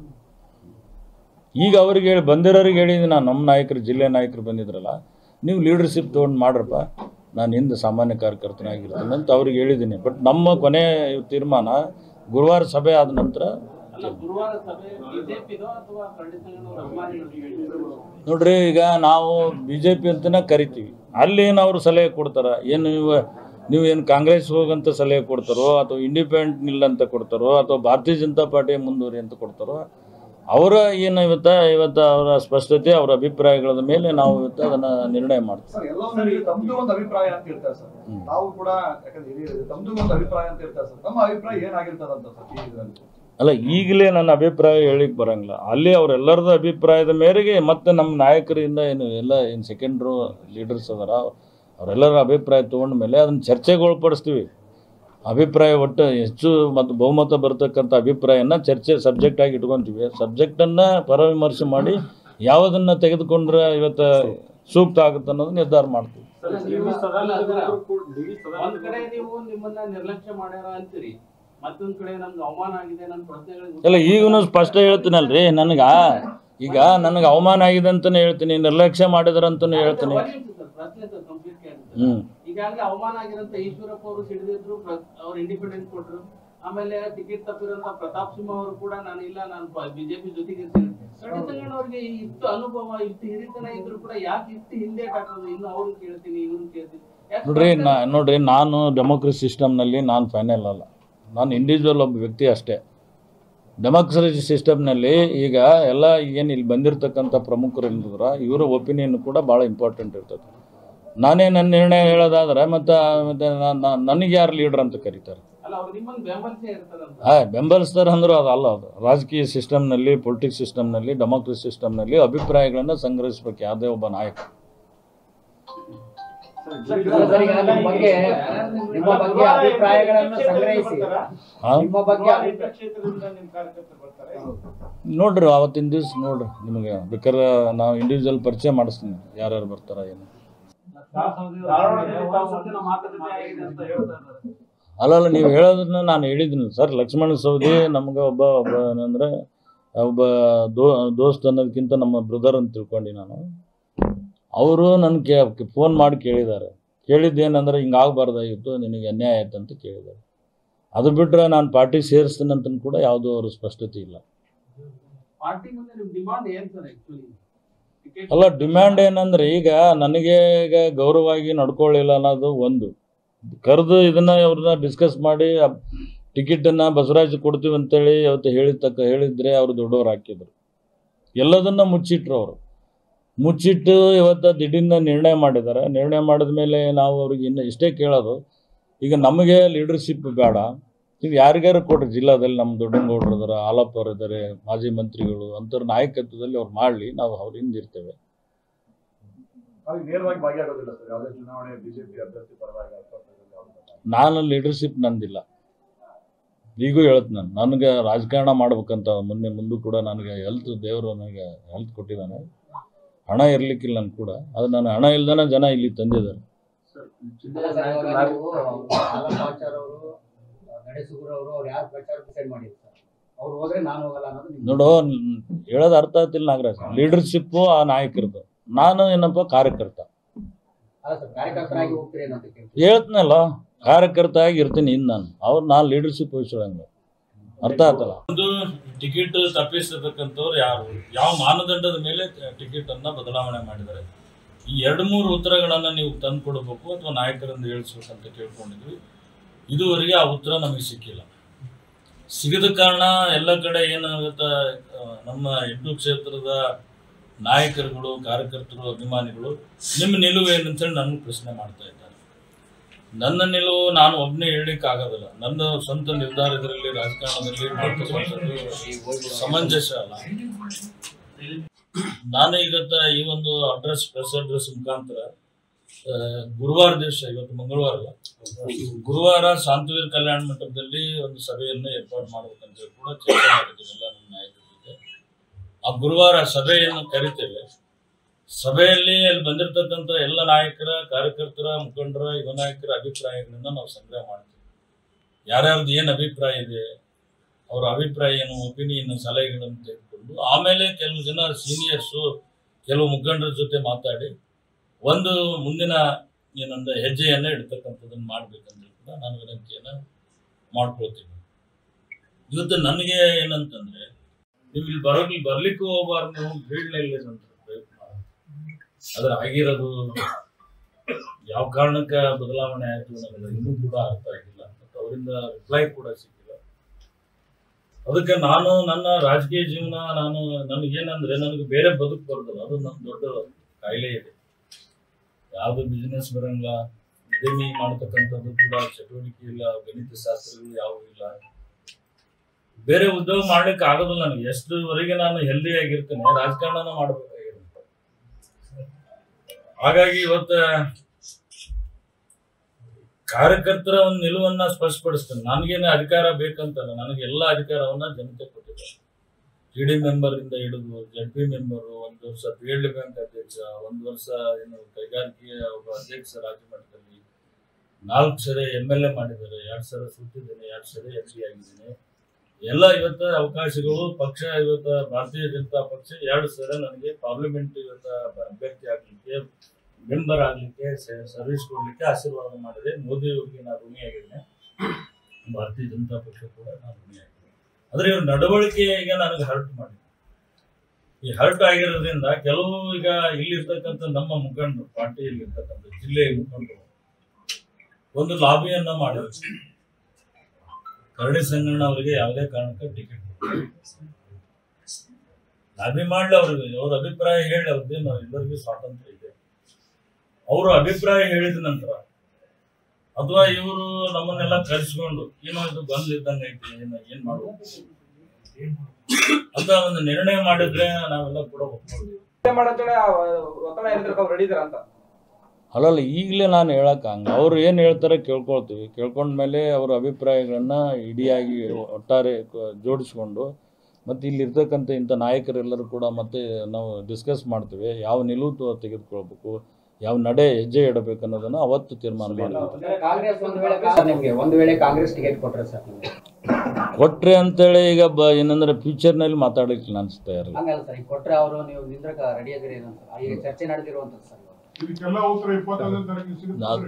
ಈಗ ಅವ್ರಿಗೆ ಹೇಳಿ ಬಂದಿರೋರಿಗೆ ಹೇಳಿದ್ದೀನಿ ನಾನು ನಮ್ಮ ನಾಯಕರು ಜಿಲ್ಲೆ ನಾಯಕರು ಬಂದಿದ್ರಲ್ಲ ನೀವು ಲೀಡರ್ಶಿಪ್ ತೊಗೊಂಡು ಮಾಡ್ರಪ್ಪ ನಾನು ಹಿಂದೆ ಸಾಮಾನ್ಯ ಕಾರ್ಯಕರ್ತನಾಗಿರ್ತೀನಿ ಅಂತ ಅವ್ರಿಗೆ ಹೇಳಿದ್ದೀನಿ ಬಟ್ ನಮ್ಮ ಕೊನೆ ತೀರ್ಮಾನ ಗುರುವಾರ ಸಭೆ ಆದ ನಂತರ ಅಲ್ಲ ಗುರುವಾರ ಸಭೆ ಬಿಜೆಪಿದೋ ಅಥವಾ ಕರಡಿ ಸಂಘಟನೆ ಅಭಿಮಾನಿಗಳು ನೋಡ್ರಿ ಈಗ ನಾವು ಬಿ ಜೆ ಪಿ ಅಂತಲೇ ಕರಿತೀವಿ ಅಲ್ಲಿ ಏನು ಅವರು ಸಲಹೆ ಕೊಡ್ತಾರ ಏನು ನೀವು ನೀವು ಏನು ಕಾಂಗ್ರೆಸ್ ಹೋಗಂತ ಸಲಹೆ ಕೊಡ್ತಾರೋ ಅಥವಾ ಇಂಡಿಪೆಂಡೆಂಟ್ ನಿಲ್ಲ ಅಂತ ಕೊಡ್ತಾರೋ ಅಥವಾ ಭಾರತೀಯ ಜನತಾ ಪಾರ್ಟಿ ಮುಂದುವರಿ ಅಂತ ಕೊಡ್ತಾರೋ ಅವರ ಏನು ಇವತ್ತ ಇವತ್ತು ಅವರ ಸ್ಪಷ್ಟತೆ ಅವರ ಅಭಿಪ್ರಾಯಗಳ ಮೇಲೆ ನಾವು ಇವತ್ತು ಅದನ್ನ ನಿರ್ಣಯ ಮಾಡ್ತೀವಿ ಸರ್ ಎಲ್ಲ ಒಂದು ತಮ್ದು ಒಂದು ಅಭಿಪ್ರಾಯ ಅಂತ ಹೇಳ್ತಾರೆ ಸರ್ ಹ್ಮ್. ನಾವು ಕೂಡ ಯಾಕಂದ್ರೆ ಹಿರಿಯರು ತಮ್ದು ಒಂದು ಅಭಿಪ್ರಾಯ ಅಂತ ಹೇಳ್ತಾರೆ ಸರ್ ನಮ್ಮ ಅಭಿಪ್ರಾಯ ಏನಾಗಿರ್ತದಂತ ಸರ್ ಈ ಇದ್ರಲ್ಲಿ ಅಲ್ಲ ಈಗಲೇ ನನ್ನ ಅಭಿಪ್ರಾಯ ಹೇಳಿಕ್ ಬರಂಗಿಲ್ಲ ಅಲ್ಲಿ ಅವರೆಲ್ಲರದ ಅಭಿಪ್ರಾಯದ ಮೇರೆಗೆ ಮತ್ತೆ ನಮ್ಮ ನಾಯಕರಿಂದ ಏನು ಎಲ್ಲ ಏನು ಸೆಕೆಂಡ್ರು ಲೀಡರ್ಸ್ ಅದಾರ ಅವರೆಲ್ಲರ ಅಭಿಪ್ರಾಯ ತೊಗೊಂಡ ಮೇಲೆ ಅದನ್ನ ಚರ್ಚೆಗೆ ಒಳಪಡಿಸ್ತೀವಿ ಅಭಿಪ್ರಾಯ ಒಟ್ಟು ಹೆಚ್ಚು ಮತ್ತು ಬಹುಮತ ಬರ್ತಕ್ಕಂಥ ಅಭಿಪ್ರಾಯನ ಚರ್ಚೆ ಸಬ್ಜೆಕ್ಟ್ ಆಗಿ ಇಟ್ಕೊಂತೀವಿ ಸಬ್ಜೆಕ್ಟನ್ನು ಪರವಿಮರ್ಶೆ ಮಾಡಿ ಯಾವುದನ್ನು ತೆಗೆದುಕೊಂಡ್ರೆ ಇವತ್ತು ಸೂಕ್ತ ಆಗುತ್ತೆ ಅನ್ನೋದು ನಿರ್ಧಾರ ಮಾಡ್ತೀವಿ ಅಲ್ಲ, ನೀವು ಅಲ್ಲ, ಅದರ ಒಂದ್ ಕಡೆ ನೀವು ನಿಮ್ಮನ್ನ ನಿರ್ಲಕ್ಷ್ಯ ಮಾಡ್ಯಾರ ಅಂತೀರಿ ಮತ್ತೊಂದ್ ಕಡೆ ನಮ್ಗೆ ಅವಮಾನ ಆಗಿದೆ ನನ್ನ ಪ್ರಶ್ನೆಗಳಿಗೆ ಇಲ್ಲ ಈಗೂ ಸ್ಪಷ್ಟ ಹೇಳ್ತೀನಲ್ರಿ ನನಗೆ ಈಗ ನನಗೆ ಅವಮಾನ ಆಗಿದೆ ಅಂತಲೇ ಹೇಳ್ತೀನಿ ನಿರ್ಲಕ್ಷ್ಯ ಮಾಡಿದ್ರಂತನೂ ಹೇಳ್ತೀನಿ ಪ್ರಶ್ನೆ ಕಂಪ್ಲೀಟ್ ಕೇಳಿದ್ರೆ ಹ್ಞೂ ಈಗಾಗಲೇ ಅವಮಾನ ಆಗಿರಂತ ಈಶ್ವರಪ್ಪ ಅವರು ಸಿಡಿದಿದ್ರು ಅವ್ರು ಇಂಡಿಪೆಂಡೆಂಟ್ ಕೊಟ್ರು ಆಮೇಲೆ ಟಿಕೆಟ್ ತಪ್ಪಿರೋಂತ ಪ್ರತಾಪ್ ಸಿಂಹ ಅವರು ಕೂಡ ನಾನು ಇಲ್ಲ ನಾನು ಬಿಜೆಪಿ ಜೊತೆಗೆ ಇರ್ತೀನಿ ಸಂಗಣ್ಣ ಅವ್ರಿಗೆ ಇಷ್ಟು ಅನುಭವ ಇಷ್ಟು ಹಿರಿತನ ಇದ್ರು ಕೂಡ ಯಾಕೆ ಇಷ್ಟು ಹಿಂದೆ ಹಾಕೋದು ಇನ್ನು ಅವ್ರನ್ನ ಕೇಳ್ತೀನಿ ಇವ್ರನ್ನ ಕೇಳ್ತೀನಿ ಯಾಕೆ ನೋಡ್ರಿ ನಾ ನೋಡ್ರಿ ನಾನು ಡೆಮೋಕ್ರಸಿ ಸಿಸ್ಟಮ್ನಲ್ಲಿ ನಾನು ಫೈನಲ್ ಅಲ್ಲ ನಾನು ಇಂಡಿವಿಜುವಲ್ ಒಬ್ಬ ವ್ಯಕ್ತಿ ಅಷ್ಟೇ ಡೆಮೋಕ್ರಸಿ ಸಿಸ್ಟಮ್ನಲ್ಲಿ ಈಗ ಎಲ್ಲ ಏನು ಇಲ್ಲಿ ಬಂದಿರತಕ್ಕಂಥ ಪ್ರಮುಖರು ಏನಿದ್ರ ಇವರ ಒಪಿನಿಯನ್ ಕೂಡ ಭಾಳ ಇಂಪಾರ್ಟೆಂಟ್ ಇರ್ತದೆ ನಾನೇ ನನ್ನ ನಿರ್ಣಯ ಹೇಳೋದಾದ್ರೆ ಮತ್ತು ಮತ್ತೆ ನನಗೆ ಯಾರು ಲೀಡ್ರ್ ಅಂತ ಕರೀತಾರೆ ಅಲ್ಲ ಅವ್ರು ನಿಮ್ಮನ್ನ ಬೆಂಬಲಿಸೇ ಇರ್ತಾರಂತ ಹಾಂ ಬೆಂಬಲಿಸ್ತಾರೆ ಅಂದರೂ ಅದು ಅಲ್ಲ ಅದು ರಾಜಕೀಯ ಸಿಸ್ಟಮ್ನಲ್ಲಿ ಪೊಲಿಟಿಕ್ಸ್ ಸಿಸ್ಟಮ್ನಲ್ಲಿ ಡೆಮೋಕ್ರಸಿ ಸಿಸ್ಟಮ್ನಲ್ಲಿ ಅಭಿಪ್ರಾಯಗಳನ್ನು ಸಂಗ್ರಹಿಸ್ಬೇಕು ಯಾವುದೇ ಒಬ್ಬ ನಾಯಕ ಸರ್, ಈಗ ನಿಮ್ಮ ಬಗ್ಗೆ ನಿಮ್ಮ ಬಗ್ಗೆ ಅಭಿಪ್ರಾಯಗಳನ್ನು ಸಂಗ್ರಹಿಸಿ ಹಾಂ ನಿಮ್ಮ ಬಗ್ಗೆ ಅಭಿ- ಕ್ಷೇತ್ರದಿಂದ ನಿಮ್ ಕಾರ್ಯಕರ್ತರು ಬರ್ತಾರೆ ನೋಡ್ರಿ ಅವತ್ತಿನ ದಿವ್ಸ ನೋಡ್ರಿ ನಿಮಗೆ ಬೇಕಾದ್ರೆ ನಾವು ಇಂಡಿವಿಜುವಲ್ ಪರಿಚಯ ಮಾಡಿಸ್ತೀನಿ ಯಾರ್ಯಾರು ಬರ್ತಾರ ಏನು ಧಾರವಾಡದಲ್ಲಿ ತಾವು ಮುಂದಿನ ಮಾತುಕತೆ ಆಗಿದೆ ಅಂತ ಹೇಳ್ತಾ ಇದ್ದಾರೆ ಅಲ್ಲಲ್ಲ ನೀವು ಹೇಳೋದನ್ನ ನಾನು ಹೇಳಿದ್ದೀನಿ ಸರ್ ಲಕ್ಷ್ಮಣ ಸವದಿ ನಮ್ಗೆ ಒಬ್ಬ ಒಬ್ಬ ಏನಂದ್ರೆ ಒಬ್ಬ ದೋ ದೋಸ್ತ್ ಅನ್ನೋದಕ್ಕಿಂತ ನಮ್ಮ ಬ್ರದರ್ ಅಂತ ತಿಳ್ಕೊಂಡು ನಾನು ಅವರು ನನ್ನ ಕೇ ಫೋನ್ ಮಾಡಿ ಕೇಳಿದ್ದಾರೆ ಕೇಳಿದ್ದೇನೆಂದ್ರೆ ಹಿಂಗೆ ಆಗಬಾರ್ದಾಗಿತ್ತು ನಿನಗೆ ಅನ್ಯಾಯ ಆಯ್ತು ಅಂತ ಕೇಳಿದ್ದಾರೆ ಅದು ಬಿಟ್ಟರೆ ನಾನು ಪಾರ್ಟಿ ಸೇರಿಸ್ತೀನಿ ಅಂತ ಕೂಡ ಯಾವುದೂ ಅವರು ಸ್ಪಷ್ಟತೆ ಇಲ್ಲ ಪಾರ್ಟಿ ಮುಂದೆ ನಿಮ್ ಡಿಮಾಂಡ್ ಏನ್ ಸರ್ ಆಕ್ಚುಲಿ ಟಿಕೆಟ್ ಅಲ್ಲ ಡಿಮ್ಯಾಂಡ್ ಏನಂದ್ರೆ ಈಗ ನನಗೆ ಈಗ ಗೌರವವಾಗಿ ನಡ್ಕೊಳ್ಳಿಲ್ಲ ಅನ್ನೋದು ಒಂದು ಕರೆದು ಇದನ್ನ ಅವ್ರನ್ನ ಡಿಸ್ಕಸ್ ಮಾಡಿ ಟಿಕೆಟನ್ನು ಬಸವರಾಜ್ ಕೊಡ್ತೀವಿ ಅಂತೇಳಿ ಅವತ್ತು ಹೇಳಿದ ತಕ್ಕ ಹೇಳಿದ್ರೆ ಅವರು ದೊಡ್ಡವ್ರು ಹಾಕಿದ್ರು ಎಲ್ಲದನ್ನ ಮುಚ್ಚಿಟ್ರು ಅವರು ಮುಚ್ಚಿಟ್ಟು ಇವತ್ತು ದಿಢೀರ್ನ ನಿರ್ಣಯ ಮಾಡಿದ್ದಾರೆ ನಿರ್ಣಯ ಮಾಡಿದ ಮೇಲೆ ನಾವು ಅವ್ರಿಗೆ ಇನ್ನು ಇಷ್ಟೇ ಕೇಳೋದು ಈಗ ನಮಗೆ ಲೀಡರ್ಶಿಪ್ ಬೇಡ ನೀವು ಯಾರಿಗಾರು ಕೊಡ್ರಿ ಜಿಲ್ಲಾದಲ್ಲಿ ನಮ್ಮ ದೊಡ್ಡಂಗೌಡರು ಇದಾರೆ ಹಾಲಪ್ಪ ಅವರು ಇದ್ದಾರೆ ಮಾಜಿ ಮಂತ್ರಿಗಳು ಅಂಥವ್ರ ನಾಯಕತ್ವದಲ್ಲಿ ಅವ್ರು ಮಾಡಲಿ ನಾವು ಅವ್ರ ಹಿಂದಿರ್ತೇವೆ ಅವ್ರಿಗೆ ನೇರವಾಗಿ ಭಾಗಿಯಾಗೋದಿಲ್ಲ ಸರ್ ಯಾವುದೇ ಚುನಾವಣೆ ಬಿಜೆಪಿ ಅಭ್ಯರ್ಥಿ ಪರವಾಗಿ ಅಸ್ಪಷ್ಟದಲ್ಲಿ ಯಾವ್ದು ನಾನು ಲೀಡರ್ಶಿಪ್ ನಂದಿಲ್ಲ ಈಗೂ ಹೇಳ್ತೀನಿ ನಾನು ನನಗೆ ರಾಜಕಾರಣ ಮಾಡ್ಬೇಕಂತ ಮೊನ್ನೆ ಮುಂದೂ ಕೂಡ ನನಗೆ ಹೆಲ್ತ್ ದೇವರು ನನಗೆ ಹೆಲ್ತ್ ಕೊಟ್ಟಿದ್ದಾನೆ ಹಣ ಇರ್ಲಿಕ್ಕಿಲ್ಲ ನನ್ಗೆ ಕೂಡ ಅದು ನಾನು ಹಣ ಇಲ್ದಾನೆ ಜನ ಇಲ್ಲಿ ತಂದಿದ್ದಾರೆ ಇಲ್ಲ ಸರ್, ಇವಾಗ ನೀವು ಹಾಲಪ್ಪಾಚಾರ್ ಅವರು ನಡೆಸುಗುರು ಅವರು ಅವ್ರು ಯಾರು ಪ್ರಚಾರ ಡಿಸೈಡ್ ಮಾಡಿದ್ರು ಸರ್ ಅವ್ರು ಹೋದ್ರೆ ನಾನು ಹೋಗಲ್ಲ ಅನ್ನೋದು ನಿಮ್ಮ ನೋಡು ನ್- ಹೇಳೋದು ಅರ್ಥ ಆಗ್ತಿಲ್ಲ ನಾಗರಾಜ್ ಲೀಡರ್ಶಿಪ್ಪು ಆ ನಾಯಕರದು ನಾನು ಏನಪ್ಪ ಕಾರ್ಯಕರ್ತ ಅಲ್ಲ ಸರ್ ಕಾರ್ಯಕರ್ತರಾಗಿ ಹೋಗ್ತೀರಿ ಅಂತ ಕೇಳ್ತೀನಿ ಹೇಳ್ತೀನಲ್ಲ ಕಾರ್ಯಕರ್ತ ಆಗಿ ಇರ್ತೀನಿ ಇನ್ನು ನಾನು ಅವ್ರು ನಾನು ಲೀಡರ್ಶಿಪ್ ವಹಿಸೋಂಗ ಅರ್ಥ ಆಯ್ತಲ್ಲ ಒಂದು ಟಿಕೆಟ್ ತಪ್ಪಿಸಿರ್ತಕ್ಕಂಥವ್ರು ಯಾರು ಯಾವ ಮಾನದಂಡದ ಮೇಲೆ ಟಿಕೆಟ್ ಅನ್ನ ಬದಲಾವಣೆ ಮಾಡಿದ್ದಾರೆ ಈ ಎರಡು ಮೂರು ಉತ್ತರಗಳನ್ನ ನೀವು ತಂದು ಕೊಡಬೇಕು ಅಥವಾ ನಾಯಕರಿಂದ ಹೇಳಿಸ್ಬೇಕಂತ ಕೇಳ್ಕೊಂಡಿದ್ವಿ ಇದುವರೆಗೆ ಆ ಉತ್ತರ ನಮಗೆ ಸಿಕ್ಕಿಲ್ಲ ಸಿಗದ ಕಾರಣ ಎಲ್ಲ ಕಡೆ ಏನಾಗುತ್ತೆ ಆ, ನಮ್ಮ ಎಂಟು ಕ್ಷೇತ್ರದ ನಾಯಕರುಗಳು ಕಾರ್ಯಕರ್ತರು ಅಭಿಮಾನಿಗಳು ನಿಮ್ಮ ನಿಲುವು ಏನಂತೇಳಿ ನನಗೆ ಪ್ರಶ್ನೆ ಮಾಡ್ತಾ ಇದ್ದಾರೆ ನನ್ನ ನಿಲುವು ನಾನು ಒಬ್ಬನೇ ಹೇಳಲಿಕ್ಕೆ ಆಗೋದಿಲ್ಲ ನನ್ನ ಸ್ವಂತ ನಿರ್ಧಾರ ಇದರಲ್ಲಿ ರಾಜಕಾರಣದಲ್ಲಿ ಮಾಡ್ತಕ್ಕಂಥದ್ದು ಸಮಂಜಸ ಅಲ್ಲ ನಾನು ಇವತ್ತ ಈ ಒಂದು ಅಡ್ರೆಸ್ ಪ್ರೆಸ್ ಅಡ್ರೆಸ್ ಮುಖಾಂತರ ಆ, ಗುರುವಾರ ದಿವಸ ಇವತ್ತು ಮಂಗಳವಾರ ಅಲ್ಲ ಗುರುವಾರ ಶಾಂತವೀರ್ ಕಲ್ಯಾಣ ಮಂಟಪದಲ್ಲಿ ಒಂದು ಸಭೆಯನ್ನು ಏರ್ಪಾಡು ಮಾಡ್ಬೇಕಂತ ಹೇಳಿ ಕೂಡ ಚರ್ಚೆ ಮಾಡಿದ್ದೀನಿ ಎಲ್ಲ ನಮ್ಮ ನಾಯಕರ ಜೊತೆ ಆ ಗುರುವಾರ ಸಭೆಯನ್ನು ಕರಿತೇವೆ ಸಭೆಯಲ್ಲಿ ಅಲ್ಲಿ ಬಂದಿರತಕ್ಕಂಥ ಎಲ್ಲ ನಾಯಕರ ಕಾರ್ಯಕರ್ತರ ಮುಖಂಡರ ಯುವ ನಾಯಕರ ಅಭಿಪ್ರಾಯಗಳನ್ನ ನಾವು ಸಂಗ್ರಹ ಮಾಡ್ತೀವಿ ಯಾರ್ಯಾರ್ದು ಏನು ಅಭಿಪ್ರಾಯ ಇದೆ ಅವರ ಅಭಿಪ್ರಾಯ ಏನು ಒಪಿನಿಯನ್ ಸಲಹೆಗಳನ್ನು ತೆಗೆದುಕೊಂಡು ಆಮೇಲೆ ಕೆಲವು ಜನ ಸೀನಿಯರ್ಸು ಕೆಲವು ಮುಖಂಡರ ಜೊತೆ ಮಾತಾಡಿ ಒಂದು ಮುಂದಿನ ಏನಂದ್ರೆ ಹೆಜ್ಜೆಯನ್ನ ಇಡ್ತಕ್ಕಂಥದ್ದನ್ನು ಮಾಡ್ಬೇಕಂದ್ರೆ ಕೂಡ ನಾನು ವಿನಂತಿಯನ್ನ ಮಾಡ್ಕೊಳ್ತೀನಿ ಇವತ್ತು ನನಗೆ ಏನಂತಂದ್ರೆ ನೀವು ಇಲ್ಲಿ ಬರೋಕ್ ಬರ್ಲಿಕ್ಕೂ ಹೋಗ್ಬಾರ್ದು ನೀವು ಫೀಲ್ಡ್ನಲ್ಲಿ ಅಂತ ಪ್ರಯತ್ನ ಅದ್ರ ಆಗಿರೋದು ಯಾವ ಕಾರಣಕ್ಕೆ ಬದಲಾವಣೆ ಆಯ್ತು ನನಗೆ ಇನ್ನೂ ಕೂಡ ಅರ್ಥ ಆಗಿಲ್ಲ ಮತ್ತು ಅವರಿಂದ ರಿಪ್ಲೈ ಕೂಡ ಸಿಕ್ಕಿಲ್ಲ ಅದಕ್ಕೆ ನಾನು ನನ್ನ ರಾಜಕೀಯ ಜೀವನ ನಾನು ನನಗೇನಂದ್ರೆ ನನಗೆ ಬೇರೆ ಬದುಕು ಬರೋದಿಲ್ಲ ಅದು ನನ್ನ ದೊಡ್ಡ ಕಾಯಿಲೆ ಇದೆ ಯಾವುದು ಬಿಸ್ನೆಸ್ ಬರಂಗಿಲ್ಲ ಉದ್ಯಮಿ ಮಾಡ್ತಕ್ಕಂಥದ್ದು ಕೂಡ ಚಟುವಟಿಕೆ ಇಲ್ಲ ಗಣಿತ ಶಾಸ್ತ್ರಗಳು ಯಾವುವು ಇಲ್ಲ ಬೇರೆ ಉದ್ಯೋಗ ಮಾಡ್ಲಿಕ್ಕೆ ಆಗೋದಿಲ್ಲ ನನಗೆ ಎಷ್ಟುವರೆಗೆ ನಾನು ಹೆಲ್ದಿ ಆಗಿರ್ತೇನೆ ರಾಜಕಾರಣನ ಮಾಡ್ಬೇಕಾಗಿರುತ್ತೆ ಹಾಗಾಗಿ ಇವತ್ತ ಕಾರ್ಯಕರ್ತರ ಒಂದು ನಿಲುವನ್ನ ಸ್ಪಷ್ಟಪಡಿಸ್ತೇನೆ ನನಗೇನು ಅಧಿಕಾರ ಬೇಕಂತಲ್ಲ ನನಗೆ ಎಲ್ಲ ಅಧಿಕಾರವನ್ನ ಜನತೆ ಕೊಟ್ಟಿದ್ದಾರೆ ಜಿ ಡಿ ಮೆಂಬರ್ ಇಂದ ಹಿಡಿದು ಜಡ್ ಪಿ ಮೆಂಬರ್ ಒಂದು ವರ್ಷ ಪಿ ಎಲ್ ಡಿ ಬ್ಯಾಂಕ್ ಅಧ್ಯಕ್ಷ ಒಂದು ವರ್ಷ ಏನು ಕೈಗಾರಿಕೆಯ ಒಬ್ಬ ಅಧ್ಯಕ್ಷ ರಾಜ್ಯ ಮಟ್ಟದಲ್ಲಿ ನಾಲ್ಕು ಸರಿ ಎಮ್ ಎಲ್ ಎ ಮಾಡಿದ್ದಾರೆ ಎರಡು ಸಲ ಸುತ್ತಿದ್ದೇನೆ ಎರಡು ಸರಿ ಎಂ ಪಿ ಆಗಿದ್ದೀನಿ ಎಲ್ಲ ಇವತ್ತು ಅವಕಾಶಗಳು ಪಕ್ಷ ಇವತ್ತು ಭಾರತೀಯ ಜನತಾ ಪಕ್ಷ ಎರಡು ಸಲ ನನಗೆ ಪಾರ್ಲಿಮೆಂಟ್ ಇವತ್ತು ಅಭ್ಯರ್ಥಿ ಆಗಲಿಕ್ಕೆ ಮೆಂಬರ್ ಆಗಲಿಕ್ಕೆ ಸರ್ವಿಸ್ ಕೊಡಲಿಕ್ಕೆ ಆಶೀರ್ವಾದ ಮಾಡಿದೆ ಮೋದಿ ಅವರಿಗೆ ನಾನು ಋಣಿಯಾಗಿದ್ದೇನೆ ಭಾರತೀಯ ಜನತಾ ಪಕ್ಷ ಕೂಡ ನಾನು ಋಣಿಯಾಗಿದ್ದೇನೆ ಆದರೆ ಇವ್ರ ನಡವಳಿಕೆ ಈಗ ನನಗೆ ಹರ್ಟ್ ಮಾಡಿದೆ ಈ ಹರ್ಟ್ ಆಗಿರೋದ್ರಿಂದ ಕೆಲವು ಈಗ ಇಲ್ಲಿರ್ತಕ್ಕಂಥ ನಮ್ಮ ಮುಖಂಡರು ಪಾರ್ಟಿಯಲ್ಲಿ ಇರ್ತಕ್ಕಂಥ ಜಿಲ್ಲೆಯ ಮುಖಂಡರು ಒಂದು ಲಾಬಿಯನ್ನ ಮಾಡಿದ್ರು ಕರಡಿ ಸಂಗಣ್ಣ ಅವರಿಗೆ ಯಾವುದೇ ಕಾರಣಕ್ಕೆ ಟಿಕೆಟ್ ಲಾಬಿ ಮಾಡ್ಲಿ ಅವ್ರಿಗೆ ಅವ್ರ ಅಭಿಪ್ರಾಯ ಹೇಳಿ ಅವ್ರದ್ದು ನಾವು ಎಲ್ಲರಿಗೂ ಸ್ವಾತಂತ್ರ್ಯ ಇದೆ ಅವರು ಅಭಿಪ್ರಾಯ ಹೇಳಿದ ನಂತರ ಅಥವಾ ಇವರು ನಮ್ಮನ್ನೆಲ್ಲ ಕರೆಸ್ಕೊಂಡು ಏನೋ ಇದು ಬಂದ್ ಇದ್ದಂಗೆ ಐತಿ ಏನ್ ಏನ್ ಮಾಡುವ ಅಂತ ಒಂದು ನಿರ್ಣಯ ಮಾಡಿದ್ರೆ ನಾವೆಲ್ಲ ಕೂಡ ಒಪ್ಕೊಳ್ತೀವಿ ಮಾಡಂತೇಳಿ ಒತ್ತಡ ಏನಿದ್ರೆ ಅವ್ರು ರೆಡಿ ಅಂತ ಅಲ್ಲಲ್ಲ ಈಗಲೇ ನಾನು ಹೇಳಕ್ಕೆ ಹಂಗೆ ಅವ್ರು ಏನು ಹೇಳ್ತಾರೆ ಕೇಳ್ಕೊಳ್ತೀವಿ ಕೇಳ್ಕೊಂಡ್ಮೇಲೆ ಅವ್ರ ಅಭಿಪ್ರಾಯಗಳನ್ನ ಇಡಿಯಾಗಿ ಒಟ್ಟಾರೆ ಕ- ಜೋಡಿಸ್ಕೊಂಡು ಮತ್ತು ಇಲ್ಲಿರ್ತಕ್ಕಂಥ ಇಂಥ ನಾಯಕರೆಲ್ಲರೂ ಕೂಡ ಮತ್ತೆ ನಾವು ಡಿಸ್ಕಸ್ ಮಾಡ್ತೀವಿ ಯಾವ ನಿಲುವು ತ- ತೆಗೆದುಕೊಳ್ಬೇಕು ಯಾವ ನಡೆ ಹೆಜ್ಜೆ ಇಡಬೇಕು ಅನ್ನೋದನ್ನು ಅವತ್ತು ತೀರ್ಮಾನ ಮಾಡ್ತೀವಿ ಕಾಂಗ್ರೆಸ್ ಒಂದು ವೇಳೆ ಸರ್ ನಿಮ್ಗೆ ಒಂದು ವೇಳೆ ಕಾಂಗ್ರೆಸ್ ಟಿಕೆಟ್ ಕೊಟ್ರೆ ಸರ್ ನಿಮ್ಗೆ ಕೊಟ್ರೆ ಅಂತೇಳಿ ಈಗ ಬ ಏನಂದ್ರೆ ಫ್ಯೂಚರ್ನಲ್ಲಿ ಮಾತಾಡಲಿಕ್ಕೆ ಅನಿಸ್ತಾ ಇರಲ್ಲ ಹಂಗಲ್ಲ ಸರ್ ಈಗ ಕೊಟ್ರೆ ಅವರು ನೀವು ನಿಂದ್ರಕ ರೆಡಿ ಆಗಿರಿ ಏನಂತ ಈಗ ಚರ್ಚೆ ನಡೆದಿರುವಂತದ್ದು ಸರ್ ಇವಾಗ. ಇದಕ್ಕೆಲ್ಲ ಉತ್ತರ ಇಪ್ಪತ್ತೊಂದನೇ ತಾರೀಕು ನಾವು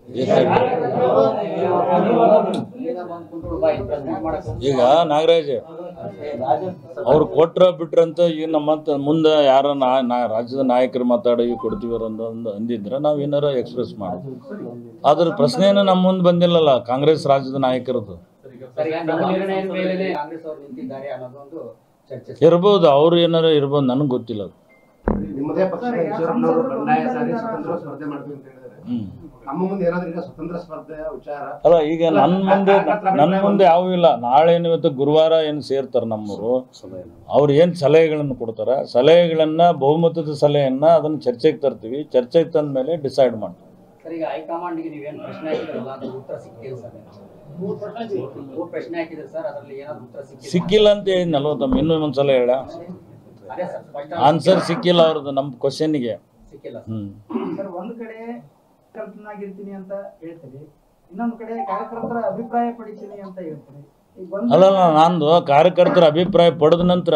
ಈಗ ಬಂದ್ ಕುಂತ್ರು ಬಾ ಇಲ್ಲಿ present ಮಾಡಕ್ಕೆ. ಈಗ ನಾಗರಾಜ್ ಅವ್ರು ಕೊಟ್ರ ಬಿಟ್ರಂತ ಈಗ ನಮ್ಮ ಮತ್ತೆ ಮುಂದೆ ಯಾರ ನಾ ನಾ- ರಾಜ್ಯದ ನಾಯಕರು ಮಾತಾಡಿ ಕೊಡ್ತೀವಿ ಅನ್ನೋ ಒಂದು ಅಂದಿದ್ರೆ ನಾವು ಏನಾರ ಎಕ್ಸ್ಪ್ರೆಸ್ ಮಾಡೋದು ಅದ್ರ ಪ್ರಶ್ನೆನ ನಮ್ಮ ಮುಂದೆ ಬಂದಿಲ್ಲಲ್ಲ ಕಾಂಗ್ರೆಸ್ ರಾಜ್ಯದ ನಾಯಕರದ್ದು ಸರ್ ಈಗ ನಮ್ಮ ನಿರ್ಣಯದ ಮೇಲೆ ಕಾಂಗ್ರೆಸ್ ಅವರು ನಿಂತಿದ್ದಾರೆ ಅನ್ನೋದೊಂದು ಚರ್ಚೆ ಸರ್. ಇರ್ಬೋದು ಅವ್ರು ಏನಾರ ಇರ್ಬೋದು ನನಗೆ ಗೊತ್ತಿಲ್ಲ ಅದು ನಿಮ್ಮದೇ ಪಕ್ಷದ ಈಶ್ವರಪ್ಪನವರು ಬಂಡಾಯ ಸಾರಿ ಸ್ವತಂತ್ರ ಸ್ಪರ್ಧೆ ಮಾಡ್ತೀವಿ ಅಂತ ಹೇಳಿದ್ದಾರೆ ಹ್ಮ್ ನಮ್ಮ ಮುಂದೆ ಏನಾದ್ರೂ ಈಗ ಸ್ವತಂತ್ರ ಸ್ಪರ್ಧೆಯ ವಿಚಾರ ಅಲ್ಲ ಈಗ ನನ್ನ ಮುಂದೆ ನನ್ನ ಮುಂದೆ ಯಾವೂ ಇಲ್ಲ ನಾಳೆ ಏನು ಇವತ್ತು ಗುರುವಾರ ಏನು ಸೇರ್ತಾರೆ ನಮ್ಮವರು ಅವ್ರು ಏನು ಸಲಹೆಗಳನ್ನು ಕೊಡ್ತಾರೆ ಸಲಹೆಗಳನ್ನ ಬಹುಮತದ ಸಲಹೆಯನ್ನ ಅದನ್ನ ಚರ್ಚೆಗೆ ತರ್ತೀವಿ ಚರ್ಚೆಗೆ ತಂದ ಮೇಲೆ ಡಿಸೈಡ್ ಮಾಡ್ತೀವಿ ಸರ್ ಈಗ ಹೈಕಮಾಂಡ್ಗೆ ನೀವೇನು ಪ್ರಶ್ನೆ ಹಾಕಿದ್ರಲ್ಲ ಅದ್ರ ಉತ್ತರ ಸಿಕ್ಕಿಲ್ಲ ಸರ್ ಮೂರು ಪ್ರಶ್ನೆ ಹಾಕಿದ್ರೆ ಸರ್ ಅದರಲ್ಲಿ ಏನಾದ್ರು ಉತ್ತರ ಸಿಕ್ಕಿಲ್ಲ ಸಿಕ್ಕಿಲ್ಲ ಅಂತ ಹೇಳಿದ್ನಲ್ವ ತಮ್ಮ ಇನ್ನೂ ಒಂದ್ಸಲ ಹೇಳ ಅದೇ ಸರ್ ಸ್ಪಷ್ಟ ಆನ್ಸರ್ ಸಿಕ್ಕಿಲ್ಲ ಅವ್ರದ್ದು ನಮ್ಮ ಕ್ವಶನ್ಗೆ ಸಿಕ್ಕಿಲ್ಲ ಸರ್. ಹ್ಮ್ ಸರ್ ಒಂದ್ ಕಡೆ ಕರ್ತನಾಗಿರ್ತೀನಿ ಅಂತ ಹೇಳ್ತೀರಿ ಇನ್ನೊಂದ್ ಕಡೆ ಕಾರ್ಯಕರ್ತರ ಅಭಿಪ್ರಾಯ ಪಡಿತೀನಿ ಅಂತ ಹೇಳ್ತೀರಿ ಈಗ ಒಂದ್ ಅಲ್ಲಲ್ಲ ನಂದು ಕಾರ್ಯಕರ್ತರ ಅಭಿಪ್ರಾಯ ಪಡೆದ ನಂತರ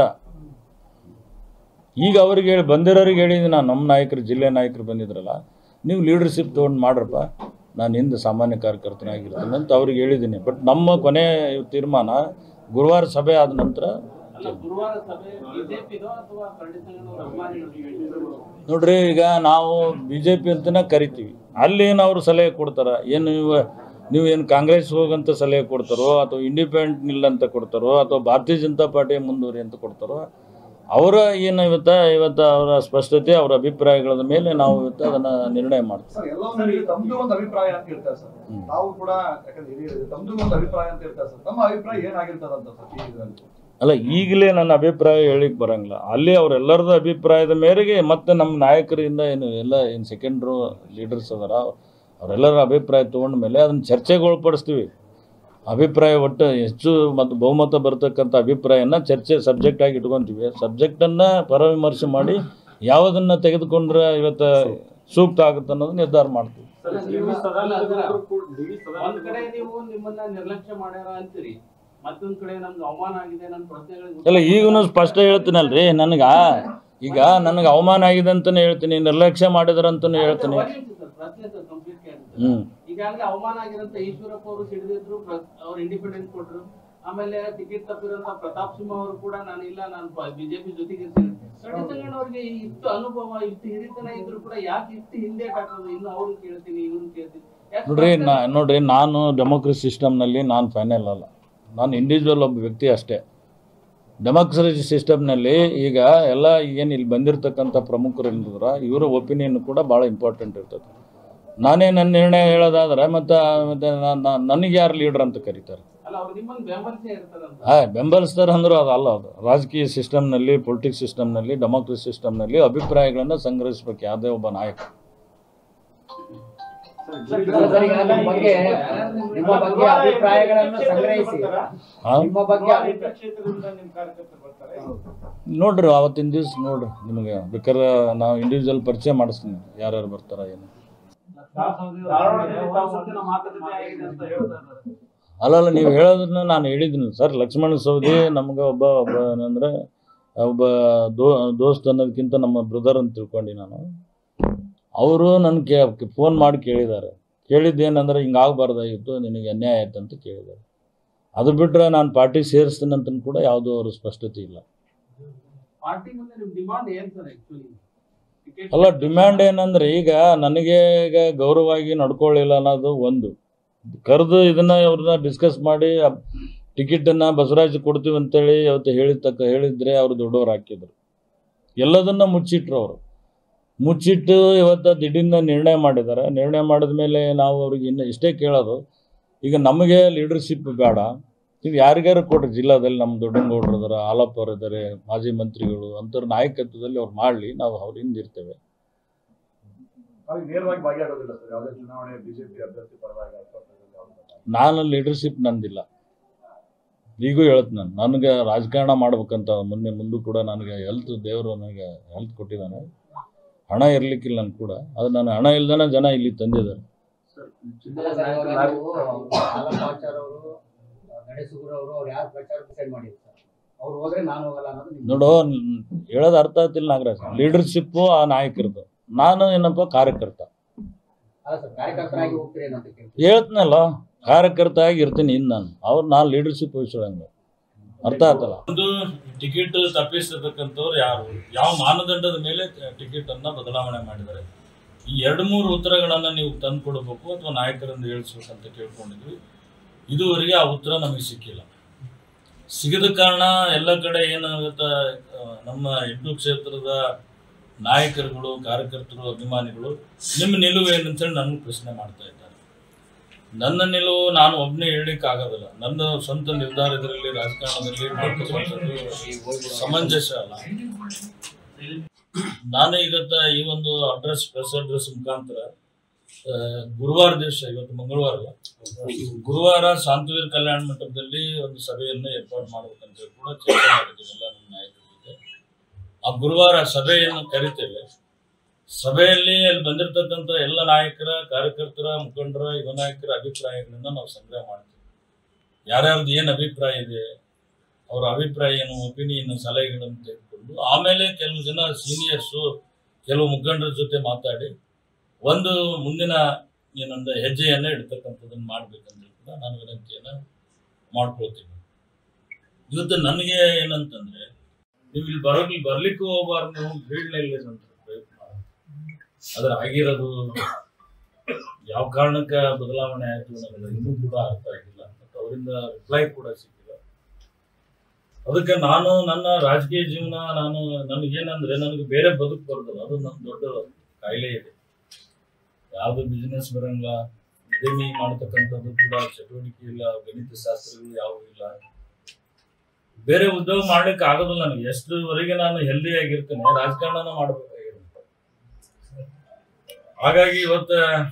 ಈಗ ಅವ್ರಿಗೆ ಹೇಳಿ ಬಂದಿರೋರಿಗೆ ಹೇಳಿದ್ದೀನಿ ನಾನು ನಮ್ಮ ನಾಯಕರು ಜಿಲ್ಲೆ ನಾಯಕರು ಬಂದಿದ್ರಲ್ಲ ನೀವು ಲೀಡರ್ಶಿಪ್ ತೊಗೊಂಡು ಮಾಡ್ರಪ್ಪ ನಾನು ಹಿಂದೆ ಸಾಮಾನ್ಯ ಕಾರ್ಯಕರ್ತನಾಗಿರ್ತೀನಿ ಅಂತ ಅವ್ರಿಗೆ ಹೇಳಿದ್ದೀನಿ ಬಟ್ ನಮ್ಮ ಕೊನೆ ತೀರ್ಮಾನ ಗುರುವಾರ ಸಭೆ ಆದ ನಂತರ ಅಲ್ಲ ಗುರುವಾರ ಸಭೆ ಬಿಜೆಪಿದೋ ಅಥವಾ ಕರಡಿ ಸಂಘದ ಅಭಿಮಾನಿಗಳು ನೋಡ್ರಿ ಈಗ ನಾವು ಬಿ ಜೆ ಪಿ ಅಂತಲೇ ಕರಿತೀವಿ ಅಲ್ಲಿ ಏನು ಅವರು ಸಲಹೆ ಕೊಡ್ತಾರೆ ಏನು ನೀವು ನೀವು ಏನು ಕಾಂಗ್ರೆಸ್ ಹೋಗಂತ ಸಲಹೆ ಕೊಡ್ತಾರೋ ಅಥವಾ ಇಂಡಿಪೆಂಡೆಂಟ್ ನಿಲ್ಲ ಅಂತ ಕೊಡ್ತಾರೋ ಅಥವಾ ಭಾರತೀಯ ಜನತಾ ಪಾರ್ಟಿ ಮುಂದುವರಿ ಅಂತ ಕೊಡ್ತಾರೋ ಅವರ ಏನು ಇವತ್ತ ಇವತ್ತು ಅವರ ಸ್ಪಷ್ಟತೆ ಅವರ ಅಭಿಪ್ರಾಯಗಳ ಮೇಲೆ ನಾವು ಇವತ್ತು ಅದನ್ನು ನಿರ್ಣಯ ಮಾಡ್ತೀವಿ ಸರ್ ಎಲ್ಲ ಒಂದು ತಮ್ದು ಒಂದು ಅಭಿಪ್ರಾಯ ಅಂತ ಹೇಳ್ತಾರೆ ಸರ್ ಹ್ಮ್. ನಾವು ಕೂಡ ಯಾಕಂದ್ರೆ ಹಿರಿಯರು ತಮ್ದು ಒಂದು ಅಭಿಪ್ರಾಯ ಅಂತ ಹೇಳ್ತಾರೆ ಸರ್ ತಮ್ಮ ಅಭಿಪ್ರಾಯ ಏನಾಗಿರ್ತದಂತ ಸರ್ ಈ ಇದರಲ್ಲಿ ಅಲ್ಲ ಈಗಲೇ ನನ್ನ ಅಭಿಪ್ರಾಯ ಹೇಳಿಕ್ ಬರಂಗಿಲ್ಲ ಅಲ್ಲಿ ಅವರೆಲ್ಲರದ ಅಭಿಪ್ರಾಯದ ಮೇರೆಗೆ ಮತ್ತೆ ನಮ್ಮ ನಾಯಕರಿಂದ ಏನು ಎಲ್ಲ ಏನು ಸೆಕೆಂಡ್ರು ಲೀಡರ್ಸ್ ಅದಾರ ಅವರೆಲ್ಲರ ಅಭಿಪ್ರಾಯ ತೊಗೊಂಡ ಮೇಲೆ ಅದನ್ನು ಚರ್ಚೆಗೆ ಒಳಪಡಿಸ್ತೀವಿ ಅಭಿಪ್ರಾಯ ಒಟ್ಟು ಹೆಚ್ಚು ಮತ್ತು ಬಹುಮತ ಬರ್ತಕ್ಕಂಥ ಅಭಿಪ್ರಾಯನ ಚರ್ಚೆ ಸಬ್ಜೆಕ್ಟ್ ಆಗಿ ಇಟ್ಕೊತೀವಿ ಸಬ್ಜೆಕ್ಟನ್ನು ಪರವಿಮರ್ಶೆ ಮಾಡಿ ಯಾವುದನ್ನು ತೆಗೆದುಕೊಂಡ್ರೆ ಇವತ್ತು ಸೂಕ್ತ ಆಗುತ್ತೆ ಅನ್ನೋದು ನಿರ್ಧಾರ ಮಾಡ್ತೀವಿ ಒಂದ್ ಕಡೆ ನೀವು ನಿಮ್ಮನ್ನ ನಿರ್ಲಕ್ಷ್ಯ ಮಾಡ್ಯಾರ ಅಂತೀರಿ ಮತ್ತೊಂದ್ ಕಡೆ ನಮ್ಗೆ ಅವಮಾನ ಆಗಿದೆ ನನ್ನ ಪ್ರಶ್ನೆಗಳಿಗೆ ಅಲ್ಲ ಈಗೂ ಸ್ಪಷ್ಟ ಹೇಳ್ತೀನಲ್ರಿ ನನಗೆ ಈಗ ನನಗೆ ಅವಮಾನ ಆಗಿದೆ ಅಂತಲೇ ಹೇಳ್ತೀನಿ ನಿರ್ಲಕ್ಷ್ಯ ಮಾಡಿದ್ರಂತಲೂ ಹೇಳ್ತೀನಿ ಒಂದ್ ನಿಮಿಷ ಸರ್, ಪ್ರಶ್ನೆ ಸರ್ ಕಂಪ್ಲೀಟ್ ಹ್ಞೂ ಈಗಾಗಲೇ ಅವಮಾನ ಆಗಿರಂತ ಈಶ್ವರಪ್ಪ ಅವರು ಸಿಡಿದಿದ್ರು ಅವ್ರು ಇಂಡಿಪೆಂಡೆನ್ಸ್ ಕೊಟ್ರು ಆಮೇಲೆ ಟಿಕೆಟ್ ತಪ್ಪಿರಂತ ಪ್ರತಾಪ್ ಸಿಂಹ ಅವರು ಕೂಡ ನಾನು ಇಲ್ಲ ನಾನು ಬಿಜೆಪಿ ಜೊತೆಗೆ ಇರ್ತೀನಿ ಕರಡಿ ಅವ್ರಿಗೆ ಇಷ್ಟು ಅನುಭವ ಇಷ್ಟು ಹಿರಿತನ ಇದ್ರು ಕೂಡ ಯಾಕೆ ಇಷ್ಟು ಹಿಂದೆ ಹಾಕೋದು ಇನ್ನು ಅವ್ರನ್ನ ಕೇಳ್ತೀನಿ ಇವ್ರನ್ನ ಕೇಳ್ತೀನಿ ಯಾಕೆ ನೋಡ್ರಿ ನಾ ನೋಡ್ರಿ ನಾನು ಡೆಮೋಕ್ರಸಿ ಸಿಸ್ಟಮ್ನಲ್ಲಿ ನಾನು ಫೈನಲ್ ಅಲ್ಲ ನಾನು ಇಂಡಿವಿಜುವಲ್ ಒಬ್ಬ ವ್ಯಕ್ತಿ ಅಷ್ಟೇ ಡೆಮೋಕ್ರಸಿ ಸಿಸ್ಟಮ್ನಲ್ಲಿ ಈಗ ಎಲ್ಲ ಏನು ಇಲ್ಲಿ ಬಂದಿರತಕ್ಕಂಥ ಪ್ರಮುಖರು ಏನಿದ್ರ ಇವರ ಒಪಿನಿಯನ್ ಕೂಡ ಭಾಳ ಇಂಪಾರ್ಟೆಂಟ್ ಇರ್ತದೆ ನಾನೇ ನನ್ನ ನಿರ್ಣಯ ಹೇಳೋದಾದ್ರೆ ಮತ್ತು ಮತ್ತೆ ನನಗೆ ಯಾರು ಲೀಡ್ರ್ ಅಂತ ಕರೀತಾರೆ ಅಲ್ಲ ಅವ್ರು ನಿಮ್ಮನ್ನ ಬೆಂಬಲಿಸೇ ಇರ್ತಾರಂತ ಹಾಂ ಬೆಂಬಲಿಸ್ತಾರೆ ಅಂದ್ರೆ ಅದು ಅಲ್ಲ ಅದು ರಾಜಕೀಯ ಸಿಸ್ಟಮ್ನಲ್ಲಿ ಪೊಲಿಟಿಕ್ಸ್ ಸಿಸ್ಟಮ್ನಲ್ಲಿ ಡೆಮೋಕ್ರಸಿ ಸಿಸ್ಟಮ್ನಲ್ಲಿ ಅಭಿಪ್ರಾಯಗಳನ್ನು ಸಂಗ್ರಹಿಸ್ಬೇಕು ಯಾವುದೇ ಒಬ್ಬ ನಾಯಕ ಸರ್, ಈಗ ನಿಮ್ಮ ಬಗ್ಗೆ ನಿಮ್ಮ ಬಗ್ಗೆ ಅಭಿಪ್ರಾಯಗಳನ್ನು ಸಂಗ್ರಹಿಸಿ ಹಾ? ನಿಮ್ಮ ಬಗ್ಗೆ ಅಭಿ- ಕ್ಷೇತ್ರದಿಂದ ನಿಮ್ ಕಾರ್ಯಕರ್ತರು ಬರ್ತಾರೆ ನೋಡ್ರಿ ಅವತ್ತಿನ ದಿವ್ಸ ನೋಡ್ರಿ ನಿಮಗೆ ಬೇಕಾದ್ರೆ ನಾವು ಇಂಡಿವಿಜುವಲ್ ಪರಿಚಯ ಮಾಡಿಸ್ತೀನಿ ಯಾರ್ಯಾರು ಬರ್ತಾರ ಏನು ಧಾರವಾಡದಲ್ಲಿ ತಾವು ಮುಂದಿನ ಮಾತುಕತೆ ಆಗಿದೆ ಅಂತ ಹೇಳ್ತಾ ಇದ್ದಾರೆ ಅಲ್ಲಲ್ಲ ನೀವು ಹೇಳೋದನ್ನ ನಾನು ಹೇಳಿದ್ದೀನಿ ಸರ್ ಲಕ್ಷ್ಮಣ ಸವದಿ ನಮ್ಗೆ ಒಬ್ಬ ಒಬ್ಬ ಏನಂದ್ರೆ ಒಬ್ಬ ದೋ ದೋಸ್ತ್ ಅನ್ನೋದಕ್ಕಿಂತ ನಮ್ಮ ಬ್ರದರ್ ಅಂತ ತಿಳ್ಕೊಂಡು ನಾನು ಅವರು ನನ್ನ ಕೇ ಫೋನ್ ಮಾಡಿ ಕೇಳಿದ್ದಾರೆ ಕೇಳಿದ್ದೇನೆಂದ್ರೆ ಹಿಂಗೆ ಆಗಬಾರ್ದಾಗಿತ್ತು ನಿನಗೆ ಅನ್ಯಾಯ ಆಯ್ತು ಅಂತ ಕೇಳಿದ್ದಾರೆ ಅದು ಬಿಟ್ಟರೆ ನಾನು ಪಾರ್ಟಿ ಸೇರಿಸ್ತೀನಿ ಅಂತ ಕೂಡ ಯಾವುದೂ ಅವರು ಸ್ಪಷ್ಟತೆ ಇಲ್ಲ ಪಾರ್ಟಿ ಮುಂದೆ ನಿಮ್ ಡಿಮಾಂಡ್ ಏನ್ ಸರ್ ಆಕ್ಚುಲಿ ಅಲ್ಲ ಡಿಮ್ಯಾಂಡ್ ಏನಂದ್ರೆ ಈಗ ನನಗೆ ಈಗ ಗೌರವವಾಗಿ ನಡ್ಕೊಳ್ಳಿಲ್ಲ ಅನ್ನೋದು ಒಂದು ಕರೆದು ಇದನ್ನ ಅವ್ರನ್ನ ಡಿಸ್ಕಸ್ ಮಾಡಿ ಟಿಕೆಟನ್ನು ಬಸವರಾಜ್ ಕೊಡ್ತೀವಿ ಅಂತೇಳಿ ಅವತ್ತು ಹೇಳಿದ ತಕ್ಕ ಹೇಳಿದ್ರೆ ಅವರು ದೊಡ್ಡವ್ರು ಹಾಕಿದ್ರು ಎಲ್ಲದನ್ನ ಮುಚ್ಚಿಟ್ರು ಅವರು ಮುಚ್ಚಿಟ್ಟು ಇವತ್ತು ದಿಢೀರ್ನ ನಿರ್ಣಯ ಮಾಡಿದ್ದಾರೆ ನಿರ್ಣಯ ಮಾಡಿದ ಮೇಲೆ ನಾವು ಅವ್ರಿಗೆ ಇನ್ನು ಇಷ್ಟೇ ಕೇಳೋದು ಈಗ ನಮಗೆ ಲೀಡರ್ಶಿಪ್ ಬೇಡ ನೀವು ಯಾರಿಗಾರು ಕೊಡ್ರಿ ಜಿಲ್ಲಾದಲ್ಲಿ ನಮ್ಮ ದೊಡ್ಡನಗೌಡರು ಇದಾರೆ ಹಾಲಪ್ಪ ಅವರು ಇದ್ದಾರೆ ಮಾಜಿ ಮಂತ್ರಿಗಳು ಅಂಥವ್ರ ನಾಯಕತ್ವದಲ್ಲಿ ಅವ್ರು ಮಾಡಲಿ ನಾವು ಅವ್ರ ಹಿಂದಿರ್ತೇವೆ ಅವ್ರಿಗೆ ನೇರವಾಗಿ ಭಾಗಿಯಾಗೋದಿಲ್ಲ ಸರ್ ಯಾವುದೇ ಚುನಾವಣೆ ಬಿಜೆಪಿ ಅಭ್ಯರ್ಥಿ ಪರವಾಗಿ ಅಸ್ಪಷ್ಟದಲ್ಲಿ ಯಾವ್ದು ನಾನು ಲೀಡರ್ಶಿಪ್ ನಂದಿಲ್ಲ ಈಗೂ ಹೇಳ್ತೀನಿ ನಾನು ನನಗೆ ರಾಜಕಾರಣ ಮಾಡ್ಬೇಕಂತ ಮೊನ್ನೆ ಮುಂದೂ ಕೂಡ ನನಗೆ ಹೆಲ್ತ್ ದೇವರು ನನಗೆ ಹೆಲ್ತ್ ಕೊಟ್ಟಿದ್ದಾನೆ ಹಣ ಇರ್ಲಿಕ್ಕಿಲ್ಲ ನನ್ ಕೂಡ ಅದು ನಾನು ಹಣ ಇಲ್ದಾನೆ ಜನ ಇಲ್ಲಿ ತಂದಿದ್ದಾರೆ ಅಲ್ಲ ಸರ್, ಇವಾಗ ನೀವು ಹಾಲಪ್ಪಾಚಾರ್ ಅವರು ನಡೆಸುಗುರು ಅವರು ಅವ್ರು ಯಾರು ಪ್ರಚಾರ ಡಿಸೈಡ್ ಮಾಡಿದ್ರು ಸರ್ ಅವ್ರು ಹೋದ್ರೆ ನಾನು ಹೋಗಲ್ಲ ಅನ್ನೋದು ನಿಮ್ ನೋಡು ನ್- ಹೇಳೋದು ಅರ್ಥ ಆಗ್ತಿಲ್ಲ ನಾಗರಾಜ್ ಲೀಡರ್ಶಿಪ್ಪು ಆ ನಾಯಕರದು ನಾನು ಏನಪ್ಪ ಕಾರ್ಯಕರ್ತ ಅಲ್ಲ ಸರ್ ಕಾರ್ಯಕರ್ತರಾಗಿ ಹೋಗ್ತೀರಿ ಅಂತ ಕೇಳ್ತೀನಿ ಹೇಳ್ತೀನಲ್ಲ ಕಾರ್ಯಕರ್ತ ಆಗಿ ಇರ್ತೀನಿ ಇನ್ನು ನಾನು ಅವ್ರು ನಾನು ಲೀಡರ್ಶಿಪ್ ವಹಿಸೋಂಗೆ ಅರ್ಥ ಆಯ್ತಲ್ಲ ಒಂದು ಟಿಕೆಟ್ ತಪ್ಪಿಸಿರ್ತಕ್ಕಂಥವ್ರು ಯಾರು ಯಾವ ಮಾನದಂಡದ ಮೇಲೆ ಟಿಕೆಟ್ ಅನ್ನ ಬದಲಾವಣೆ ಮಾಡಿದ್ದಾರೆ ಈ ಎರಡು ಮೂರು ಉತ್ತರಗಳನ್ನ ನೀವು ತಂದು ಕೊಡಬೇಕು ಅಥವಾ ನಾಯಕರಿಂದ ಹೇಳಿಸ್ಬೇಕಂತ ಕೇಳ್ಕೊಂಡಿದ್ವಿ ಇದುವರೆಗೆ ಆ ಉತ್ತರ ನಮಗೆ ಸಿಕ್ಕಿಲ್ಲ ಸಿಗದ ಕಾರಣ ಎಲ್ಲ ಕಡೆ ಏನಾಗುತ್ತೆ ಆ, ನಮ್ಮ ಎಂಟು ಕ್ಷೇತ್ರದ ನಾಯಕರುಗಳು ಕಾರ್ಯಕರ್ತರು ಅಭಿಮಾನಿಗಳು ನಿಮ್ಮ ನಿಲುವು ಏನಂತೇಳಿ ನನಗೆ ಪ್ರಶ್ನೆ ಮಾಡ್ತಾ ಇದ್ದಾರೆ ನನ್ನ ನಿಲುವು ನಾನು ಒಬ್ಬನೇ ಹೇಳಲಿಕ್ಕೆ ಆಗೋದಿಲ್ಲ ನನ್ನ ಸ್ವಂತ ನಿರ್ಧಾರ ಇದರಲ್ಲಿ ರಾಜಕಾರಣದಲ್ಲಿ ಮಾಡ್ತಕ್ಕಂಥದ್ದು ಸಮಂಜಸ ಅಲ್ಲ ನಾನು ಇವತ್ತ ಈ ಒಂದು ಅಡ್ರೆಸ್ ಪ್ರೆಸ್ ಅಡ್ರೆಸ್ ಮುಖಾಂತರ ಆ, ಗುರುವಾರ ದಿವಸ ಇವತ್ತು ಮಂಗಳವಾರ ಅಲ್ಲ ಗುರುವಾರ ಶಾಂತವೀರ್ ಕಲ್ಯಾಣ ಮಂಟಪದಲ್ಲಿ ಒಂದು ಸಭೆಯನ್ನು ಏರ್ಪಾಡು ಮಾಡ್ಬೇಕಂತ ಹೇಳಿ ಕೂಡ ಚರ್ಚೆ ಮಾಡಿದ್ದೀವಿ ಎಲ್ಲ ನಮ್ಮ ನಾಯಕರ ಜೊತೆ ಆ ಗುರುವಾರ ಸಭೆಯನ್ನು ಕರಿತೇವೆ ಸಭೆಯಲ್ಲಿ ಅಲ್ಲಿ ಬಂದಿರತಕ್ಕಂಥ ಎಲ್ಲ ನಾಯಕರ ಕಾರ್ಯಕರ್ತರ ಮುಖಂಡರ ಯುವ ನಾಯಕರ ಅಭಿಪ್ರಾಯಗಳನ್ನ ನಾವು ಸಂಗ್ರಹ ಮಾಡ್ತೀವಿ ಯಾರ್ಯಾರ್ದು ಏನು ಅಭಿಪ್ರಾಯ ಇದೆ ಅವರ ಅಭಿಪ್ರಾಯ ಏನು ಒಪಿನಿಯನ್ ಸಲಹೆಗಳನ್ನು ತೆಗೆದುಕೊಂಡು ಆಮೇಲೆ ಕೆಲವು ಜನ ಸೀನಿಯರ್ಸು ಕೆಲವು ಮುಖಂಡರ ಜೊತೆ ಮಾತಾಡಿ ಒಂದು ಮುಂದಿನ ಏನಂದ ಹೆಜ್ಜೆಯನ್ನ ಇಡ್ತಕ್ಕಂಥದ್ದನ್ನು ಮಾಡ್ಬೇಕಂದ್ರೆ ಕೂಡ ನಾನು ವಿನಂತಿಯನ್ನ ಮಾಡ್ಕೊಳ್ತೀನಿ ಇವತ್ತು ನನಗೆ ಏನಂತಂದ್ರೆ ನೀವು ಇಲ್ಲಿ ಬರೋಗಿ ಬರ್ಲಿಕ್ಕೆ ಹೋಗ್ಬಾರ್ದು ನೀವು ಫೀಲ್ಡ್ನಲ್ಲಿ ಅಂತ ಪ್ರಯತ್ನ ಅದ್ರ ಆಗಿರೋದು ಯಾವ ಕಾರಣಕ್ಕೆ ಬದಲಾವಣೆ ಆಯ್ತು ನನಗೆ ಇನ್ನೂ ಕೂಡ ಅರ್ಥ ಆಗಿಲ್ಲ ಮತ್ತು ಅವರಿಂದ ರಿಪ್ಲೈ ಕೂಡ ಸಿಕ್ಕಿಲ್ಲ ಅದಕ್ಕೆ ನಾನು ನನ್ನ ರಾಜಕೀಯ ಜೀವನ ನಾನು ನನಗೇನಂದ್ರೆ ನನಗೆ ಬೇರೆ ಬದುಕು ಬರೋದಿಲ್ಲ ಅದು ನನ್ನ ದೊಡ್ಡ ಕಾಯಿಲೆ ಇದೆ ಯಾವುದು ಬಿಸ್ನೆಸ್ ಬರಂಗಿಲ್ಲ ಉದ್ಯಮಿ ಮಾಡ್ತಕ್ಕಂಥದ್ದು ಕೂಡ ಚಟುವಟಿಕೆ ಇಲ್ಲ ಗಣಿತ ಶಾಸ್ತ್ರಗಳು ಯಾವುವು ಇಲ್ಲ ಬೇರೆ ಉದ್ಯೋಗ ಮಾಡ್ಲಿಕ್ಕೆ ಆಗೋದಿಲ್ಲ ನನಗೆ ಎಷ್ಟರವರೆಗೆ ನಾನು ಹೆಲ್ದಿ ಆಗಿರ್ತೇನೆ ರಾಜಕಾರಣನ ಮಾಡ್ಬೇಕಾಗಿರುತ್ತೆ ಹಾಗಾಗಿ ಇವತ್ತ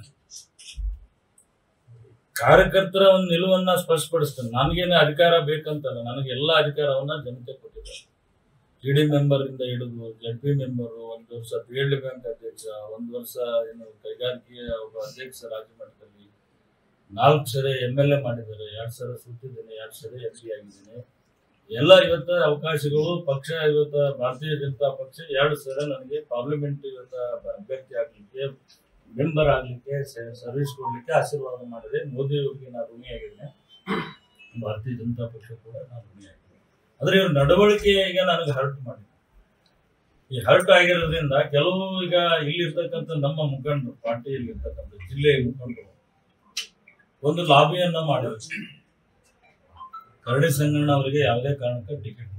ಕಾರ್ಯಕರ್ತರ ಒಂದು ನಿಲುವನ್ನ ಸ್ಪಷ್ಟಪಡಿಸ್ತೇನೆ ನನಗೇನು ಅಧಿಕಾರ ಬೇಕಂತಲ್ಲ ನನಗೆ ಎಲ್ಲ ಅಧಿಕಾರವನ್ನ ಜನತೆ ಕೊಟ್ಟಿದ್ದಾರೆ ಟಿ ಡಿ ಮೆಂಬರ್ ಇಂದ ಹಿಡಿದು ಜಡ್ ಪಿ ಮೆಂಬರ್ ಒಂದು ವರ್ಷ ಪಿ ಎಲ್ ಡಿ ಬ್ಯಾಂಕ್ ಅಧ್ಯಕ್ಷ ಒಂದು ವರ್ಷ ಏನು ಕೈಗಾರಿಕೆಯ ಒಬ್ಬ ಅಧ್ಯಕ್ಷ ರಾಜ್ಯ ಮಟ್ಟದಲ್ಲಿ ನಾಲ್ಕು ಸರಿ ಎಮ್ ಎಲ್ ಎ ಮಾಡಿದ್ದಾರೆ ಎರಡು ಸಲ ಸುತ್ತಿದ್ದೇನೆ ಎರಡು ಸರಿ ಎಂ ಪಿ ಆಗಿದ್ದೇನೆ ಎಲ್ಲ ಇವತ್ತ ಅವಕಾಶಗಳು ಪಕ್ಷ ಇವತ್ತ ಭಾರತೀಯ ಜನತಾ ಪಕ್ಷ ಎರಡು ಸಲ ನನಗೆ ಪಾರ್ಲಿಮೆಂಟ್ ಇವತ್ತ ಅಭ್ಯರ್ಥಿ ಆಗ್ಲಿಕ್ಕೆ ಮೆಂಬರ್ ಆಗ್ಲಿಕ್ಕೆ ಸರ್ವಿಸ್ ಕೊಡ್ಲಿಕ್ಕೆ ಆಶೀರ್ವಾದ ಮಾಡಿದೆ ಮೋದಿ ಅವರಿಗೆ ನಾನು ಋಣಿಯಾಗಿದ್ದೇನೆ ಭಾರತೀಯ ಜನತಾ ಪಕ್ಷ ಕೂಡ ನಾನು ಋಣಿಯಾಗಿದ್ದೇನೆ ಆದ್ರೆ ಇವ್ರ ನಡವಳಿಕೆ ಈಗ ನನಗೆ ಹರ್ಟ್ ಮಾಡಿದೆ ಈ ಹರ್ಟ್ ಆಗಿರೋದ್ರಿಂದ ಕೆಲವು ಈಗ ಇಲ್ಲಿರ್ತಕ್ಕಂಥ ನಮ್ಮ ಮುಖಂಡರು ಪಾರ್ಟಿಯಲ್ಲಿ ಇರ್ತಕ್ಕಂಥ ಜಿಲ್ಲೆಯ ಮುಖಂಡರು ಒಂದು ಲಾಬಿಯನ್ನ ಮಾಡಿ ಕರಡಿ ಸಂಗಣ್ಣ ಅವರಿಗೆ ಯಾವುದೇ ಕಾರಣಕ್ಕೆ ಟಿಕೆಟ್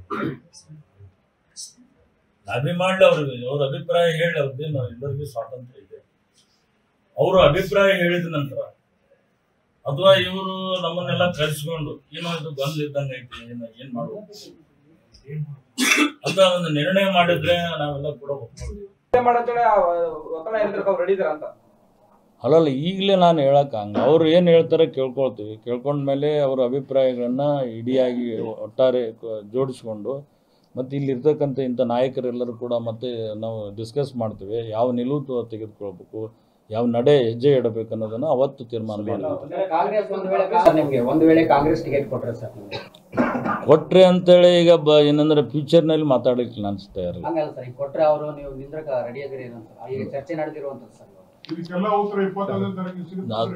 ಲಾಬಿ ಮಾಡ್ಲಿ ಅವ್ರಿಗೆ ಅವ್ರ ಅಭಿಪ್ರಾಯ ಹೇಳಿ ಅವ್ರದ್ದು ನಾವು ಎಲ್ಲರಿಗೂ ಸ್ವಾತಂತ್ರ್ಯ ಇದೆ ಅವರು ಅಭಿಪ್ರಾಯ ಹೇಳಿದ ನಂತರ ಅಥವಾ ಇವರು ನಮ್ಮನ್ನೆಲ್ಲ ಕರೆಸ್ಕೊಂಡು ಏನೋ ಇದು ಬಂದ್ ಇದ್ದಂಗೆ ಐತಿ ಏನ್ ಏನ್ ಮಾಡ್ಬೇಕು ಅಂತ ಒಂದು ನಿರ್ಣಯ ಮಾಡಿದ್ರೆ ನಾವೆಲ್ಲ ಕೂಡ ಒಪ್ಕೊಳ್ತೀವಿ ಮಾಡಂತೇಳಿ ಒತ್ತಡ ಏನಿದ್ರು ಅವ್ರು ರೆಡಿ ಇದಾರ ಅಂತ ಅಲ್ಲಲ್ಲ ಈಗಲೇ ನಾನು ಹೇಳಕ್ಕೆ ಹಂಗೆ ಅವ್ರು ಏನು ಹೇಳ್ತಾರೆ ಕೇಳ್ಕೊಳ್ತೀವಿ ಕೇಳ್ಕೊಂಡ್ಮೇಲೆ ಅವ್ರ ಅಭಿಪ್ರಾಯಗಳನ್ನು ಇಡಿಯಾಗಿ ಒಟ್ಟಾರೆ ಕ- ಜೋಡಿಸ್ಕೊಂಡು ಮತ್ತು ಇಲ್ಲಿರ್ತಕ್ಕಂಥ ಇಂಥ ನಾಯಕರೆಲ್ಲರೂ ಕೂಡ ಮತ್ತೆ ನಾವು ಡಿಸ್ಕಸ್ ಮಾಡ್ತೀವಿ ಯಾವ ನಿಲುವು ತ- ತೆಗೆದುಕೊಳ್ಬೇಕು ಯಾವ ನಡೆ ಹೆಜ್ಜೆ ಇಡಬೇಕು ಅನ್ನೋದನ್ನು ಅವತ್ತು ತೀರ್ಮಾನ ಮಾಡ್ತೀವಿ ಕಾಂಗ್ರೆಸ್ ಒಂದು ವೇಳೆ ಸರ್ ನಿಮ್ಗೆ ಒಂದು ವೇಳೆ ಕಾಂಗ್ರೆಸ್ ಟಿಕೆಟ್ ಕೊಟ್ರೆ ಸರ್ ನಿಮ್ಗೆ ಕೊಟ್ರೆ ಅಂತೇಳಿ ಈಗ ಬ ಏನಂದ್ರೆ ಫ್ಯೂಚರ್ನಲ್ಲಿ ಮಾತಾಡಲಿಕ್ಕೆ ಅನಿಸ್ತಾ ಇರಲ್ಲ ಹಂಗಲ್ಲ ಸರ್ ಈಗ ಕೊಟ್ರೆ ಅವರು ನೀವು ನಿಂದ್ರಕ ರೆಡಿ ಆಗಿರಿ ಅಂತ ಈಗ ಚರ್ಚೆ ನಡೆದಿರುವಂತದ್ದು ಸರ್ ಇವಾಗ. ಇದಕ್ಕೆಲ್ಲ ಉತ್ತರ ಇಪ್ಪತ್ತೊಂದನೇ ತಾರೀಕು ನಾವು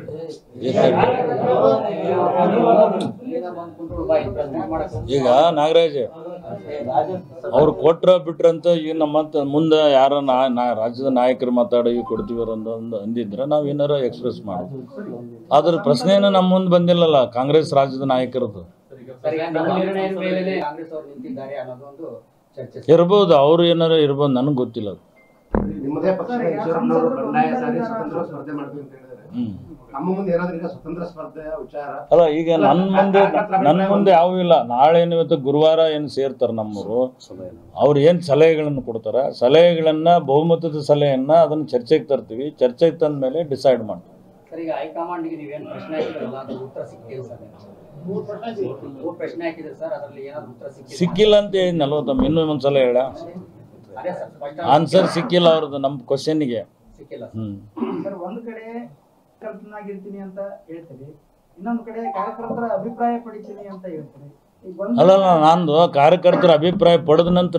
ಈಗ ಬಂದ್ ಕುಂತ್ರು ಬಾ ಇಲ್ಲಿ present ಮಾಡಕ್ಕೆ. ಈಗ ನಾಗರಾಜ್ ಅವ್ರು ಕೊಟ್ರ ಬಿಟ್ರಂತ ಈಗ ನಮ್ಮ ಮತ್ತೆ ಮುಂದೆ ಯಾರ ನಾ ನಾ- ರಾಜ್ಯದ ನಾಯಕರು ಮಾತಾಡಿ ಕೊಡ್ತೀವಿ ಅಂತ ಒಂದು ಅಂದಿದ್ರೆ ನಾವು ಏನಾರ ಎಕ್ಸ್ಪ್ರೆಸ್ ಮಾಡಿ ಅದ್ರ ಪ್ರಶ್ನೆನ ನಮ್ಮ ಮುಂದೆ ಬಂದಿಲ್ಲಲ್ಲ ಕಾಂಗ್ರೆಸ್ ರಾಜ್ಯದ ನಾಯಕರದ್ದು ಸರ್ ಈಗ ನಮ್ಮ ನಿರ್ಣಯದ ಮೇಲೆ ಕಾಂಗ್ರೆಸ್ ಅವರು ನಿಂತಿದ್ದಾರೆ ಅನ್ನೋದೊಂದು ಚರ್ಚೆ ಸರ್. ಇರ್ಬೋದು ಅವ್ರು ಏನಾರ ಇರ್ಬೋದು ನನಗೆ ಗೊತ್ತಿಲ್ಲ ಅದು ನಿಮ್ಮದೇ ಪಕ್ಷದ ಈಶ್ವರಪ್ಪನವರು ಬಂಡಾಯ ಸಾರಿ ಸ್ವತಂತ್ರ ಸ್ಪರ್ಧೆ ಮಾಡ್ತೀವಿ ಅಂತ ಹೇಳಿದ್ದಾರೆ ಹ್ಮ್ ನಮ್ಮ ಮುಂದೆ ಏನಾದ್ರೂ ಈಗ ಸ್ವತಂತ್ರ ಸ್ಪರ್ಧೆಯ ವಿಚಾರ ಅಲ್ಲ ಈಗ ನನ್ನ ಮುಂದೆ ನನ್ನ ಮುಂದೆ ಯಾವೂ ಇಲ್ಲ ನಾಳೆ ಏನು ಇವತ್ತು ಗುರುವಾರ ಏನು ಸೇರ್ತಾರೆ ನಮ್ಮವರು ಅವ್ರು ಏನು ಸಲಹೆಗಳನ್ನು ಕೊಡ್ತಾರೆ ಸಲಹೆಗಳನ್ನು ಬಹುಮತದ ಸಲಹೆಯನ್ನು ಅದನ್ನು ಚರ್ಚೆಗೆ ತರ್ತೀವಿ ಚರ್ಚೆಗೆ ತಂದ ಮೇಲೆ ಡಿಸೈಡ್ ಮಾಡ್ತೀವಿ ಸರ್ ಈಗ ಹೈಕಮಾಂಡ್ಗೆ ನೀವೇನು ಪ್ರಶ್ನೆ ಹಾಕಿದ್ರಲ್ಲ ಅದ್ರ ಉತ್ತರ ಸಿಕ್ಕಿದೆ ಸರ್ ಮೂರು ಪ್ರಶ್ನೆ ಹಾಕಿದ್ರೆ ಸರ್ ಅದರಲ್ಲಿ ಏನಾದ್ರು ಉತ್ತರ ಸಿಕ್ಕಿದೆ ಸಿಕ್ಕಿಲ್ಲ ಅಂತ ಹೇಳಿದ್ನಲ್ವ ತಮ್ಮ ಇನ್ನೂ ಒಂದ್ಸಲ ಹೇಳ ಅದೇ ಸರ್ ಸ್ಪಷ್ಟ ಆನ್ಸರ್ ಸಿಕ್ಕಿಲ್ಲ ಅವ್ರದ್ದು ನಮ್ಮ ಕ್ವಶನ್ಗೆ ಸಿಕ್ಕಿಲ್ಲ ಸರ್. ಹ್ಮ್ ಸರ್ ಒಂದು ಕಡೆ ಕರ್ತನಾಗಿರ್ತೀನಿ ಅಂತ ಹೇಳ್ತೀರಿ ಇನ್ನೊಂದು ಕಡೆ ಕಾರ್ಯಕರ್ತರ ಅಭಿಪ್ರಾಯ ಪಡಿತೀನಿ ಅಂತ ಹೇಳ್ತೀರಿ ಈಗ ಒಂದು ಅಲ್ಲಲ್ಲ ನಂದು ಕಾರ್ಯಕರ್ತರ ಅಭಿಪ್ರಾಯ ಪಡೆದ ನಂತರ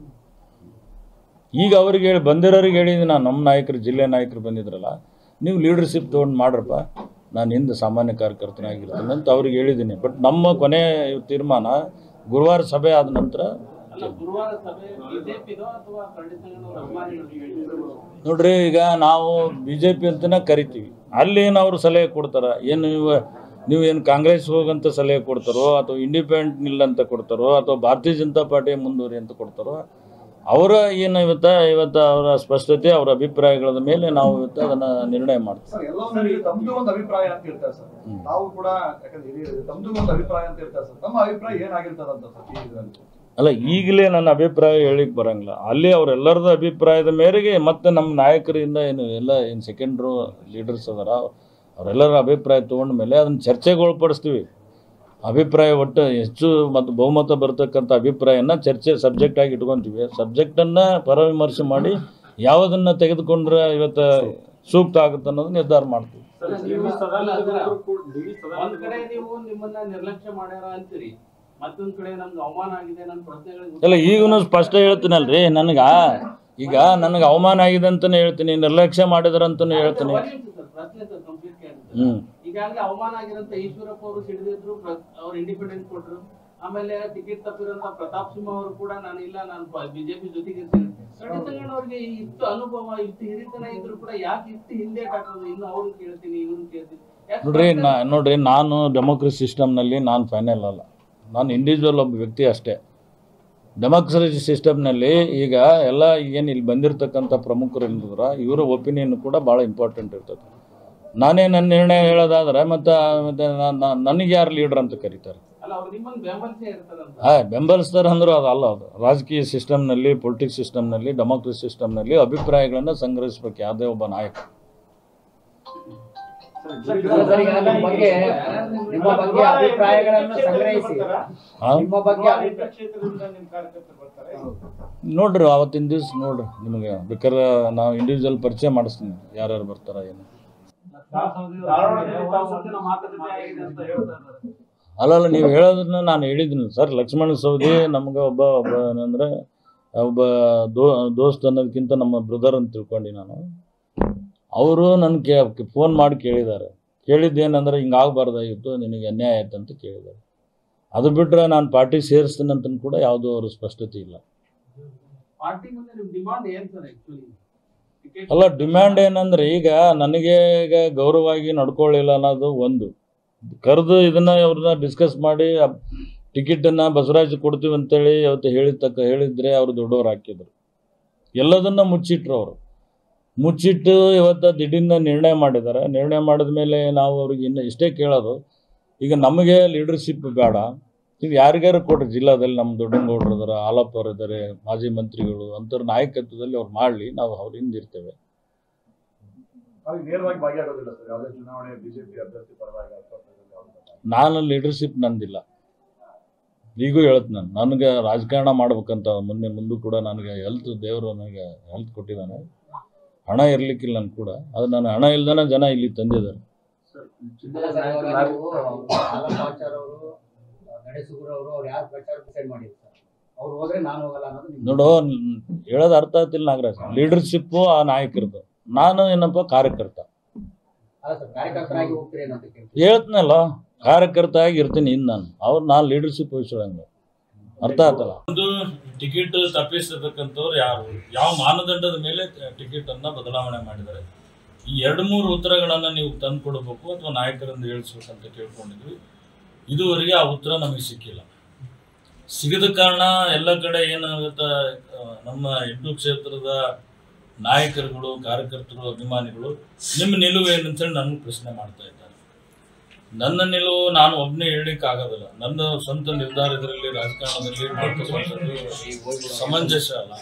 ಈಗ ಅವ್ರಿಗೆ ಹೇಳಿ ಬಂದಿರೋರಿಗೆ ಹೇಳಿದ್ದೀನಿ ನಾನು ನಮ್ಮ ನಾಯಕರು ಜಿಲ್ಲೆ ನಾಯಕರು ಬಂದಿದ್ರಲ್ಲ ನೀವು ಲೀಡರ್ಶಿಪ್ ತೊಗೊಂಡು ಮಾಡ್ರಪ್ಪ ನಾನು ಹಿಂದೆ ಸಾಮಾನ್ಯ ಕಾರ್ಯಕರ್ತನಾಗಿರ್ತೀನಿ ಅಂತ ಅವ್ರಿಗೆ ಹೇಳಿದ್ದೀನಿ ಬಟ್ ನಮ್ಮ ಕೊನೆ ತೀರ್ಮಾನ ಗುರುವಾರ ಸಭೆ ಆದ ನಂತರ ಅಲ್ಲ ಗುರುವಾರ ಸಭೆ ಬಿಜೆಪಿದೋ ಅಥವಾ ಪಂಡಿತ್ ಸಂಗಣ್ಣವ್ರ ಅಭಿಮಾನಿಗಳು ನೋಡ್ರಿ ಈಗ ನಾವು ಬಿ ಜೆ ಪಿ ಅಂತಲೇ ಕರಿತೀವಿ ಅಲ್ಲಿ ಏನು ಅವರು ಸಲಹೆ ಕೊಡ್ತಾರೆ ಏನು ನೀವು ನೀವು ಏನು ಕಾಂಗ್ರೆಸ್ ಹೋಗಂತ ಸಲಹೆ ಕೊಡ್ತಾರೋ ಅಥವಾ ಇಂಡಿಪೆಂಡೆಂಟ್ ನಿಲ್ಲ ಅಂತ ಕೊಡ್ತಾರೋ ಅಥವಾ ಭಾರತೀಯ ಜನತಾ ಪಾರ್ಟಿ ಮುಂದುವರಿ ಅಂತ ಕೊಡ್ತಾರೋ ಅವರ ಏನು ಇವತ್ತ ಇವತ್ತು ಅವರ ಸ್ಪಷ್ಟತೆ ಅವರ ಅಭಿಪ್ರಾಯಗಳ ಮೇಲೆ ನಾವು ಇವತ್ತು ಅದನ್ನು ನಿರ್ಣಯ ಮಾಡ್ತೀವಿ ಸರ್ ಎಲ್ಲವನ್ನೂ ಹೇಳಿ ತಮ್ದು ಒಂದು ಅಭಿಪ್ರಾಯ ಅಂತ ಹೇಳ್ತಾರೆ ಸರ್ ಹ್ಮ್. ನಾವು ಕೂಡ ಯಾಕಂದ್ರೆ ಹಿರಿಯರು ತಮ್ದು ಒಂದು ಅಭಿಪ್ರಾಯ ಅಂತ ಹೇಳ್ತಾರೆ ಸರ್ ನಮ್ಮ ಅಭಿಪ್ರಾಯ ಏನಾಗಿರ್ತದಂತ ಸರ್ ಈ ಇದರಲ್ಲಿ ಅಲ್ಲ ಈಗಲೇ ನನ್ನ ಅಭಿಪ್ರಾಯ ಹೇಳಿಕ್ ಬರಂಗಿಲ್ಲ ಅಲ್ಲಿ ಅವರೆಲ್ಲರದ ಅಭಿಪ್ರಾಯದ ಮೇರೆಗೆ ಮತ್ತೆ ನಮ್ಮ ನಾಯಕರಿಂದ ಏನು ಎಲ್ಲ ಏನು ಸೆಕೆಂಡ್ರು ಲೀಡರ್ಸ್ ಅದಾರ ಅವರೆಲ್ಲರ ಅಭಿಪ್ರಾಯ ತೊಗೊಂಡ ಮೇಲೆ ಅದನ್ನು ಚರ್ಚೆಗೆ ಒಳಪಡಿಸ್ತೀವಿ ಅಭಿಪ್ರಾಯ ಒಟ್ಟು ಹೆಚ್ಚು ಮತ್ತು ಬಹುಮತ ಬರ್ತಕ್ಕಂಥ ಅಭಿಪ್ರಾಯನ ಚರ್ಚೆ ಸಬ್ಜೆಕ್ಟ್ ಆಗಿ ಇಟ್ಕೊತೀವಿ ಸಬ್ಜೆಕ್ಟನ್ನು ಪರವಿಮರ್ಶೆ ಮಾಡಿ ಯಾವುದನ್ನು ತೆಗೆದುಕೊಂಡ್ರೆ ಇವತ್ತು ಸೂಕ್ತ ಆಗುತ್ತೆ ಅನ್ನೋದು ನಿರ್ಧಾರ ಮಾಡ್ತೀವಿ ಒಂದ್ ಕಡೆ ನೀವು ನಿಮ್ಮನ್ನ ನಿರ್ಲಕ್ಷ್ಯ ಮಾಡ್ಯಾರ ಅಂತೀರಿ ಮತ್ತೊಂದ್ ಕಡೆ ನಮ್ಗೆ ಅವಮಾನ ಆಗಿದೆ ನನ್ನ ಪ್ರಶ್ನೆಗಳಿಗೆ ಇಲ್ಲ ಈಗೂ ಸ್ಪಷ್ಟ ಹೇಳ್ತೀನಲ್ರಿ ನನಗೆ ಈಗ ನನಗೆ ಅವಮಾನ ಆಗಿದೆ ಅಂತಲೇ ಹೇಳ್ತೀನಿ ನಿರ್ಲಕ್ಷ್ಯ ಮಾಡಿದ್ರಂತಲೂ ಹೇಳ್ತೀನಿ ಒಂದ್ ನಿಮಿಷ ಸರ್, ಪ್ರಶ್ನೆ ಸರ್ ಕಂಪ್ಲೀಟ್ ಕೇಳಿದ್ರೆ ಹ್ಞೂ ಈಗಾಗಲೇ ಅವಮಾನ ಆಗಿರಂತ ಈಶ್ವರಪ್ಪ ಅವರು ಸಿಡಿದಿದ್ರು ಅವ್ರು ಇಂಡಿಪೆಂಡೆನ್ಸ್ ಕೊಟ್ರು ಆಮೇಲೆ ಟಿಕೆಟ್ ತಪ್ಪಿರಂತ ಪ್ರತಾಪ್ ಸಿಂಹ ಅವರು ಕೂಡ ನಾನು ಇಲ್ಲ ನಾನು ಬಿಜೆಪಿ ಜೊತೆಗೆ ಇರ್ತೀನಿ ಸಂಗಣ್ಣ ಅವ್ರಿಗೆ ಇಷ್ಟು ಅನುಭವ ಇಷ್ಟು ಹಿರಿತನ ಇದ್ರು ಕೂಡ ಯಾಕೆ ಇಷ್ಟು ಹಿಂದೆ ಹಾಕೋದು ಇನ್ನು ಅವ್ರನ್ನ ಕೇಳ್ತೀನಿ ಇವ್ರನ್ನ ಕೇಳ್ತೀನಿ ಯಾಕೆ ನೋಡ್ರಿ ನಾ ನೋಡ್ರಿ ನಾನು ಡೆಮೋಕ್ರಸಿ ಸಿಸ್ಟಮ್ನಲ್ಲಿ ನಾನು ಫೈನಲ್ ಅಲ್ಲ ನಾನು ಇಂಡಿವಿಜುವಲ್ ಒಬ್ಬ ವ್ಯಕ್ತಿ ಅಷ್ಟೇ ಡೆಮೋಕ್ರಸಿ ಸಿಸ್ಟಮ್ನಲ್ಲಿ ಈಗ ಎಲ್ಲ ಏನು ಇಲ್ಲಿ ಬಂದಿರತಕ್ಕಂಥ ಪ್ರಮುಖರು ಏನಿದ್ರ ಇವರ ಒಪಿನಿಯನ್ ಕೂಡ ಭಾಳ ಇಂಪಾರ್ಟೆಂಟ್ ಇರ್ತದೆ ನಾನೇ ನನ್ನ ನಿರ್ಣಯ ಹೇಳೋದಾದ್ರೆ ಮತ್ತು ಮತ್ತೆ ನನಗೆ ಯಾರು ಲೀಡ್ರ್ ಅಂತ ಕರೀತಾರೆ ಅಲ್ಲ ಅವ್ರು ನಿಮ್ಮನ್ನ ಬೆಂಬಲಿಸೇ ಇರ್ತಾರಂತ ಹಾಂ ಬೆಂಬಲಿಸ್ತಾರೆ ಅಂದ್ರೆ ಅದು ಅಲ್ಲ ಅದು ರಾಜಕೀಯ ಸಿಸ್ಟಮ್ನಲ್ಲಿ ಪೊಲಿಟಿಕ್ಸ್ ಸಿಸ್ಟಮ್ನಲ್ಲಿ ಡೆಮೋಕ್ರಸಿ ಸಿಸ್ಟಮ್ನಲ್ಲಿ ಅಭಿಪ್ರಾಯಗಳನ್ನು ಸಂಗ್ರಹಿಸ್ಬೇಕು ಯಾವುದೇ ಒಬ್ಬ ನಾಯಕ ಸರ್, ಈಗ ನಿಮ್ಮ ಬಗ್ಗೆ ನಿಮ್ಮ ಬಗ್ಗೆ ಅಭಿಪ್ರಾಯಗಳನ್ನು ಸಂಗ್ರಹಿಸಿ ಹಾಂ ನಿಮ್ಮ ಬಗ್ಗೆ ಅಭಿ- ಕ್ಷೇತ್ರದಿಂದ ನಿಮ್ ಕಾರ್ಯಕರ್ತರು ಬರ್ತಾರೆ ನೋಡ್ರಿ ಅವತ್ತಿನ ದಿವ್ಸ ನೋಡ್ರಿ ನಿಮಗೆ ಬೇಕಾದ್ರೆ ನಾವು ಇಂಡಿವಿಜುವಲ್ ಪರಿಚಯ ಮಾಡಿಸ್ತೀನಿ ಯಾರ್ಯಾರು ಬರ್ತಾರ ಏನು ಧಾರವಾಡದಲ್ಲಿ ತಾವು ಸತ್ತಿನ ಮಾತುಕತೆ ಆಗಿದೆ ಅಂತ ಹೇಳ್ತಾ ಇದ್ದಾರೆ ಅಲ್ಲಲ್ಲ ನೀವು ಹೇಳೋದನ್ನ ನಾನು ಹೇಳಿದ್ದೀನಿ ಸರ್ ಲಕ್ಷ್ಮಣ ಸವದಿ ನಮ್ಗೆ ಒಬ್ಬ ಒಬ್ಬ ಏನಂದ್ರೆ ಒಬ್ಬ ದೋ ದೋಸ್ತ್ ಅನ್ನೋದಕ್ಕಿಂತ ನಮ್ಮ ಬ್ರದರ್ ಅಂತ ತಿಳ್ಕೊಂಡು ನಾನು ಅವರು ನನ್ನ ಕೇ ಫೋನ್ ಮಾಡಿ ಕೇಳಿದ್ದಾರೆ ಕೇಳಿದ್ದೇನೆಂದ್ರೆ ಹಿಂಗೆ ಆಗಬಾರ್ದಾಗಿತ್ತು ನಿನಗೆ ಅನ್ಯಾಯ ಆಯ್ತು ಅಂತ ಕೇಳಿದ್ದಾರೆ ಅದು ಬಿಟ್ಟರೆ ನಾನು ಪಾರ್ಟಿ ಸೇರಿಸ್ತೀನಿ ಅಂತ ಕೂಡ ಯಾವುದೂ ಅವರು ಸ್ಪಷ್ಟತೆ ಇಲ್ಲ ಪಾರ್ಟಿ ಮುಂದೆ ನಿಮ್ ಡಿಮಾಂಡ್ ಏನ್ ಸರ್ ಆಕ್ಚುಲಿ ಅಲ್ಲ ಡಿಮ್ಯಾಂಡ್ ಏನಂದ್ರೆ ಈಗ ನನಗೆ ಈಗ ಗೌರವವಾಗಿ ನಡ್ಕೊಳ್ಳಿಲ್ಲ ಅನ್ನೋದು ಒಂದು ಕರೆದು ಇದನ್ನ ಅವ್ರನ್ನ ಡಿಸ್ಕಸ್ ಮಾಡಿ ಟಿಕೆಟನ್ನು ಬಸವರಾಜ್ ಕೊಡ್ತೀವಿ ಅಂತೇಳಿ ಅವತ್ತು ಹೇಳಿದ ತಕ್ಕ ಹೇಳಿದ್ರೆ ಅವರು ದೊಡ್ಡವ್ರು ಹಾಕಿದ್ರು ಎಲ್ಲದನ್ನ ಮುಚ್ಚಿಟ್ರು ಅವರು ಮುಚ್ಚಿಟ್ಟು ಇವತ್ತು ದಿಢೀರ್ನ ನಿರ್ಣಯ ಮಾಡಿದ್ದಾರೆ ನಿರ್ಣಯ ಮಾಡಿದ ಮೇಲೆ ನಾವು ಅವ್ರಿಗೆ ಇನ್ನು ಇಷ್ಟೇ ಕೇಳೋದು ಈಗ ನಮಗೆ ಲೀಡರ್ಶಿಪ್ ಬೇಡ ನೀವು ಯಾರಿಗಾರು ಕೊಡ್ರಿ ಜಿಲ್ಲಾದಲ್ಲಿ ನಮ್ಮ ದೊಡ್ಡಂಗೌಡರು ಇದ್ದಾರೆ ಹಾಲಪ್ಪ ಅವರು ಇದ್ದಾರೆ ಮಾಜಿ ಮಂತ್ರಿಗಳು ಅಂಥವ್ರ ನಾಯಕತ್ವದಲ್ಲಿ ಅವ್ರು ಮಾಡಲಿ ನಾವು ಅವ್ರ ಹಿಂದಿರ್ತೇವೆ ಅವ್ರಿಗೆ ನೇರವಾಗಿ ಭಾಗಿಯಾಗೋದಿಲ್ಲ ಸರ್ ಯಾವುದೇ ಚುನಾವಣೆ ಬಿಜೆಪಿ ಅಭ್ಯರ್ಥಿ ಪರವಾಗಿ ಅಥವಾ ಯಾವ್ದು ನಾನು ಲೀಡರ್ಶಿಪ್ ನಂದಿಲ್ಲ ಈಗೂ ಹೇಳ್ತೀನಿ ನಾನು ನನಗೆ ರಾಜಕಾರಣ ಮಾಡ್ಬೇಕಂತ ಮೊನ್ನೆ ಮುಂದೂ ಕೂಡ ನನಗೆ ಹೆಲ್ತ್ ದೇವರು ನನಗೆ ಹೆಲ್ತ್ ಕೊಟ್ಟಿದ್ದಾನೆ ಹಣ ಇರ್ಲಿಕ್ಕಿಲ್ಲ ನನ್ ಕೂಡ ಅದು ನಾನು ಹಣ ಇಲ್ದಾನೆ ಜನ ಇಲ್ಲಿ ತಂದಿದ್ದಾರೆ ಅಲ್ಲ ಸರ್, ಇವಾಗ ನೀವು ಆಲಪಾಚಾರ್ ಅವರು ನಡೆಸುಗುರು ಅವರು ಅವ್ರು ಯಾರು ಪ್ರಚಾರ ಡಿಸೈಡ್ ಮಾಡಿದ್ರು ಸರ್ ಅವ್ರು ಹೋದ್ರೆ ನಾನು ಹೋಗಲ್ಲ ಅನ್ನೋದು ನಿಮ್ದು. ನೋಡು ಹೇಳೋದು ಅರ್ಥ ಆಗ್ತಿಲ್ಲ ನಾಗರಾಜ್ ಲೀಡರ್ಶಿಪ್ಪು ಆ ನಾಯಕರದು ನಾನು ಏನಪ್ಪ ಕಾರ್ಯಕರ್ತ ಅಲ್ಲ ಸರ್ ಕಾರ್ಯಕರ್ತರಾಗಿ ಹೋಗ್ತೀರಿ ಏನಂತ ಕೇಳ್ತೀನಿ ಹೇಳ್ತೀನಲ್ಲ ಕಾರ್ಯಕರ್ತ ಆಗಿ ಇರ್ತೀನಿ ಇನ್ನು ನಾನು ಅವ್ರು ನಾನು ಲೀಡರ್ಶಿಪ್ ವಹಿಸೋಂಗ ಅರ್ಥ ಆಯ್ತಲ್ಲ ಒಂದು ಟಿಕೆಟ್ ತಪ್ಪಿಸಿರ್ತಕ್ಕಂಥವ್ರು ಯಾರು ಯಾವ ಮಾನದಂಡದ ಮೇಲೆ ಟಿಕೆಟ್ ಅನ್ನ ಬದಲಾವಣೆ ಮಾಡಿದ್ದಾರೆ ಈ ಎರಡು ಮೂರು ಉತ್ತರಗಳನ್ನ ನೀವು ತಂದು ಕೊಡಬೇಕು ಅಥವಾ ನಾಯಕರಿಂದ ಹೇಳಿಸ್ಬೇಕಂತ ಕೇಳ್ಕೊಂಡಿದ್ವಿ ಇದುವರೆಗೆ ಆ ಉತ್ತರ ನಮಗೆ ಸಿಕ್ಕಿಲ್ಲ ಸಿಗದ ಕಾರಣ ಎಲ್ಲ ಕಡೆ ಏನಾಗುತ್ತೆ ಆ, ನಮ್ಮ ಎಂಟು ಕ್ಷೇತ್ರದ ನಾಯಕರುಗಳು ಕಾರ್ಯಕರ್ತರು ಅಭಿಮಾನಿಗಳು ನಿಮ್ಮ ನಿಲುವು ಏನಂತೇಳಿ ನನಗೆ ಪ್ರಶ್ನೆ ಮಾಡ್ತಾ ಇದ್ದಾರೆ ನನ್ನ ನಿಲುವು ನಾನು ಒಬ್ಬನೇ ಹೇಳಲಿಕ್ಕೆ ಆಗೋದಿಲ್ಲ ನನ್ನ ಸ್ವಂತ ನಿರ್ಧಾರ ಇದರಲ್ಲಿ ರಾಜಕಾರಣದಲ್ಲಿ ಮಾಡ್ತಕ್ಕಂಥದ್ದು ಸಮಂಜಸ ಅಲ್ಲ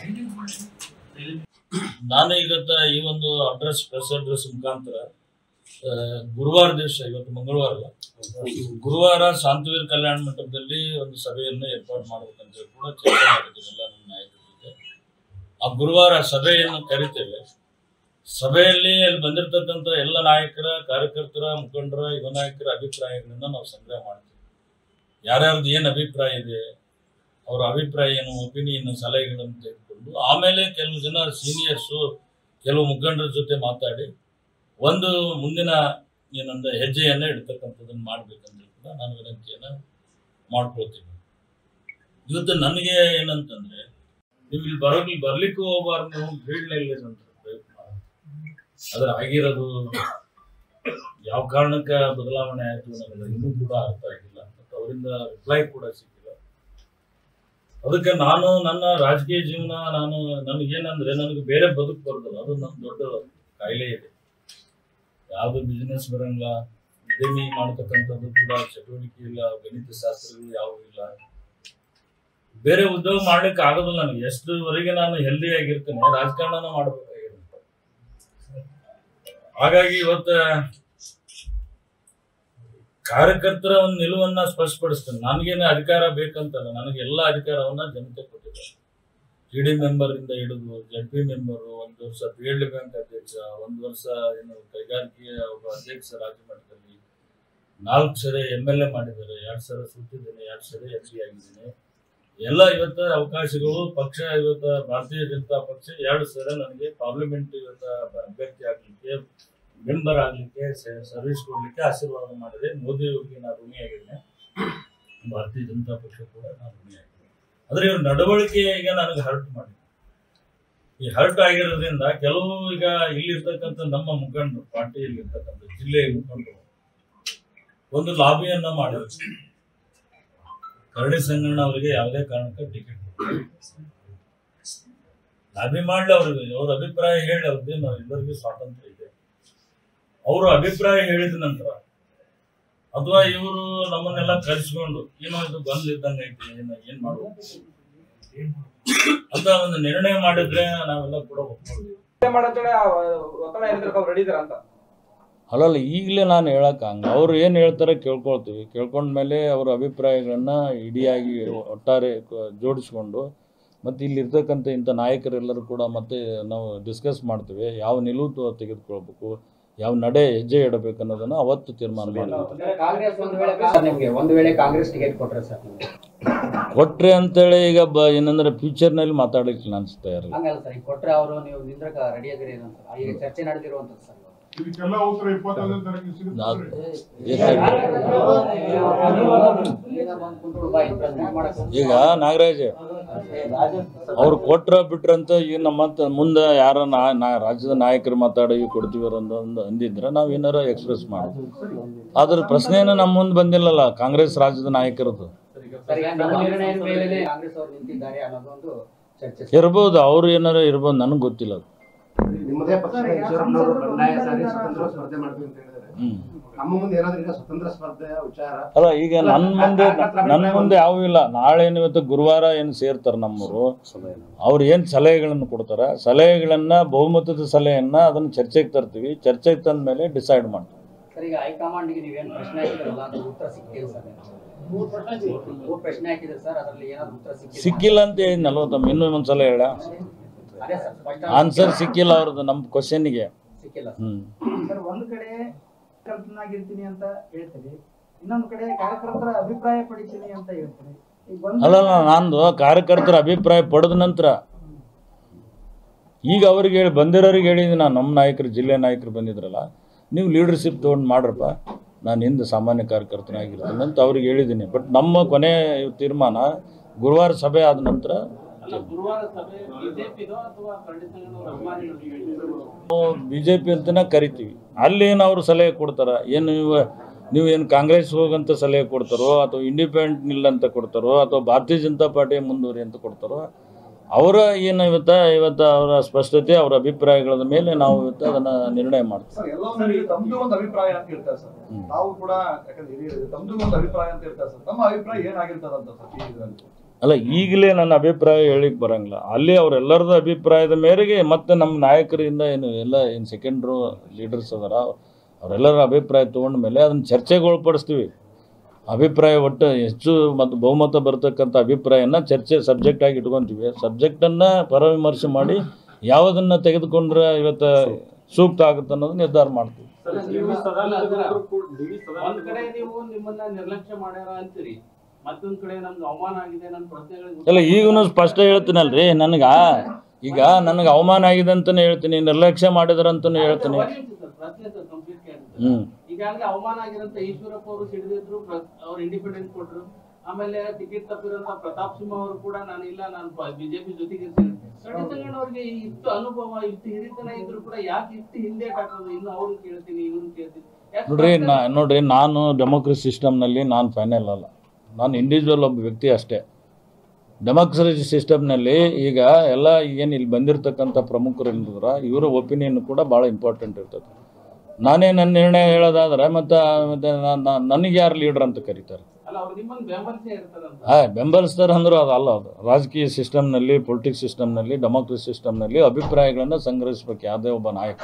ನಾನು ಇವತ್ತ ಈ ಒಂದು ಅಡ್ರೆಸ್ ಪ್ರೆಸ್ ಅಡ್ರೆಸ್ ಮುಖಾಂತರ ಆ, ಗುರುವಾರ ದಿವಸ ಇವತ್ತು ಮಂಗಳವಾರ ಅಲ್ಲ ಗುರುವಾರ ಶಾಂತವೀರ್ ಕಲ್ಯಾಣ ಮಂಟಪದಲ್ಲಿ ಒಂದು ಸಭೆಯನ್ನು ಏರ್ಪಾಡು ಮಾಡ್ಬೇಕಂತ ಹೇಳಿ ಕೂಡ ಚರ್ಚೆ ಮಾಡಿದ್ದೀವಿ ಎಲ್ಲ ನಮ್ಮ ನಾಯಕರ ಜೊತೆ ಆ ಗುರುವಾರ ಸಭೆಯನ್ನು ಕರಿತೇವೆ ಸಭೆಯಲ್ಲಿ ಅಲ್ಲಿ ಬಂದಿರತಕ್ಕಂಥ ಎಲ್ಲ ನಾಯಕರ ಕಾರ್ಯಕರ್ತರ ಮುಖಂಡರ ಯುವ ನಾಯಕರ ಅಭಿಪ್ರಾಯಗಳನ್ನ ನಾವು ಸಂಗ್ರಹ ಮಾಡ್ತೀವಿ ಯಾರ್ಯಾರ್ದು ಏನು ಅಭಿಪ್ರಾಯ ಇದೆ ಅವರ ಅಭಿಪ್ರಾಯ ಏನು ಒಪಿನಿಯನ್ ಸಲಹೆಗಳನ್ನು ತೆಗೆದುಕೊಂಡು ಆಮೇಲೆ ಕೆಲವು ಜನ ಸೀನಿಯರ್ಸು ಕೆಲವು ಮುಖಂಡರ ಜೊತೆ ಮಾತಾಡಿ ಒಂದು ಮುಂದಿನ ಏನಂದ ಹೆಜ್ಜೆಯನ್ನ ಇಡ್ತಕ್ಕಂಥದ್ದನ್ನು ಮಾಡ್ಬೇಕಂದ್ರೆ ಕೂಡ ನಾನು ವಿನಂತಿಯನ್ನ ಮಾಡ್ಕೊಳ್ತೀನಿ ಇವತ್ತು ನನಗೆ ಏನಂತಂದ್ರೆ ನೀವು ಇಲ್ಲಿ ಬರೋಗಿ ಬರ್ಲಿಕ್ಕೂ ಹೋಗಬಾರ್ದು ನೀವು ಫೀಲ್ಡ್ನಲ್ಲಿ ಅಂತ ಪ್ರಯತ್ನ ಅದ್ರ ಆಗಿರೋದು ಯಾವ ಕಾರಣಕ್ಕೆ ಬದಲಾವಣೆ ಆಯ್ತು ನನಗೆ ಇನ್ನೂ ಕೂಡ ಅರ್ಥ ಆಗಿಲ್ಲ ಮತ್ತು ಅವರಿಂದ ರಿಪ್ಲೈ ಕೂಡ ಸಿಕ್ಕಿಲ್ಲ ಅದಕ್ಕೆ ನಾನು ನನ್ನ ರಾಜಕೀಯ ಜೀವನ ನಾನು ನನಗೇನಂದ್ರೆ ನನಗೆ ಬೇರೆ ಬದುಕು ಬರೋದಿಲ್ಲ ಅದು ನನ್ನ ದೊಡ್ಡ ಕಾಯಿಲೆ ಇದೆ ಯಾವುದು ಬಿಸ್ನೆಸ್ ಬರಂಗಿಲ್ಲ ಉದ್ಯಮಿ ಮಾಡ್ತಕ್ಕಂಥದ್ದು ಕೂಡ ಚಟುವಟಿಕೆ ಇಲ್ಲ ಗಣಿತ ಶಾಸ್ತ್ರಗಳು ಯಾವುವು ಇಲ್ಲ ಬೇರೆ ಉದ್ಯೋಗ ಮಾಡ್ಲಿಕ್ಕೆ ಆಗೋದಿಲ್ಲ ನನಗೆ ಎಷ್ಟುವರೆಗೆ ನಾನು ಹೆಲ್ದಿ ಆಗಿರ್ತೇನೆ ರಾಜಕಾರಣನ ಮಾಡ್ಬೇಕಾಗಿರುತ್ತೆ ಹಾಗಾಗಿ ಇವತ್ತ ಕಾರ್ಯಕರ್ತರ ಒಂದು ನಿಲುವನ್ನ ಸ್ಪಷ್ಟಪಡಿಸ್ತೇನೆ ನನಗೇನು ಅಧಿಕಾರ ಬೇಕಂತಲ್ಲ ನನಗೆ ಎಲ್ಲ ಅಧಿಕಾರವನ್ನ ಜನತೆ ಕೊಟ್ಟಿದ್ದಾರೆ ಜಿ ಡಿ ಮೆಂಬರ್ ಇಂದ ಹಿಡಿದು ಜಡ್ ಪಿ ಮೆಂಬರ್ ಒಂದು ವರ್ಷ ಪಿ ಎಲ್ ಡಿ ಬ್ಯಾಂಕ್ ಅಧ್ಯಕ್ಷ ಒಂದು ವರ್ಷ ಏನು ಕೈಗಾರಿಕೆಯ ಒಬ್ಬ ಅಧ್ಯಕ್ಷ ರಾಜ್ಯ ಮಟ್ಟದಲ್ಲಿ ನಾಲ್ಕು ಸರಿ ಎಮ್ ಎಲ್ ಎ ಮಾಡಿದ್ದಾರೆ ಎರಡ್ ಸಲ ಸುತ್ತಿದ್ದೇನೆ ಎರಡ್ ಸರಿ ಎಂ ಪಿ ಆಗಿದ್ದೀನಿ ಎಲ್ಲ ಇವತ್ತ ಅವಕಾಶಗಳು ಪಕ್ಷ ಇವತ್ತ ಭಾರತೀಯ ಜನತಾ ಪಕ್ಷ ಎರಡು ಸಲ ನನಗೆ ಪಾರ್ಲಿಮೆಂಟ್ ಇವತ್ತ ಅಭ್ಯರ್ಥಿ ಆಗ್ಲಿಕ್ಕೆ ಮೆಂಬರ್ ಆಗ್ಲಿಕ್ಕೆ ಸರ್ವಿಸ್ ಕೊಡ್ಲಿಕ್ಕೆ ಆಶೀರ್ವಾದ ಮಾಡಿದೆ ಮೋದಿ ಅವರಿಗೆ ನಾನು ಋಣಿಯಾಗಿದ್ದೇನೆ ಭಾರತೀಯ ಜನತಾ ಪಕ್ಷ ಕೂಡ ನಾನು ಋಣಿಯಾಗಿದ್ದೇನೆ ಆದ್ರೆ ಇವ್ರ ನಡವಳಿಕೆ ಈಗ ನನಗೆ ಹರ್ಟ್ ಮಾಡಿ ಈ ಹರ್ಟ್ ಆಗಿರೋದ್ರಿಂದ ಕೆಲವು ಈಗ ಇಲ್ಲಿರ್ತಕ್ಕಂಥ ನಮ್ಮ ಮುಖಂಡರು ಪಾರ್ಟಿಯಲ್ಲಿ ಇರ್ತಕ್ಕಂಥ ಜಿಲ್ಲೆಯ ಮುಖಂಡರು ಒಂದು ಲಾಬಿಯನ್ನ ಮಾಡಿದ್ರು ಕರಡಿ ಸಂಗಣ್ಣ ಅವರಿಗೆ ಯಾವುದೇ ಕಾರಣಕ್ಕೆ ಟಿಕೆಟ್ ಲಾಬಿ ಮಾಡ್ಲಿ ಅವ್ರಿಗೆ ಅವ್ರ ಅಭಿಪ್ರಾಯ ಹೇಳಿ ಅವ್ರಿಗೆ ನಾವು ಎಲ್ಲರಿಗೂ ಸ್ವಾತಂತ್ರ್ಯ ಇದೆ ಅವರು ಅಭಿಪ್ರಾಯ ಹೇಳಿದ ನಂತರ ಅಥವಾ ಇವರು ನಮ್ಮನ್ನೆಲ್ಲ ಕರೆಸ್ಕೊಂಡು ಏನೋ ಇದು ಬಂದ್ ಇದ್ದಂಗೆ ಐತಿ ಏನ್ ಏನ್ ಮಾಡ್ಬೇಕು ಅಂತ ಒಂದು ನಿರ್ಣಯ ಮಾಡಿದ್ರೆ ನಾವೆಲ್ಲ ಕೂಡ ಒಪ್ಕೊಳ್ತೀವಿ ಮಾಡಂತೇಳಿ ಆ ಒತ್ತಡ ಏನಿದ್ರು ಅವ್ರು ರೆಡಿ ಇದಾರ ಅಂತ ಅಲ್ಲಲ್ಲ ಈಗಲೇ ನಾನು ಹೇಳಕ್ ಹಂಗ ಅವ್ರು ಏನು ಹೇಳ್ತಾರೆ ಕೇಳ್ಕೊಳ್ತೀವಿ ಕೇಳ್ಕೊಂಡ್ಮೇಲೆ ಅವ್ರ ಅಭಿಪ್ರಾಯಗಳನ್ನ ಇಡಿಯಾಗಿ ಒಟ್ಟಾರೆ ಕ- ಜೋಡಿಸ್ಕೊಂಡು ಮತ್ತು ಇಲ್ಲಿರ್ತಕ್ಕಂಥ ಇಂಥ ನಾಯಕರೆಲ್ಲರೂ ಕೂಡ ಮತ್ತೆ ನಾವು ಡಿಸ್ಕಸ್ ಮಾಡ್ತೀವಿ ಯಾವ ನಿಲುವು ತ- ತೆಗೆದುಕೊಳ್ಬೇಕು ಯಾವ ನಡೆ ಹೆಜ್ಜೆ ಇಡಬೇಕು ಅನ್ನೋದನ್ನ ಅವತ್ತು ತೀರ್ಮಾನ ಮಾಡ್ತೀವಿ ಕಾಂಗ್ರೆಸ್ ಒಂದು ವೇಳೆ ಸರ್ ನಿಮ್ಗೆ ಒಂದು ವೇಳೆ ಕಾಂಗ್ರೆಸ್ ಟಿಕೆಟ್ ಕೊಟ್ರೆ ಸರ್ ನಿಮ್ಗೆ ಕೊಟ್ರೆ ಅಂತೇಳಿ ಈಗ ಬ ಏನಂದ್ರೆ ಫ್ಯೂಚರ್ನಲ್ಲಿ ಮಾತಾಡಲಿಕ್ಕೆ ಅನಿಸ್ತಾ ಇರಲ್ಲ ಹಂಗಲ್ಲ ಸರ್ ಈಗ ಕೊಟ್ರೆ ಅವರು ನೀವು ನಿಂದ್ರಕ ರೆಡಿ ಆಗಿರಿ ಅಂತ ಈಗ ಚರ್ಚೆ ನಡೆದಿರುವಂತದ್ದು ಸರ್ ಇವಾಗ. ಇದಕ್ಕೆಲ್ಲ ಉತ್ತರ ಇಪ್ಪತ್ತೊಂದನೇ ತಾರೀಕು ಸಿಗುತ್ತೆ ನಾವ್- ಸರ್. ಈಗ ಬಂದು ಕುಂತ್ಕೊಂಡು ಬಾ, ಇದು present ಮಾಡಕ್ಕೆ. ಈಗ ನಾಗರಾಜ್ ಅವ್ರು ಕೊಟ್ರ ಬಿಟ್ರಂತ ಈಗ ನಮ್ಮ ಮತ್ತೆ ಮುಂದೆ ಯಾರ ನಾ- ನಾ ರಾಜ್ಯದ ನಾಯಕರು ಮಾತಾಡಿ ಕೊಡ್ತೀವಿ ಅಂತ ಅಂದ್- ಅಂದಿದ್ರೆ ನಾವ್ ಏನಾರ ಎಕ್ಸ್ಪ್ರೆಸ್ ಮಾಡಿ ಅದ್ರ ಪ್ರಶ್ನೆನ ನಮ್ಮ ಮುಂದೆ ಬಂದಿಲ್ಲಲ್ಲ ಕಾಂಗ್ರೆಸ್ ರಾಜ್ಯದ ನಾಯಕರದ್ದು ಸರ್ ಈಗ ನಮ್ಮ ನಿರ್ಣಯದ ಮೇಲೆ ಕಾಂಗ್ರೆಸ್ ಅವರು ನಿಂತಿದ್ದಾರೆ ಅನ್ನೋದೊಂದು ಚರ್ಚೆ ಇರ್ಬೋದು ಅವ್ರು ಏನಾರ ಇರ್ಬೋದು ನನಗೆ ಗೊತ್ತಿಲ್ಲ ಅದು ನಿಮ್ಮ ನಿಮ್ಮದೇ ಪಕ್ಷದ ಈಶ್ವರಪ್ಪನವರು ಬಂಡಾಯ ಸಾರಿ ಸ್ವತಂತ್ರ ಸ್ಪರ್ಧೆ ಮಾಡ್ತೀವಿ ಅಂತ ಹೇಳಿದ್ದಾರೆ ಹ್ಮ್ ನಮ್ಮ ಮುಂದೆ ಏನಾದ್ರೂ ಈಗ ಸ್ವತಂತ್ರ ಸ್ಪರ್ಧೆಯ ವಿಚಾರ ಅಲ್ಲ ಈಗ ನನ್ನ ಮುಂದೆ ನನ್ನ ಮುಂದೆ ಯಾವೂ ಇಲ್ಲ ನಾಳೆ ಏನು ಇವತ್ತು ಗುರುವಾರ ಏನು ಸೇರ್ತಾರೆ ನಮ್ಮವರು ಅವ್ರು ಏನು ಸಲಹೆಗಳನ್ನು ಕೊಡ್ತಾರೆ ಸಲಹೆಗಳನ್ನ ಬಹುಮತದ ಸಲಹೆಯನ್ನ ಅದನ್ನ ಚರ್ಚೆಗೆ ತರ್ತೀವಿ ಚರ್ಚೆಗೆ ತಂದ ಮೇಲೆ ಡಿಸೈಡ್ ಮಾಡ್ತೀವಿ ಸರ್ ಈಗ ಹೈಕಮಾಂಡ್ಗೆ ನೀವೇನು ಪ್ರಶ್ನೆ ಹಾಕಿದ್ರಲ್ಲ ಅದ್ರ ಉತ್ತರ ಸಿಕ್ಕಿಲ್ಲ ಸರ್ ಮೂರು ಪ್ರಶ್ನೆ ಹಾಕಿದ್ರೆ ಸರ್ ಅದರಲ್ಲಿ ಏನಾದ್ರು ಉತ್ತರ ಸಿಕ್ಕಿಲ್ಲ ಸಿಕ್ಕಿಲ್ಲ ಅಂತ ಹೇಳಿದ್ನಲ್ವ ತಮ್ಮ ಇನ್ನೂ ಒಂದ್ಸಲ ಹೇಳ ಅದೇ ಸರ್ ಸ್ಪಷ್ಟ ಆನ್ಸರ್ ಸಿಕ್ಕಿಲ್ಲ ಅವ್ರದ್ದು ನಮ್ಮ ಕ್ವಶನ್ಗೆ ಸಿಕ್ಕಿಲ್ಲ ಸರ್ ಹ್ಮ್ ಸರ್ ಒಂದ್ ಕಡೆ ಕರ್ತನಾಗಿರ್ತೀನಿ ಅಂತ ಹೇಳ್ತೀರಿ ಇನ್ನೊಂದ್ ಕಡೆ ಕಾರ್ಯಕರ್ತರ ಅಭಿಪ್ರಾಯ ಪಡಿತೀನಿ ಅಂತ ಹೇಳ್ತೀರಿ ಈಗ ಒಂದ್ ಅಲ್ಲಲ್ಲ ನಂದು ಕಾರ್ಯಕರ್ತರ ಅಭಿಪ್ರಾಯ ಪಡೆದ ನಂತರ ಈಗ ಅವ್ರಿಗೆ ಹೇಳಿ ಬಂದಿರೋರಿಗೆ ಹೇಳಿದ್ದೀನಿ ನಾನು ನಮ್ಮ ನಾಯಕರು ಜಿಲ್ಲೆ ನಾಯಕರು ಬಂದಿದ್ರಲ್ಲ ನೀವು ಲೀಡರ್ಶಿಪ್ ತೊಗೊಂಡು ಮಾಡ್ರಪ್ಪ ನಾನು ಹಿಂದೆ ಸಾಮಾನ್ಯ ಕಾರ್ಯಕರ್ತನಾಗಿರ್ತೀನಿ ಅಂತ ಅವ್ರಿಗೆ ಹೇಳಿದ್ದೀನಿ ಬಟ್ ನಮ್ಮ ಕೊನೆ ತೀರ್ಮಾನ ಗುರುವಾರ ಸಭೆ ಆದ ನಂತರ ಅಲ್ಲ ಗುರುವಾರ ಸಭೆ ಬಿಜೆಪಿದೋ ಅಥವಾ ಕರಡಿ ಸಂಘದವರ ಅಭಿಮಾನಿಗಳು ಬಿ ಜೆ ಪಿ ಅಂತನೇ ಕರಿತೀವಿ ಅಲ್ಲಿ ಏನು ಅವರು ಸಲಹೆ ಕೊಡ್ತಾರ ಏನು ನೀವು ನೀವು ಏನು ಕಾಂಗ್ರೆಸ್ ಹೋಗಂತ ಸಲಹೆ ಕೊಡ್ತಾರೋ ಅಥವಾ ಇಂಡಿಪೆಂಡೆಂಟ್ ನಿಲ್ಲ ಅಂತ ಕೊಡ್ತಾರೋ ಅಥವಾ ಭಾರತೀಯ ಜನತಾ ಪಾರ್ಟಿ ಮುಂದುವರಿ ಅಂತ ಕೊಡ್ತಾರೋ ಅವರ ಏನು ಇವತ್ತ ಇವತ್ತು ಅವರ ಸ್ಪಷ್ಟತೆ ಅವರ ಅಭಿಪ್ರಾಯಗಳ ಮೇಲೆ ನಾವು ಇವತ್ತು ಅದನ್ನ ನಿರ್ಣಯ ಮಾಡ್ತೀವಿ ಸರ್ ಎಲ್ಲವನ್ನೂ ತಮ್ದು ಒಂದು ಅಭಿಪ್ರಾಯ ಅಂತ ಹೇಳ್ತಾರೆ ಸರ್ ಹ್ಮ್. ನಾವು ಕೂಡ ಯಾಕಂದ್ರೆ ಹಿರಿಯರು ತಮ್ದು ಒಂದು ಅಭಿಪ್ರಾಯ ಅಂತ ಹೇಳ್ತಾರೆ ಸರ್ ತಮ್ಮ ಅಭಿಪ್ರಾಯ ಏನಾಗಿರ್ತದಂತ ಸರ್ ಈ ಇದರಲ್ಲಿ ಅಲ್ಲ ಈಗಲೇ ನನ್ನ ಅಭಿಪ್ರಾಯ ಹೇಳಿಕ್ ಬರಂಗಿಲ್ಲ ಅಲ್ಲಿ ಅವರೆಲ್ಲರದ ಅಭಿಪ್ರಾಯದ ಮೇರೆಗೆ ಮತ್ತೆ ನಮ್ಮ ನಾಯಕರಿಂದ ಏನು ಎಲ್ಲ ಏನು ಸೆಕೆಂಡ್ರು ಲೀಡರ್ಸ್ ಅದಾರ ಅವರೆಲ್ಲರ ಅಭಿಪ್ರಾಯ ತೊಗೊಂಡ ಮೇಲೆ ಅದನ್ನ ಚರ್ಚೆಗೆ ಒಳಪಡಿಸ್ತೀವಿ ಅಭಿಪ್ರಾಯ ಒಟ್ಟು ಹೆಚ್ಚು ಮತ್ತು ಬಹುಮತ ಬರ್ತಕ್ಕಂಥ ಅಭಿಪ್ರಾಯನ ಚರ್ಚೆ ಸಬ್ಜೆಕ್ಟ್ ಆಗಿ ಇಟ್ಕೊಂತೀವಿ ಸಬ್ಜೆಕ್ಟನ್ನು ಪರವಿಮರ್ಶೆ ಮಾಡಿ ಯಾವುದನ್ನು ತೆಗೆದುಕೊಂಡ್ರೆ ಇವತ್ತು ಸೂಕ್ತ ಆಗುತ್ತೆ ಅನ್ನೋದು ನಿರ್ಧಾರ ಮಾಡ್ತೀವಿ ಒಂದ್ ಕಡೆ ನೀವು ನಿಮ್ಮನ್ನ ನಿರ್ಲಕ್ಷ್ಯ ಮಾಡ್ಯಾರ ಅಂತೀರಿ ಮತ್ತೊಂದ್ ಕಡೆ ನಮ್ಗೆ ಅವಮಾನ ಆಗಿದೆ ನನ್ನ ಪ್ರಶ್ನೆಗಳಿಗೆ ಅಲ್ಲ ಈಗೂ ಸ್ಪಷ್ಟ ಹೇಳ್ತೀನಲ್ರಿ ನನಗೆ ಈಗ ನನಗೆ ಅವಮಾನ ಆಗಿದೆ ಅಂತಲೇ ಹೇಳ್ತೀನಿ ನಿರ್ಲಕ್ಷ್ಯ ಮಾಡಿದ್ರಂತನೂ ಹೇಳ್ತೀನಿ ಪ್ರಶ್ನೆ ಸರ್ ಕಂಪ್ಲೀಟ್ ಕೇಳ್ತಾರೆ ಹ್ಞೂ ಈಗಾಗಲೇ ಅವಮಾನ ಆಗಿರಂತ ಈಶ್ವರಪ್ಪ ಅವರು ಸಿಡಿದಿದ್ರು ಅವ್ರು ಇಂಡಿಪೆಂಡೆಂಟ್ ಕೊಟ್ರು ಆಮೇಲೆ ಟಿಕೆಟ್ ತಪ್ಪಿರಂತ ಪ್ರತಾಪ್ ಸಿಂಹ ಅವರು ಕೂಡ ನಾನು ಇಲ್ಲ ನಾನು ಬಿಜೆಪಿ ಜೊತೆಗೆ ಕಡಿತಂಗಣ್ಣ ಅವ್ರಿಗೆ ಇಷ್ಟು ಅನುಭವ ಇಷ್ಟು ಹಿರಿತನ ಇದ್ರು ಕೂಡ ಯಾಕೆ ಇಷ್ಟು ಹಿಂದೆ ಹಾಕೋದು ಇನ್ನು ಅವ್ರನ್ನ ಕೇಳ್ತೀನಿ ಇವ್ರನ್ನ ಕೇಳ್ತೀನಿ ಯಾಕೆ ನೋಡ್ರಿ ಸ್ಪಷ್ಟ- ನಾ ನೋಡ್ರಿ ನಾನು ಡೆಮೋಕ್ರಸಿ ಸಿಸ್ಟಮ್ನಲ್ಲಿ ನಾನು ಫೈನಲ್ ಅಲ್ಲ ನಾನು ಇಂಡಿವಿಜುವಲ್ ಒಬ್ಬ ವ್ಯಕ್ತಿ ಅಷ್ಟೇ ಡೆಮೋಕ್ರಸಿ ಸಿಸ್ಟಮ್ನಲ್ಲಿ ಈಗ ಎಲ್ಲ ಏನು ಇಲ್ಲಿ ಬಂದಿರತಕ್ಕಂಥ ಪ್ರಮುಖರು ಏನಿದ್ರ ಇವರ ಒಪಿನಿಯನ್ ಕೂಡ ಭಾಳ ಇಂಪಾರ್ಟೆಂಟ್ ಇರ್ತದೆ ನಾನೇ ನನ್ನ ನಿರ್ಣಯ ಹೇಳೋದಾದ್ರೆ ಮತ್ತು ಮತ್ತೆ ನನಗೆ ಯಾರು ಲೀಡ್ರ್ ಅಂತ ಕರೀತಾರೆ ಅಲ್ಲ ಅವ್ರು ನಿಮ್ಮನ್ನ ಬೆಂಬಲಿಸೇ ಇರ್ತಾರಂತ ಹಾಂ ಬೆಂಬಲಿಸ್ತಾರೆ ಅಂದರೂ ಅದು ಅಲ್ಲ ಅದು ರಾಜಕೀಯ ಸಿಸ್ಟಮ್ನಲ್ಲಿ ಪೊಲಿಟಿಕ್ಸ್ ಸಿಸ್ಟಮ್ನಲ್ಲಿ ಡೆಮೋಕ್ರಸಿ ಸಿಸ್ಟಮ್ನಲ್ಲಿ ಅಭಿಪ್ರಾಯಗಳನ್ನು ಸಂಗ್ರಹಿಸ್ಬೇಕು ಯಾವುದೇ ಒಬ್ಬ ನಾಯಕ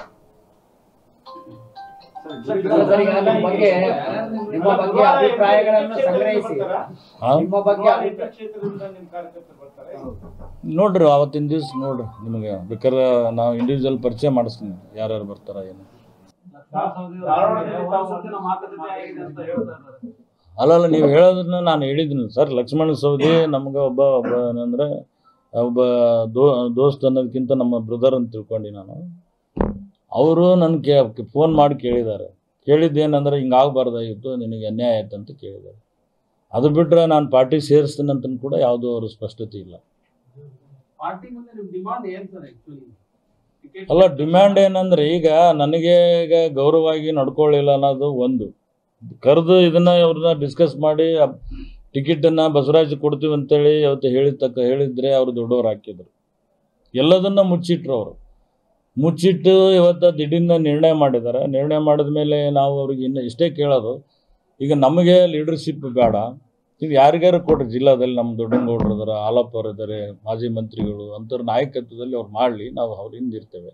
ಸರ್, ಈಗ ನಿಮ್ಮ ಬಗ್ಗೆ ನಿಮ್ಮ ಬಗ್ಗೆ ಅಭಿಪ್ರಾಯಗಳನ್ನು ಸಂಗ್ರಹಿಸಿ ಹಾಂ ನಿಮ್ಮ ಬಗ್ಗೆ ಅಭಿ- ಕ್ಷೇತ್ರದಿಂದ ನಿಮ್ ಕಾರ್ಯಕರ್ತರು ಬರ್ತಾರೆ ನೋಡ್ರಿ ಅವತ್ತಿನ ದಿವ್ಸ ನೋಡ್ರಿ ನಿಮಗೆ ಬೇಕಾದ್ರೆ ನಾವು ಇಂಡಿವಿಜುವಲ್ ಪರಿಚಯ ಮಾಡಿಸ್ತೀನಿ ಯಾರ್ಯಾರು ಬರ್ತಾರ ಏನು ಧಾರವಾಡದಲ್ಲಿ ತಾವು ಮುಂದಿನ ಮಾತುಕತೆ ಆಗಿದೆ ಅಂತ ಹೇಳ್ತಾ ಇದ್ದಾರೆ ಅಲ್ಲಲ್ಲ ನೀವು ಹೇಳೋದನ್ನ ನಾನು ಹೇಳಿದ್ದೀನಿ ಸರ್ ಲಕ್ಷ್ಮಣ ಸವದಿ ನಮ್ಗೆ ಒಬ್ಬ ಒಬ್ಬ ಏನಂದ್ರೆ ಒಬ್ಬ ದೋ ದೋಸ್ತ್ ಅನ್ನೋದಕ್ಕಿಂತ ನಮ್ಮ ಬ್ರದರ್ ಅಂತ ತಿಳ್ಕೊಂಡು ನಾನು ಅವರು ನನ್ನ ಕೇ ಫೋನ್ ಮಾಡಿ ಕೇಳಿದ್ದಾರೆ ಕೇಳಿದ್ದೇನೆಂದ್ರೆ ಹಿಂಗೆ ಆಗಬಾರ್ದಾಗಿತ್ತು ನಿನಗೆ ಅನ್ಯಾಯ ಆಯ್ತು ಅಂತ ಕೇಳಿದ್ದಾರೆ ಅದು ಬಿಟ್ಟರೆ ನಾನು ಪಾರ್ಟಿ ಸೇರಿಸ್ತೀನಿ ಅಂತ ಕೂಡ ಯಾವುದೂ ಅವ್ರ ಸ್ಪಷ್ಟತೆ ಇಲ್ಲ ಪಾರ್ಟಿ ಮುಂದೆ ನಿಮ್ ಡಿಮಾಂಡ್ ಏನ್ ಸರ್ ಆಕ್ಚುಲಿ ಟಿಕೆಟ್ ಅಲ್ಲ ಡಿಮ್ಯಾಂಡ್ ಏನಂದ್ರೆ ಈಗ ನನಗೆ ಈಗ ಗೌರವವಾಗಿ ನಡ್ಕೊಳ್ಳಿಲ್ಲ ಅನ್ನೋದು ಒಂದು ಕರೆದು ಇದನ್ನ ಅವ್ರನ್ನ ಡಿಸ್ಕಸ್ ಮಾಡಿ ಟಿಕೆಟನ್ನು ಬಸವರಾಜ್ ಕೊಡ್ತೀವಿ ಅಂತೇಳಿ ಅವತ್ತು ಹೇಳಿದ ತಕ್ಕ ಹೇಳಿದ್ರೆ ಅವರು ದೊಡ್ಡವ್ರು ಹಾಕಿದ್ರು ಎಲ್ಲದನ್ನ ಮುಚ್ಚಿಟ್ರು ಅವರು ಮುಚ್ಚಿಟ್ಟು ಇವತ್ತು ದಿಢೀರ್ನ ನಿರ್ಣಯ ಮಾಡಿದ್ದಾರೆ ನಿರ್ಣಯ ಮಾಡಿದ ಮೇಲೆ ನಾವು ಅವ್ರಿಗೆ ಇನ್ನು ಇಷ್ಟೇ ಕೇಳೋದು ಈಗ ನಮಗೆ ಲೀಡರ್ಶಿಪ್ ಬೇಡ ನೀವು ಯಾರಿಗಾರು ಕೊಡ್ರಿ ಜಿಲ್ಲಾದಲ್ಲಿ ನಮ್ಮ ದೊಡ್ಡಂಗೌಡರು ಇದಾರೆ ಆಲಪ್ಪ ಅವರು ಇದ್ದಾರೆ ಮಾಜಿ ಮಂತ್ರಿಗಳು ಅಂಥವ್ರ ನಾಯಕತ್ವದಲ್ಲಿ ಅವ್ರು ಮಾಡಲಿ ನಾವು ಅವ್ರ ಹಿಂದಿರ್ತೇವೆ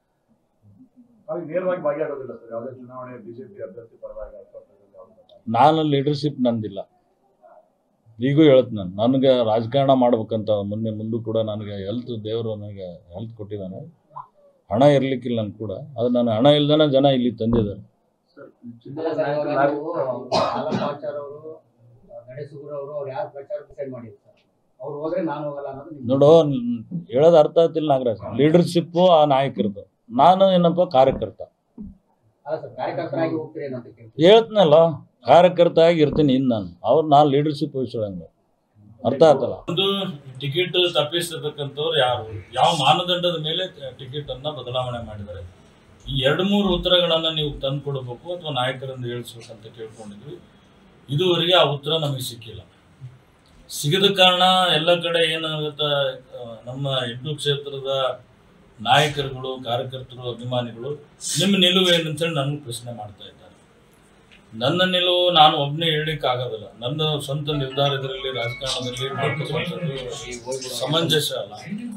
ನಾವು ನೇರವಾಗಿ ಭಾಗಿಯಾಗೋದಿಲ್ಲ ಸರ್ ಯಾವುದೇ ಚುನಾವಣೆ ಬಿಜೆಪಿ ಅಭ್ಯರ್ಥಿ ಪರವಾಗಿ ಅಥವಾ ಯಾವುದೇ ನಾನು ಲೀಡರ್ಶಿಪ್ ನಂದಿಲ್ಲ ಈಗೂ ಹೇಳ್ತೀನಿ ನಾನು ನನಗೆ ರಾಜಕಾರಣ ಮಾಡ್ಬೇಕಂತ ಮೊನ್ನೆ ಮುಂದೂ ಕೂಡ ನನಗೆ ಹೆಲ್ತ್ ದೇವರು ನನಗೆ ಹೆಲ್ತ್ ಕೊಟ್ಟಿದ್ದಾನೆ ಹಣ ಇರ್ಲಿಕ್ಕಿಲ್ಲ ನನ್ಗೆ ಕೂಡ ಅದು ನಾನು ಹಣ ಇಲ್ದಾನೆ ಜನ ಇಲ್ಲಿ ತಂದಿದ್ದಾರೆ ಅಲ್ಲ ಸರ್, ಇವಾಗ ನೀವು ಆಲಪಾಚಾರ್ ಅವರು ನಡೆಸುಗುರು ಅವರು ಅವ್ರು ಯಾರು ಪ್ರಚಾರ ಡಿಸೈಡ್ ಮಾಡಿದ್ರು ಸರ್ ಅವ್ರು ಹೋದ್ರೆ ನಾನು ಹೋಗಲ್ಲ ಅನ್ನೋದು ನಿಮ್ದು. ನೋಡು ನ್- ಹೇಳೋದು ಅರ್ಥ ಆಗ್ತಿಲ್ಲ ನಾಗರಾಜ್ ಲೀಡರ್ಶಿಪ್ಪು ಆ ನಾಯಕರದು ನಾನು ಏನಪ್ಪ ಕಾರ್ಯಕರ್ತ ಅಲ್ಲ ಸರ್ ಕಾರ್ಯಕರ್ತರಾಗಿ ಹೋಗ್ತೀರಿ ಅಂತ ಕೇಳ್ತೀನಿ ಹೇಳ್ತೀನಲ್ಲ ಕಾರ್ಯಕರ್ತ ಆಗಿ ಇರ್ತೀನಿ ಇನ್ನು ನಾನು ಅವ್ರು ನಾನು ಲೀಡರ್ಶಿಪ್ ವಹಿಸೋಂಗ ಅರ್ಥ ಆಯ್ತಲ್ಲ ಒಂದು ಟಿಕೆಟ್ ತಪ್ಪಿಸತಕ್ಕಂಥವ್ರು ಯಾರು ಯಾವ ಮಾನದಂಡದ ಮೇಲೆ ಟಿಕೆಟ್ ಅನ್ನ ಬದಲಾವಣೆ ಮಾಡಿದ್ದಾರೆ ಈ ಎರಡು ಮೂರು ಉತ್ತರಗಳನ್ನ ನೀವು ತಂದು ಕೊಡಬೇಕು ಅಥವಾ ನಾಯಕರಿಂದ ಹೇಳಿಸ್ಬೇಕಂತ ಕೇಳ್ಕೊಂಡಿದ್ವಿ ಇದುವರೆಗೆ ಆ ಉತ್ತರ ನಮಗೆ ಸಿಕ್ಕಿಲ್ಲ ಸಿಗದ ಕಾರಣ ಎಲ್ಲ ಕಡೆ ಏನಾಗುತ್ತೆ ಆ, ನಮ್ಮ ಎಂಟು ಕ್ಷೇತ್ರದ ನಾಯಕರುಗಳು ಕಾರ್ಯಕರ್ತರು ಅಭಿಮಾನಿಗಳು ನಿಮ್ಮ ನಿಲುವು ಏನಂತೇಳಿ ನನಗೆ ಪ್ರಶ್ನೆ ಮಾಡ್ತಾ ಇದ್ದಾರೆ ನನ್ನ ನಿಲುವು ನಾನು ಒಬ್ಬನೇ ಹೇಳಲಿಕ್ಕೆ ಆಗೋದಿಲ್ಲ ನನ್ನ ಸ್ವಂತ ನಿರ್ಧಾರ ಇದರಲ್ಲಿ ರಾಜಕಾರಣದಲ್ಲಿ ಮಾಡ್ತಕ್ಕಂಥದ್ದು ಸಮಂಜಸ ಅಲ್ಲ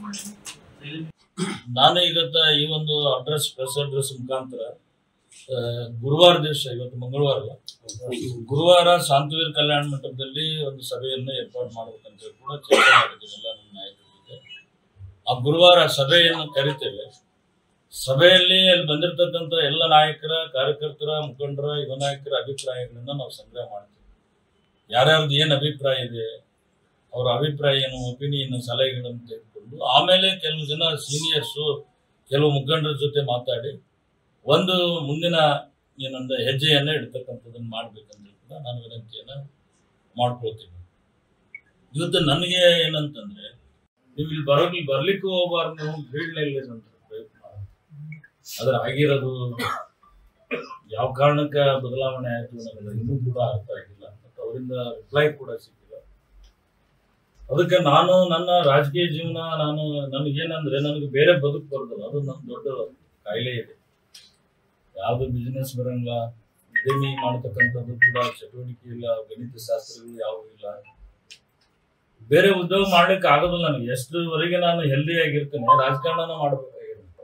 ನಾನು ಇವತ್ತ ಈ ಒಂದು ಅಡ್ರೆಸ್ ಪ್ರೆಸ್ ಅಡ್ರೆಸ್ ಮುಖಾಂತರ ಆ, ಗುರುವಾರ ದಿವಸ ಇವತ್ತು ಮಂಗಳವಾರ ಅಲ್ಲ ಗುರುವಾರ ಶಾಂತವೀರ್ ಕಲ್ಯಾಣ ಮಂಟಪದಲ್ಲಿ ಒಂದು ಸಭೆಯನ್ನು ಏರ್ಪಾಡು ಮಾಡ್ಬೇಕಂತ ಹೇಳಿ ಕೂಡ ಚರ್ಚೆ ಮಾಡಿದ್ದೀವಿ ಎಲ್ಲ ನಮ್ಮ ನಾಯಕರ ಜೊತೆ ಆ ಗುರುವಾರ ಸಭೆಯನ್ನು ಕರಿತೇವೆ ಸಭೆಯಲ್ಲಿ ಅಲ್ಲಿ ಬಂದಿರತಕ್ಕಂಥ ಎಲ್ಲ ನಾಯಕರ ಕಾರ್ಯಕರ್ತರ ಮುಖಂಡರ ಯುವ ನಾಯಕರ ಅಭಿಪ್ರಾಯಗಳನ್ನ ನಾವು ಸಂಗ್ರಹ ಮಾಡ್ತೀವಿ ಯಾರ್ಯಾರ್ದು ಏನು ಅಭಿಪ್ರಾಯ ಇದೆ ಅವರ ಅಭಿಪ್ರಾಯ ಏನು ಒಪಿನಿಯನ್ ಸಲಹೆಗಳನ್ನು ತೆಗೆದುಕೊಂಡು ಆಮೇಲೆ ಕೆಲವು ಜನ ಸೀನಿಯರ್ಸು ಕೆಲವು ಮುಖಂಡರ ಜೊತೆ ಮಾತಾಡಿ ಒಂದು ಮುಂದಿನ ಏನಂದ ಹೆಜ್ಜೆಯನ್ನ ಇಡ್ತಕ್ಕಂಥದ್ದನ್ನು ಮಾಡ್ಬೇಕಂದ್ರೆ ಕೂಡ ನಾನು ವಿನಂತಿಯನ್ನ ಮಾಡ್ಕೊಳ್ತೀನಿ ಇವತ್ತು ನನಗೆ ಏನಂತಂದ್ರೆ ನೀವು ಇಲ್ಲಿ ಬರೋಗಿ ಬರ್ಲಿಕ್ಕೂ ಹೋಗ್ಬಾರ್ದು ನೀವು ಫೀಲ್ಡ್ನಲ್ಲಿ ಅಂತ ಪ್ರಯತ್ನ ಅದ್ರ ಆಗಿರೋದು ಯಾವ ಕಾರಣಕ್ಕೆ ಬದಲಾವಣೆ ಆಯ್ತು ನನಗೆ ಇನ್ನೂ ಕೂಡ ಅರ್ಥ ಆಗಿಲ್ಲ ಮತ್ತು ಅವರಿಂದ ರಿಪ್ಲೈ ಕೂಡ ಸಿಕ್ಕಿಲ್ಲ ಅದಕ್ಕೆ ನಾನು ನನ್ನ ರಾಜಕೀಯ ಜೀವನ ನಾನು ನನಗೇನಂದ್ರೆ ನನಗೆ ಬೇರೆ ಬದುಕು ಬರ್ತದೆ ಅದು ನನ್ನ ದೊಡ್ಡ ಕಾಯಿಲೆ ಇದೆ ಯಾವುದು ಬಿಸ್ನೆಸ್ ಬರಂಗಿಲ್ಲ ಉದ್ಯಮಿ ಮಾಡ್ತಕ್ಕಂಥದ್ದು ಕೂಡ ಚಟುವಟಿಕೆ ಇಲ್ಲ ಗಣಿತ ಶಾಸ್ತ್ರಗಳು ಯಾವುವು ಇಲ್ಲ ಬೇರೆ ಉದ್ಯೋಗ ಮಾಡ್ಲಿಕ್ಕೆ ಆಗೋದಿಲ್ಲ ನನಗೆ ಎಷ್ಟರವರೆಗೆ ನಾನು ಹೆಲ್ದಿ ಆಗಿರ್ತೇನೆ ರಾಜಕಾರಣನ ಮಾಡ್ಬೇಕಾಗಿರುತ್ತೆ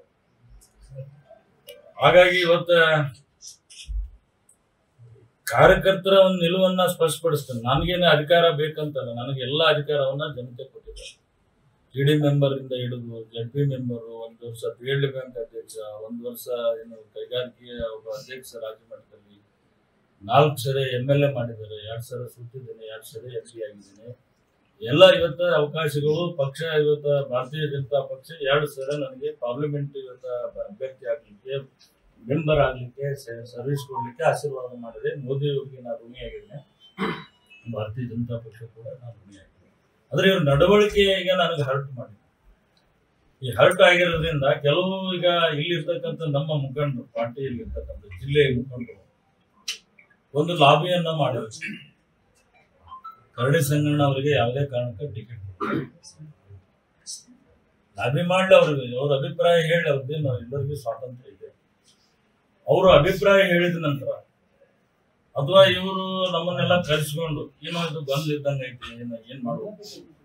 ಹಾಗಾಗಿ ಇವತ್ತ ಕಾರ್ಯಕರ್ತರ ಒಂದು ನಿಲುವನ್ನ ಸ್ಪಷ್ಟಪಡಿಸ್ತೇನೆ ನನಗೇನು ಅಧಿಕಾರ ಬೇಕಂತಲ್ಲ ನನಗೆ ಎಲ್ಲ ಅಧಿಕಾರವನ್ನ ಜನತೆ ಕೊಟ್ಟಿದ್ದಾರೆ ಟಿ ಡಿ ಮೆಂಬರ್ ಇಂದ ಹಿಡಿದು ಜಡ್ ಪಿ ಮೆಂಬರು ಒಂದು ವರ್ಷ ಫೀಲ್ಡ್ ಬ್ಯಾಂಕ್ ಅಧ್ಯಕ್ಷ ಒಂದು ವರ್ಷ ಏನು ಕೈಗಾರಿಕೆಯ ಒಬ್ಬ ಅಧ್ಯಕ್ಷ ರಾಜ್ಯ ಮಟ್ಟದಲ್ಲಿ ನಾಲ್ಕು ಸರಿ ಎಮ್ ಎಲ್ ಎ ಮಾಡಿದ್ದಾರೆ ಎರಡು ಸಲ ಸುತ್ತಿದ್ದೇನೆ ಎರಡು ಸರಿ ಎಂ ಪಿ ಆಗಿದ್ದೇನೆ ಎಲ್ಲ ಇವತ್ತ ಅವಕಾಶಗಳು ಪಕ್ಷ ಇವತ್ತ ಭಾರತೀಯ ಜನತಾ ಪಕ್ಷ ಎರಡು ಸಲ ನನಗೆ ಪಾರ್ಲಿಮೆಂಟ್ ಇವತ್ತ ಅಭ್ಯರ್ಥಿ ಆಗ್ಲಿಕ್ಕೆ ಮೆಂಬರ್ ಆಗ್ಲಿಕ್ಕೆ ಸರ್ವಿಸ್ ಕೊಡ್ಲಿಕ್ಕೆ ಆಶೀರ್ವಾದ ಮಾಡಿದೆ ಮೋದಿ ಅವರಿಗೆ ನಾನು ಋಣಿಯಾಗಿದ್ದೇನೆ ಭಾರತೀಯ ಜನತಾ ಪಕ್ಷ ಕೂಡ ನಾನು ಋಣಿಯಾಗಿದ್ದೇನೆ ಆದ್ರೆ ಇವ್ರ ನಡವಳಿಕೆ ಈಗ ನನಗೆ ಹರ್ಟ್ ಮಾಡಿದೆ ಈ ಹರ್ಟ್ ಆಗಿರೋದ್ರಿಂದ ಕೆಲವು ಈಗ ಇಲ್ಲಿರ್ತಕ್ಕಂಥ ನಮ್ಮ ಮುಖಂಡರು ಪಾರ್ಟಿಯಲ್ಲಿ ಇರ್ತಕ್ಕಂಥ ಜಿಲ್ಲೆಯ ಮುಖಂಡರು ಒಂದು ಲಾಬಿಯನ್ನ ಮಾಡಿದ್ರು ಕರಡಿ ಸಂಗಣ್ಣ ಅವರಿಗೆ ಯಾವುದೇ ಕಾರಣಕ್ಕೆ ಟಿಕೆಟ್ ಲಾಬಿ ಮಾಡ್ಲಿ ಅವ್ರಿಗೆ ಅವ್ರ ಅಭಿಪ್ರಾಯ ಹೇಳಿ ಅವ್ರದ್ದೇನು ಎಲ್ಲರಿಗೂ ಸ್ವಾತಂತ್ರ್ಯ ಇದೆ ಅವರು ಅಭಿಪ್ರಾಯ ಹೇಳಿದ ನಂತರ ಅಥವಾ ಇವರು ನಮ್ಮನ್ನೆಲ್ಲ ಕರೆಸ್ಕೊಂಡು ಏನೋ ಇದು ಬಂದ್ ಇದ್ದಂಗೆ ಐತಿ ಏನು ಏನ್ ಮಾಡ್ಬೇಕು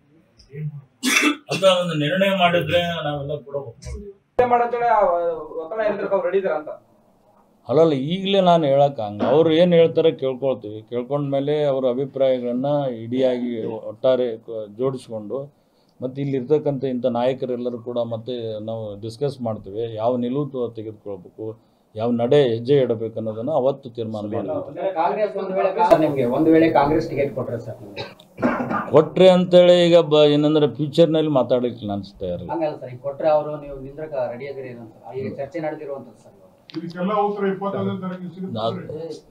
ಅಂತ ಒಂದು ನಿರ್ಣಯ ಮಾಡಿದ್ರೆ ನಾವೆಲ್ಲ ಕೂಡ ಒಪ್ಕೊಳ್ತೀವಿ ಮಾಡಂತೇಳಿ ಆ ಒತ್ತಡ ಹೇಳಿದ್ರೆ ಅವ್ರು ರೆಡಿ ಇದಾರ ಅಂತ ಅಲ್ಲಲ್ಲ ಈಗಲೇ ನಾನು ಹೇಳಕ್ಕೆ ಹಂಗೆ ಅವ್ರು ಏನು ಹೇಳ್ತಾರೆ ಕೇಳ್ಕೊಳ್ತೀವಿ ಕೇಳ್ಕೊಂಡ್ಮೇಲೆ ಅವ್ರ ಅಭಿಪ್ರಾಯಗಳನ್ನ ಇಡಿಯಾಗಿ ಒಟ್ಟಾರೆ ಕ- ಜೋಡಿಸ್ಕೊಂಡು ಮತ್ತು ಇಲ್ಲಿರ್ತಕ್ಕಂಥ ಇಂಥ ನಾಯಕರೆಲ್ಲರೂ ಕೂಡ ಮತ್ತೆ ನಾವು ಡಿಸ್ಕಸ್ ಮಾಡ್ತೀವಿ ಯಾವ ನಿಲುವು ತ- ತೆಗೆದುಕೊಳ್ಬೇಕು ಯಾವ ನಡೆ ಹೆಜ್ಜೆ ಇಡಬೇಕು ಅನ್ನೋದನ್ನು ಅವತ್ತು ತೀರ್ಮಾನ ಮಾಡ್ತೀವಿ ಕಾಂಗ್ರೆಸ್ ಒಂದು ವೇಳೆ ನಿಮಗೆ ಒಂದು ವೇಳೆ ಕಾಂಗ್ರೆಸ್ ಟಿಕೆಟ್ ಕೊಟ್ರೆ ಸರ್ ನಿಮ್ಗೆ ಕೊಟ್ರೆ ಅಂತೇಳಿ ಈಗ ಬ ಏನಂದ್ರೆ ಫ್ಯೂಚರ್ನಲ್ಲಿ ಮಾತಾಡಲಿಕ್ಕೆ ಅನಿಸ್ತಾ ಇರಲ್ಲ ಹಂಗಲ್ಲ ಸರ್ ಈಗ ಕೊಟ್ರೆ ಅವರು ನೀವು ನಿಂದ್ರಕ ರೆಡಿ ಆಗಿರಿ ಅಂತ ಈಗ ಚರ್ಚೆ ನಡೆದಿರುವಂತದ್ದು ಸರ್ ಇದಕ್ಕೆಲ್ಲ ಉತ್ತರ ಇಪ್ಪತ್ತೊಂದನೇ ತಾರೀಕು ನಾವು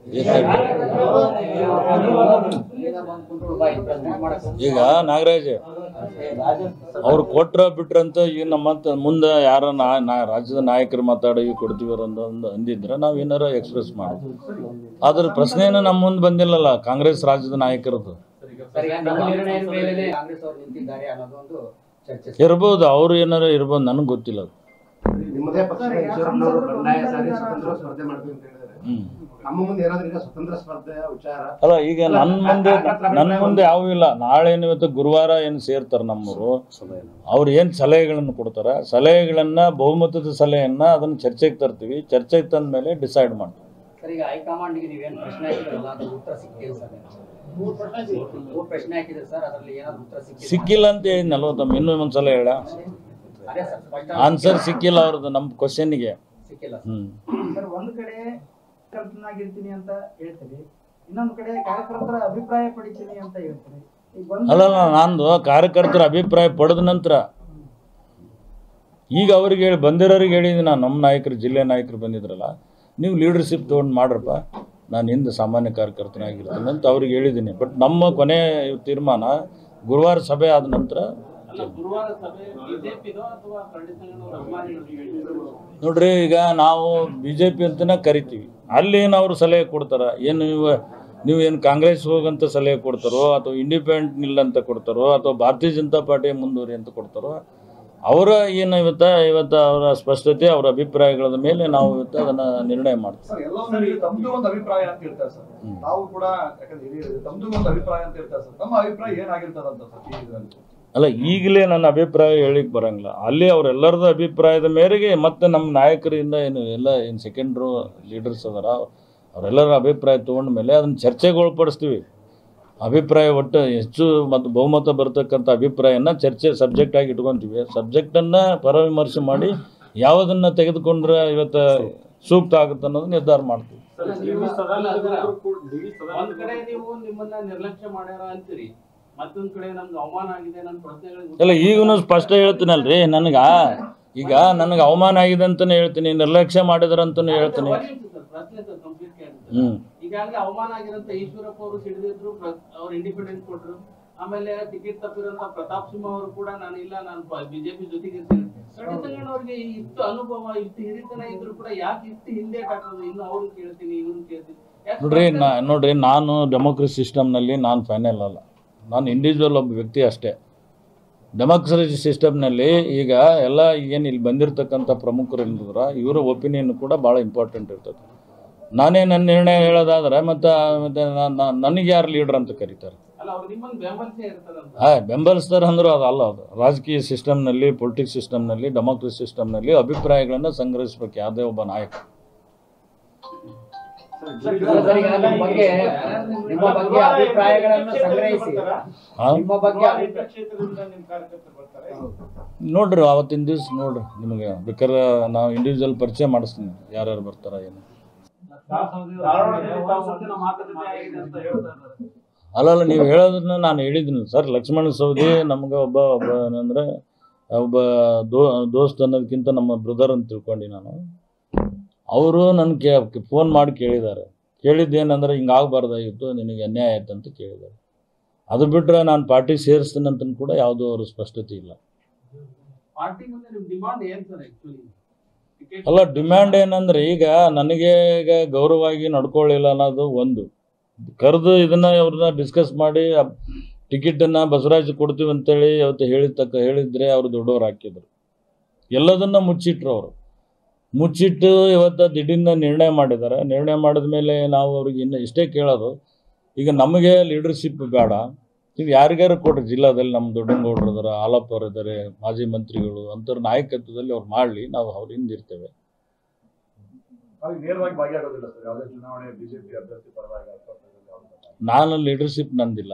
ಈಗ ಬಂದ್ ಕುಂತ್ರು ಬಾ ಇಲ್ಲಿ present ಮಾಡಕ್ ಹೋಗ್ತೀವಿ. ಈಗ ನಾಗರಾಜ್ ಅವ್ರು ಕೊಟ್ರ ಬಿಟ್ರಂತ ಈಗ ನಮ್ಮ ಮತ್ತೆ ಮುಂದೆ ಯಾರ ನಾ ನಾ- ರಾಜ್ಯದ ನಾಯಕರು ಮಾತಾಡಿ ಕೊಡ್ತೀವಿ ಅಂತ ಒಂದು ಅಂದಿದ್ರೆ ನಾವು ಏನಾರ ಎಕ್ಸ್ಪ್ರೆಸ್ ಮಾಡ್ತೀವಿ ಅದ್ರ ಪ್ರಶ್ನೆನ ನಮ್ಮ ಮುಂದೆ ಬಂದಿಲ್ಲಲ್ಲ ಕಾಂಗ್ರೆಸ್ ರಾಜ್ಯದ ನಾಯಕರದ್ದು ಸರ್ ಈಗ ನಿಮ್ಮ ನಿರ್ಣಯದ ಮೇಲೆ ಕಾಂಗ್ರೆಸ್ ಅವರು ನಿಂತಿದ್ದಾರೆ ಅನ್ನೋದು ಒಂದು ಚರ್ಚೆ ಸರ್. ಇರ್ಬೋದು ಅವ್ರು ಏನಾರ ಇರ್ಬೋದು ನನಗೆ ಗೊತ್ತಿಲ್ಲ ಅದು ನಿಮ್ಮದೇ ಪಕ್ಷದ ಈಶ್ವರಪ್ಪನವರು ಬಂಡಾಯ ಸಾರಿ ಸ್ವತಂತ್ರ ಸ್ಪರ್ಧೆ ಮಾಡ್ತೀವಿ ಅಂತ ಹೇಳಿದ್ದಾರೆ ಹ್ಮ್ ನಮ್ಮ ಮುಂದೆ ಏನಾದ್ರು ಈಗ ಸ್ವತಂತ್ರ ಸ್ಪರ್ಧೆಯ ವಿಚಾರ ಅಲ್ಲ ಈಗ ನನ್ನ ಮುಂದೆ ನನ್ನ ಮುಂದೆ ಯಾವ ಇಲ್ಲ ನಾಳೆ ಏನು ಇವತ್ತು ಗುರುವಾರ ಏನು ಸೇರ್ತಾರೆ ನಮ್ಮವರು ಅವ್ರು ಏನು ಸಲಹೆಗಳನ್ನು ಕೊಡ್ತಾರೆ ಸಲಹೆಗಳನ್ನ ಬಹುಮತದ ಸಲಹೆಯನ್ನ ಅದನ್ನ ಚರ್ಚೆಗೆ ತರ್ತೀವಿ ಚರ್ಚೆಗೆ ತಂದ ಮೇಲೆ ಡಿಸೈಡ್ ಮಾಡ್ತೀವಿ ಸರ್ ಈಗ ಹೈಕಮಾಂಡ್ಗೆ ನೀವೇನು ಪ್ರಶ್ನೆ ಹಾಕಿದ್ರಲ್ಲ ಅದ್ರ ಉತ್ತರ ಸಿಕ್ಕಿಲ್ಲ ಸರ್ ಮೂರು ಪ್ರಶ್ನೆ ಹಾಕಿದ್ರೆ ಸರ್ ಅದರಲ್ಲಿ ಏನಾದ್ರು ಉತ್ತರ ಸಿಕ್ಕಿಲ್ಲ ಸಿಕ್ಕಿಲ್ಲ ಅಂತ ಹೇಳಿ ನಲ್ವತ್ತಮ್ಮ ಇನ್ನೂ ಒಂದ್ಸಲ ಹೇಳ ಅದೇ ಸರ್ ಸ್ಪಷ್ಟ ಆನ್ಸರ್ ಸಿಕ್ಕಿಲ್ಲ ಅವ್ರದ್ದು ನಮ್ಮ ಕ್ವಶನ್ಗೆ ಸಿಕ್ಕಿಲ್ಲ ಸರ್. ಹ್ಮ್ ಸರ್ ಒಂದು ಕಡೆ ಕಾರ್ಯಕರ್ತನಾಗಿರ್ತೀನಿ ಅಂತ ಹೇಳ್ತೀರಿ ಇನ್ನೊಂದು ಕಡೆ ಕಾರ್ಯಕರ್ತರ ಅಭಿಪ್ರಾಯ ಪಡಿತೀನಿ ಅಂತ ಹೇಳ್ತೀರಿ ಈಗ ಒಂದು ಅಲ್ಲಲ್ಲ ನಂದು ಕಾರ್ಯಕರ್ತರ ಅಭಿಪ್ರಾಯ ಪಡೆದ ನಂತರ ಈಗ ಅವ್ರಿಗೆ ಹೇಳಿ ಬಂದಿರೋರಿಗೆ ಹೇಳಿದ್ದೀನಿ ನಾನು ನಮ್ಮ ನಾಯಕರು ಜಿಲ್ಲೆ ನಾಯಕರು ಬಂದಿದ್ರಲ್ಲ ನೀವು ಲೀಡರ್ಶಿಪ್ ತೊಗೊಂಡು ಮಾಡ್ರಪ್ಪ ನಾನು ಹಿಂದೆ ಸಾಮಾನ್ಯ ಕಾರ್ಯಕರ್ತನಾಗಿರ್ತೀನಿ ಅಂತ ಅವ್ರಿಗೆ ಹೇಳಿದ್ದೀನಿ ಬಟ್ ನಮ್ಮ ಕೊನೆ ತೀರ್ಮಾನ ಗುರುವಾರ ಸಭೆ ಆದ ನಂತರ ಅಲ್ಲ ಗುರುವಾರ ಸಭೆ ಬಿಜೆಪಿದೋ ಅಥವಾ ಕರಡಿ ಸಂಘಟನೆ ಅಭಿಮಾನಿಗಳು ನೋಡ್ರಿ ಈಗ ನಾವು ಬಿ ಜೆ ಪಿ ಅಂತನೇ ಕರಿತೀವಿ ಅಲ್ಲಿ ಏನು ಅವರು ಸಲಹೆ ಕೊಡ್ತಾರ ಏನು ನೀವು ನೀವು ಏನು ಕಾಂಗ್ರೆಸ್ ಹೋಗಂತ ಸಲಹೆ ಕೊಡ್ತಾರೋ ಅಥವಾ ಇಂಡಿಪೆಂಡೆಂಟ್ ನಿಲ್ಲ ಅಂತ ಕೊಡ್ತಾರೋ ಅಥವಾ ಭಾರತೀಯ ಜನತಾ ಪಾರ್ಟಿ ಮುಂದುವರಿ ಅಂತ ಕೊಡ್ತಾರೋ ಅವರ ಏನು ಇವತ್ತ ಇವತ್ತು ಅವರ ಸ್ಪಷ್ಟತೆ ಅವರ ಅಭಿಪ್ರಾಯಗಳ ಮೇಲೆ ನಾವು ಇವತ್ತು ಅದನ್ನ ನಿರ್ಣಯ ಮಾಡ್ತೀವಿ ಸರ್ ಎಲ್ಲವನ್ನೂ ಈಗ ತಮ್ದು ಒಂದು ಅಭಿಪ್ರಾಯ ಅಂತ ಹೇಳ್ತಾರೆ ಸರ್ ಹ್ಮ್. ನಾವು ಕೂಡ ಯಾಕಂದ್ರೆ ಹಿರಿಯರು ತಮ್ದು ಒಂದು ಅಭಿಪ್ರಾಯ ಅಂತ ಹೇಳ್ತಾರೆ ಸರ್ ತಮ್ಮ ಅಭಿಪ್ರಾಯ ಏನಾಗಿರ್ತದಂತ ಸರ್ ಈ ಇದರಲ್ಲಿ ಅಲ್ಲ ಈಗಲೇ ನನ್ನ ಅಭಿಪ್ರಾಯ ಹೇಳಿಕ್ ಬರಂಗಿಲ್ಲ ಅಲ್ಲಿ ಅವರೆಲ್ಲರದ ಅಭಿಪ್ರಾಯದ ಮೇರೆಗೆ ಮತ್ತೆ ನಮ್ಮ ನಾಯಕರಿಂದ ಏನು ಎಲ್ಲ ಏನು ಸೆಕೆಂಡ್ರು ಲೀಡರ್ಸ್ ಅದಾರ ಅವರೆಲ್ಲರ ಅಭಿಪ್ರಾಯ ತೊಗೊಂಡ ಮೇಲೆ ಅದನ್ನ ಚರ್ಚೆಗೆ ಒಳಪಡಿಸ್ತೀವಿ ಅಭಿಪ್ರಾಯ ಒಟ್ಟು ಹೆಚ್ಚು ಮತ್ತು ಬಹುಮತ ಬರ್ತಕ್ಕಂಥ ಅಭಿಪ್ರಾಯನ ಚರ್ಚೆ ಸಬ್ಜೆಕ್ಟ್ ಆಗಿ ಇಟ್ಕೊಂತೀವಿ ಸಬ್ಜೆಕ್ಟನ್ನು ಪರವಿಮರ್ಶೆ ಮಾಡಿ ಯಾವುದನ್ನು ತೆಗೆದುಕೊಂಡ್ರೆ ಇವತ್ತು ಸೂಕ್ತ ಆಗುತ್ತೆ ಅನ್ನೋದು ನಿರ್ಧಾರ ಮಾಡ್ತೀವಿ ಒಂದ್ ಕಡೆ ನೀವು ನಿಮ್ಮನ್ನ ನಿರ್ಲಕ್ಷ್ಯ ಮಾಡ್ಯಾರ ಅಂತೀರಿ ಮತ್ತೊಂದ್ ಕಡೆ ನಮ್ಗೆ ಅವಮಾನ ಆಗಿದೆ ನನ್ನ ಪ್ರಶ್ನೆಗಳಿಗೆ ಅಲ್ಲ ಈಗೂ ಸ್ಪಷ್ಟ ಹೇಳ್ತೀನಲ್ರಿ ನನಗೆ ಈಗ ನನಗೆ ಅವಮಾನ ಆಗಿದೆ ಅಂತಲೇ ಹೇಳ್ತೀನಿ ನಿರ್ಲಕ್ಷ್ಯ ಮಾಡಿದ್ರಂತನೂ ಹೇಳ್ತೀನಿ ಒಂದ್ ನಿಮಿಷ ಸರ್, ಪ್ರಶ್ನೆ ಸರ್ ಕಂಪ್ಲೀಟ್ ಕೇಳ್ತೀನಿ ಹ್ಞೂ ಈಗಾಗಲೇ ಅವಮಾನ ಆಗಿರಂತ ಈಶ್ವರಪ್ಪ ಅವರು ಸಿಡಿದಿದ್ರು ಅವ್ರು ಇಂಡಿಪೆಂಡೆಂಟ್ ಕೊಟ್ರು ಆಮೇಲೆ ಟಿಕೆಟ್ ತಪ್ಪಿರಂತ ಪ್ರತಾಪ್ ಸಿಂಹ ಅವರು ಕೂಡ ನಾನು ಇಲ್ಲ ನಾನು ಬಿಜೆಪಿ ಜೊತೆಗೆ ಇರ್ತೀನಿ ರೆಡ್ಡಿ ಸಂಗಣ್ಣ ಅವ್ರಿಗೆ ಇಷ್ಟು ಅನುಭವ ಇಷ್ಟು ಹಿರಿತನ ಇದ್ರು ಕೂಡ ಯಾಕೆ ಇಷ್ಟು ಹಿಂದೆ ಹಾಕೋದು ಇನ್ನು ಅವ್ರನ್ನ ಕೇಳ್ತೀನಿ ಇವ್ರನ್ನ ಕೇಳ್ತೀನಿ ಯಾಕೆ ನೋಡ್ರಿ ನಾ ನೋಡ್ರಿ ನಾನು ಡೆಮೋಕ್ರಸಿ ಸಿಸ್ಟಮ್ನಲ್ಲಿ ನಾನು ಫೈನಲ್ ಅಲ್ಲ ನಾನು ಇಂಡಿವಿಜುವಲ್ ಒಬ್ಬ ವ್ಯಕ್ತಿ ಅಷ್ಟೇ ಡೆಮೋಕ್ರಸಿ ಸಿಸ್ಟಮ್ನಲ್ಲಿ ಈಗ ಎಲ್ಲ ಏನು ಇಲ್ಲಿ ಬಂದಿರತಕ್ಕಂಥ ಪ್ರಮುಖರು ಏನಿದ್ರ ಇವರ ಒಪಿನಿಯನ್ ಕೂಡ ಭಾಳ ಇಂಪಾರ್ಟೆಂಟ್ ಇರ್ತದೆ ನಾನೇ ನನ್ನ ನಿರ್ಣಯ ಹೇಳೋದಾದ್ರೆ ಮತ್ತು ಮತ್ತೆ ನನಗೆ ಯಾರು ಲೀಡ್ರ್ ಅಂತ ಕರೀತಾರೆ ಅಲ್ಲ ಅವ್ರು ನಿಮ್ಮನ್ನ ಬೆಂಬಲಿಸೇ ಇರ್ತಾರಂತ ಹಾಂ ಬೆಂಬಲಿಸ್ತಾರೆ ಅಂದರೂ ಅದು ಅಲ್ಲ ಅದು ರಾಜಕೀಯ ಸಿಸ್ಟಮ್ನಲ್ಲಿ ಪೊಲಿಟಿಕ್ಸ್ ಸಿಸ್ಟಮ್ನಲ್ಲಿ ಡೆಮೋಕ್ರಸಿ ಸಿಸ್ಟಮ್ನಲ್ಲಿ ಅಭಿಪ್ರಾಯಗಳನ್ನು ಸಂಗ್ರಹಿಸ್ಬೇಕು ಯಾವುದೇ ಒಬ್ಬ ನಾಯಕ ಸರ್, ಈಗ ನಿಮ್ಮ ಬಗ್ಗೆ ನಿಮ್ಮ ಬಗ್ಗೆ ಅಭಿಪ್ರಾಯಗಳನ್ನು ಸಂಗ್ರಹಿಸಿ ಹಾಂ ನಿಮ್ಮ ಬಗ್ಗೆ ಅಭಿ- ಕ್ಷೇತ್ರದಿಂದ ನಿಮ್ ಕಾರ್ಯಕರ್ತರು ಬರ್ತಾರೆ ನೋಡ್ರಿ ಅವತ್ತಿನ ದಿವ್ಸ ನೋಡ್ರಿ ನಿಮಗೆ ಬೇಕಾದ್ರೆ ನಾವು ಇಂಡಿವಿಜುವಲ್ ಪರಿಚಯ ಮಾಡಿಸ್ತೀನಿ ಯಾರ್ಯಾರು ಬರ್ತಾರ ಏನು ಧಾರವಾಡದಲ್ಲಿ ತಾವು ಮುಂದಿನ ಮಾತುಕತೆ ಆಗಿದೆ ಅಂತ ಹೇಳ್ತಾ ಇದ್ದಾರೆ ಅಲ್ಲಲ್ಲ ನೀವು ಹೇಳೋದನ್ನ ನಾನು ಹೇಳಿದ್ದೀನಿ ಸರ್ ಲಕ್ಷ್ಮಣ ಸವದಿ ನಮ್ಗೆ ಒಬ್ಬ ಒಬ್ಬ ಏನಂದ್ರೆ ಒಬ್ಬ ದೋ ದೋಸ್ತ್ ಅನ್ನೋದಕ್ಕಿಂತ ನಮ್ಮ ಬ್ರದರ್ ಅಂತ ತಿಳ್ಕೊಂಡು ನಾನು ಅವರು ನನ್ನ ಕೇ ಫೋನ್ ಮಾಡಿ ಕೇಳಿದ್ದಾರೆ ಕೇಳಿದ್ದೇನೆಂದ್ರೆ ಹಿಂಗೆ ಆಗಬಾರ್ದಾಗಿತ್ತು ನಿನಗೆ ಅನ್ಯಾಯ ಆಯ್ತು ಅಂತ ಕೇಳಿದ್ದಾರೆ ಅದು ಬಿಟ್ಟರೆ ನಾನು ಪಾರ್ಟಿ ಸೇರಿಸ್ತೀನಿ ಅಂತ ಕೂಡ ಯಾವುದೂ ಅವ್ರ ಸ್ಪಷ್ಟತೆ ಇಲ್ಲ ಪಾರ್ಟಿ ಮುಂದೆ ನಿಮ್ ಡಿಮಾಂಡ್ ಏನ್ ಸರ್ ಆಕ್ಚುಲಿ ಟಿಕೆಟ್ ಅಲ್ಲ ಡಿಮ್ಯಾಂಡ್ ಏನಂದ್ರೆ ಈಗ ನನಗೆ ಈಗ ಗೌರವವಾಗಿ ನಡ್ಕೊಳ್ಳಿಲ್ಲ ಅನ್ನೋದು ಒಂದು ಕರೆದು ಇದನ್ನ ಅವ್ರನ್ನ ಡಿಸ್ಕಸ್ ಮಾಡಿ ಟಿಕೆಟನ್ನು ಬಸವರಾಜ್ ಕೊಡ್ತೀವಿ ಅಂತೇಳಿ ಅವತ್ತು ಹೇಳಿದ ತಕ್ಕ ಹೇಳಿದ್ರೆ ಅವರು ದೊಡ್ಡವ್ರು ಹಾಕಿದ್ರು ಎಲ್ಲದನ್ನ ಮುಚ್ಚಿಟ್ರು ಅವರು ಮುಚ್ಚಿಟ್ಟು ಇವತ್ತು ದಿಢೀರ್ನ ನಿರ್ಣಯ ಮಾಡಿದ್ದಾರೆ ನಿರ್ಣಯ ಮಾಡಿದ ಮೇಲೆ ನಾವು ಅವ್ರಿಗೆ ಇನ್ನು ಇಷ್ಟೇ ಕೇಳೋದು ಈಗ ನಮಗೆ ಲೀಡರ್ಶಿಪ್ ಬೇಡ ನೀವು ಯಾರಿಗಾರು ಕೊಡ್ರಿ ಜಿಲ್ಲಾದಲ್ಲಿ ನಮ್ಮ ದೊಡ್ಡಂಗೌಡರು ಇದಾರೆ ಹಾಲಪ್ಪ ಅವ್ರು ಇದ್ದಾರೆ ಮಾಜಿ ಮಂತ್ರಿಗಳು ಅಂಥವ್ರ ನಾಯಕತ್ವದಲ್ಲಿ ಅವ್ರು ಮಾಡಲಿ ನಾವು ಅವ್ರ ಹಿಂದಿರ್ತೇವೆ ನಾವು ನೇರವಾಗಿ ಭಾಗಿಯಾಗೋದಿಲ್ಲ ಸರ್ ಯಾವುದೇ ಚುನಾವಣೆ ಬಿಜೆಪಿ ಅಭ್ಯರ್ಥಿ ಪರವಾಗಿ ಅಸ್ಪಷ್ಟದಲ್ಲಿ ಯಾವ್ದು ನಾನು ಲೀಡರ್ಶಿಪ್ ನಂದಿಲ್ಲ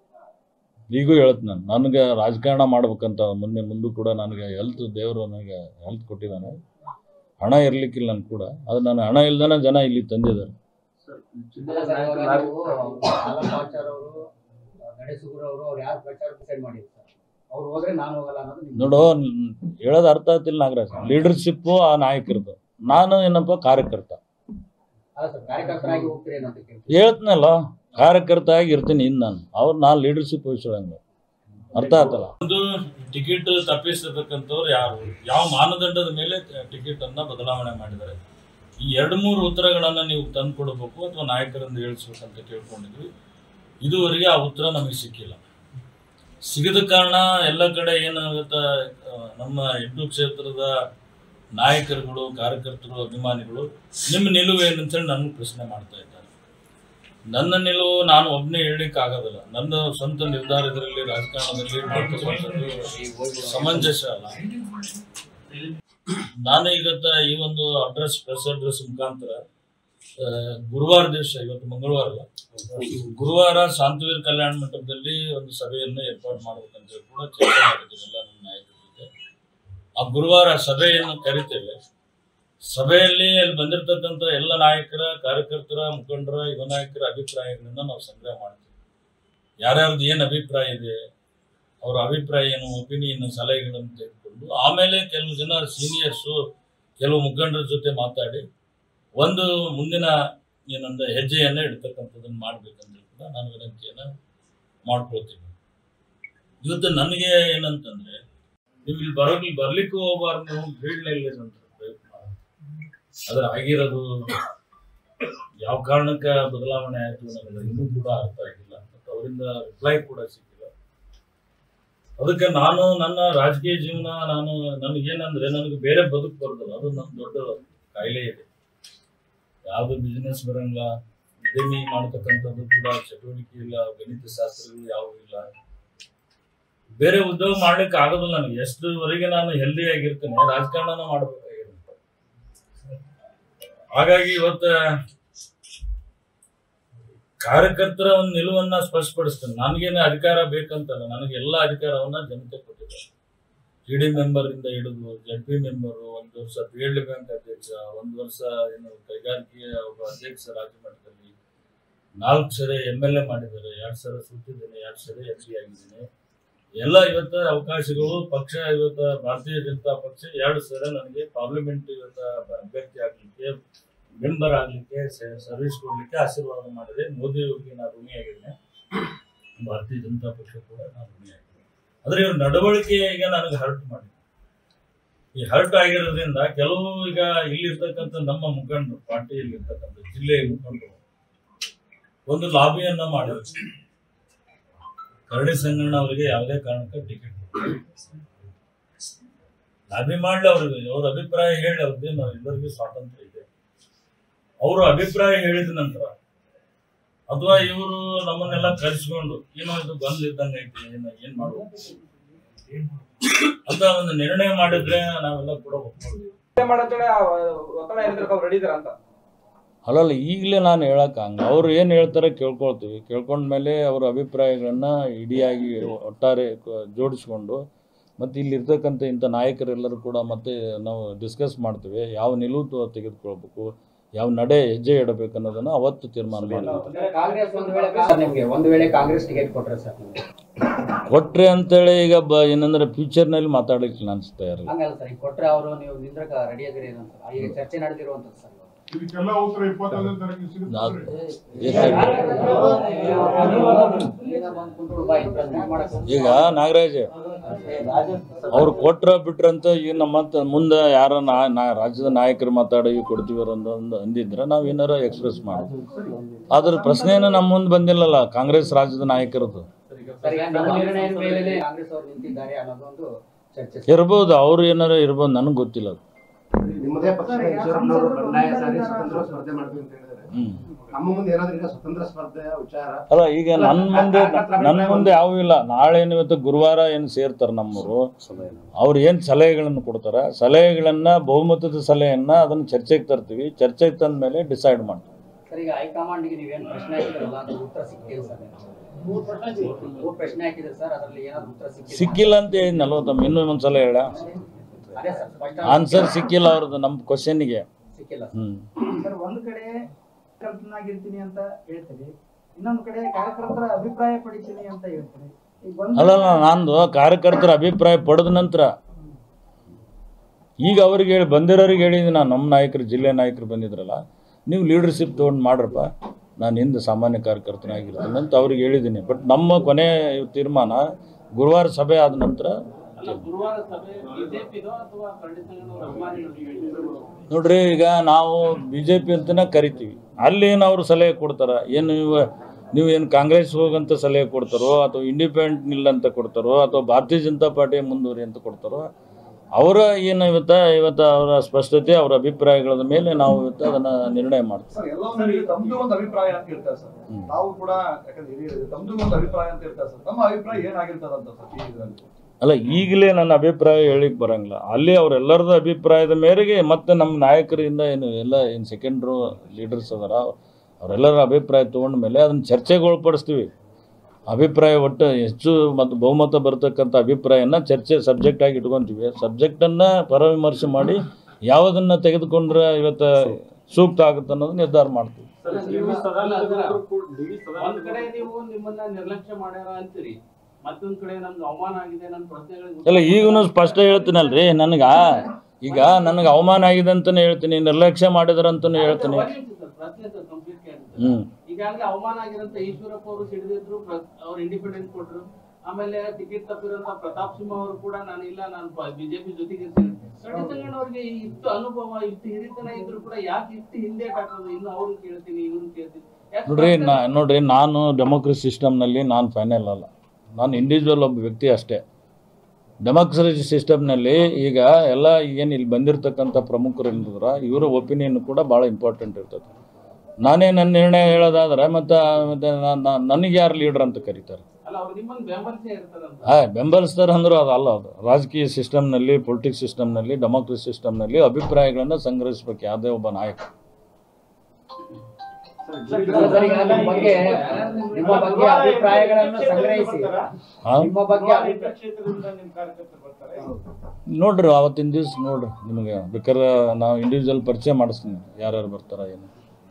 ಈಗೂ ಹೇಳ್ತೀನಿ ನಾನು ನನಗೆ ರಾಜಕಾರಣ ಮಾಡ್ಬೇಕಂತ ಮೊನ್ನೆ ಮುಂದೂ ಕೂಡ ನನಗೆ ಹೆಲ್ತ್ ದೇವರು ನನಗೆ ಹೆಲ್ತ್ ಕೊಟ್ಟಿದ್ದಾನೆ ಹಣ ಇರ್ಲಿಕ್ಕಿಲ್ಲ ನನ್ಗೆ ಕೂಡ ಅದು ನಾನು ಹಣ ಇಲ್ದಾನೆ ಜನ ಇಲ್ಲಿ ತಂದಿದ್ದಾರೆ ಇಲ್ಲ ಸರ್, ಇವಾಗ ನೀವು ಹಾಲಪ್ಪಾಚಾರ್ ಅವರು ನಡೆಸುಗುರು ಅವರು ಅವ್ರು ಯಾರು ಪ್ರಚಾರ ಡಿಸೈಡ್ ಮಾಡಿದ್ರು ಸರ್ ಅವ್ರು ಹೋದ್ರೆ ನಾನು ಹೋಗಲ್ಲ ಅನ್ನೋದು ನಿಮ್ಮ ನೋಡು ನ್- ಹೇಳೋದು ಅರ್ಥ ಆಗ್ತಿಲ್ಲ ನಾಗರಾಜ್ ಲೀಡರ್ಶಿಪ್ಪು ಆ ನಾಯಕರದು ನಾನು ಏನಪ್ಪ ಕಾರ್ಯಕರ್ತ ಅಲ್ಲ ಸರ್ ಕಾರ್ಯಕರ್ತರಾಗಿ ಹೋಗ್ತೀರಿ ಅಂತ ಕೇಳ್ತೀನಿ ಹೇಳ್ತೀನಲ್ಲ ಕಾರ್ಯಕರ್ತ ಆಗಿ ಇರ್ತೀನಿ ಇನ್ನು ನಾನು ಅವ್ರು ನಾನು ಲೀಡರ್ಶಿಪ್ ವಹಿಸೋಂಗ ಅರ್ಥ ಆಯ್ತಲ್ಲ ಒಂದು ಟಿಕೆಟ್ ತಪ್ಪಿಸಿರ್ತಕ್ಕಂಥವ್ರು ಯಾರು ಯಾವ ಮಾನದಂಡದ ಮೇಲೆ ಟಿಕೆಟ್ ಅನ್ನ ಬದಲಾವಣೆ ಮಾಡಿದ್ದಾರೆ ಈ ಎರಡು ಮೂರು ಉತ್ತರಗಳನ್ನ ನೀವು ತಂದು ಕೊಡಬೇಕು ಅಥವಾ ನಾಯಕರಿಂದ ಹೇಳಿಸ್ಬೇಕಂತ ಕೇಳ್ಕೊಂಡಿದ್ವಿ ಇದುವರೆಗೆ ಆ ಉತ್ತರ ನಮಗೆ ಸಿಕ್ಕಿಲ್ಲ ಸಿಗದ ಕಾರಣ ಎಲ್ಲ ಕಡೆ ಏನಾಗುತ್ತೆ ಆ, ನಮ್ಮ ಎಂಟು ಕ್ಷೇತ್ರದ ನಾಯಕರುಗಳು ಕಾರ್ಯಕರ್ತರು ಅಭಿಮಾನಿಗಳು ನಿಮ್ಮ ನಿಲುವು ಏನಂತೇಳಿ ನನಗೆ ಪ್ರಶ್ನೆ ಮಾಡ್ತಾ ಇದ್ದಾರೆ ನನ್ನ ನಿಲುವು ನಾನು ಒಬ್ಬನೇ ಹೇಳಲಿಕ್ಕೆ ಆಗೋದಿಲ್ಲ ನನ್ನ ಸ್ವಂತ ನಿರ್ಧಾರ ಇದರಲ್ಲಿ ರಾಜಕಾರಣದಲ್ಲಿ ಮಾಡ್ತಕ್ಕಂಥದ್ದು ಸಮಂಜಸ ಅಲ್ಲ ನಾನು ಇವತ್ತ ಈ ಒಂದು ಅಡ್ರೆಸ್ ಪ್ರೆಸ್ ಅಡ್ರೆಸ್ ಮುಖಾಂತರ ಆ, ಗುರುವಾರ ದಿವಸ ಇವತ್ತು ಮಂಗಳವಾರ ಅಲ್ಲ ಗುರುವಾರ ಶಾಂತವೀರ್ ಕಲ್ಯಾಣ ಮಂಟಪದಲ್ಲಿ ಒಂದು ಸಭೆಯನ್ನು ಏರ್ಪಾಡು ಮಾಡ್ಬೇಕಂತ ಹೇಳಿ ಕೂಡ ಚರ್ಚೆ ಮಾಡಿದ್ದೀವಿ ಎಲ್ಲ ನಮ್ಮ ನಾಯಕರ ಜೊತೆ ಆ ಗುರುವಾರ ಸಭೆಯನ್ನು ಕರಿತೇವೆ ಸಭೆಯಲ್ಲಿ ಅಲ್ಲಿ ಬಂದಿರತಕ್ಕಂಥ ಎಲ್ಲ ನಾಯಕರ ಕಾರ್ಯಕರ್ತರ ಮುಖಂಡರ ಯುವ ನಾಯಕರ ಅಭಿಪ್ರಾಯಗಳನ್ನ ನಾವು ಸಂಗ್ರಹ ಮಾಡ್ತೀವಿ ಯಾರ್ಯಾರ್ದು ಏನು ಅಭಿಪ್ರಾಯ ಇದೆ ಅವರ ಅಭಿಪ್ರಾಯ ಏನು ಒಪಿನಿಯನ್ ಸಲಹೆಗಳನ್ನು ತೆಗೆದುಕೊಂಡು ಆಮೇಲೆ ಕೆಲವು ಜನ ಸೀನಿಯರ್ಸು ಕೆಲವು ಮುಖಂಡರ ಜೊತೆ ಮಾತಾಡಿ ಒಂದು ಮುಂದಿನ ಏನಂದ್ರೆ ಹೆಜ್ಜೆಯನ್ನ ಇಡ್ತಕ್ಕಂಥದ್ದನ್ನ ಮಾಡ್ಬೇಕಂತ ಕೂಡ ನಾನು ವಿನಂತಿಯನ್ನ ಮಾಡ್ಕೊಳ್ತೀನಿ ಇವತ್ತು ನನಗೆ ಏನಂತಂದ್ರೆ ನೀವು ಇಲ್ಲಿ ಬರೋಕ್ ಬರ್ಲಿಕ್ಕೂ ಹೋಗ್ಬಾರ್ದು ನೀವು ಫೀಲ್ಡ್ನಲ್ಲಿ ಅಂತ ಪ್ರಯತ್ನ ಅದ್ರ ಆಗಿರೋದು ಯಾವ ಕಾರಣಕ್ಕೆ ಬದಲಾವಣೆ ಆಯ್ತು ನನಗೆ ಇನ್ನೂ ಕೂಡ ಅರ್ಥ ಆಗಿಲ್ಲ ಮತ್ತು ಅವರಿಂದ ರಿಪ್ಲೈ ಕೂಡ ಸಿಕ್ಕಿಲ್ಲ ಅದಕ್ಕೆ ನಾನು ನನ್ನ ರಾಜಕೀಯ ಜೀವನ ನಾನು ನನಗೇನಂದ್ರೆ ನನಗೆ ಬೇರೆ ಬದುಕು ಬರೋದಿಲ್ಲ ಅದು ನನ್ನ ದೊಡ್ಡ ಕಾಯಿಲೆ ಇದೆ ಯಾವುದು ಬಿಸ್ನೆಸ್ ಬರಂಗಿಲ್ಲ ಉದ್ಯಮಿ ಮಾಡ್ತಕ್ಕಂಥದ್ದು ಕೂಡ ಚಟುವಟಿಕೆ ಇಲ್ಲ ಗಣಿತ ಶಾಸ್ತ್ರಗಳು ಯಾವುವು ಇಲ್ಲ ಬೇರೆ ಉದ್ಯೋಗ ಮಾಡ್ಲಿಕ್ಕೆ ಆಗೋದಿಲ್ಲ ನನಗೆ ಎಷ್ಟುವರೆಗೆ ನಾನು ಹೆಲ್ದಿ ಆಗಿರ್ತೇನೆ ರಾಜಕಾರಣನ ಮಾಡ್ಬೇಕಾಗಿರುತ್ತೆ ಹಾಗಾಗಿ ಇವತ್ತು ಕಾರ್ಯಕರ್ತರ ಒಂದು ನಿಲುವನ್ನ ಸ್ಪಷ್ಟಪಡಿಸ್ತೇನೆ ನನಗೇನು ಅಧಿಕಾರ ಬೇಕಂತಲ್ಲ ನನಗೆ ಎಲ್ಲ ಅಧಿಕಾರವನ್ನ ಜನತೆ ಕೊಟ್ಟಿದ್ದಾರೆ ಟಿ ಡಿ ಮೆಂಬರ್ ಇಂದ ಹಿಡಿದು ಜಡ್ ಪಿ ಮೆಂಬರು ಒಂದು ವರ್ಷ ಫೀಲ್ಡ್ ಬ್ಯಾಂಕ್ ಅಧ್ಯಕ್ಷ ಒಂದು ವರ್ಷ ಏನು ಕೈಗಾರಿಕೆಯ ಒಬ್ಬ ಅಧ್ಯಕ್ಷ ರಾಜ್ಯ ಮಟ್ಟದಲ್ಲಿ ನಾಲ್ಕು ಸರಿ ಎಮ್ ಎಲ್ ಎ ಮಾಡಿದ್ದಾರೆ ಎರಡು ಸಲ ಸುತ್ತಿದ್ದೇನೆ ಎರಡು ಸರಿ ಎಂ ಪಿ ಆಗಿದ್ದೀನಿ ಎಲ್ಲ ಇವತ್ತು ಅವಕಾಶಗಳು ಪಕ್ಷ ಇವತ್ತು ಭಾರತೀಯ ಜನತಾ ಪಕ್ಷ ಎರಡು ಸಲ ನನಗೆ ಪಾರ್ಲಿಮೆಂಟ್ ಇವತ್ತು ಅಭ್ಯರ್ಥಿ ಆಗಲಿಕ್ಕೆ ಮೆಂಬರ್ ಆಗಲಿಕ್ಕೆ ಸರ್ವಿಸ್ ಕೊಡಲಿಕ್ಕೆ ಆಶೀರ್ವಾದ ಮಾಡಿದೆ ಮೋದಿ ಅವರಿಗೆ ನಾನು ಋಣಿಯಾಗಿದ್ದೇನೆ ಭಾರತೀಯ ಜನತಾ ಪಕ್ಷ ಕೂಡ ನಾನು ಋಣಿಯಾಗಿದ್ದೇನೆ ಆದರೆ ಇವ್ರ ನಡವಳಿಕೆ ಈಗ ನನಗೆ ಹರ್ಟ್ ಮಾಡಿದೆ ಈ ಹರ್ಟ್ ಆಗಿರೋದ್ರಿಂದ ಕೆಲವು ಈಗ ಇಲ್ಲಿರ್ತಕ್ಕಂಥ ನಮ್ಮ ಮುಖಂಡರು ಪಾರ್ಟಿಯಲ್ಲಿ ಇರ್ತಕ್ಕಂಥ ಜಿಲ್ಲೆಯ ಮುಖಂಡರು ಒಂದು ಲಾಬಿಯನ್ನ ಮಾಡಿದ್ರು ಕರಡಿ ಸಂಗಣ್ಣ ಅವರಿಗೆ ಯಾವುದೇ ಕಾರಣಕ್ಕೆ ಟಿಕೆಟ್ ಲಾಬಿ ಮಾಡ್ಲಿ ಅವ್ರಿಗೆ ಅವ್ರ ಅಭಿಪ್ರಾಯ ಹೇಳಿ ಅವ್ರದ್ದೇನು ಎಲ್ಲರಿಗೂ ಸ್ವಾತಂತ್ರ್ಯ ಇದೆ ಅವರು ಅಭಿಪ್ರಾಯ ಹೇಳಿದ ನಂತರ ಅಥವಾ ಇವರು ನಮ್ಮನ್ನೆಲ್ಲ ಕರೆಸ್ಕೊಂಡು ಏನೋ ಇದು ಗೊಂದಲ ಇದ್ದಂಗೆ ಐತಿ ಏನು ಏನ್ ಮಾಡ್ಬೇಕು ಅಂತ ಒಂದು ನಿರ್ಣಯ ಮಾಡಿದ್ರೆ ನಾವೆಲ್ಲ ಕೂಡ ಒಪ್ಕೊಳ್ತೀವಿ ಮಾಡಂತೇಳಿ ಆ ಒತ್ತಡ ಏನಿದ್ರು ಅವ್ರು ರೆಡಿ ಇದಾರ ಅಂತ ಅಲ್ಲಲ್ಲ ಈಗಲೇ ನಾನು ಹೇಳಕ್ಕೆ ಹಂಗೆ ಅವ್ರು ಏನು ಹೇಳ್ತಾರೆ ಕೇಳ್ಕೊಳ್ತೀವಿ ಕೇಳ್ಕೊಂಡ್ಮೇಲೆ ಅವ್ರ ಅಭಿಪ್ರಾಯಗಳನ್ನ ಇಡಿಯಾಗಿ ಒಟ್ಟಾರೆ ಕ- ಜೋಡಿಸ್ಕೊಂಡು ಮತ್ತು ಇಲ್ಲಿರ್ತಕ್ಕಂಥ ಇಂಥ ನಾಯಕರೆಲ್ಲರೂ ಕೂಡ ಮತ್ತೆ ನಾವು ಡಿಸ್ಕಸ್ ಮಾಡ್ತೀವಿ ಯಾವ ನಿಲುವು ತ- ತೆಗೆದುಕೊಳ್ಬೇಕು ಯಾವ ನಡೆ ಹೆಜ್ಜೆ ಇಡಬೇಕು ಅನ್ನೋದನ್ನು ಅವತ್ತು ತೀರ್ಮಾನ ಮಾಡ್ತೀವಿ ಕಾಂಗ್ರೆಸ್ ಒಂದು ವೇಳೆ ಸರ್ ನಿಮ್ಗೆ ಒಂದು ವೇಳೆ ಕಾಂಗ್ರೆಸ್ ಟಿಕೆಟ್ ಕೊಟ್ರೆ ಸರ್ ನಿಮ್ಗೆ ಕೊಟ್ರೆ ಅಂತೇಳಿ ಈಗ ಬ ಏನಂದ್ರೆ ಫ್ಯೂಚರ್ನಲ್ಲಿ ಮಾತಾಡಲಿಕ್ಕೆ ನಾನು ತಯಾರಿಲ್ಲ ಹಂಗಲ್ಲ ಸರ್ ಈಗ ಕೊಟ್ರೆ ಅವರು ನೀವು ನಿಂದ್ರಕ ರೆಡಿ ಆಗಿರಿ ಏನಂತ ಈಗ ಚರ್ಚೆ ನಡೆದಿರುವಂತದ್ದು ಸರ್ ಇದಕ್ಕೆಲ್ಲ ಉತ್ತರ ಇಪ್ಪತ್ತೊಂದನೇ ತಾರೀಕು ಸಿಗುತ್ತೆ ನಾ- ಈಗ ನಾಗರಾಜ್ ಅವ್ರು ಕೊಟ್ರ ಬಿಟ್ರಂತ ಈಗ ನಮ್ಮ ಮತ್ತೆ ಮುಂದೆ ಯಾರ ನಾ- ನಾ- ರಾಜ್ಯದ ನಾಯಕರು ಮಾತಾಡೋ ಈಗ ಕೊಡ್ತೀವಿ ಅನ್ನೋ ಒಂದು ಅಂದಿದ್ರೆ ನಾವು ಏನಾರ ಎಕ್ಸ್ಪ್ರೆಸ್ ಮಾಡಿ ಅದ್ರ ಪ್ರಶ್ನೆನ ನಮ್ಮ ಮುಂದೆ ಬಂದಿಲ್ಲಲ್ಲ ಕಾಂಗ್ರೆಸ್ ರಾಜ್ಯದ ನಾಯಕರದ್ದು ಸರ್ ಈಗ ನಮ್ಮ ನಿರ್ಣಯದ ಮೇಲೆ ಕಾಂಗ್ರೆಸ್ ಅವರು ನಿಂತಿದ್ದಾರೆ ಅನ್ನೋದೊಂದು ಚರ್ಚೆ ಸರ್. ಇರ್ಬೋದು ಅವ್ರು ಏನಾರ ಇರ್ಬೋದು ನನಗೆ ಗೊತ್ತಿಲ್ಲ ಅದು ನಿಮ್ಮದೇ ಪಕ್ಷದ ಈಶ್ವರಪ್ಪನವರು ಬಂಡಾಯ ಸಾರಿ ಸ್ವತಂತ್ರ ಸ್ಪರ್ಧೆ ಮಾಡ್ತೀವಿ ಅಂತ ಹೇಳಿದ್ದಾರೆ ಹ್ಮ್ ನಮ್ಮ ಮುಂದೆ ಏನಾದ್ರು ಈಗ ಸ್ವತಂತ್ರ ಸ್ಪರ್ಧೆಯ ವಿಚಾರ ಅಲ್ಲ ಈಗ ನನ್ನ ಮುಂದೆ ನನ್ನ ಮುಂದೆ ಯಾವ ಇಲ್ಲ ನಾಳೆ ಏನು ಇವತ್ತು ಗುರುವಾರ ಏನು ಸೇರ್ತಾರೆ ನಮ್ಮವರು ಅವ್ರು ಏನು ಸಲಹೆಗಳನ್ನು ಕೊಡ್ತಾರೆ ಸಲಹೆಗಳನ್ನ ಬಹುಮತದ ಸಲಹೆಯನ್ನ ಅದನ್ನ ಚರ್ಚೆಗೆ ತರ್ತೀವಿ ಚರ್ಚೆಗೆ ತಂದ ಮೇಲೆ ಡಿಸೈಡ್ ಮಾಡ್ತೀವಿ ಸರ್ ಈಗ ಹೈಕಮಾಂಡ್ಗೆ ನೀವೇನು ಪ್ರಶ್ನೆ ಹಾಕಿದ್ರಲ್ಲ ಅದ್ರ ಉತ್ತರ ಸಿಕ್ಕಿಲ್ಲ ಸರ್ ಮೂರು ಪ್ರಶ್ನೆ ಹಾಕಿದ್ರೆ ಸರ್ ಅದರಲ್ಲಿ ಏನಾದ್ರು ಉತ್ತರ ಸಿಕ್ಕಿಲ್ಲ ಸಿಕ್ಕಿಲ್ಲ ಅಂತ ಹೇಳಿದ್ನಲ್ವ ತಮ್ಮ ಇನ್ನೂ ಒಂದ್ಸಲ ಹೇಳ ಅದೇ ಸರ್ ಸ್ಪಷ್ಟ ಆನ್ಸರ್ ಸಿಕ್ಕಿಲ್ಲ ಅವ್ರದ್ದು ನಮ್ಮ ಕ್ವಶನ್ಗೆ ಸಿಕ್ಕಿಲ್ಲ ಹ್ಮ್ ಸರ್ ಒಂದ್ ಕಡೆ ಕರ್ತನಾಗಿರ್ತೀನಿ ಅಂತ ಹೇಳ್ತೀರಿ ಇನ್ನೊಂದ್ ಕಡೆ ಕಾರ್ಯಕರ್ತರ ಅಭಿಪ್ರಾಯ ಪಡಿತೀನಿ ಅಂತ ಹೇಳ್ತೀರಿ ಈಗ ಒಂದ್ ಅಲ್ಲಲ್ಲ ನಂದು ಕಾರ್ಯಕರ್ತರ ಅಭಿಪ್ರಾಯ ಪಡೆದ ನಂತರ ಈಗ ಅವ್ರಿಗೆ ಹೇಳಿ ಬಂದಿರೋರಿಗೆ ಹೇಳಿದ್ದೀನಿ ನಾನು ನಮ್ಮ ನಾಯಕರು ಜಿಲ್ಲೆ ನಾಯಕರು ಬಂದಿದ್ರಲ್ಲ ನೀವು ಲೀಡರ್ಶಿಪ್ ತೊಗೊಂಡು ಮಾಡ್ರಪ್ಪ ನಾನು ಹಿಂದೆ ಸಾಮಾನ್ಯ ಕಾರ್ಯಕರ್ತನಾಗಿರ್ತೀನಿ ಅಂತ ಅವ್ರಿಗೆ ಹೇಳಿದ್ದೀನಿ ಬಟ್ ನಮ್ಮ ಕೊನೆ ತೀರ್ಮಾನ ಗುರುವಾರ ಸಭೆ ಆದ ನಂತರ ಅಲ್ಲ ಗುರುವಾರ ಸಭೆ ಬಿಜೆಪಿದೋ ಅಥವಾ ಕರಡಿ ಸಂಘದ ಅಭಿಮಾನಿಗಳು ನೋಡ್ರಿ ಈಗ ನಾವು ಬಿ ಜೆ ಪಿ ಅಂತಲೇ ಕರಿತೀವಿ ಅಲ್ಲಿ ಏನು ಅವ್ರು ಸಲಹೆ ಕೊಡ್ತಾರ ಏನು ನೀವು ನೀವು ಏನು ಕಾಂಗ್ರೆಸ್ ಹೋಗಂತ ಸಲಹೆ ಕೊಡ್ತಾರೋ ಅಥವಾ ಇಂಡಿಪೆಂಡೆಂಟ್ ನಿಲ್ಲ ಅಂತ ಕೊಡ್ತಾರೋ ಅಥವಾ ಭಾರತೀಯ ಜನತಾ ಪಾರ್ಟಿ ಮುಂದುವರಿ ಅಂತ ಕೊಡ್ತಾರೋ ಅವರ ಏನು ಇವತ್ತ ಇವತ್ತು ಅವರ ಸ್ಪಷ್ಟತೆ ಅವರ ಅಭಿಪ್ರಾಯಗಳ ಮೇಲೆ ನಾವು ಇವತ್ತು ಅದನ್ನು ನಿರ್ಣಯ ಮಾಡ್ತೀವಿ ಸರ್ ಎಲ್ಲ ಒಂದು ತಮ್ದು ಒಂದು ಅಭಿಪ್ರಾಯ ಅಂತ ಇರ್ತಾರೆ ಸರ್ ಹ್ಮ್. ನಾವು ಕೂಡ ಯಾಕಂದ್ರೆ ಹಿರಿಯರು ತಮ್ದು ಒಂದು ಅಭಿಪ್ರಾಯ ಅಂತ ಇರ್ತಾರೆ ಸರ್ ನಮ್ಮ ಅಭಿಪ್ರಾಯ ಏನಾಗಿರ್ತದಂತ ಸರ್ ಈ ಇದ್ರಲ್ಲಿ ಅಲ್ಲ ಈಗಲೇ ನನ್ನ ಅಭಿಪ್ರಾಯ ಹೇಳಿಕ್ ಬರಂಗಿಲ್ಲ ಅಲ್ಲಿ ಅವರೆಲ್ಲರದ ಅಭಿಪ್ರಾಯದ ಮೇರೆಗೆ ಮತ್ತೆ ನಮ್ಮ ನಾಯಕರಿಂದ ಏನು ಎಲ್ಲ ಏನು ಸೆಕೆಂಡ್ರು ಲೀಡರ್ಸ್ ಅದಾರ ಅವರೆಲ್ಲರ ಅಭಿಪ್ರಾಯ ತೊಗೊಂಡ ಮೇಲೆ ಅದನ್ನು ಚರ್ಚೆಗೆ ಒಳಪಡಿಸ್ತೀವಿ ಅಭಿಪ್ರಾಯ ಒಟ್ಟು ಹೆಚ್ಚು ಮತ್ತು ಬಹುಮತ ಬರ್ತಕ್ಕಂಥ ಅಭಿಪ್ರಾಯನ ಚರ್ಚೆ ಸಬ್ಜೆಕ್ಟ್ ಆಗಿ ಇಟ್ಕೊತೀವಿ ಸಬ್ಜೆಕ್ಟನ್ನು ಪರವಿಮರ್ಶೆ ಮಾಡಿ ಯಾವುದನ್ನು ತೆಗೆದುಕೊಂಡ್ರೆ ಇವತ್ತು ಸೂಕ್ತ ಆಗುತ್ತೆ ಅನ್ನೋದು ನಿರ್ಧಾರ ಮಾಡ್ತೀವಿ ಒಂದ್ ಕಡೆ ನೀವು ನಿಮ್ಮನ್ನ ನಿರ್ಲಕ್ಷ್ಯ ಮಾಡ್ಯಾರ ಅಂತೀರಿ ಮತ್ತೊಂದ್ ಕಡೆ ನಮ್ಗೆ ಅವಮಾನ ಆಗಿದೆ ನನ್ನ ಪ್ರಶ್ನೆಗಳಿಗೆ ಇಲ್ಲ ಈಗೂ ಸ್ಪಷ್ಟ ಹೇಳ್ತೀನಲ್ರಿ ನನಗೆ ಈಗ ನನಗೆ ಅವಮಾನ ಆಗಿದೆ ಅಂತಲೇ ಹೇಳ್ತೀನಿ ನಿರ್ಲಕ್ಷ್ಯ ಮಾಡಿದ್ರಂತನೂ ಹೇಳ್ತೀನಿ ಪ್ರಶ್ನೆ ಕಂಪ್ಲೀಟ್ ಹ್ಞೂ ಈಗಾಗಲೇ ಅವಮಾನ ಆಗಿರಂತ ಈಶ್ವರಪ್ಪ ಅವರು ಸಿಡಿದಿದ್ರು ಅವ್ರು ಇಂಡಿಪೆಂಡೆಂಟ್ ಕೊಟ್ರು ಆಮೇಲೆ ಟಿಕೆಟ್ ತಪ್ಪಿರೋಂತ ಪ್ರತಾಪ್ ಸಿಂಹ ಅವರು ಕೂಡ ನಾನು ಇಲ್ಲ ನಾನು ಬಿಜೆಪಿ ಜೊತೆಗೆ ಇರ್ತೀನಿ ಕರಡಿ ಸಂಗಣ್ಣ ಅವ್ರಿಗೆ ಇಷ್ಟು ಅನುಭವ ಇಷ್ಟು ಹಿರಿತನ ಇದ್ರು ಕೂಡ ಯಾಕೆ ಇಷ್ಟು ಹಿಂದೆ ಹಾಕೋದು ಇನ್ನು ಅವ್ರನ್ನ ಕೇಳ್ತೀನಿ ಇವ್ರನ್ನ ಕೇಳ್ತೀನಿ ಯಾಕೆ ನೋಡ್ರಿ ನಾ ನೋಡ್ರಿ ನಾನು ಡೆಮೋಕ್ರಸಿ ಸಿಸ್ಟಮ್ನಲ್ಲಿ ನಾನು ಫೈನಲ್ ಅಲ್ಲ ನಾನು ಇಂಡಿವಿಜುವಲ್ ಒಬ್ಬ ವ್ಯಕ್ತಿ ಅಷ್ಟೇ ಡೆಮಾಕ್ರಸಿ ಸಿಸ್ಟಮ್ನಲ್ಲಿ ಈಗ ಎಲ್ಲ ಏನು ಇಲ್ಲಿ ಬಂದಿರತಕ್ಕಂಥ ಪ್ರಮುಖರು ಏನಿದ್ರ ಇವರ ಒಪಿನಿಯನ್ ಕೂಡ ಭಾಳ ಇಂಪಾರ್ಟೆಂಟ್ ಇರ್ತದೆ ನಾನೇ ನನ್ನ ನಿರ್ಣಯ ಹೇಳೋದಾದ್ರೆ ಮತ್ತು ಮತ್ತೆ ನನಗೆ ಯಾರು ಲೀಡ್ರ್ ಅಂತ ಕರೀತಾರೆ ಅಲ್ಲ ಅವ್ರು ನಿಮ್ಮನ್ನ ಬೆಂಬಲಿಸೇ ಇರ್ತದಂತ ಹಾಂ ಬೆಂಬಲಿಸ್ತಾರೆ ಅಂದರೂ ಅದು ಅಲ್ಲ ಅದು ರಾಜಕೀಯ ಸಿಸ್ಟಮ್ನಲ್ಲಿ ಪೊಲಿಟಿಕ್ಸ್ ಸಿಸ್ಟಮ್ನಲ್ಲಿ ಡೆಮಾಕ್ರಸಿ ಸಿಸ್ಟಮ್ನಲ್ಲಿ ಅಭಿಪ್ರಾಯಗಳನ್ನು ಸಂಗ್ರಹಿಸ್ಬೇಕು ಯಾವುದೇ ಒಬ್ಬ ನಾಯಕ ಸರ್, ಈಗ ನಿಮ್ಮ ಬಗ್ಗೆ ನಿಮ್ಮ ಬಗ್ಗೆ ಅಭಿಪ್ರಾಯಗಳನ್ನು ಸಂಗ್ರಹಿಸಿ ಹಾಂ ನಿಮ್ಮ ಬಗ್ಗೆ ಅಭಿ- ಕ್ಷೇತ್ರದಿಂದ ನಿಮ್ ಕಾರ್ಯಕರ್ತರು ಬರ್ತಾರೆ ನೋಡ್ರಿ ಅವತ್ತಿನ ದಿವ್ಸ ನೋಡ್ರಿ ನಿಮಗೆ ಬೇಕಾದ್ರೆ ನಾವು ಇಂಡಿವಿಜುವಲ್ ಪರಿಚಯ ಮಾಡಿಸ್ತೀನಿ ಯಾರ್ಯಾರು ಬರ್ತಾರ ಏನು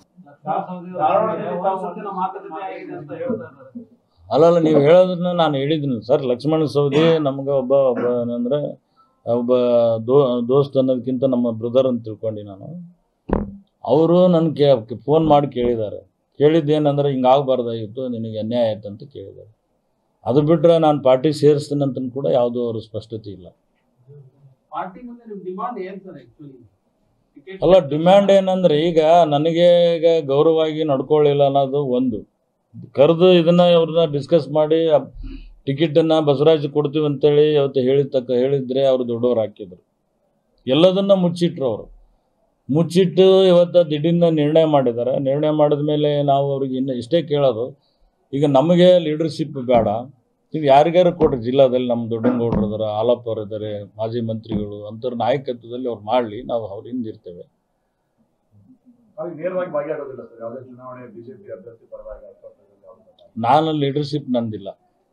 ಧಾರವಾಡದಲ್ಲಿ ತಾವು ಸತ್ತಿನ ಮಾತುಕತೆ ಆಗಿದೆ ಅಂತ ಹೇಳ್ತಾ ಇದ್ದಾರೆ ಅಲ್ಲಲ್ಲ ನೀವು ಹೇಳೋದನ್ನ ನಾನು ಹೇಳಿದ್ದೀನಿ ಸರ್ ಲಕ್ಷ್ಮಣ ಸವದಿ ನಮ್ಗೆ ಒಬ್ಬ ಒಬ್ಬ ಏನಂದ್ರೆ ಒಬ್ಬ ದೋ ದೋಸ್ತ್ ಅನ್ನೋದಕ್ಕಿಂತ ನಮ್ಮ ಬ್ರದರ್ ಅಂತ ತಿಳ್ಕೊಂಡು ನಾನು ಅವರು ನನ್ನ ಕೇ ಫೋನ್ ಮಾಡಿ ಕೇಳಿದ್ದಾರೆ ಕೇಳಿದ್ದೇನೆಂದ್ರೆ ಹಿಂಗೆ ಆಗಬಾರ್ದಾಗಿತ್ತು ನಿನಗೆ ಅನ್ಯಾಯ ಆಯ್ತು ಅಂತ ಕೇಳಿದ್ದಾರೆ ಅದು ಬಿಟ್ಟರೆ ನಾನು ಪಾರ್ಟಿ ಸೇರಿಸ್ತೀನಿ ಅಂತ ಕೂಡ ಯಾವುದೂ ಅವ್ರ ಸ್ಪಷ್ಟತೆ ಇಲ್ಲ ಪಾರ್ಟಿ ಮುಂದೆ ನಿಮ್ ಡಿಮಾಂಡ್ ಏನ್ ಸರ್ ಆಕ್ಚುಲಿ ಅಲ್ಲ ಡಿಮ್ಯಾಂಡ್ ಏನಂದ್ರೆ ಈಗ ನನಗೆ ಈಗ ಗೌರವವಾಗಿ ನಡ್ಕೊಳ್ಳಿಲ್ಲ ಅನ್ನೋದು ಒಂದು ಕರೆದು ಇದನ್ನ ಅವ್ರನ್ನ ಡಿಸ್ಕಸ್ ಮಾಡಿ ಟಿಕೆಟನ್ನ ಬಸವರಾಜ್ ಕೊಡ್ತೀವಿ ಅಂತೇಳಿ ಅವತ್ತು ಹೇಳಿದ ತಕ್ಕ ಹೇಳಿದ್ರೆ ಅವರು ದೊಡ್ಡವ್ರು ಹಾಕಿದ್ರು ಎಲ್ಲದನ್ನ ಮುಚ್ಚಿಟ್ರು ಅವರು ಮುಚ್ಚಿಟ್ಟು ಇವತ್ತು ದಿಢೀರ್ನ ನಿರ್ಣಯ ಮಾಡಿದ್ದಾರೆ ನಿರ್ಣಯ ಮಾಡಿದ ಮೇಲೆ ನಾವು ಅವ್ರಿಗೆ ಇನ್ನು ಇಷ್ಟೇ ಕೇಳೋದು ಈಗ ನಮಗೆ ಲೀಡರ್ಶಿಪ್ ಬೇಡ ನೀವು ಯಾರಿಗಾರು ಕೊಡ್ರಿ ಜಿಲ್ಲಾದಲ್ಲಿ ನಮ್ಮ ದೊಡ್ಡನಗೌಡರು ಇದಾರೆ ಆಲಪ್ಪ ಅವರು ಇದ್ದಾರೆ ಮಾಜಿ ಮಂತ್ರಿಗಳು ಅಂಥವ್ರ ನಾಯಕತ್ವದಲ್ಲಿ ಅವ್ರು ಮಾಡಲಿ ನಾವು ಅವ್ರ ಹಿಂದಿರ್ತೇವೆ ಅವ್ರಿಗೆ ನೇರವಾಗಿ ಭಾಗಿಯಾಗೋದಿಲ್ಲ ಸರ್ ಯಾವುದೇ ಚುನಾವಣೆ ಬಿಜೆಪಿ ಅಭ್ಯರ್ಥಿ ಪರವಾಗಿ ಅಸ್ಪಷ್ಟದಲ್ಲಿ ಯಾವ್ದು ಬರಲ್ಲ. ನಾನು ಲೀಡರ್ಶಿಪ್ ನಂದಿಲ್ಲ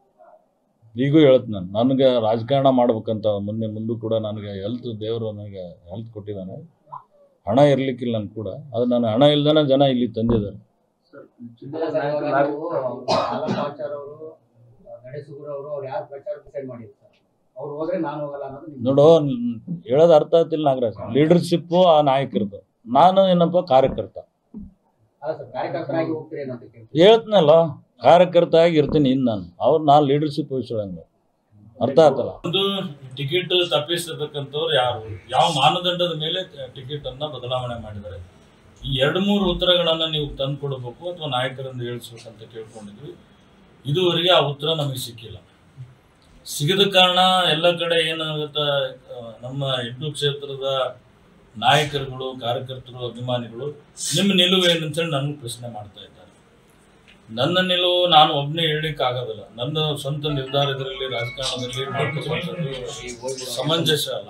ಈಗೂ ಹೇಳ್ತು ನಾನು ನನಗೆ ರಾಜಕಾರಣ ಮಾಡ್ಬೇಕಂತ ಮೊನ್ನೆ ಮುಂದೂ ಕೂಡ ನನಗೆ ಹೆಲ್ತ್ ದೇವರು ನನಗೆ ಹೆಲ್ತ್ ಕೊಟ್ಟಿದ್ದಾನೆ ಹಣ ಇರ್ಲಿಕ್ಕಿಲ್ಲ ನನ್ಗೆ ಕೂಡ ಅದು ನಾನು ಹಣ ಇಲ್ದಾನೆ ಜನ ಇಲ್ಲಿ ತಂದಿದ್ದಾರೆ ಇಲ್ಲ ಸರ್, ಇವಾಗ ನೀವು ಆಲಪಾಚಾರ್ ಅವರು ನಡೆಸುಗುರು ಅವರು ಅವ್ರು ಯಾರು ಪ್ರಚಾರ ಡಿಸೈಡ್ ಮಾಡಿದ್ರು ಸರ್ ಅವ್ರು ಹೋದ್ರೆ ನಾನು ಹೋಗಲ್ಲ ಅನ್ನೋದು ನಿಮ್ಮ ನೋಡು ನ್- ಹೇಳೋದು ಅರ್ಥ ಆಗ್ತಿಲ್ಲ ನಾಗರಾಜ್ ಲೀಡರ್ಶಿಪ್ಪು ಆ ನಾಯಕರದು ನಾನು ಏನಪ್ಪ ಕಾರ್ಯಕರ್ತ ಅಲ್ಲ ಸರ್ ಕಾರ್ಯಕರ್ತರಾಗಿ ಹೋಗ್ತೀರಿ ಅಂತ ಕೇಳ್ತೀನಿ ಹೇಳ್ತೀನಲ್ಲ ಕಾರ್ಯಕರ್ತ ಆಗಿ ಇರ್ತೀನಿ ಇನ್ನು ನಾನು ಅವ್ರು ನಾನು ಲೀಡರ್ಶಿಪ್ ವಹಿಸೋಂಗ ಅರ್ಥ ಆಯ್ತಲ್ಲ ಒಂದು ಟಿಕೆಟ್ ತಪ್ಪಿಸಿರ್ತಕ್ಕಂಥವ್ರು ಯಾರು ಯಾವ ಮಾನದಂಡದ ಮೇಲೆ ಟಿಕೆಟ್ ಅನ್ನ ಬದಲಾವಣೆ ಮಾಡಿದ್ದಾರೆ ಈ ಎರಡು ಮೂರು ಉತ್ತರಗಳನ್ನ ನೀವು ತಂದು ಕೊಡಬೇಕು ಅಥವಾ ನಾಯಕರಿಂದ ಹೇಳಿಸ್ಬೇಕಂತ ಕೇಳ್ಕೊಂಡಿದ್ವಿ ಇದುವರೆಗೆ ಆ ಉತ್ತರ ನಮಗೆ ಸಿಕ್ಕಿಲ್ಲ ಸಿಗದ ಕಾರಣ ಎಲ್ಲ ಕಡೆ ಏನಾಗುತ್ತೆ ಆ, ನಮ್ಮ ಎಂಟು ಕ್ಷೇತ್ರದ ನಾಯಕರುಗಳು ಕಾರ್ಯಕರ್ತರು ಅಭಿಮಾನಿಗಳು ನಿಮ್ಮ ನಿಲುವು ಏನಂತೇಳಿ ನನಗೆ ಪ್ರಶ್ನೆ ಮಾಡ್ತಾ ಇದ್ದಾರೆ ನನ್ನ ನಿಲುವು ನಾನು ಒಬ್ಬನೇ ಹೇಳಲಿಕ್ಕೆ ಆಗೋದಿಲ್ಲ ನನ್ನ ಸ್ವಂತ ನಿರ್ಧಾರ ಇದರಲ್ಲಿ ರಾಜಕಾರಣದಲ್ಲಿ ಮಾಡ್ತಕ್ಕಂಥದ್ದು ಸಮಂಜಸ ಅಲ್ಲ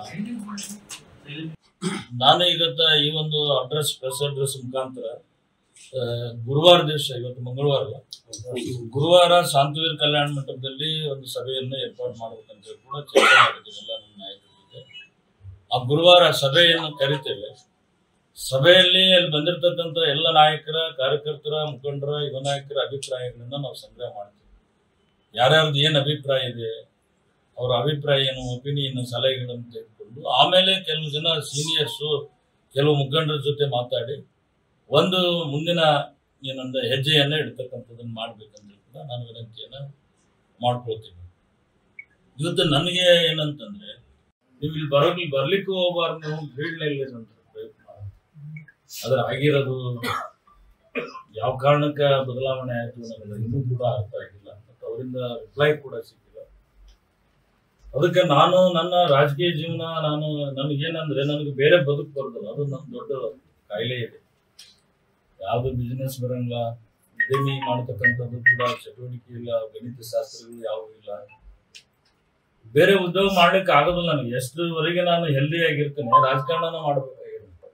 ನಾನು ಇವತ್ತ ಈ ಒಂದು ಅಡ್ರೆಸ್ ಪ್ರೆಸ್ ಅಡ್ರೆಸ್ ಮುಖಾಂತರ ಆ, ಗುರುವಾರ ದಿವಸ ಇವತ್ತು ಮಂಗಳವಾರ ಅಲ್ಲ ಗುರುವಾರ ಶಾಂತವೀರ್ ಕಲ್ಯಾಣ ಮಂಟಪದಲ್ಲಿ ಒಂದು ಸಭೆಯನ್ನು ಏರ್ಪಾಡು ಮಾಡ್ಬೇಕಂತ ಹೇಳಿ ಕೂಡ ಚರ್ಚೆ ಮಾಡಿದ್ದೀವಿ ಎಲ್ಲ ನಮ್ಮ ನಾಯಕರ ಜೊತೆ ಆ ಗುರುವಾರ ಸಭೆಯನ್ನು ಕರಿತೇವೆ ಸಭೆಯಲ್ಲಿ ಅಲ್ಲಿ ಬಂದಿರತಕ್ಕಂಥ ಎಲ್ಲ ನಾಯಕರ ಕಾರ್ಯಕರ್ತರ ಮುಖಂಡರ ಯುವ ನಾಯಕರ ಅಭಿಪ್ರಾಯಗಳನ್ನ ನಾವು ಸಂಗ್ರಹ ಮಾಡ್ತೀವಿ ಯಾರ್ಯಾರ್ದು ಏನು ಅಭಿಪ್ರಾಯ ಇದೆ ಅವರ ಅಭಿಪ್ರಾಯ ಏನು ಒಪಿನಿಯನ್ ಸಲಹೆಗಳನ್ನು ತೆಗೆದುಕೊಂಡು ಆಮೇಲೆ ಕೆಲವು ಜನ ಸೀನಿಯರ್ಸು ಕೆಲವು ಮುಖಂಡರ ಜೊತೆ ಮಾತಾಡಿ ಒಂದು ಮುಂದಿನ ಏನಂದ ಹೆಜ್ಜೆಯನ್ನ ಇಡ್ತಕ್ಕಂಥದ್ದನ್ನು ಮಾಡ್ಬೇಕಂದ್ರೆ ಕೂಡ ನಾನು ವಿನಂತಿಯನ್ನ ಮಾಡ್ಕೊಳ್ತೀನಿ ಇವತ್ತು ನನಗೆ ಏನಂತಂದ್ರೆ ನೀವು ಇಲ್ಲಿ ಬರೋಗಿ ಬರ್ಲಿಕ್ಕೂ ಹೋಗಬಾರ್ದು ನೀವು ಫೀಲ್ಡ್ನಲ್ಲಿ ಅಂತ ಪ್ರಯತ್ನ ಅದ್ರ ಆಗಿರೋದು ಯಾವ ಕಾರಣಕ್ಕೆ ಬದಲಾವಣೆ ಆಯ್ತು ನನಗೆ ಇನ್ನೂ ಕೂಡ ಅರ್ಥ ಆಗಿಲ್ಲ ಮತ್ತು ಅವರಿಂದ ರಿಪ್ಲೈ ಕೂಡ ಸಿಕ್ಕಿಲ್ಲ ಅದಕ್ಕೆ ನಾನು ನನ್ನ ರಾಜಕೀಯ ಜೀವನ ನಾನು ನನಗೇನಂದ್ರೆ ನನಗೆ ಬೇರೆ ಬದುಕು ಬರ್ತದೆ ಅದು ನನ್ನ ದೊಡ್ಡ ಕಾಯಿಲೆ ಇದೆ ಯಾವುದು ಬಿಸ್ನೆಸ್ ಬರಂಗಿಲ್ಲ ಉದ್ಯಮಿ ಮಾಡ್ತಕ್ಕಂಥದ್ದು ಕೂಡ ಚಟುವಟಿಕೆ ಇಲ್ಲ ಗಣಿತ ಶಾಸ್ತ್ರಗಳು ಯಾವುವು ಇಲ್ಲ ಬೇರೆ ಉದ್ಯೋಗ ಮಾಡ್ಲಿಕ್ಕೆ ಆಗೋದಿಲ್ಲ ನನಗೆ ಎಷ್ಟರವರೆಗೆ ನಾನು ಹೆಲ್ದಿ ಆಗಿರ್ತೇನೆ ರಾಜಕಾರಣನ ಮಾಡ್ಬೇಕಾಗಿರುತ್ತೆ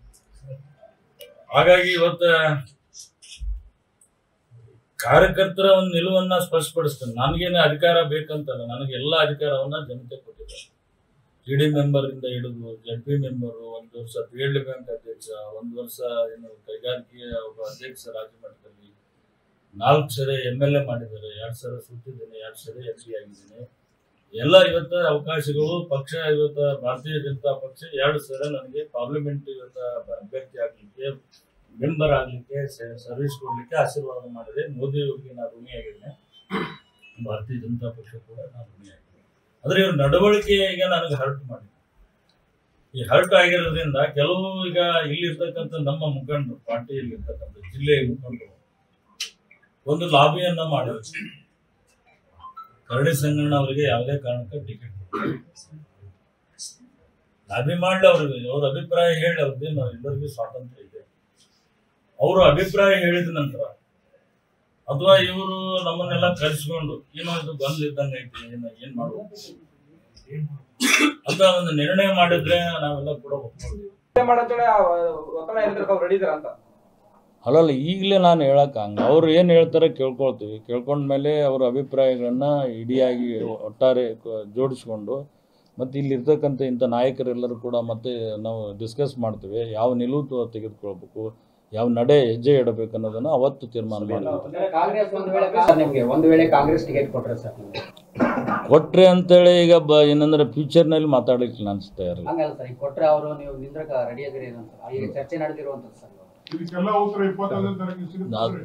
ಹಾಗಾಗಿ ಇವತ್ತ ಕಾರ್ಯಕರ್ತರ ಒಂದು ನಿಲುವನ್ನ ಸ್ಪಷ್ಟಪಡಿಸ್ತೇನೆ ನನಗೇನೆ ಅಧಿಕಾರ ಬೇಕಂತಲ್ಲ ನನಗೆ ಎಲ್ಲ ಅಧಿಕಾರವನ್ನ ಜನತೆ ಕೊಟ್ಟಿದ್ದಾರೆ ಟಿ ಡಿ ಮೆಂಬರ್ ಇಂದ ಹಿಡಿದು ಜಡ್ ಪಿ ಮೆಂಬರು ಒಂದು ವರ್ಷ ಪಿ ಎಲ್ ಡಿ ಬ್ಯಾಂಕ್ ಅಧ್ಯಕ್ಷ ಒಂದು ವರ್ಷ ಏನು ಕೈಗಾರಿಕೆಯ ಒಬ್ಬ ಅಧ್ಯಕ್ಷ ರಾಜ್ಯ ಮಟ್ಟದಲ್ಲಿ ನಾಲ್ಕು ಸರಿ ಎಮ್ ಎಲ್ ಎ ಮಾಡಿದ್ದಾರೆ ಎರಡು ಸಲ ಸುತ್ತಿದ್ದೇನೆ ಎರಡು ಸರಿ ಎಂ ಪಿ ಆಗಿದ್ದೇನೆ ಎಲ್ಲ ಇವತ್ತ ಅವಕಾಶಗಳು ಪಕ್ಷ ಇವತ್ತ ಭಾರತೀಯ ಜನತಾ ಪಕ್ಷ ಎರಡು ಸಲ ನನಗೆ ಪಾರ್ಲಿಮೆಂಟ್ ಇವತ್ತ ಅಭ್ಯರ್ಥಿ ಆಗ್ಲಿಕ್ಕೆ ಮೆಂಬರ್ ಆಗ್ಲಿಕ್ಕೆ ಸರ್ವಿಸ್ ಕೊಡ್ಲಿಕ್ಕೆ ಆಶೀರ್ವಾದ ಮಾಡಿದೆ ಮೋದಿ ಅವರಿಗೆ ನಾನು ಋಣಿಯಾಗಿದ್ದೇನೆ ಭಾರತೀಯ ಜನತಾ ಪಕ್ಷ ಕೂಡ ನಾನು ಋಣಿಯಾಗಿದ್ದೇನೆ ಆದ್ರೆ ಇವ್ರ ನಡವಳಿಕೆ ಈಗ ನನಗೆ ಹರ್ಟ್ ಮಾಡಿದೆ ಈ ಹರ್ಟ್ ಆಗಿರೋದ್ರಿಂದ ಕೆಲವು ಈಗ ಇಲ್ಲಿರ್ತಕ್ಕಂಥ ನಮ್ಮ ಮುಖಂಡರು ಪಾರ್ಟಿಯಲ್ಲಿ ಇರ್ತಕ್ಕಂಥ ಜಿಲ್ಲೆಯ ಮುಖಂಡರು ಒಂದು ಲಾಬಿಯನ್ನ ಮಾಡಿದ್ರು ಕರಡಿ ಸಂಗಣ್ಣ ಅವರಿಗೆ ಯಾವುದೇ ಕಾರಣಕ್ಕೆ ಟಿಕೆಟ್ ಲಾಬಿ ಮಾಡ್ಲಿ ಅವ್ರಿಗೆ ಅವ್ರ ಅಭಿಪ್ರಾಯ ಹೇಳಿ ಅವ್ರದ್ದೇನು ಎಲ್ಲರಿಗೂ ಸ್ವಾತಂತ್ರ್ಯ ಇದೆ ಅವರು ಅಭಿಪ್ರಾಯ ಹೇಳಿದ ನಂತರ ಅಥವಾ ಇವರು ನಮ್ಮನ್ನೆಲ್ಲ ಕರೆಸ್ಕೊಂಡು ಏನೋ ಇದು ಬಂದ್ ಇದ್ದಂಗೆ ಐತಿ ಏನು ಏನ್ ಮಾಡ್ಬೇಕು ಅಂತ ಒಂದು ನಿರ್ಣಯ ಮಾಡಿದ್ರೆ ನಾವೆಲ್ಲ ಕೂಡ ಒಪ್ಕೊಳ್ತೀವಿ ಮಾಡಂತೇಳಿ ಆ ಒತ್ತಡ ಏನಿದ್ರೆ ಅವ್ರು ರೆಡಿ ಇದಾರ ಅಂತ ಅಲ್ಲಲ್ಲ ಈಗಲೇ ನಾನು ಹೇಳಕ್ಕೆ ಹಂಗೆ ಅವ್ರು ಏನು ಹೇಳ್ತಾರೆ ಕೇಳ್ಕೊಳ್ತೀವಿ ಕೇಳ್ಕೊಂಡ್ಮೇಲೆ ಅವ್ರ ಅಭಿಪ್ರಾಯಗಳನ್ನ ಇಡಿಯಾಗಿ ಒಟ್ಟಾರೆ ಕ- ಜೋಡಿಸ್ಕೊಂಡು ಮತ್ತು ಇಲ್ಲಿರ್ತಕ್ಕಂಥ ಇಂಥ ನಾಯಕರೆಲ್ಲರೂ ಕೂಡ ಮತ್ತೆ ನಾವು ಡಿಸ್ಕಸ್ ಮಾಡ್ತೀವಿ ಯಾವ ನಿಲುವು ತ- ತೆಗೆದುಕೊಳ್ಬೇಕು ಯಾವ ನಡೆ ಹೆಜ್ಜೆ ಇಡಬೇಕು ಅನ್ನೋದನ್ನು ಅವತ್ತು ತೀರ್ಮಾನ ಮಾಡ್ತೀವಿ ಕಾಂಗ್ರೆಸ್ ಒಂದು ವೇಳೆ ಸರ್ ನಿಮ್ಗೆ ಒಂದು ವೇಳೆ ಕಾಂಗ್ರೆಸ್ ಟಿಕೆಟ್ ಕೊಟ್ರೆ ಸರ್ ನಿಮ್ಗೆ ಕೊಟ್ರೆ ಅಂತೇಳಿ ಈಗ ಬ ಏನಂದ್ರೆ ಫ್ಯೂಚರ್ನಲ್ಲಿ ಮಾತಾಡ್ಲಿಕ್ಕೆ ಅನಿಸ್ತಾ ಇರಲ್ಲ ಹಂಗಲ್ಲ ಸರ್ ಈಗ ಕೊಟ್ರೆ ಅವರು ನೀವು ನಿಂದ್ರಕ ರೆಡಿ ಆಗಿರಿ ಏನಂತ ಈಗ ಚರ್ಚೆ ನಡೆದಿರುವಂತದ್ದು ಸರ್ ಇವಾಗ. ಇದಕ್ಕೆಲ್ಲ ಉತ್ತರ ಇಪ್ಪತ್ತೊಂದನೇ ತಾರೀಕು ನಾವು-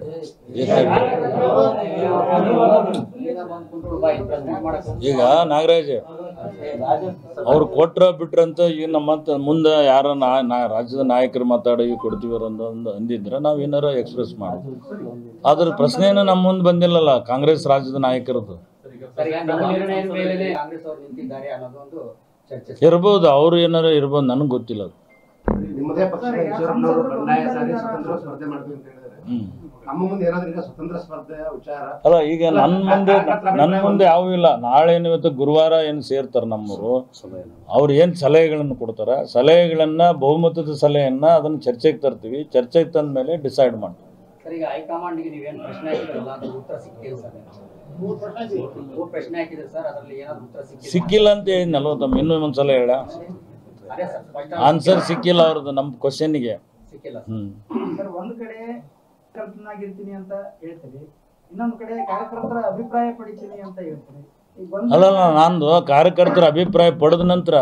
ಈಗ ಬಂದ್ ಕುಂತ್ರು ಬಾ ಇಲ್ಲಿ present ಮಾಡಕ್ಕೆ. ಈಗ ನಾಗರಾಜ್ ಅವ್ರು ಕೊಟ್ರ ಬಿಟ್ರಂತ ಈಗ ನಮ್ಮ ಮತ್ತೆ ಮುಂದೆ ಯಾರ ನಾ ನಾ- ರಾಜ್ಯದ ನಾಯಕರು ಮಾತಾಡಿ ಕೊಡ್ತೀವಿ ಅನ್ನೋ ಒಂದು ಅಂದಿದ್ರೆ ನಾವು ಏನಾರ ಎಕ್ಸ್ಪ್ರೆಸ್ ಮಾಡಿ ಅದ್ರ ಪ್ರಶ್ನೆನ ನಮ್ಮ ಮುಂದೆ ಬಂದಿಲ್ಲಲ್ಲ ಕಾಂಗ್ರೆಸ್ ರಾಜ್ಯದ ನಾಯಕರದ್ದು ಸರ್ ಈಗ ನಿಮ್ಮ ನಿರ್ಣಯದ ಮೇಲೆ ಕಾಂಗ್ರೆಸ್ ಅವರು ನಿಂತಿದ್ದಾರೆ ಅನ್ನೋದು ಒಂದು ಚರ್ಚೆ ಸರ್. ಇರ್ಬೋದು ಅವ್ರು ಏನಾರ ಇರ್ಬೋದು ನನಗೆ ಗೊತ್ತಿಲ್ಲ ಅದು ನಿಮ್ಮದೇ ಪಕ್ಷದ ಈಶ್ವರಪ್ಪನವರು ಬಂಡಾಯ ಸಾರಿ ಸ್ವತಂತ್ರ ಸ್ಪರ್ಧೆ ಮಾಡ್ತೀವಿ ಅಂತ ಹೇಳಿದ್ದಾರೆ ಹ್ಮ್ ನಮ್ಮ ಮುಂದೆ ಏನಾದ್ರು ಈಗ ಸ್ವತಂತ್ರ ಸ್ಪರ್ಧೆಯ ವಿಚಾರ ಅಲ್ಲ ಈಗ ನನ್ನ ಮುಂದೆ ನನ್ನ ಮುಂದೆ ಯಾವೂ ಇಲ್ಲ ನಾಳೆ ಏನು ಇವತ್ತು ಗುರುವಾರ ಏನು ಸೇರ್ತಾರೆ ನಮ್ಮವರು ಅವ್ರು ಏನು ಸಲಹೆಗಳನ್ನು ಕೊಡ್ತಾರೆ ಸಲಹೆಗಳನ್ನ ಬಹುಮತದ ಸಲಹೆಯನ್ನ ಅದನ್ನ ಚರ್ಚೆಗೆ ತರ್ತೀವಿ ಚರ್ಚೆಗೆ ತಂದ ಮೇಲೆ ಡಿಸೈಡ್ ಮಾಡ್ತೀವಿ ಸರ್ ಈಗ ಹೈಕಮಾಂಡ್ಗೆ ನೀವೇನು ಪ್ರಶ್ನೆ ಹಾಕಿದ್ರಲ್ಲ ಅದ್ರ ಉತ್ತರ ಸಿಕ್ಕಿದೆ ಸರ್ ಮೂರು ಪ್ರಶ್ನೆ ಹಾಕಿದ್ರೆ ಸರ್ ಅದರಲ್ಲಿ ಏನಾದ್ರು ಉತ್ತರ ಸಿಕ್ಕಿದೆ ಸಿಕ್ಕಿಲ್ಲ ಅಂತ ಹೇಳಿ ನಲ್ವತ್ತಮ್ಮ ಇನ್ನೂ ಒಂದ್ಸಲ ಹೇಳ ಅದೇ ಸರ್ ಸ್ಪಷ್ಟ ಆನ್ಸರ್ ಸಿಕ್ಕಿಲ್ಲ ಅವ್ರದ್ದು ನಮ್ಮ ಕ್ವಶನ್ಗೆ ಸಿಕ್ಕಿಲ್ಲ ಸರ್. ಹ್ಮ್ ಸರ್ ಒಂದು ಕಡೆ ಕಾರ್ಯಕರ್ತನಾಗಿರ್ತೀನಿ ಅಂತ ಹೇಳ್ತೀರಿ ಇನ್ನೊಂದು ಕಡೆ ಕಾರ್ಯಕರ್ತರ ಅಭಿಪ್ರಾಯ ಪಡಿತೀನಿ ಅಂತ ಹೇಳ್ತೀರಿ ಈಗ ಒಂದು ಅಲ್ಲಲ್ಲ ನಂದು ಕಾರ್ಯಕರ್ತರ ಅಭಿಪ್ರಾಯ ಪಡೆದ ನಂತರ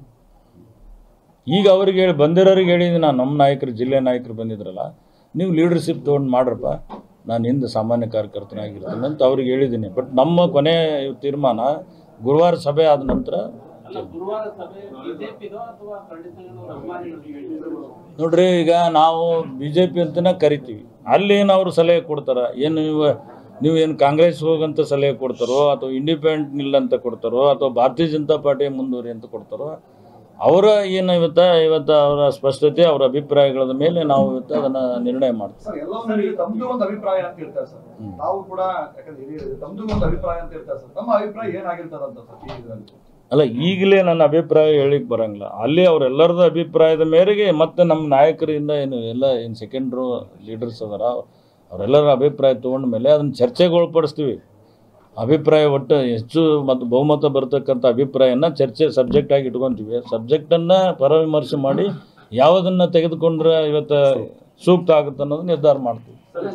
ಈಗ ಅವ್ರಿಗೆ ಹೇಳಿ ಬಂದಿರೋರಿಗೆ ಹೇಳಿದ್ದೀನಿ ನಾನು ನಮ್ಮ ನಾಯಕರು ಜಿಲ್ಲೆ ನಾಯಕರು ಬಂದಿದ್ರಲ್ಲ ನೀವು ಲೀಡರ್ಶಿಪ್ ತೊಗೊಂಡು ಮಾಡ್ರಪ್ಪ ನಾನು ಹಿಂದೆ ಸಾಮಾನ್ಯ ಕಾರ್ಯಕರ್ತನಾಗಿರ್ತೀನಿ ಅಂತ ಅವ್ರಿಗೆ ಹೇಳಿದ್ದೀನಿ ಬಟ್ ನಮ್ಮ ಕೊನೆ ತೀರ್ಮಾನ ಗುರುವಾರ ಸಭೆ ಆದ ನಂತರ ಅಲ್ಲ ಗುರುವಾರ ಸಭೆ ಬಿಜೆಪಿದೋ ಅಥವಾ ಕರಡಿ ಸಂಘದ ಅಭಿಮಾನಿಗಳು ನೋಡ್ರಿ ಈಗ ನಾವು ಬಿ ಜೆ ಪಿ ಅಂತನೇ ಕರಿತೀವಿ ಅಲ್ಲಿ ಏನು ಅವರು ಸಲಹೆ ಕೊಡ್ತಾರ ಏನು ನೀವು ನೀವು ಏನು ಕಾಂಗ್ರೆಸ್ ಹೋಗಂತ ಸಲಹೆ ಕೊಡ್ತಾರೋ ಅಥವಾ ಇಂಡಿಪೆಂಡೆಂಟ್ ನಿಲ್ಲ ಅಂತ ಕೊಡ್ತಾರೋ ಅಥವಾ ಭಾರತೀಯ ಜನತಾ ಪಾರ್ಟಿ ಮುಂದುವರಿ ಅಂತ ಕೊಡ್ತಾರೋ ಅವರ ಏನು ಇವತ್ತ ಇವತ್ತು ಅವರ ಸ್ಪಷ್ಟತೆ ಅವರ ಅಭಿಪ್ರಾಯಗಳ ಮೇಲೆ ನಾವು ಇವತ್ತು ಅದನ್ನ ನಿರ್ಣಯ ಮಾಡ್ತೀವಿ ಸರ್ ಎಲ್ಲ ತಮ್ದು ಒಂದು ಅಭಿಪ್ರಾಯ ಅಂತ ಹೇಳ್ತಾರೆ ಸರ್ ಹ್ಮ್. ನಾವು ಕೂಡ ಯಾಕಂದ್ರೆ ಹಿರಿಯರು ತಮ್ದು ಒಂದು ಅಭಿಪ್ರಾಯ ಅಂತ ಹೇಳ್ತಾರೆ ಸರ್ ನಮ್ಮ ಅಭಿಪ್ರಾಯ ಏನಾಗಿರ್ತದಂತ ಸರ್ ಈ ಇದರಲ್ಲಿ ಅಲ್ಲ ಈಗಲೇ ನನ್ನ ಅಭಿಪ್ರಾಯ ಹೇಳಿಕ್ ಬರಂಗಿಲ್ಲ ಅಲ್ಲಿ ಅವರೆಲ್ಲರದ ಅಭಿಪ್ರಾಯದ ಮೇರೆಗೆ ಮತ್ತೆ ನಮ್ಮ ನಾಯಕರಿಂದ ಏನು ಎಲ್ಲ ಏನು ಸೆಕೆಂಡ್ರು ಲೀಡರ್ಸ್ ಅದಾರ ಅವರೆಲ್ಲರ ಅಭಿಪ್ರಾಯ ತೊಗೊಂಡ ಮೇಲೆ ಅದನ್ನ ಚರ್ಚೆಗೆ ಒಳಪಡಿಸ್ತೀವಿ ಅಭಿಪ್ರಾಯ ಒಟ್ಟು ಹೆಚ್ಚು ಮತ್ತು ಬಹುಮತ ಬರ್ತಕ್ಕಂಥ ಅಭಿಪ್ರಾಯನ ಚರ್ಚೆ ಸಬ್ಜೆಕ್ಟ್ ಆಗಿ ಇಟ್ಕೊಂತೀವಿ ಸಬ್ಜೆಕ್ಟನ್ನು ಪರವಿಮರ್ಶೆ ಮಾಡಿ ಯಾವುದನ್ನು ತೆಗೆದುಕೊಂಡ್ರೆ ಇವತ್ತು ಸೂಕ್ತ ಆಗುತ್ತೆ ಅನ್ನೋದು ನಿರ್ಧಾರ ಮಾಡ್ತೀವಿ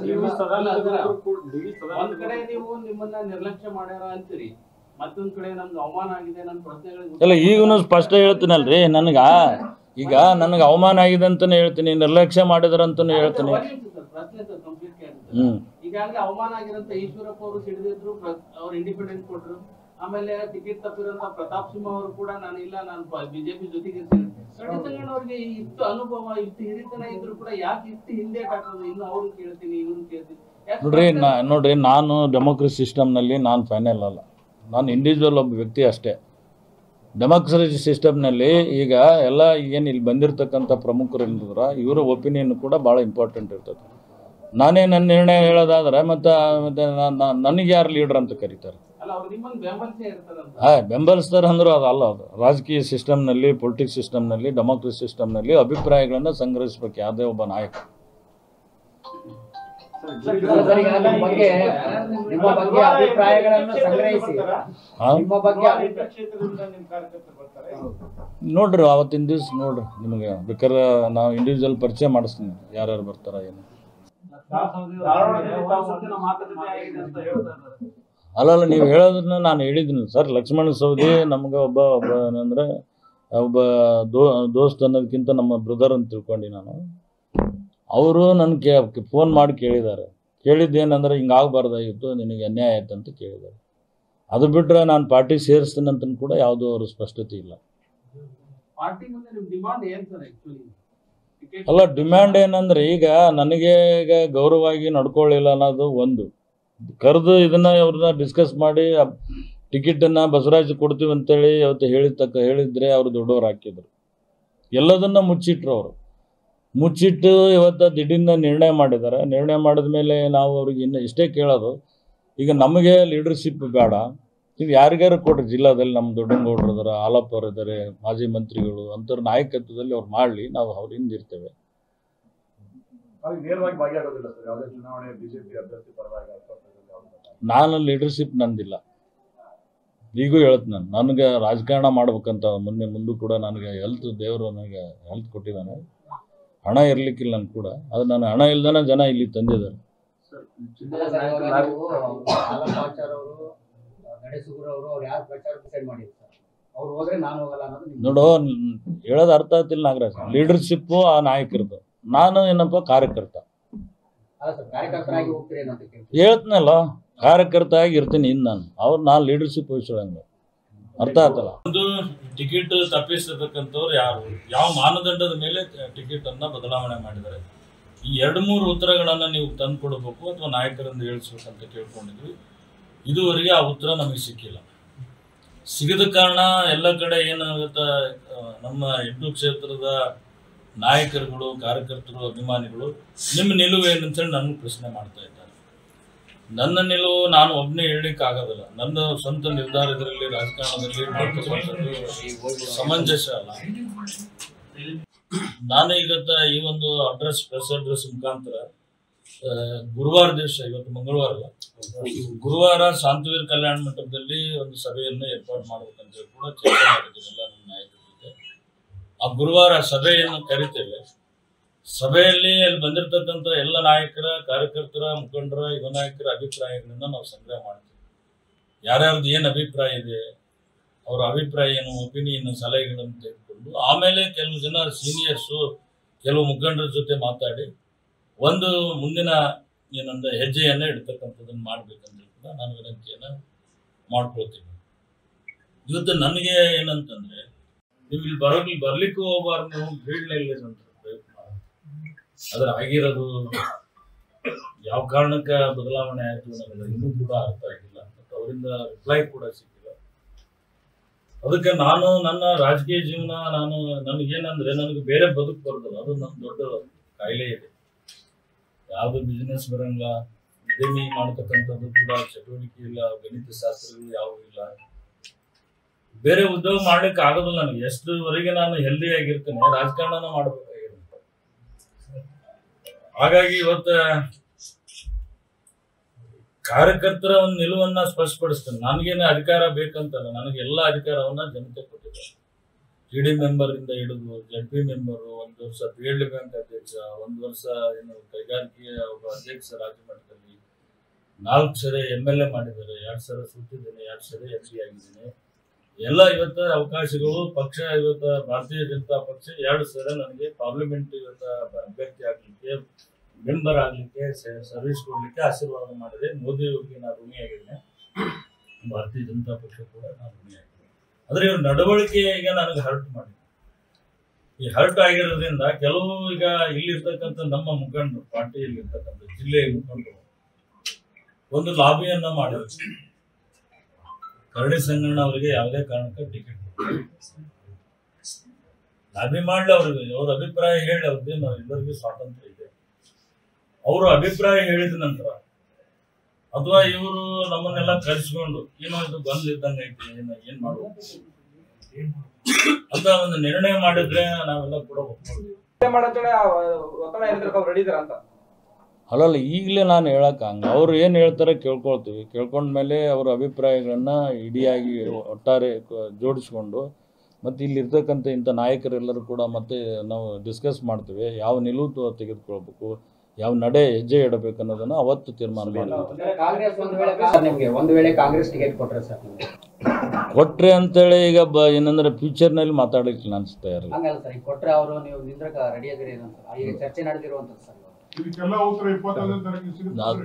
ಒಂದ್ ಕಡೆ ನೀವು ನಿಮ್ಮನ್ನ ನಿರ್ಲಕ್ಷ್ಯ ಮಾಡ್ಯಾರ ಅಂತೀರಿ ಮತ್ತೊಂದ್ ಕಡೆ ನಮ್ಗೆ ಅವಮಾನ ಆಗಿದೆ ನನ್ನ ಪ್ರಶ್ನೆಗಳಿಗೆ ಇಲ್ಲ ಈಗೂ ಸ್ಪಷ್ಟ ಹೇಳ್ತೀನಲ್ರಿ ನನಗೆ ಈಗ ನನಗೆ ಅವಮಾನ ಆಗಿದೆ ಅಂತಲೇ ಹೇಳ್ತೀನಿ ನಿರ್ಲಕ್ಷ್ಯ ಮಾಡಿದ್ರಂತನೂ ಹೇಳ್ತೀನಿ ಪ್ರಶ್ನೆ ಕಂಪ್ಲೀಟ್ ಹ್ಞೂ ಈಗಾಗಲೇ ಅವಮಾನ ಆಗಿರಂತ ಈಶ್ವರಪ್ಪ ಅವರು ಸಿಡಿದಿದ್ರು ಅವ್ರು ಇಂಡಿಪೆಂಡೆಂಟ್ ಕೊಟ್ರು ಆಮೇಲೆ ಟಿಕೆಟ್ ತಪ್ಪಿರಂತ ಪ್ರತಾಪ್ ಸಿಂಹ ಅವರು ಕೂಡ ನಾನು ಇಲ್ಲ ನಾನು ಬಿಜೆಪಿ ಜೊತೆಗೆ ಇರ್ತೀನಿ ಕರಡಿ ಸಂಗಣ್ಣ ಅವ್ರಿಗೆ ಇಷ್ಟು ಅನುಭವ ಇಷ್ಟು ಹಿರಿತನ ಇದ್ರು ಕೂಡ ಯಾಕೆ ಇಷ್ಟು ಹಿಂದೆ ಹಾಕೋದು ಇನ್ನು ಅವ್ರನ್ನ ಕೇಳ್ತೀನಿ ಇವ್ರನ್ನ ಕೇಳ್ತೀನಿ ಯಾಕೆ ನೋಡ್ರಿ ನಾ ನೋಡ್ರಿ ನಾನು ಡೆಮೋಕ್ರಸಿ ಸಿಸ್ಟಮ್ನಲ್ಲಿ ನಾನು ಫೈನಲ್ ಅಲ್ಲ ನಾನು ಇಂಡಿವಿಜುವಲ್ ಒಬ್ಬ ವ್ಯಕ್ತಿ ಅಷ್ಟೇ ಡೆಮೋಕ್ರಸಿ ಸಿಸ್ಟಮ್ನಲ್ಲಿ ಈಗ ಎಲ್ಲ ಏನು ಇಲ್ಲಿ ಬಂದಿರತಕ್ಕಂಥ ಪ್ರಮುಖರು ಏನಿದ್ರ ಇವರ ಒಪಿನಿಯನ್ ಕೂಡ ಭಾಳ ಇಂಪಾರ್ಟೆಂಟ್ ಇರ್ತದೆ ನಾನೇ ನನ್ನ ನಿರ್ಣಯ ಹೇಳೋದಾದ್ರೆ ಮತ್ತು ಮತ್ತೆ ನನಗೆ ಯಾರು ಲೀಡ್ರ್ ಅಂತ ಕರೀತಾರೆ ಅಲ್ಲ ಅವ್ರು ನಿಮ್ಮನ್ನ ಬೆಂಬಲಿಸೇ ಇರ್ತಾರಂತ ಹಾಂ ಬೆಂಬಲಿಸ್ತಾರೆ ಅಂದರೂ ಅದು ಅಲ್ಲ ಅದು ರಾಜಕೀಯ ಸಿಸ್ಟಮ್ನಲ್ಲಿ ಪೊಲಿಟಿಕ್ಸ್ ಸಿಸ್ಟಮ್ನಲ್ಲಿ ಡೆಮೋಕ್ರಸಿ ಸಿಸ್ಟಮ್ನಲ್ಲಿ ಅಭಿಪ್ರಾಯಗಳನ್ನು ಸಂಗ್ರಹಿಸ್ಬೇಕು ಯಾವುದೇ ಒಬ್ಬ ನಾಯಕ ಅಲ್ಲ ಸರ್, ಈಗ ನಿಮ್ಮ ಬಗ್ಗೆ ನಿಮ್ಮ ಬಗ್ಗೆ ಅಭಿಪ್ರಾಯಗಳನ್ನು ಸಂಗ್ರಹಿಸಿ ಹಾಂ ನಿಮ್ಮ ಬಗ್ಗೆ ಅಭಿ- ಕ್ಷೇತ್ರದಿಂದ ನಿಮ್ ಕಾರ್ಯಕರ್ತರು ಬರ್ತಾರೆ ನೋಡ್ರಿ ಅವತ್ತಿನ ದಿವ್ಸ ನೋಡ್ರಿ ನಿಮಗೆ ಬೇಕಾದ್ರೆ ನಾವು ಇಂಡಿವಿಜುವಲ್ ಪರಿಚಯ ಮಾಡಿಸ್ತೀನಿ ಯಾರ್ಯಾರು ಬರ್ತಾರ ಏನು ಧಾರವಾಡದಲ್ಲಿ ತಾವು ಮುಂದಿನ ಮಾತುಕತೆ ಆಗಿದೆ ಅಂತ ಹೇಳ್ತಾ ಇದ್ದಾರೆ ಅಲ್ಲಲ್ಲ ನೀವು ಹೇಳೋದನ್ನ ನಾನು ಹೇಳಿದ್ದೀನಿ ಸರ್ ಲಕ್ಷ್ಮಣ ಸವದಿ ನಮ್ಗೆ ಒಬ್ಬ ಒಬ್ಬ ಏನಂದ್ರೆ ಒಬ್ಬ ದೋ ದೋಸ್ತ್ ಅನ್ನೋದಕ್ಕಿಂತ ನಮ್ಮ ಬ್ರದರ್ ಅಂತ ತಿಳ್ಕೊಂಡು ನಾನು ಅವರು ನನ್ನ ಕೇ ಫೋನ್ ಮಾಡಿ ಕೇಳಿದ್ದಾರೆ ಕೇಳಿದ್ದೇನೆಂದ್ರೆ ಹಿಂಗೆ ಆಗಬಾರ್ದಾಗಿತ್ತು ನಿನಗೆ ಅನ್ಯಾಯ ಆಯ್ತು ಅಂತ ಕೇಳಿದ್ದಾರೆ ಅದು ಬಿಟ್ಟರೆ ನಾನು ಪಾರ್ಟಿ ಸೇರಿಸ್ತೀನಿ ಅಂತ ಕೂಡ ಯಾವುದೂ ಅವ್ರ ಸ್ಪಷ್ಟತೆ ಇಲ್ಲ ಪಾರ್ಟಿ ಮುಂದೆ ನಿಮ್ ಡಿಮಾಂಡ್ ಏನ್ ಸರ್ ಆಕ್ಚುಲಿ ಟಿಕೆಟ್ ಅಲ್ಲ ಡಿಮ್ಯಾಂಡ್ ಏನಂದ್ರೆ ಈಗ ನನಗೆ ಈಗ ಗೌರವವಾಗಿ ನಡ್ಕೊಳ್ಳಿಲ್ಲ ಅನ್ನೋದು ಒಂದು ಕರೆದು ಇದನ್ನ ಅವ್ರನ್ನ ಡಿಸ್ಕಸ್ ಮಾಡಿ ಟಿಕೆಟನ್ನು ಬಸವರಾಜ್ ಕೊಡ್ತೀವಿ ಅಂತೇಳಿ ಅವತ್ತು ಹೇಳಿದ ತಕ್ಕ ಹೇಳಿದ್ರೆ ಅವರು ದೊಡ್ಡವ್ರು ಹಾಕಿದ್ರು ಎಲ್ಲದನ್ನ ಮುಚ್ಚಿಟ್ರು ಅವರು ಮುಚ್ಚಿಟ್ಟು ಇವತ್ತು ದಿಢೀರ್ನ ನಿರ್ಣಯ ಮಾಡಿದ್ದಾರೆ ನಿರ್ಣಯ ಮಾಡಿದ ಮೇಲೆ ನಾವು ಅವ್ರಿಗೆ ಇನ್ನು ಇಷ್ಟೇ ಕೇಳೋದು ಈಗ ನಮಗೆ ಲೀಡರ್ಶಿಪ್ ಬೇಡ ನೀವು ಯಾರಿಗಾರು ಕೊಡ್ರಿ ಜಿಲ್ಲಾದಲ್ಲಿ ನಮ್ಮ ದೊಡ್ಡನಗೌಡರು ಇದಾರೆ ಆಲಪ್ಪ ಅವರು ಇದ್ದಾರೆ ಮಾಜಿ ಮಂತ್ರಿಗಳು ಅಂಥವ್ರ ನಾಯಕತ್ವದಲ್ಲಿ ಅವ್ರು ಮಾಡಲಿ ನಾವು ಅವ್ರ ಹಿಂದಿರ್ತೇವೆ ಅವ್ರಿಗೆ ನೇರವಾಗಿ ಭಾಗಿಯಾಗೋದಿಲ್ಲ ಸರ್ ಯಾವುದೇ ಚುನಾವಣೆ ಬಿಜೆಪಿ ಅಭ್ಯರ್ಥಿ ಪರವಾಗಿ ಅಸ್ಪಷ್ಟದಲ್ಲಿ ಯಾವ್ದು ನಾನು ಲೀಡರ್ಶಿಪ್ ನಂದಿಲ್ಲ ಈಗೂ ಹೇಳ್ತೀನಿ ನಾನು ನನಗೆ ರಾಜಕಾರಣ ಮಾಡ್ಬೇಕಂತ ಮೊನ್ನೆ ಮುಂದೂ ಕೂಡ ನನಗೆ ಹೆಲ್ತ್ ದೇವರು ನನಗೆ ಹೆಲ್ತ್ ಕೊಟ್ಟಿದ್ದಾನೆ ಹಣ ಇರ್ಲಿಕ್ಕಿಲ್ಲ ನನ್ಗೆ ಕೂಡ ಅದು ನಾನು ಹಣ ಇಲ್ದಾನೆ ಜನ ಇಲ್ಲಿ ತಂದಿದ್ದಾರೆ ಇಲ್ಲ ಸರ್, ಇವಾಗ ನೀವು ಆಲಪಾಚಾರ್ ಅವರು ನಡೆಸುಗುರು ಅವರು ಅವ್ರು ಯಾರು ಪ್ರಚಾರ ಡಿಸೈಡ್ ಮಾಡಿದ್ರು ಸರ್ ಅವ್ರು ಹೋದ್ರೆ ನಾನು ಹೋಗಲ್ಲ ಅನ್ನೋದು ನಿಮ್ದು. ನೋಡು ನ್- ಹೇಳೋದು ಅರ್ಥ ಆಗ್ತಿಲ್ಲ ನಾಗರಾಜ್ ಲೀಡರ್ಶಿಪ್ಪು ಆ ನಾಯಕರದ್ದು ನಾನು ಏನಪ್ಪ ಕಾರ್ಯಕರ್ತ ಅಲ್ಲ ಸರ್ ಕಾರ್ಯಕರ್ತರಾಗಿ ಹೋಗ್ತೀರಿ ಅಂತ ಕೇಳ್ತೀನಿ ಹೇಳ್ತೀನಲ್ಲ ಕಾರ್ಯಕರ್ತ ಆಗಿ ಇರ್ತೀನಿ ಇನ್ನು ನಾನು ಅವ್ರು ನಾನು ಲೀಡರ್ಶಿಪ್ ವಹಿಸೋಂಗ ಅರ್ಥ ಆಯ್ತಲ್ಲ ಒಂದು ಟಿಕೆಟ್ ತಪ್ಪಿಸತಕ್ಕಂಥವ್ರು ಯಾರು ಯಾವ ಮಾನದಂಡದ ಮೇಲೆ ಟಿಕೆಟ್ ಅನ್ನ ಬದಲಾವಣೆ ಮಾಡಿದ್ದಾರೆ ಈ ಎರಡು ಮೂರು ಉತ್ತರಗಳನ್ನ ನೀವು ತಂದ್ಕೊಡ್ಬೇಕು ಅಥವಾ ನಾಯಕರಿಂದ ಹೇಳಿಸ್ಬೇಕಂತ ಕೇಳ್ಕೊಂಡಿದ್ವಿ ಇದುವರೆಗೆ ಆ ಉತ್ತರ ನಮಗೆ ಸಿಕ್ಕಿಲ್ಲ ಸಿಗದ ಕಾರಣ ಎಲ್ಲ ಕಡೆ ಏನಾಗುತ್ತೆ ಆ, ನಮ್ಮ ಎಂಟು ಕ್ಷೇತ್ರದ ನಾಯಕರುಗಳು ಕಾರ್ಯಕರ್ತರು ಅಭಿಮಾನಿಗಳು ನಿಮ್ಮ ನಿಲುವು ಏನಂತೇಳಿ ನನಗೆ ಪ್ರಶ್ನೆ ಮಾಡ್ತಾ ಇದ್ದಾರೆ ನನ್ನ ನಿಲುವು ನಾನು ಒಬ್ಬನೇ ಹೇಳಲಿಕ್ಕೆ ಆಗೋದಿಲ್ಲ ನನ್ನ ಸ್ವಂತ ನಿರ್ಧಾರ ಇದರಲ್ಲಿ ರಾಜಕಾರಣದಲ್ಲಿ ಮಾಡ್ತಕ್ಕಂಥದ್ದು ಸಮಂಜಸ ಅಲ್ಲ ನಾನು ಇವತ್ತ ಈ ಒಂದು ಅಡ್ರೆಸ್ ಪ್ರೆಸ್ ಅಡ್ರೆಸ್ ಮುಖಾಂತರ ಆ, ಗುರುವಾರ ದಿವಸ ಇವತ್ತು ಮಂಗಳವಾರ ಅಲ್ಲ ಗುರುವಾರ ಶಾಂತವೀರ್ ಕಲ್ಯಾಣ ಮಂಟಪದಲ್ಲಿ ಒಂದು ಸಭೆಯನ್ನು ಏರ್ಪಾಡು ಮಾಡ್ಬೇಕಂತ ಹೇಳಿ ಕೂಡ ಚರ್ಚೆ ಮಾಡಿದ್ದೀವಿ ಎಲ್ಲ ನಮ್ಮ ನಾಯಕರ ಜೊತೆ ಆ ಗುರುವಾರ ಸಭೆಯನ್ನು ಕರಿತೇವೆ ಸಭೆಯಲ್ಲಿ ಅಲ್ಲಿ ಬಂದಿರತಕ್ಕಂಥ ಎಲ್ಲ ನಾಯಕರ ಕಾರ್ಯಕರ್ತರ ಮುಖಂಡರ ಯುವ ನಾಯಕರ ಅಭಿಪ್ರಾಯಗಳನ್ನ ನಾವು ಸಂಗ್ರಹ ಮಾಡ್ತೀವಿ ಯಾರ್ಯಾರ್ದು ಏನು ಅಭಿಪ್ರಾಯ ಇದೆ ಅವರ ಅಭಿಪ್ರಾಯ ಏನು ಒಪಿನಿಯನ್ ಸಲಹೆಗಳನ್ನು ತೆಗೆದುಕೊಂಡು ಆಮೇಲೆ ಕೆಲವು ಜನ ಸೀನಿಯರ್ಸು ಕೆಲವು ಮುಖಂಡರ ಜೊತೆ ಮಾತಾಡಿ ಒಂದು ಮುಂದಿನ ಏನಂದ್ರೆ ಹೆಜ್ಜೆಯನ್ನ ಇಡ್ತಕ್ಕಂಥದ್ದನ್ನ ಮಾಡ್ಬೇಕಂತ ಕೂಡ ನಾನು ವಿನಂತಿಯನ್ನ ಮಾಡ್ಕೊಳ್ತೀನಿ ಇವತ್ತು ನನಗೆ ಏನಂತಂದ್ರೆ ನೀವು ಇಲ್ಲಿ ಬರೋಕ್ ಬರ್ಲಿಕ್ಕೂ ಹೋಗ್ಬಾರ್ದು ನೀವು ಫೀಲ್ಡ್ನಲ್ಲಿ ಅಂತ ಪ್ರಯತ್ನ ಅದ್ರ ಆಗಿರೋದು ಯಾವ ಕಾರಣಕ್ಕೆ ಬದಲಾವಣೆ ಆಯ್ತು ನನಗೆ ಇನ್ನೂ ಕೂಡ ಅರ್ಥ ಆಗಿಲ್ಲ ಮತ್ತು ಅವರಿಂದ ರಿಪ್ಲೈ ಕೂಡ ಸಿಕ್ಕಿಲ್ಲ ಅದಕ್ಕೆ ನಾನು ನನ್ನ ರಾಜಕೀಯ ಜೀವನ ನಾನು ನನಗೇನಂದ್ರೆ ನನಗೆ ಬೇರೆ ಬದುಕು ಬರೋದಿಲ್ಲ ಅದು ನನ್ನ ದೊಡ್ಡ ಕಾಯಿಲೆ ಇದೆ ಯಾವುದು ಬಿಸ್ನೆಸ್ ಬರಂಗಿಲ್ಲ ಉದ್ಯಮಿ ಮಾಡ್ತಕ್ಕಂಥದ್ದು ಕೂಡ ಚಟುವಟಿಕೆ ಇಲ್ಲ ಗಣಿತ ಶಾಸ್ತ್ರಗಳು ಯಾವುವು ಇಲ್ಲ ಬೇರೆ ಉದ್ಯೋಗ ಮಾಡ್ಲಿಕ್ಕೆ ಆಗೋದಿಲ್ಲ ನನಗೆ ಎಷ್ಟುವರೆಗೆ ನಾನು ಹೆಲ್ದಿ ಆಗಿರ್ತೇನೆ ರಾಜಕಾರಣನ ಮಾಡ್ಬೇಕಾಗಿರುತ್ತೆ ಹಾಗಾಗಿ ಇವತ್ತ ಕಾರ್ಯಕರ್ತರ ಒಂದು ನಿಲುವನ್ನ ಸ್ಪಷ್ಟಪಡಿಸ್ತೇನೆ ನನಗೇನು ಅಧಿಕಾರ ಬೇಕಂತಲ್ಲ ನನಗೆ ಎಲ್ಲ ಅಧಿಕಾರವನ್ನ ಜನತೆ ಕೊಟ್ಟಿದ್ದಾರೆ ಟಿ ಡಿ ಮೆಂಬರ್ ಇಂದ ಹಿಡಿದು ಜಡ್ ಪಿ ಮೆಂಬರು ಒಂದು ವರ್ಷ ಪಿ ಎಲ್ ಡಿ ಬ್ಯಾಂಕ್ ಅಧ್ಯಕ್ಷ ಒಂದು ವರ್ಷ ಏನು ಕೈಗಾರಿಕೆಯ ಒಬ್ಬ ಅಧ್ಯಕ್ಷ ರಾಜ್ಯ ಮಟ್ಟದಲ್ಲಿ ನಾಲ್ಕು ಸರಿ ಎಮ್ ಎಲ್ ಎ ಮಾಡಿದ್ದಾರೆ ಎರಡು ಸಲ ಸುತ್ತಿದ್ದೇನೆ ಎರಡು ಸರಿ ಎಂ ಪಿ ಆಗಿದ್ದೇನೆ ಎಲ್ಲ ಇವತ್ತು ಅವಕಾಶಗಳು ಪಕ್ಷ ಇವತ್ತು ಭಾರತೀಯ ಜನತಾ ಪಕ್ಷ ಎರಡು ಸಲ ನನಗೆ ಪಾರ್ಲಿಮೆಂಟ್ ಇವತ್ತು ಅಭ್ಯರ್ಥಿ ಆಗ್ಲಿಕ್ಕೆ ಮೆಂಬರ್ ಆಗ್ಲಿಕ್ಕೆ ಸರ್ವಿಸ್ ಕೊಡ್ಲಿಕ್ಕೆ ಆಶೀರ್ವಾದ ಮಾಡಿದೆ ಮೋದಿ ಅವರಿಗೆ ನಾನು ಋಣಿಯಾಗಿದ್ದೇನೆ ಭಾರತೀಯ ಜನತಾ ಪಕ್ಷ ಕೂಡ ನಾನು ಋಣಿಯಾಗಿದ್ದೇನೆ ಆದ್ರೆ ಇವ್ರ ನಡವಳಿಕೆ ಈಗ ನನಗೆ ಹರ್ಟ್ ಮಾಡಿದೆ ಈ ಹರ್ಟ್ ಆಗಿರೋದ್ರಿಂದ ಕೆಲವು ಈಗ ಇಲ್ಲಿರ್ತಕ್ಕಂಥ ನಮ್ಮ ಮುಖಂಡರು ಪಾರ್ಟಿಯಲ್ಲಿ ಇರ್ತಕ್ಕಂಥ ಜಿಲ್ಲೆಯ ಮುಖಂಡರು ಒಂದು ಲಾಬಿಯನ್ನ ಮಾಡಿದ್ರು ಕರಡಿ ಸಂಗಣ್ಣ ಅವರಿಗೆ ಯಾವುದೇ ಕಾರಣಕ್ಕೆ ಟಿಕೆಟ್ ಲಾಬಿ ಮಾಡ್ಲಿ ಅವ್ರಿಗೆ ಅವ್ರ ಅಭಿಪ್ರಾಯ ಹೇಳಿ ಅವ್ರದ್ದೇನು ಎಲ್ಲರಿಗೂ ಸ್ವಾತಂತ್ರ್ಯ ಇದೆ ಅವರು ಅಭಿಪ್ರಾಯ ಹೇಳಿದ ನಂತರ ಅಥವಾ ಇವರು ನಮ್ಮನ್ನೆಲ್ಲ ಕರೆಸ್ಕೊಂಡು ಏನೋ ಇದು ಬಂದ್ ಇದ್ದಂಗೆ ಐತಿ ಏನು ಏನ್ ಮಾಡ್ಬೇಕು ಅಂತ ಒಂದು ನಿರ್ಣಯ ಮಾಡಿದ್ರೆ ನಾವೆಲ್ಲ ಕೂಡ ಒಪ್ಕೊಳ್ತೀವಿ ಮಾಡಂತೇಳಿ ಆ ಒತ್ತಡ ಏನಿದ್ರು ಅವ್ರು ರೆಡಿ ಇದಾರ ಅಂತ ಅಲ್ಲಲ್ಲ ಈಗಲೇ ನಾನು ಹೇಳಕ್ಕೆ ಹಂಗೆ ಅವ್ರು ಏನು ಹೇಳ್ತಾರೆ ಕೇಳ್ಕೊಳ್ತೀವಿ ಕೇಳ್ಕೊಂಡ್ಮೇಲೆ ಅವ್ರ ಅಭಿಪ್ರಾಯಗಳನ್ನ ಇಡಿಯಾಗಿ ಒಟ್ಟಾರೆ ಕ- ಜೋಡಿಸ್ಕೊಂಡು ಮತ್ತು ಇಲ್ಲಿರ್ತಕ್ಕಂಥ ಇಂಥ ನಾಯಕರೆಲ್ಲರೂ ಕೂಡ ಮತ್ತೆ ನಾವು ಡಿಸ್ಕಸ್ ಮಾಡ್ತೀವಿ ಯಾವ ನಿಲುವು ತ- ತೆಗೆದುಕೊಳ್ಬೇಕು ಯಾವ ನಡೆ ಹೆಜ್ಜೆ ಇಡಬೇಕು ಅನ್ನೋದನ್ನು ಅವತ್ತು ತೀರ್ಮಾನ ಮಾಡ್ತೀವಿ ಕಾಂಗ್ರೆಸ್ ಒಂದು ವೇಳೆ ಸರ್ ನಿಮ್ಗೆ ಒಂದು ವೇಳೆ ಕಾಂಗ್ರೆಸ್ ಟಿಕೆಟ್ ಕೊಟ್ರೆ ಸರ್ ನಿಮ್ಗೆ ಕೊಟ್ರೆ ಅಂತೇಳಿ ಈಗ ಬ ಏನಂದ್ರೆ ಫ್ಯೂಚರ್ನಲ್ಲಿ ಮಾತಾಡಲಿಕ್ಕೆ ನಾನು ತಯಾರಿಲ್ಲ ಹಂಗಲ್ಲ ಸರ್ ಈಗ ಕೊಟ್ರೆ ಅವರು ನೀವು ನಿಂದ್ರಕ ರೆಡಿ ಆಗಿರಿ ಏನಂತ ಈಗ ಚರ್ಚೆ ನಡೆದಿರುವಂತದ್ದು ಸರ್ ಇದಕ್ಕೆಲ್ಲ ಉತ್ತರ ಇಪ್ಪತ್ತೊಂದನೇ ತಾರೀಕು ನಾವು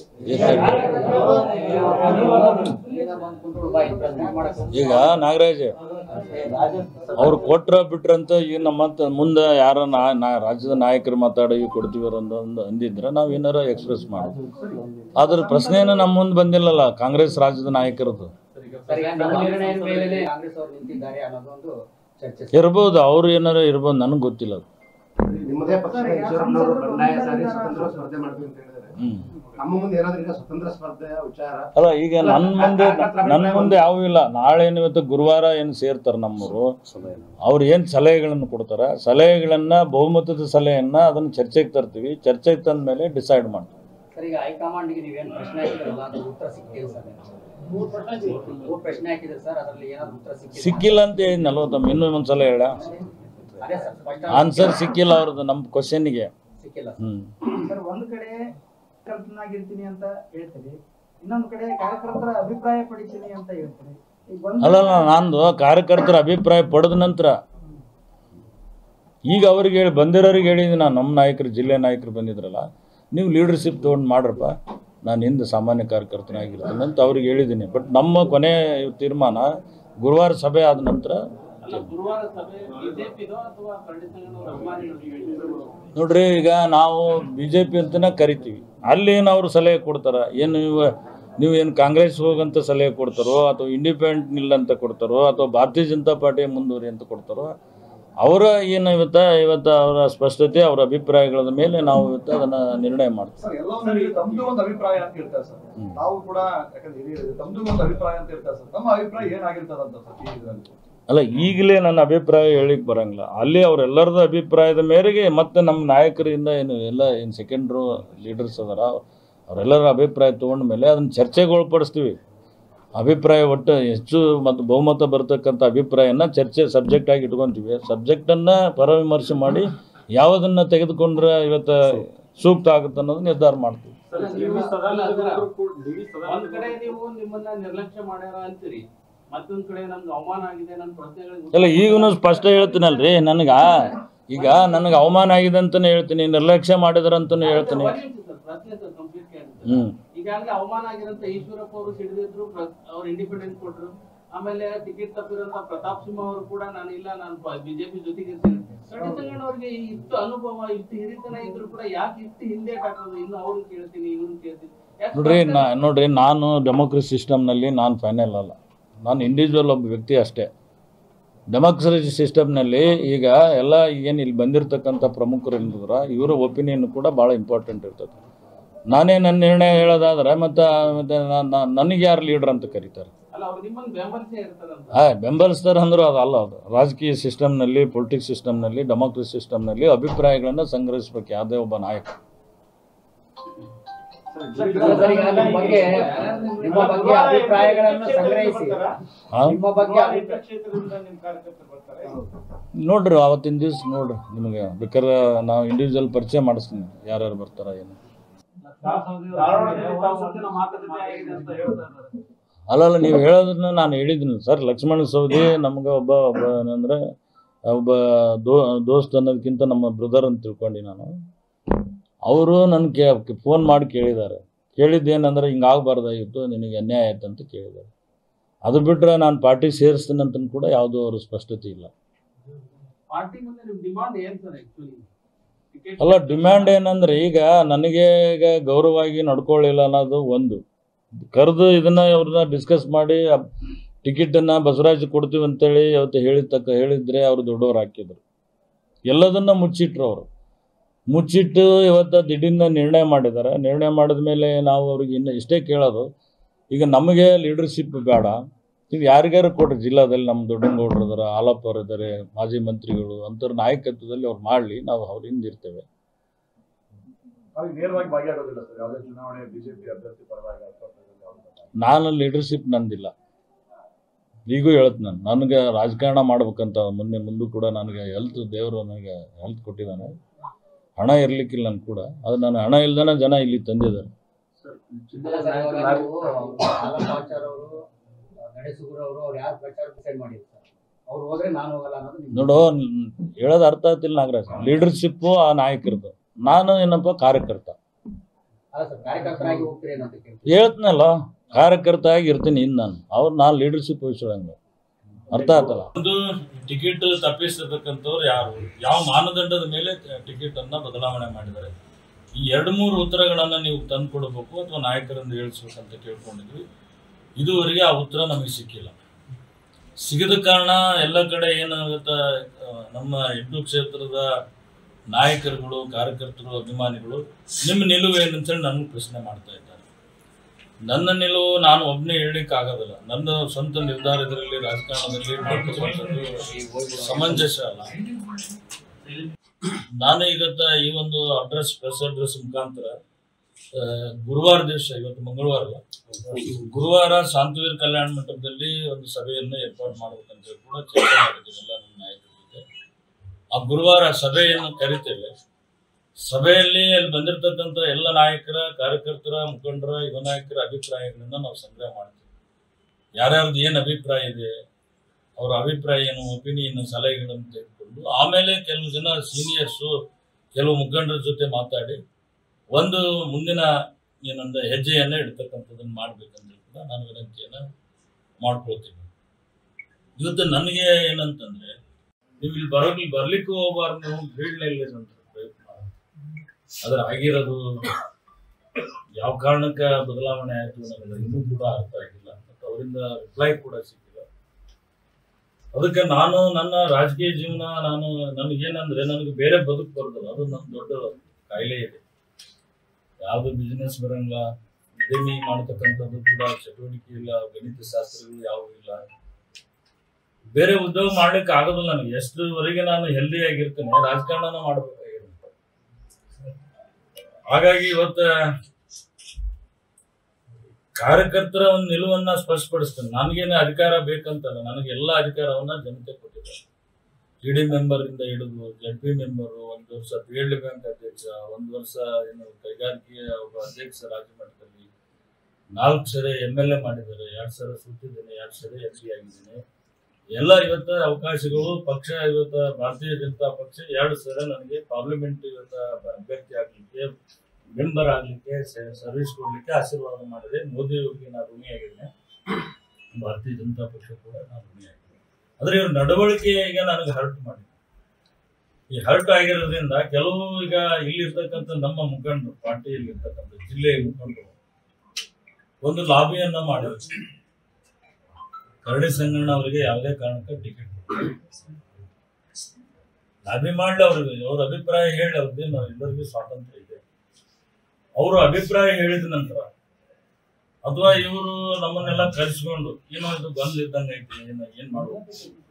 ಈಗ ನಾಗರಾಜ್ ಅವ್ರು ಕೊಟ್ರ ಬಿಟ್ರಂತ ಈಗ ನಮ್ಮ ಮತ್ತೆ ಮುಂದೆ ಯಾರ ನಾ ನಾ- ರಾಜ್ಯದ ನಾಯಕರು ಮಾತಾಡಿ ಕೊಡ್ತೀವಿ ಅನ್ನೋ ಒಂದು ಅಂದಿದ್ರೆ ನಾವು ಏನಾರ ಎಕ್ಸ್ಪ್ರೆಸ್ ಮಾಡೋದು ಅದ್ರ ಪ್ರಶ್ನೆನ ನಮ್ಮ ಮುಂದೆ ಬಂದಿಲ್ಲಲ್ಲ ಕಾಂಗ್ರೆಸ್ ರಾಜ್ಯದ ನಾಯಕರದ್ದು ಸರ್ ಈಗ ನಮ್ಮ ನಿರ್ಣಯದ ಮೇಲೆ ಕಾಂಗ್ರೆಸ್ ಅವರು ನಿಂತಿದ್ದಾರೆ ಅನ್ನೋದೊಂದು ಚರ್ಚೆ ಸರ್. ಇರ್ಬೋದು ಅವ್ರು ಏನಾರ ಇರ್ಬೋದು ನನಗೆ ಗೊತ್ತಿಲ್ಲ ಅದು ನಿಮ್ಮದೇ ಪಕ್ಷದ ಈಶ್ವರಪ್ಪನವರು ಬಂಡಾಯ ಸಾರಿ ಸ್ವತಂತ್ರ ಸ್ಪರ್ಧೆ ಮಾಡ್ತೀವಿ ಅಂತ ಹೇಳಿದ್ದಾರೆ ಹ್ಮ್ ನಮ್ಮ ಮುಂದೆ ಏನಾದ್ರೂ ಈಗ ಸ್ವತಂತ್ರ ಸ್ಪರ್ಧೆಯ ವಿಚಾರ ಅಲ್ಲ ಈಗ ನನ್ನ ಮುಂದೆ ನನ್ನ ಮುಂದೆ ಯಾವೂ ಇಲ್ಲ ನಾಳೆ ಏನು ಇವತ್ತು ಗುರುವಾರ ಏನು ಸೇರ್ತಾರೆ ನಮ್ಮವರು ಅವ್ರು ಏನು ಸಲಹೆಗಳನ್ನು ಕೊಡ್ತಾರೆ ಸಲಹೆಗಳನ್ನು ಬಹುಮತದ ಸಲಹೆಯನ್ನು ಅದನ್ನು ಚರ್ಚೆಗೆ ತರ್ತೀವಿ ಚರ್ಚೆಗೆ ತಂದ ಮೇಲೆ ಡಿಸೈಡ್ ಮಾಡ್ತೀವಿ ಸರ್ ಈಗ ಹೈಕಮಾಂಡ್ಗೆ ನೀವೇನು ಪ್ರಶ್ನೆ ಹಾಕಿದ್ರಲ್ಲ ಅದ್ರ ಉತ್ತರ ಸಿಕ್ಕಿಲ್ಲ ಸರ್ ಮೂರು ಪ್ರಶ್ನೆ ಹಾಕಿದ್ರೆ ಸರ್ ಅದರಲ್ಲಿ ಏನಾದ್ರು ಉತ್ತರ ಸಿಕ್ಕಿಲ್ಲ ಸಿಕ್ಕಿಲ್ಲ ಅಂತ ಹೇಳಿದ್ನಲ್ವ ತಮ್ಮ ಇನ್ನೂ ಒಂದು ಸಲ ಹೇಳ ಅದೇ ಸರ್ ಸ್ಪಷ್ಟ ಆನ್ಸರ್ ಸಿಕ್ಕಿಲ್ಲ ಅವ್ರದ್ದು ನಮ್ಮ ಕ್ವಶನ್ಗೆ ಸಿಕ್ಕಿಲ್ಲ ಹ್ಞೂ ಸರ್ ಒಂದ್ ಕಡೆ ಕಾರ್ಯಕರ್ತನಾಗಿರ್ತೀನಿ ಅಂತ ಹೇಳ್ತೀರಿ ಇನ್ನೊಂದ್ ಕಡೆ ಕಾರ್ಯಕರ್ತರ ಅಭಿಪ್ರಾಯ ಪಡಿತೀನಿ ಅಂತ ಹೇಳ್ತೀರಿ ಈಗ ಒಂದ್ ಅಲ್ಲಲ್ಲ ನಂದು ಕಾರ್ಯಕರ್ತರ ಅಭಿಪ್ರಾಯ ಪಡೆದ ನಂತರ ಈಗ ಅವ್ರಿಗೆ ಹೇಳಿ ಬಂದಿರೋರಿಗೆ ಹೇಳಿದ್ದೀನಿ ನಾನು ನಮ್ಮ ನಾಯಕರು ಜಿಲ್ಲೆ ನಾಯಕರು ಬಂದಿದ್ರಲ್ಲ ನೀವು ಲೀಡರ್ಶಿಪ್ ತೊಗೊಂಡು ಮಾಡ್ರಪ್ಪ ನಾನು ಹಿಂದೆ ಸಾಮಾನ್ಯ ಕಾರ್ಯಕರ್ತನಾಗಿರ್ತೀನಿ ಅಂತ ಅವ್ರಿಗೆ ಹೇಳಿದ್ದೀನಿ ಬಟ್ ನಮ್ಮ ಕೊನೆ ತೀರ್ಮಾನ ಗುರುವಾರ ಸಭೆ ಆದ ನಂತರ ಅಲ್ಲ ಗುರುವಾರ ಸಭೆ ಬಿಜೆಪಿದೋ ಅಥವಾ ಕರಡಿ ಸಂಘದ ಅಭಿಮಾನಿಗಳು ನೋಡ್ರಿ ಈಗ ನಾವು ಬಿ ಜೆ ಪಿ ಅಂತಲೇ ಕರಿತೀವಿ ಅಲ್ಲಿ ಏನು ಅವ್ರು ಸಲಹೆ ಕೊಡ್ತಾರೆ ಏನು ನೀವು ನೀವು ಏನು ಕಾಂಗ್ರೆಸ್ ಹೋಗಂತ ಸಲಹೆ ಕೊಡ್ತಾರೋ ಅಥವಾ ಇಂಡಿಪೆಂಡೆಂಟ್ ನಿಲ್ಲ ಅಂತ ಕೊಡ್ತಾರೋ ಅಥವಾ ಭಾರತೀಯ ಜನತಾ ಪಾರ್ಟಿ ಮುಂದುವರಿ ಅಂತ ಕೊಡ್ತಾರೋ ಅವರ ಏನು ಇವತ್ತ ಇವತ್ತು ಅವರ ಸ್ಪಷ್ಟತೆ ಅವರ ಅಭಿಪ್ರಾಯಗಳ ಮೇಲೆ ನಾವು ಇವತ್ತು ಅದನ್ನು ನಿರ್ಣಯ ಮಾಡ್ತೀವಿ ಸರ್ ಎಲ್ಲ ತಮ್ದು ಒಂದು ಅಭಿಪ್ರಾಯ ಅಂತ ಇರ್ತಾರೆ ಸರ್ ಹ್ಮ್. ನಾವು ಕೂಡ ಯಾಕಂದ್ರೆ ಹಿರಿಯರು ತಮ್ದು ಒಂದು ಅಭಿಪ್ರಾಯ ಅಂತ ಇರ್ತಾರೆ ಸರ್ ನಮ್ಮ ಅಭಿಪ್ರಾಯ ಏನಾಗಿರ್ತದಂತ ಸರ್ ಈ ಇದರಲ್ಲಿ ಅಲ್ಲ ಈಗಲೇ ನನ್ನ ಅಭಿಪ್ರಾಯ ಹೇಳಿಕ್ ಬರಂಗಿಲ್ಲ ಅಲ್ಲಿ ಅವರೆಲ್ಲರದ ಅಭಿಪ್ರಾಯದ ಮೇರೆಗೆ ಮತ್ತೆ ನಮ್ಮ ನಾಯಕರಿಂದ ಏನು ಎಲ್ಲ ಏನು ಸೆಕೆಂಡ್ರು ಲೀಡರ್ಸ್ ಅದಾರ ಅವರೆಲ್ಲರ ಅಭಿಪ್ರಾಯ ತೊಗೊಂಡ ಮೇಲೆ ಅದನ್ನು ಚರ್ಚೆಗೆ ಒಳಪಡಿಸ್ತೀವಿ ಅಭಿಪ್ರಾಯ ಒಟ್ಟು ಹೆಚ್ಚು ಮತ್ತು ಬಹುಮತ ಬರ್ತಕ್ಕಂಥ ಅಭಿಪ್ರಾಯನ ಚರ್ಚೆ ಸಬ್ಜೆಕ್ಟ್ ಆಗಿ ಇಟ್ಕೊತೀವಿ ಸಬ್ಜೆಕ್ಟನ್ನು ಪರವಿಮರ್ಶೆ ಮಾಡಿ ಯಾವುದನ್ನು ತೆಗೆದುಕೊಂಡ್ರೆ ಇವತ್ತು ಸೂಕ್ತ ಆಗುತ್ತೆ ಅನ್ನೋದು ನಿರ್ಧಾರ ಮಾಡ್ತೀವಿ ಒಂದ್ ಕಡೆ ನೀವು ನಿಮ್ಮನ್ನ ನಿರ್ಲಕ್ಷ್ಯ ಮಾಡ್ಯಾರ ಅಂತೀರಿ ಮತ್ತೊಂದ್ ಕಡೆ ನಮ್ಗೆ ಅವಮಾನ ಆಗಿದೆ ನನ್ನ ಪ್ರಶ್ನೆಗಳಿಗೆ ಅಲ್ಲ ಈಗೂ ಸ್ಪಷ್ಟ ಹೇಳ್ತೀನಲ್ರಿ ನನಗೆ ಈಗ ನನಗೆ ಅವಮಾನ ಆಗಿದೆ ಅಂತಲೇ ಹೇಳ್ತೀನಿ ನಿರ್ಲಕ್ಷ್ಯ ಮಾಡಿದ್ರಂತಲೂ ಹೇಳ್ತೀನಿ ಒಂದ್ ನಿಮಿಷ ಸರ್, ಪ್ರಶ್ನೆ ಸರ್ ಕಂಪ್ಲೀಟ್ ಹ್ಞೂ ಈಗಾಗಲೇ ಅವಮಾನ ಆಗಿರಂತ ಈಶ್ವರಪ್ಪ ಅವರು ಸಿಡಿದಿದ್ರು ಅವ್ರು ಇಂಡಿಪೆಂಡೆಂಟ್ ಕೊಟ್ರು ಆಮೇಲೆ ಟಿಕೆಟ್ ತಪ್ಪಿರೋಂತ ಪ್ರತಾಪ್ ಸಿಂಹ ಅವರು ಕೂಡ ನಾನು ಇಲ್ಲ ನಾನು ಬಿಜೆಪಿ ಜೊತೆಗೆ ಇರ್ತೀನಿ ಕರಡಿ ಸಂಗಣ್ಣ ಅವ್ರಿಗೆ ಇಷ್ಟು ಅನುಭವ ಇಷ್ಟು ಹಿರಿತನ ಇದ್ರು ಕೂಡ ಯಾಕೆ ಇಷ್ಟು ಹಿಂದೆ ಹಾಕೋದು ಇನ್ನು ಅವ್ರನ್ನ ಕೇಳ್ತೀನಿ ಇವ್ರನ್ನ ಕೇಳ್ತೀನಿ ಯಾಕೆ ನೋಡ್ರಿ ಸ್ಪಷ್ಟ- ನಾ ನೋಡ್ರಿ ನಾನು ಡೆಮೋಕ್ರಸಿ ಸಿಸ್ಟಮ್ನಲ್ಲಿ ನಾನು ಫೈನಲ್ ಅಲ್ಲ ನಾನು ಇಂಡಿವಿಜುವಲ್ ಒಬ್ಬ ವ್ಯಕ್ತಿ ಅಷ್ಟೇ ಡೆಮೋಕ್ರಸಿ ಸಿಸ್ಟಮ್ನಲ್ಲಿ ಈಗ ಎಲ್ಲ ಏನು ಇಲ್ಲಿ ಬಂದಿರತಕ್ಕಂಥ ಪ್ರಮುಖರು ಏನಿದ್ರ ಇವರ ಒಪಿನಿಯನ್ ಕೂಡ ಭಾಳ ಇಂಪಾರ್ಟೆಂಟ್ ಇರ್ತದೆ ನಾನೇ ನನ್ನ ನಿರ್ಣಯ ಹೇಳೋದಾದ್ರೆ ಮತ್ತು ಮತ್ತೆ ನನಗೆ ಯಾರು ಲೀಡ್ರ್ ಅಂತ ಕರೀತಾರೆ ಅಲ್ಲ ಅವ್ರು ನಿಮ್ಮನ್ನ ಬೆಂಬಲಿಸೇ ಇರ್ತಾರಂತ ಹಾಂ ಬೆಂಬಲಿಸ್ತಾರೆ ಅಂದರೂ ಅದು ಅಲ್ಲ ಅದು ರಾಜಕೀಯ ಸಿಸ್ಟಮ್ನಲ್ಲಿ ಪೊಲಿಟಿಕ್ಸ್ ಸಿಸ್ಟಮ್ನಲ್ಲಿ ಡೆಮೋಕ್ರಸಿ ಸಿಸ್ಟಮ್ನಲ್ಲಿ ಅಭಿಪ್ರಾಯಗಳನ್ನು ಸಂಗ್ರಹಿಸ್ಬೇಕು ಯಾವುದೇ ಒಬ್ಬ ನಾಯಕ ಸರ್, ಈಗ ನಿಮ್ಮ ಬಗ್ಗೆ ನಿಮ್ಮ ಬಗ್ಗೆ ಅಭಿಪ್ರಾಯಗಳನ್ನು ಸಂಗ್ರಹಿಸಿ ಹಾಂ ನಿಮ್ಮ ಬಗ್ಗೆ ಅಭಿಪ್ರಾಯ ಕ್ಷೇತ್ರದಿಂದ ನಿಮ್ ಕಾರ್ಯಕರ್ತರು ಬರ್ತಾರೆ ನೋಡ್ರಿ ಅವತ್ತಿನ ದಿವ್ಸ ನೋಡ್ರಿ ನಿಮಗೆ ಬೇಕಾದ್ರೆ ನಾವು ಇಂಡಿವಿಜುವಲ್ ಪರಿಚಯ ಮಾಡಿಸ್ತೀನಿ ಯಾರ್ಯಾರು ಬರ್ತಾರ ಏನು ಧಾರವಾಡದಲ್ಲಿ ತಾವು ಮುಂದಿನ ಮಾತುಕತೆ ಆಗಿದೆ ಅಂತ ಹೇಳ್ತಾ ಇದ್ದಾರೆ ಅಲ್ಲಲ್ಲ ನೀವು ಹೇಳೋದನ್ನ ನಾನು ಹೇಳಿದ್ದೀನಿ ಸರ್ ಲಕ್ಷ್ಮಣ ಸವದಿ ನಮ್ಗೆ ಒಬ್ಬ ಒಬ್ಬ ಏನಂದ್ರೆ ಒಬ್ಬ ದೋ ದೋಸ್ತ್ ಅನ್ನೋದಕ್ಕಿಂತ ನಮ್ಮ ಬ್ರದರ್ ಅಂತ ತಿಳ್ಕೊಂಡು ನಾನು ಅವರು ನನ್ನ ಕೇ ಫೋನ್ ಮಾಡಿ ಕೇಳಿದ್ದಾರೆ ಕೇಳಿದ್ದೇನೆಂದ್ರೆ ಹಿಂಗೆ ಆಗಬಾರ್ದಾಗಿತ್ತು ನಿನಗೆ ಅನ್ಯಾಯ ಆಯ್ತು ಅಂತ ಕೇಳಿದ್ದಾರೆ ಅದು ಬಿಟ್ಟರೆ ನಾನು ಪಾರ್ಟಿ ಸೇರಿಸ್ತೀನಿ ಅಂತ ಕೂಡ ಯಾವುದೂ ಅವ್ರ ಸ್ಪಷ್ಟತೆ ಇಲ್ಲ ಪಾರ್ಟಿ ಮುಂದೆ ನಿಮ್ ಡಿಮಾಂಡ್ ಏನ್ ಸರ್ ಆಕ್ಚುಲಿ ಟಿಕೆಟ್ ಅಲ್ಲ ಡಿಮ್ಯಾಂಡ್ ಏನಂದ್ರೆ ಈಗ ನನಗೆ ಈಗ ಗೌರವವಾಗಿ ನಡ್ಕೊಳ್ಳಿಲ್ಲ ಅನ್ನೋದು ಒಂದು ಕರೆದು ಇದನ್ನ ಅವ್ರನ್ನ ಡಿಸ್ಕಸ್ ಮಾಡಿ ಟಿಕೆಟನ್ನು ಬಸವರಾಜ್ ಕೊಡ್ತೀವಿ ಅಂತೇಳಿ ಅವತ್ತು ಹೇಳಿದ ತಕ್ಕ ಹೇಳಿದ್ರೆ ಅವರು ದೊಡ್ಡವ್ರು ಹಾಕಿದ್ರು ಎಲ್ಲದನ್ನ ಮುಚ್ಚಿಟ್ರು ಅವರು ಮುಚ್ಚಿಟ್ಟು ಇವತ್ತು ದಿಢೀರ್ನ ನಿರ್ಣಯ ಮಾಡಿದ್ದಾರೆ ನಿರ್ಣಯ ಮಾಡಿದ ಮೇಲೆ ನಾವು ಅವ್ರಿಗೆ ಇನ್ನು ಇಷ್ಟೇ ಕೇಳೋದು ಈಗ ನಮಗೆ ಲೀಡರ್ಶಿಪ್ ಬೇಡ ನೀವು ಯಾರಿಗಾರು ಕೊಡ್ರಿ ಜಿಲ್ಲಾದಲ್ಲಿ ನಮ್ಮ ದೊಡ್ಡಂಗೌಡರು ಇದಾರೆ ಹಾಲಪ್ಪ ಅವರು ಇದ್ದಾರೆ ಮಾಜಿ ಮಂತ್ರಿಗಳು ಅಂಥವ್ರ ನಾಯಕತ್ವದಲ್ಲಿ ಅವ್ರು ಮಾಡಲಿ ನಾವು ಅವ್ರ ಹಿಂದಿರ್ತೇವೆ ನಾವು ನೇರವಾಗಿ ಭಾಗಿಯಾಗೋದಿಲ್ಲ ಸರ್ ಯಾವುದೇ ಚುನಾವಣೆ ಬಿಜೆಪಿ ಅಭ್ಯರ್ಥಿ ಪರವಾಗಿ ಅಥವಾ ಯಾವುದೇ ನಾನು ಲೀಡರ್ಶಿಪ್ ನಂದಿಲ್ಲ ಈಗೂ ಹೇಳ್ತು ನಾನು ನನಗೆ ರಾಜಕಾರಣ ಮಾಡ್ಬೇಕಂತ ಮೊನ್ನೆ ಮುಂದೂ ಕೂಡ ನನಗೆ ಹೆಲ್ತ್ ದೇವರು ನನಗೆ ಹೆಲ್ತ್ ಕೊಟ್ಟಿದ್ದಾನೆ ಹಣ ಇರ್ಲಿಕ್ಕಿಲ್ಲ ನನ್ಗೆ ಕೂಡ ಅದು ನಾನು ಹಣ ಇಲ್ದಾನೆ ಜನ ಇಲ್ಲಿ ತಂದಿದ್ದಾರೆ ಇಲ್ಲ ಸರ್, ಇವಾಗ ನೀವು ಆಲಪಾಚಾರ್ ಅವರು ನಡೆಸುಗುರು ಅವರು ಅವ್ರು ಯಾರು ಪ್ರಚಾರ ಡಿಸೈಡ್ ಮಾಡಿದ್ರು ಸರ್ ಅವ್ರು ಹೋದ್ರೆ ನಾನು ಹೋಗಲ್ಲ ಅನ್ನೋದು ನಿಮ್ಮ ನೋಡು ನ್- ಹೇಳೋದು ಅರ್ಥ ಆಗ್ತಿಲ್ಲ ನಾಗರಾಜ್ ಲೀಡರ್ಶಿಪ್ಪು ಆ ನಾಯಕರದು ನಾನು ಏನಪ್ಪ ಕಾರ್ಯಕರ್ತ ಅಲ್ಲ ಸರ್ ಕಾರ್ಯಕರ್ತರಾಗಿ ಹೋಗ್ತೀರಿ ಅಂತ ಕೇಳ್ತೀನಿ ಹೇಳ್ತೀನಲ್ಲ ಕಾರ್ಯಕರ್ತ ಆಗಿ ಇರ್ತೀನಿ ಇನ್ನು ನಾನು ಅವ್ರು ನಾನು ಲೀಡರ್ಶಿಪ್ ವಹಿಸೋಳಂಗ ಅರ್ಥ ಆಯ್ತಲ್ಲ ಒಂದು ಟಿಕೆಟ್ ತಪ್ಪಿಸಿರ್ತಕ್ಕಂಥವ್ರು ಯಾರು ಯಾವ ಮಾನದಂಡದ ಮೇಲೆ ಟಿಕೆಟ್ ಅನ್ನ ಬದಲಾವಣೆ ಮಾಡಿದ್ದಾರೆ ಈ ಎರಡು ಮೂರು ಉತ್ತರಗಳನ್ನ ನೀವು ತಂದು ಕೊಡಬೇಕು ಅಥವಾ ನಾಯಕರಿಂದ ಹೇಳಿಸ್ಬೇಕಂತ ಕೇಳ್ಕೊಂಡಿದ್ವಿ ಇದುವರೆಗೆ ಆ ಉತ್ತರ ನಮಗೆ ಸಿಕ್ಕಿಲ್ಲ ಸಿಗದ ಕಾರಣ ಎಲ್ಲ ಕಡೆ ಏನಾಗುತ್ತೆ ಆ, ನಮ್ಮ ಎಂಟು ಕ್ಷೇತ್ರದ ನಾಯಕರುಗಳು ಕಾರ್ಯಕರ್ತರು ಅಭಿಮಾನಿಗಳು ನಿಮ್ಮ ನಿಲುವು ಏನಂತೇಳಿ ನನಗೆ ಪ್ರಶ್ನೆ ಮಾಡ್ತಾ ಇದ್ದಾರೆ ನನ್ನ ನಿಲುವು ನಾನು ಒಬ್ಬನೇ ಹೇಳಲಿಕ್ಕೆ ಆಗೋದಿಲ್ಲ ನನ್ನ ಸ್ವಂತ ನಿರ್ಧಾರ ಇದರಲ್ಲಿ ರಾಜಕಾರಣದಲ್ಲಿ ಮಾಡ್ತಕ್ಕಂಥದ್ದು ಸಮಂಜಸ ಅಲ್ಲ ನಾನು ಇವತ್ತ ಈ ಒಂದು ಅಡ್ರೆಸ್ ಪ್ರೆಸ್ ಅಡ್ರೆಸ್ ಮುಖಾಂತರ ಆ, ಗುರುವಾರ ದಿವಸ ಇವತ್ತು ಮಂಗಳವಾರ ಅಲ್ಲ ಗುರುವಾರ ಶಾಂತವೀರ್ ಕಲ್ಯಾಣ ಮಂಟಪದಲ್ಲಿ ಒಂದು ಸಭೆಯನ್ನು ಏರ್ಪಾಡು ಮಾಡ್ಬೇಕಂತ ಹೇಳಿ ಕೂಡ ಚರ್ಚೆ ಮಾಡಿದ್ದೀವಿ ಎಲ್ಲ ನಮ್ಮ ನಾಯಕರ ಜೊತೆ ಆ ಗುರುವಾರ ಸಭೆಯನ್ನು ಕರಿತೇವೆ ಸಭೆಯಲ್ಲಿ ಅಲ್ಲಿ ಬಂದಿರತಕ್ಕಂಥ ಎಲ್ಲ ನಾಯಕರ ಕಾರ್ಯಕರ್ತರ ಮುಖಂಡರ ಯುವ ನಾಯಕರ ಅಭಿಪ್ರಾಯಗಳನ್ನ ನಾವು ಸಂಗ್ರಹ ಮಾಡ್ತೀವಿ ಯಾರ್ಯಾರ್ದು ಏನು ಅಭಿಪ್ರಾಯ ಇದೆ ಅವರ ಅಭಿಪ್ರಾಯ ಏನು ಒಪಿನಿಯನ್ ಸಲಹೆಗಳನ್ನು ತೆಗೆದುಕೊಂಡು ಆಮೇಲೆ ಕೆಲವು ಜನ ಸೀನಿಯರ್ಸು ಕೆಲವು ಮುಖಂಡರ ಜೊತೆ ಮಾತಾಡಿ ಒಂದು ಮುಂದಿನ ಏನಂದ ಹೆಜ್ಜೆಯನ್ನ ಇಡ್ತಕ್ಕಂಥದ್ದನ್ನ ಮಾಡ್ಬೇಕಂತ ಕೂಡ ನಾನು ವಿನಂತಿಯನ್ನ ಮಾಡ್ಕೊಳ್ತೀನಿ ಇವತ್ತು ನನಗೆ ಏನಂತಂದ್ರೆ ನೀವು ಇಲ್ಲಿ ಬರೋಕ್ ಬರ್ಲಿಕ್ಕೆ ಹೋಗ್ಬಾರ್ದು ನೀವು ಫೀಲ್ಡ್ನಲ್ಲಿ ಅಂತ ಪ್ರಯತ್ನ ಅದ್ರ ಆಗಿರೋದು ಯಾವ ಕಾರಣಕ್ಕೆ ಬದಲಾವಣೆ ಆಯ್ತು ನನಗೆ ಇನ್ನೂ ಕೂಡ ಅರ್ಥ ಆಗಿಲ್ಲ ಮತ್ತು ಅವರಿಂದ ರಿಪ್ಲೈ ಕೂಡ ಸಿಕ್ಕಿಲ್ಲ ಅದಕ್ಕೆ ನಾನು ನನ್ನ ರಾಜಕೀಯ ಜೀವನ ನಾನು ನನಗೇನಂದ್ರೆ ನನಗೆ ಬೇರೆ ಬದುಕು ಬರೋದಿಲ್ಲ ಅದು ನನ್ನ ದೊಡ್ಡ ಕಾಯಿಲೆ ಇದೆ ಯಾವುದು ಬಿಸ್ನೆಸ್ ಬರಂಗಿಲ್ಲ ಉದ್ಯಮಿ ಮಾಡತಕ್ಕಂಥದ್ದು ಕೂಡ ಚಟುವಟಿಕೆ ಇಲ್ಲ ಗಣಿತ ಶಾಸ್ತ್ರಗಳು ಯಾವುವು ಇಲ್ಲ ಬೇರೆ ಉದ್ಯೋಗ ಮಾಡ್ಲಿಕ್ಕೆ ಆಗೋದಿಲ್ಲ ನನಗೆ ಎಷ್ಟರವರೆಗೆ ನಾನು ಹೆಲ್ದಿ ಆಗಿರ್ತೇನೆ ರಾಜಕಾರಣನ ಮಾಡ್ಬೇಕಾಗಿರುತ್ತೆ ಹಾಗಾಗಿ ಇವತ್ತ ಕಾರ್ಯಕರ್ತರ ಒಂದು ನಿಲುವನ್ನ ಸ್ಪಷ್ಟಪಡಿಸ್ತೇನೆ ನನಗೇನು ಅಧಿಕಾರ ಬೇಕಂತಲ್ಲ ನನಗೆ ಎಲ್ಲ ಅಧಿಕಾರವನ್ನ ಜನತೆ ಕೊಟ್ಟಿದ್ದಾರೆ ಟಿ ಡಿ ಮೆಂಬರ್ ಇಂದ ಹಿಡಿದು ಜಡ್ ಪಿ ಮೆಂಬರು ಒಂದು ವರ್ಷ ಫೀಲ್ಡ್ ಬ್ಯಾಂಕ್ ಅಧ್ಯಕ್ಷ ಒಂದು ವರ್ಷ ಏನು ಕೈಗಾರಿಕೆಯ ಒಬ್ಬ ಅಧ್ಯಕ್ಷ ರಾಜ್ಯ ಮಟ್ಟದಲ್ಲಿ ನಾಲ್ಕು ಸರಿ ಎಮ್ ಎಲ್ ಎ ಮಾಡಿದ್ದಾರೆ ಎರಡು ಸಲ ಸುತ್ತಿದ್ದೇನೆ ಎರಡು ಸರಿ ಎಂ ಪಿ ಆಗಿದ್ದೇನೆ ಎಲ್ಲ ಇವತ್ತ ಅವಕಾಶಗಳು ಪಕ್ಷ ಇವತ್ತ ಭಾರತೀಯ ಜನತಾ ಪಕ್ಷ ಎರಡು ಸಲ ನನಗೆ ಪಾರ್ಲಿಮೆಂಟ್ ಇವತ್ತ ಅಭ್ಯರ್ಥಿ ಆಗ್ಲಿಕ್ಕೆ ಮೆಂಬರ್ ಆಗ್ಲಿಕ್ಕೆ ಸರ್ವಿಸ್ ಕೊಡ್ಲಿಕ್ಕೆ ಆಶೀರ್ವಾದ ಮಾಡಿದೆ ಮೋದಿ ಅವರಿಗೆ ನಾನು ಋಣಿಯಾಗಿದ್ದೇನೆ ಭಾರತೀಯ ಜನತಾ ಪಕ್ಷ ಕೂಡ ನಾನು ಋಣಿಯಾಗಿದ್ದೇನೆ ಆದ್ರೆ ಇವ್ರ ನಡವಳಿಕೆ ಈಗ ನನಗೆ ಹರ್ಟ್ ಮಾಡಿದೆ ಈ ಹರ್ಟ್ ಆಗಿರೋದ್ರಿಂದ ಕೆಲವು ಈಗ ಇಲ್ಲಿರ್ತಕ್ಕಂಥ ನಮ್ಮ ಮುಖಂಡರು ಪಾರ್ಟಿಯಲ್ಲಿ ಇರ್ತಕ್ಕಂಥ ಜಿಲ್ಲೆಯ ಮುಖಂಡರು ಒಂದು ಲಾಬಿಯನ್ನ ಮಾಡಿದ್ರು ಕರಡಿ ಸಂಗಣ್ಣ ಅವರಿಗೆ ಯಾವುದೇ ಕಾರಣಕ್ಕೆ ಟಿಕೆಟ್ ಲಾಬಿ ಮಾಡ್ಲಿ ಅವ್ರಿಗೆ ಅವ್ರ ಅಭಿಪ್ರಾಯ ಹೇಳಿ ಅವ್ರದ್ದೇನು ಎಲ್ಲರಿಗೂ ಸ್ವಾತಂತ್ರ್ಯ ಇದೆ ಅವರು ಅಭಿಪ್ರಾಯ ಹೇಳಿದ ನಂತರ ಅಥವಾ ಇವರು ನಮ್ಮನ್ನೆಲ್ಲ ಕರೆಸ್ಕೊಂಡು ಏನೋ ಇದು ಗೊಂದಲ ಇದ್ದಂಗೆ ಐತಿ ಏನು ಏನ್ ಮಾಡ್ಬೇಕು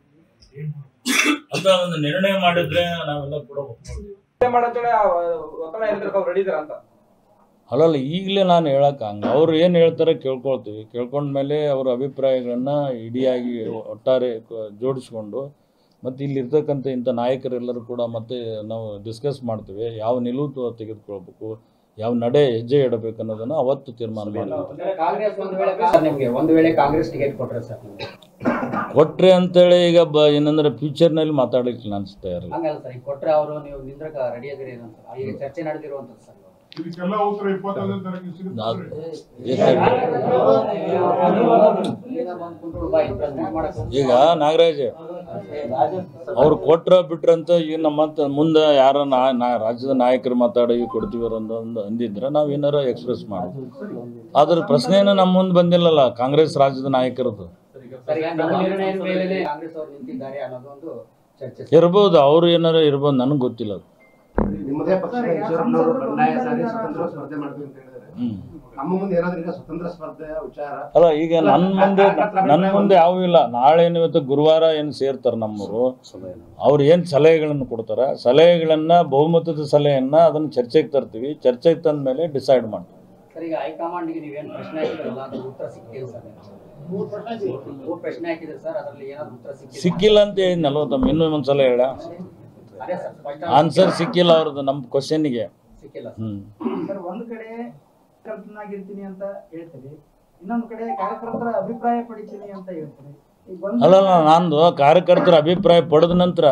ಅಂತ ಒಂದು ನಿರ್ಣಯ ಮಾಡಿದ್ರೆ ನಾವೆಲ್ಲ ಕೂಡ ಒಪ್ಕೊಳ್ತೀವಿ ಮಾಡಂತೇಳಿ ಆ ಒತ್ತಡ ಏನಿದ್ರು ಅವ್ರು ರೆಡಿ ಇದಾರ ಅಂತ ಅಲ್ಲಲ್ಲ ಈಗಲೇ ನಾನು ಹೇಳಕ್ಕೆ ಹಂಗೆ ಅವ್ರು ಏನು ಹೇಳ್ತಾರೆ ಕೇಳ್ಕೊಳ್ತೀವಿ ಕೇಳ್ಕೊಂಡ್ಮೇಲೆ ಅವ್ರ ಅಭಿಪ್ರಾಯಗಳನ್ನ ಇಡಿಯಾಗಿ ಒಟ್ಟಾರೆ ಕ- ಜೋಡಿಸ್ಕೊಂಡು ಮತ್ತು ಇಲ್ಲಿರ್ತಕ್ಕಂಥ ಇಂಥ ನಾಯಕರೆಲ್ಲರೂ ಕೂಡ ಮತ್ತೆ ನಾವು ಡಿಸ್ಕಸ್ ಮಾಡ್ತೀವಿ ಯಾವ ನಿಲುವು ತ- ತೆಗೆದುಕೊಳ್ಬೇಕು ಯಾವ ನಡೆ ಹೆಜ್ಜೆ ಇಡಬೇಕು ಅನ್ನೋದನ್ನು ಅವತ್ತು ತೀರ್ಮಾನ ಮಾಡ್ತೀವಿ ಕಾಂಗ್ರೆಸ್ ಒಂದು ವೇಳೆ ಸರ್ ನಿಮ್ಗೆ ಒಂದು ವೇಳೆ ಕಾಂಗ್ರೆಸ್ ಟಿಕೆಟ್ ಕೊಟ್ರೆ ಸರ್ ನಿಮ್ಗೆ ಕೊಟ್ರೆ ಅಂತೇಳಿ ಈಗ ಬ ಏನಂದ್ರೆ ಫ್ಯೂಚರ್ನಲ್ಲಿ ಮಾತಾಡ್ಲಿಕ್ಕೆ ಅನಿಸ್ತಾ ಇರಲ್ಲ ಹಂಗಲ್ಲ ಸರ್ ಈಗ ಕೊಟ್ರೆ ಅವರು ನೀವು ನಿಂದ್ರಕ ರೆಡಿ ಆಗಿರಿ ಏನಂತ ಈಗ ಚರ್ಚೆ ನಡೆದಿರುವಂತದ್ದು ಸರ್ ಇದಕ್ಕೆಲ್ಲ ಉತ್ತರ ಇಪ್ಪತ್ತೊಂದನೇ ತಾರೀಕು ಸಿಗುತ್ತೆ ಈಗ ನಾಗರಾಜ್ ಅವ್ರು ಕೊಟ್ರ ಬಿಟ್ರಂತ ಈಗ ನಮ್ಮ ಮತ್ತೆ ಮುಂದೆ ಯಾರ ನಾ ನಾ- ರಾಜ್ಯದ ನಾಯಕರು ಮಾತಾಡಿ ಕೊಡ್ತೀವಿ ಅನ್ನೋ ಒಂದು ಅಂದಿದ್ರೆ ನಾವು ಏನಾರ ಎಕ್ಸ್ಪ್ರೆಸ್ ಮಾಡಿ ಅದ್ರ ಪ್ರಶ್ನೆನ ನಮ್ಮ ಮುಂದೆ ಬಂದಿಲ್ಲಲ್ಲ ಕಾಂಗ್ರೆಸ್ ರಾಜ್ಯದ ನಾಯಕರದ್ದು ಸರ್ ಈಗ ನಮ್ಮ ನಿರ್ಣಯದ ಮೇಲೆ ಕಾಂಗ್ರೆಸ್ ಅವರು ನಿಂತಿದ್ದಾರೆ ಅನ್ನೋದೊಂದು ಚರ್ಚೆ ಸರ್. ಇರ್ಬೋದು ಅವ್ರು ಏನಾರ ಇರ್ಬೋದು ನನಗೆ ಗೊತ್ತಿಲ್ಲ ಅದು ನಿಮ್ಮದೇ ಪಕ್ಷ ಈಶ್ವರಪ್ಪನವರು ಬಂಡಾಯ ಸಾರಿ ಸ್ವತಂತ್ರ ಸ್ಪರ್ಧೆ ಮಾಡ್ತೀವಿ ಅಂತ ಹೇಳಿದ್ದಾರೆ ಹ್ಮ್ ನಮ್ಮ ಮುಂದೆ ಏನಾದ್ರೂ ಈಗ ಸ್ವತಂತ್ರ ಸ್ಪರ್ಧೆಯ ವಿಚಾರ ಅಲ್ಲ ಈಗ ನನ್ನ ಮುಂದೆ ನನ್ನ ಮುಂದೆ ಯಾವೂ ಇಲ್ಲ ನಾಳೆ ಏನು ಇವತ್ತು ಗುರುವಾರ ಏನು ಸೇರ್ತಾರೆ ನಮ್ಮವರು ಅವ್ರು ಏನು ಸಲಹೆಗಳನ್ನು ಕೊಡ್ತಾರೆ ಸಲಹೆಗಳನ್ನ ಬಹುಮತದ ಸಲಹೆಯನ್ನ ಅದನ್ನ ಚರ್ಚೆಗೆ ತರ್ತೀವಿ ಚರ್ಚೆಗೆ ತಂದ ಮೇಲೆ ಡಿಸೈಡ್ ಮಾಡ್ತೀವಿ ಸರ್ ಈಗ ಹೈಕಮಾಂಡ್ಗೆ ನೀವೇನು ಪ್ರಶ್ನೆ ಹಾಕಿದ್ರಲ್ಲ ಅದ್ರ ಉತ್ತರ ಸಿಕ್ಕಿಲ್ಲ ಸರ್ ಮೂರು ಪ್ರಶ್ನೆ ಹಾಕಿದ್ರೆ ಸರ್ ಅದರಲ್ಲಿ ಏನಾದ್ರು ಉತ್ತರ ಸಿಕ್ಕಿಲ್ಲ ಸಿಕ್ಕಿಲ್ಲ ಅಂತ ಹೇಳಿದ್ನಲ್ವ ತಮ್ಮ ಇನ್ನೂ ಒಂದ್ಸಲ ಹೇಳ ಅದೇ ಸರ್ ಸ್ಪಷ್ಟ ಆನ್ಸರ್ ಸಿಕ್ಕಿಲ್ಲ ಅವ್ರದ್ದು ನಮ್ಮ ಕ್ವಶನ್ಗೆ ಸಿಕ್ಕಿಲ್ಲ ಹ್ಮ್ ಸರ್ ಒಂದ್ ಕಡೆ ಕಾರ್ಯಕರ್ತನಾಗಿರ್ತೀನಿ ಅಂತ ಹೇಳ್ತೀರಿ ಇನ್ನೊಂದ್ ಕಡೆ ಕಾರ್ಯಕರ್ತರ ಅಭಿಪ್ರಾಯ ಪಡಿತೀನಿ ಅಂತ ಹೇಳ್ತೀರಿ ಈಗ ಒಂದ್ ಅಲ್ಲಲ್ಲ ನಂದು ಕಾರ್ಯಕರ್ತರ ಅಭಿಪ್ರಾಯ ಪಡೆದ ನಂತರ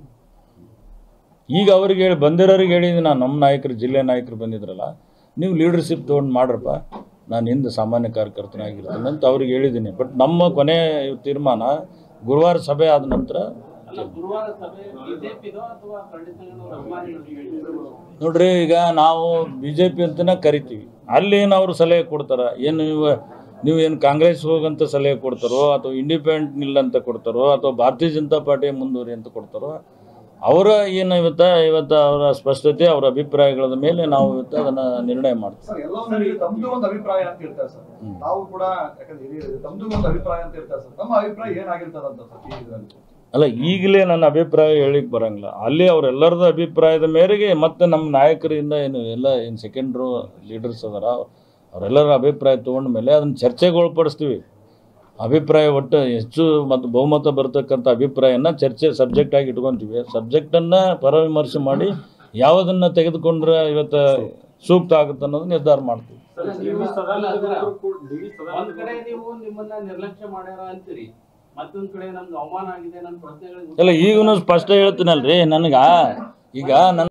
ಈಗ ಅವ್ರಿಗೆ ಹೇಳಿ ಬಂದಿರೋರಿಗೆ ಹೇಳಿದ್ದೀನಿ ನಾನು ನಮ್ಮ ನಾಯಕರು ಜಿಲ್ಲೆ ನಾಯಕರು ಬಂದಿದ್ರಲ್ಲ ನೀವು ಲೀಡರ್ಶಿಪ್ ತೊಗೊಂಡು ಮಾಡ್ರಪ್ಪ ನಾನು ಹಿಂದೆ ಸಾಮಾನ್ಯ ಕಾರ್ಯಕರ್ತನಾಗಿರ್ತೀನಿ ಅಂತ ಅವ್ರಿಗೆ ಹೇಳಿದ್ದೀನಿ ಬಟ್ ನಮ್ಮ ಕೊನೆ ತೀರ್ಮಾನ ಗುರುವಾರ ಸಭೆ ಆದ ನಂತರ ಅಲ್ಲ ಗುರುವಾರ ಸಭೆ ಬಿಜೆಪಿದೋ ಅಥವಾ ಕರಡಿ ಸಂಘದ ಅಭಿಮಾನಿಗಳು ನೋಡ್ರಿ ಈಗ ನಾವು ಬಿ ಜೆ ಪಿ ಅಂತನೇ ಕರಿತೀವಿ ಅಲ್ಲಿ ಏನು ಅವ್ರು ಸಲಹೆ ಕೊಡ್ತಾರೆ ಏನು ಇವ ನೀವು ಏನು ಕಾಂಗ್ರೆಸ್ ಹೋಗಂತ ಸಲಹೆ ಕೊಡ್ತಾರೋ ಅಥವಾ ಇಂಡಿಪೆಂಡೆಂಟ್ ನಿಲ್ಲ ಅಂತ ಕೊಡ್ತಾರೋ ಅಥವಾ ಭಾರತೀಯ ಜನತಾ ಪಾರ್ಟಿ ಮುಂದುವರಿ ಅಂತ ಕೊಡ್ತಾರೋ ಅವರ ಏನು ಇವತ್ತ ಇವತ್ತು ಅವರ ಸ್ಪಷ್ಟತೆ ಅವರ ಅಭಿಪ್ರಾಯಗಳ ಮೇಲೆ ನಾವು ಇವತ್ತು ಅದನ್ನ ನಿರ್ಣಯ ಮಾಡ್ತೀವಿ ಸರ್ ಎಲ್ಲವನ್ನೂ ತಮ್ದು ಒಂದು ಅಭಿಪ್ರಾಯ ಅಂತ ಹೇಳ್ತಾರೆ ಸರ್ ಹ್ಮ್. ನಾವು ಕೂಡ ಯಾಕಂದ್ರೆ ಹಿರಿಯರು ತಮ್ದು ಒಂದು ಅಭಿಪ್ರಾಯ ಅಂತ ಹೇಳ್ತಾರೆ ಸರ್ ನಮ್ಮ ಅಭಿಪ್ರಾಯ ಏನಾಗಿರ್ತದಂತ ಸರ್ ಈ ಇದರಲ್ಲಿ ಅಲ್ಲ ಈಗಲೇ ನನ್ನ ಅಭಿಪ್ರಾಯ ಹೇಳಿಕ್ ಬರಂಗಿಲ್ಲ ಅಲ್ಲಿ ಅವರೆಲ್ಲರದ ಅಭಿಪ್ರಾಯದ ಮೇರೆಗೆ ಮತ್ತೆ ನಮ್ಮ ನಾಯಕರಿಂದ ಏನು ಎಲ್ಲ ಏನು ಸೆಕೆಂಡ್ರು ಲೀಡರ್ಸ್ ಅದಾರ ಅವರೆಲ್ಲರ ಅಭಿಪ್ರಾಯ ತೊಗೊಂಡ ಮೇಲೆ ಅದನ್ನ ಚರ್ಚೆಗೆ ಒಳಪಡಿಸ್ತೀವಿ ಅಭಿಪ್ರಾಯ ಒಟ್ಟು ಹೆಚ್ಚು ಮತ್ತು ಬಹುಮತ ಬರ್ತಕ್ಕಂಥ ಅಭಿಪ್ರಾಯನ ಚರ್ಚೆ ಸಬ್ಜೆಕ್ಟ್ ಆಗಿ ಇಟ್ಕೊಂತೀವಿ ಸಬ್ಜೆಕ್ಟನ್ನು ಪರವಿಮರ್ಶೆ ಮಾಡಿ ಯಾವುದನ್ನು ತೆಗೆದುಕೊಂಡ್ರೆ ಇವತ್ತು ಸೂಕ್ತ ಆಗುತ್ತೆ ಅನ್ನೋದು ನಿರ್ಧಾರ ಮಾಡ್ತೀವಿ ನೀವು ಒಂದ್ ಕಡೆ ನೀವು ನಿಮ್ಮನ್ನ ನಿರ್ಲಕ್ಷ್ಯ ಮಾಡ್ಯಾರ ಅಂತೀರಿ ಮತ್ತೊಂದ್ ಕಡೆ ನಮ್ಗೆ ಅವಮಾನ ಆಗಿದೆ ನನ್ನ ಪ್ರಶ್ನೆಗಳಿಗೆ ಅಲ್ಲ ಈಗೂ ಸ್ಪಷ್ಟ ಹೇಳ್ತೀನಲ್ರಿ ನನಗ ಈಗ ನನ್ನ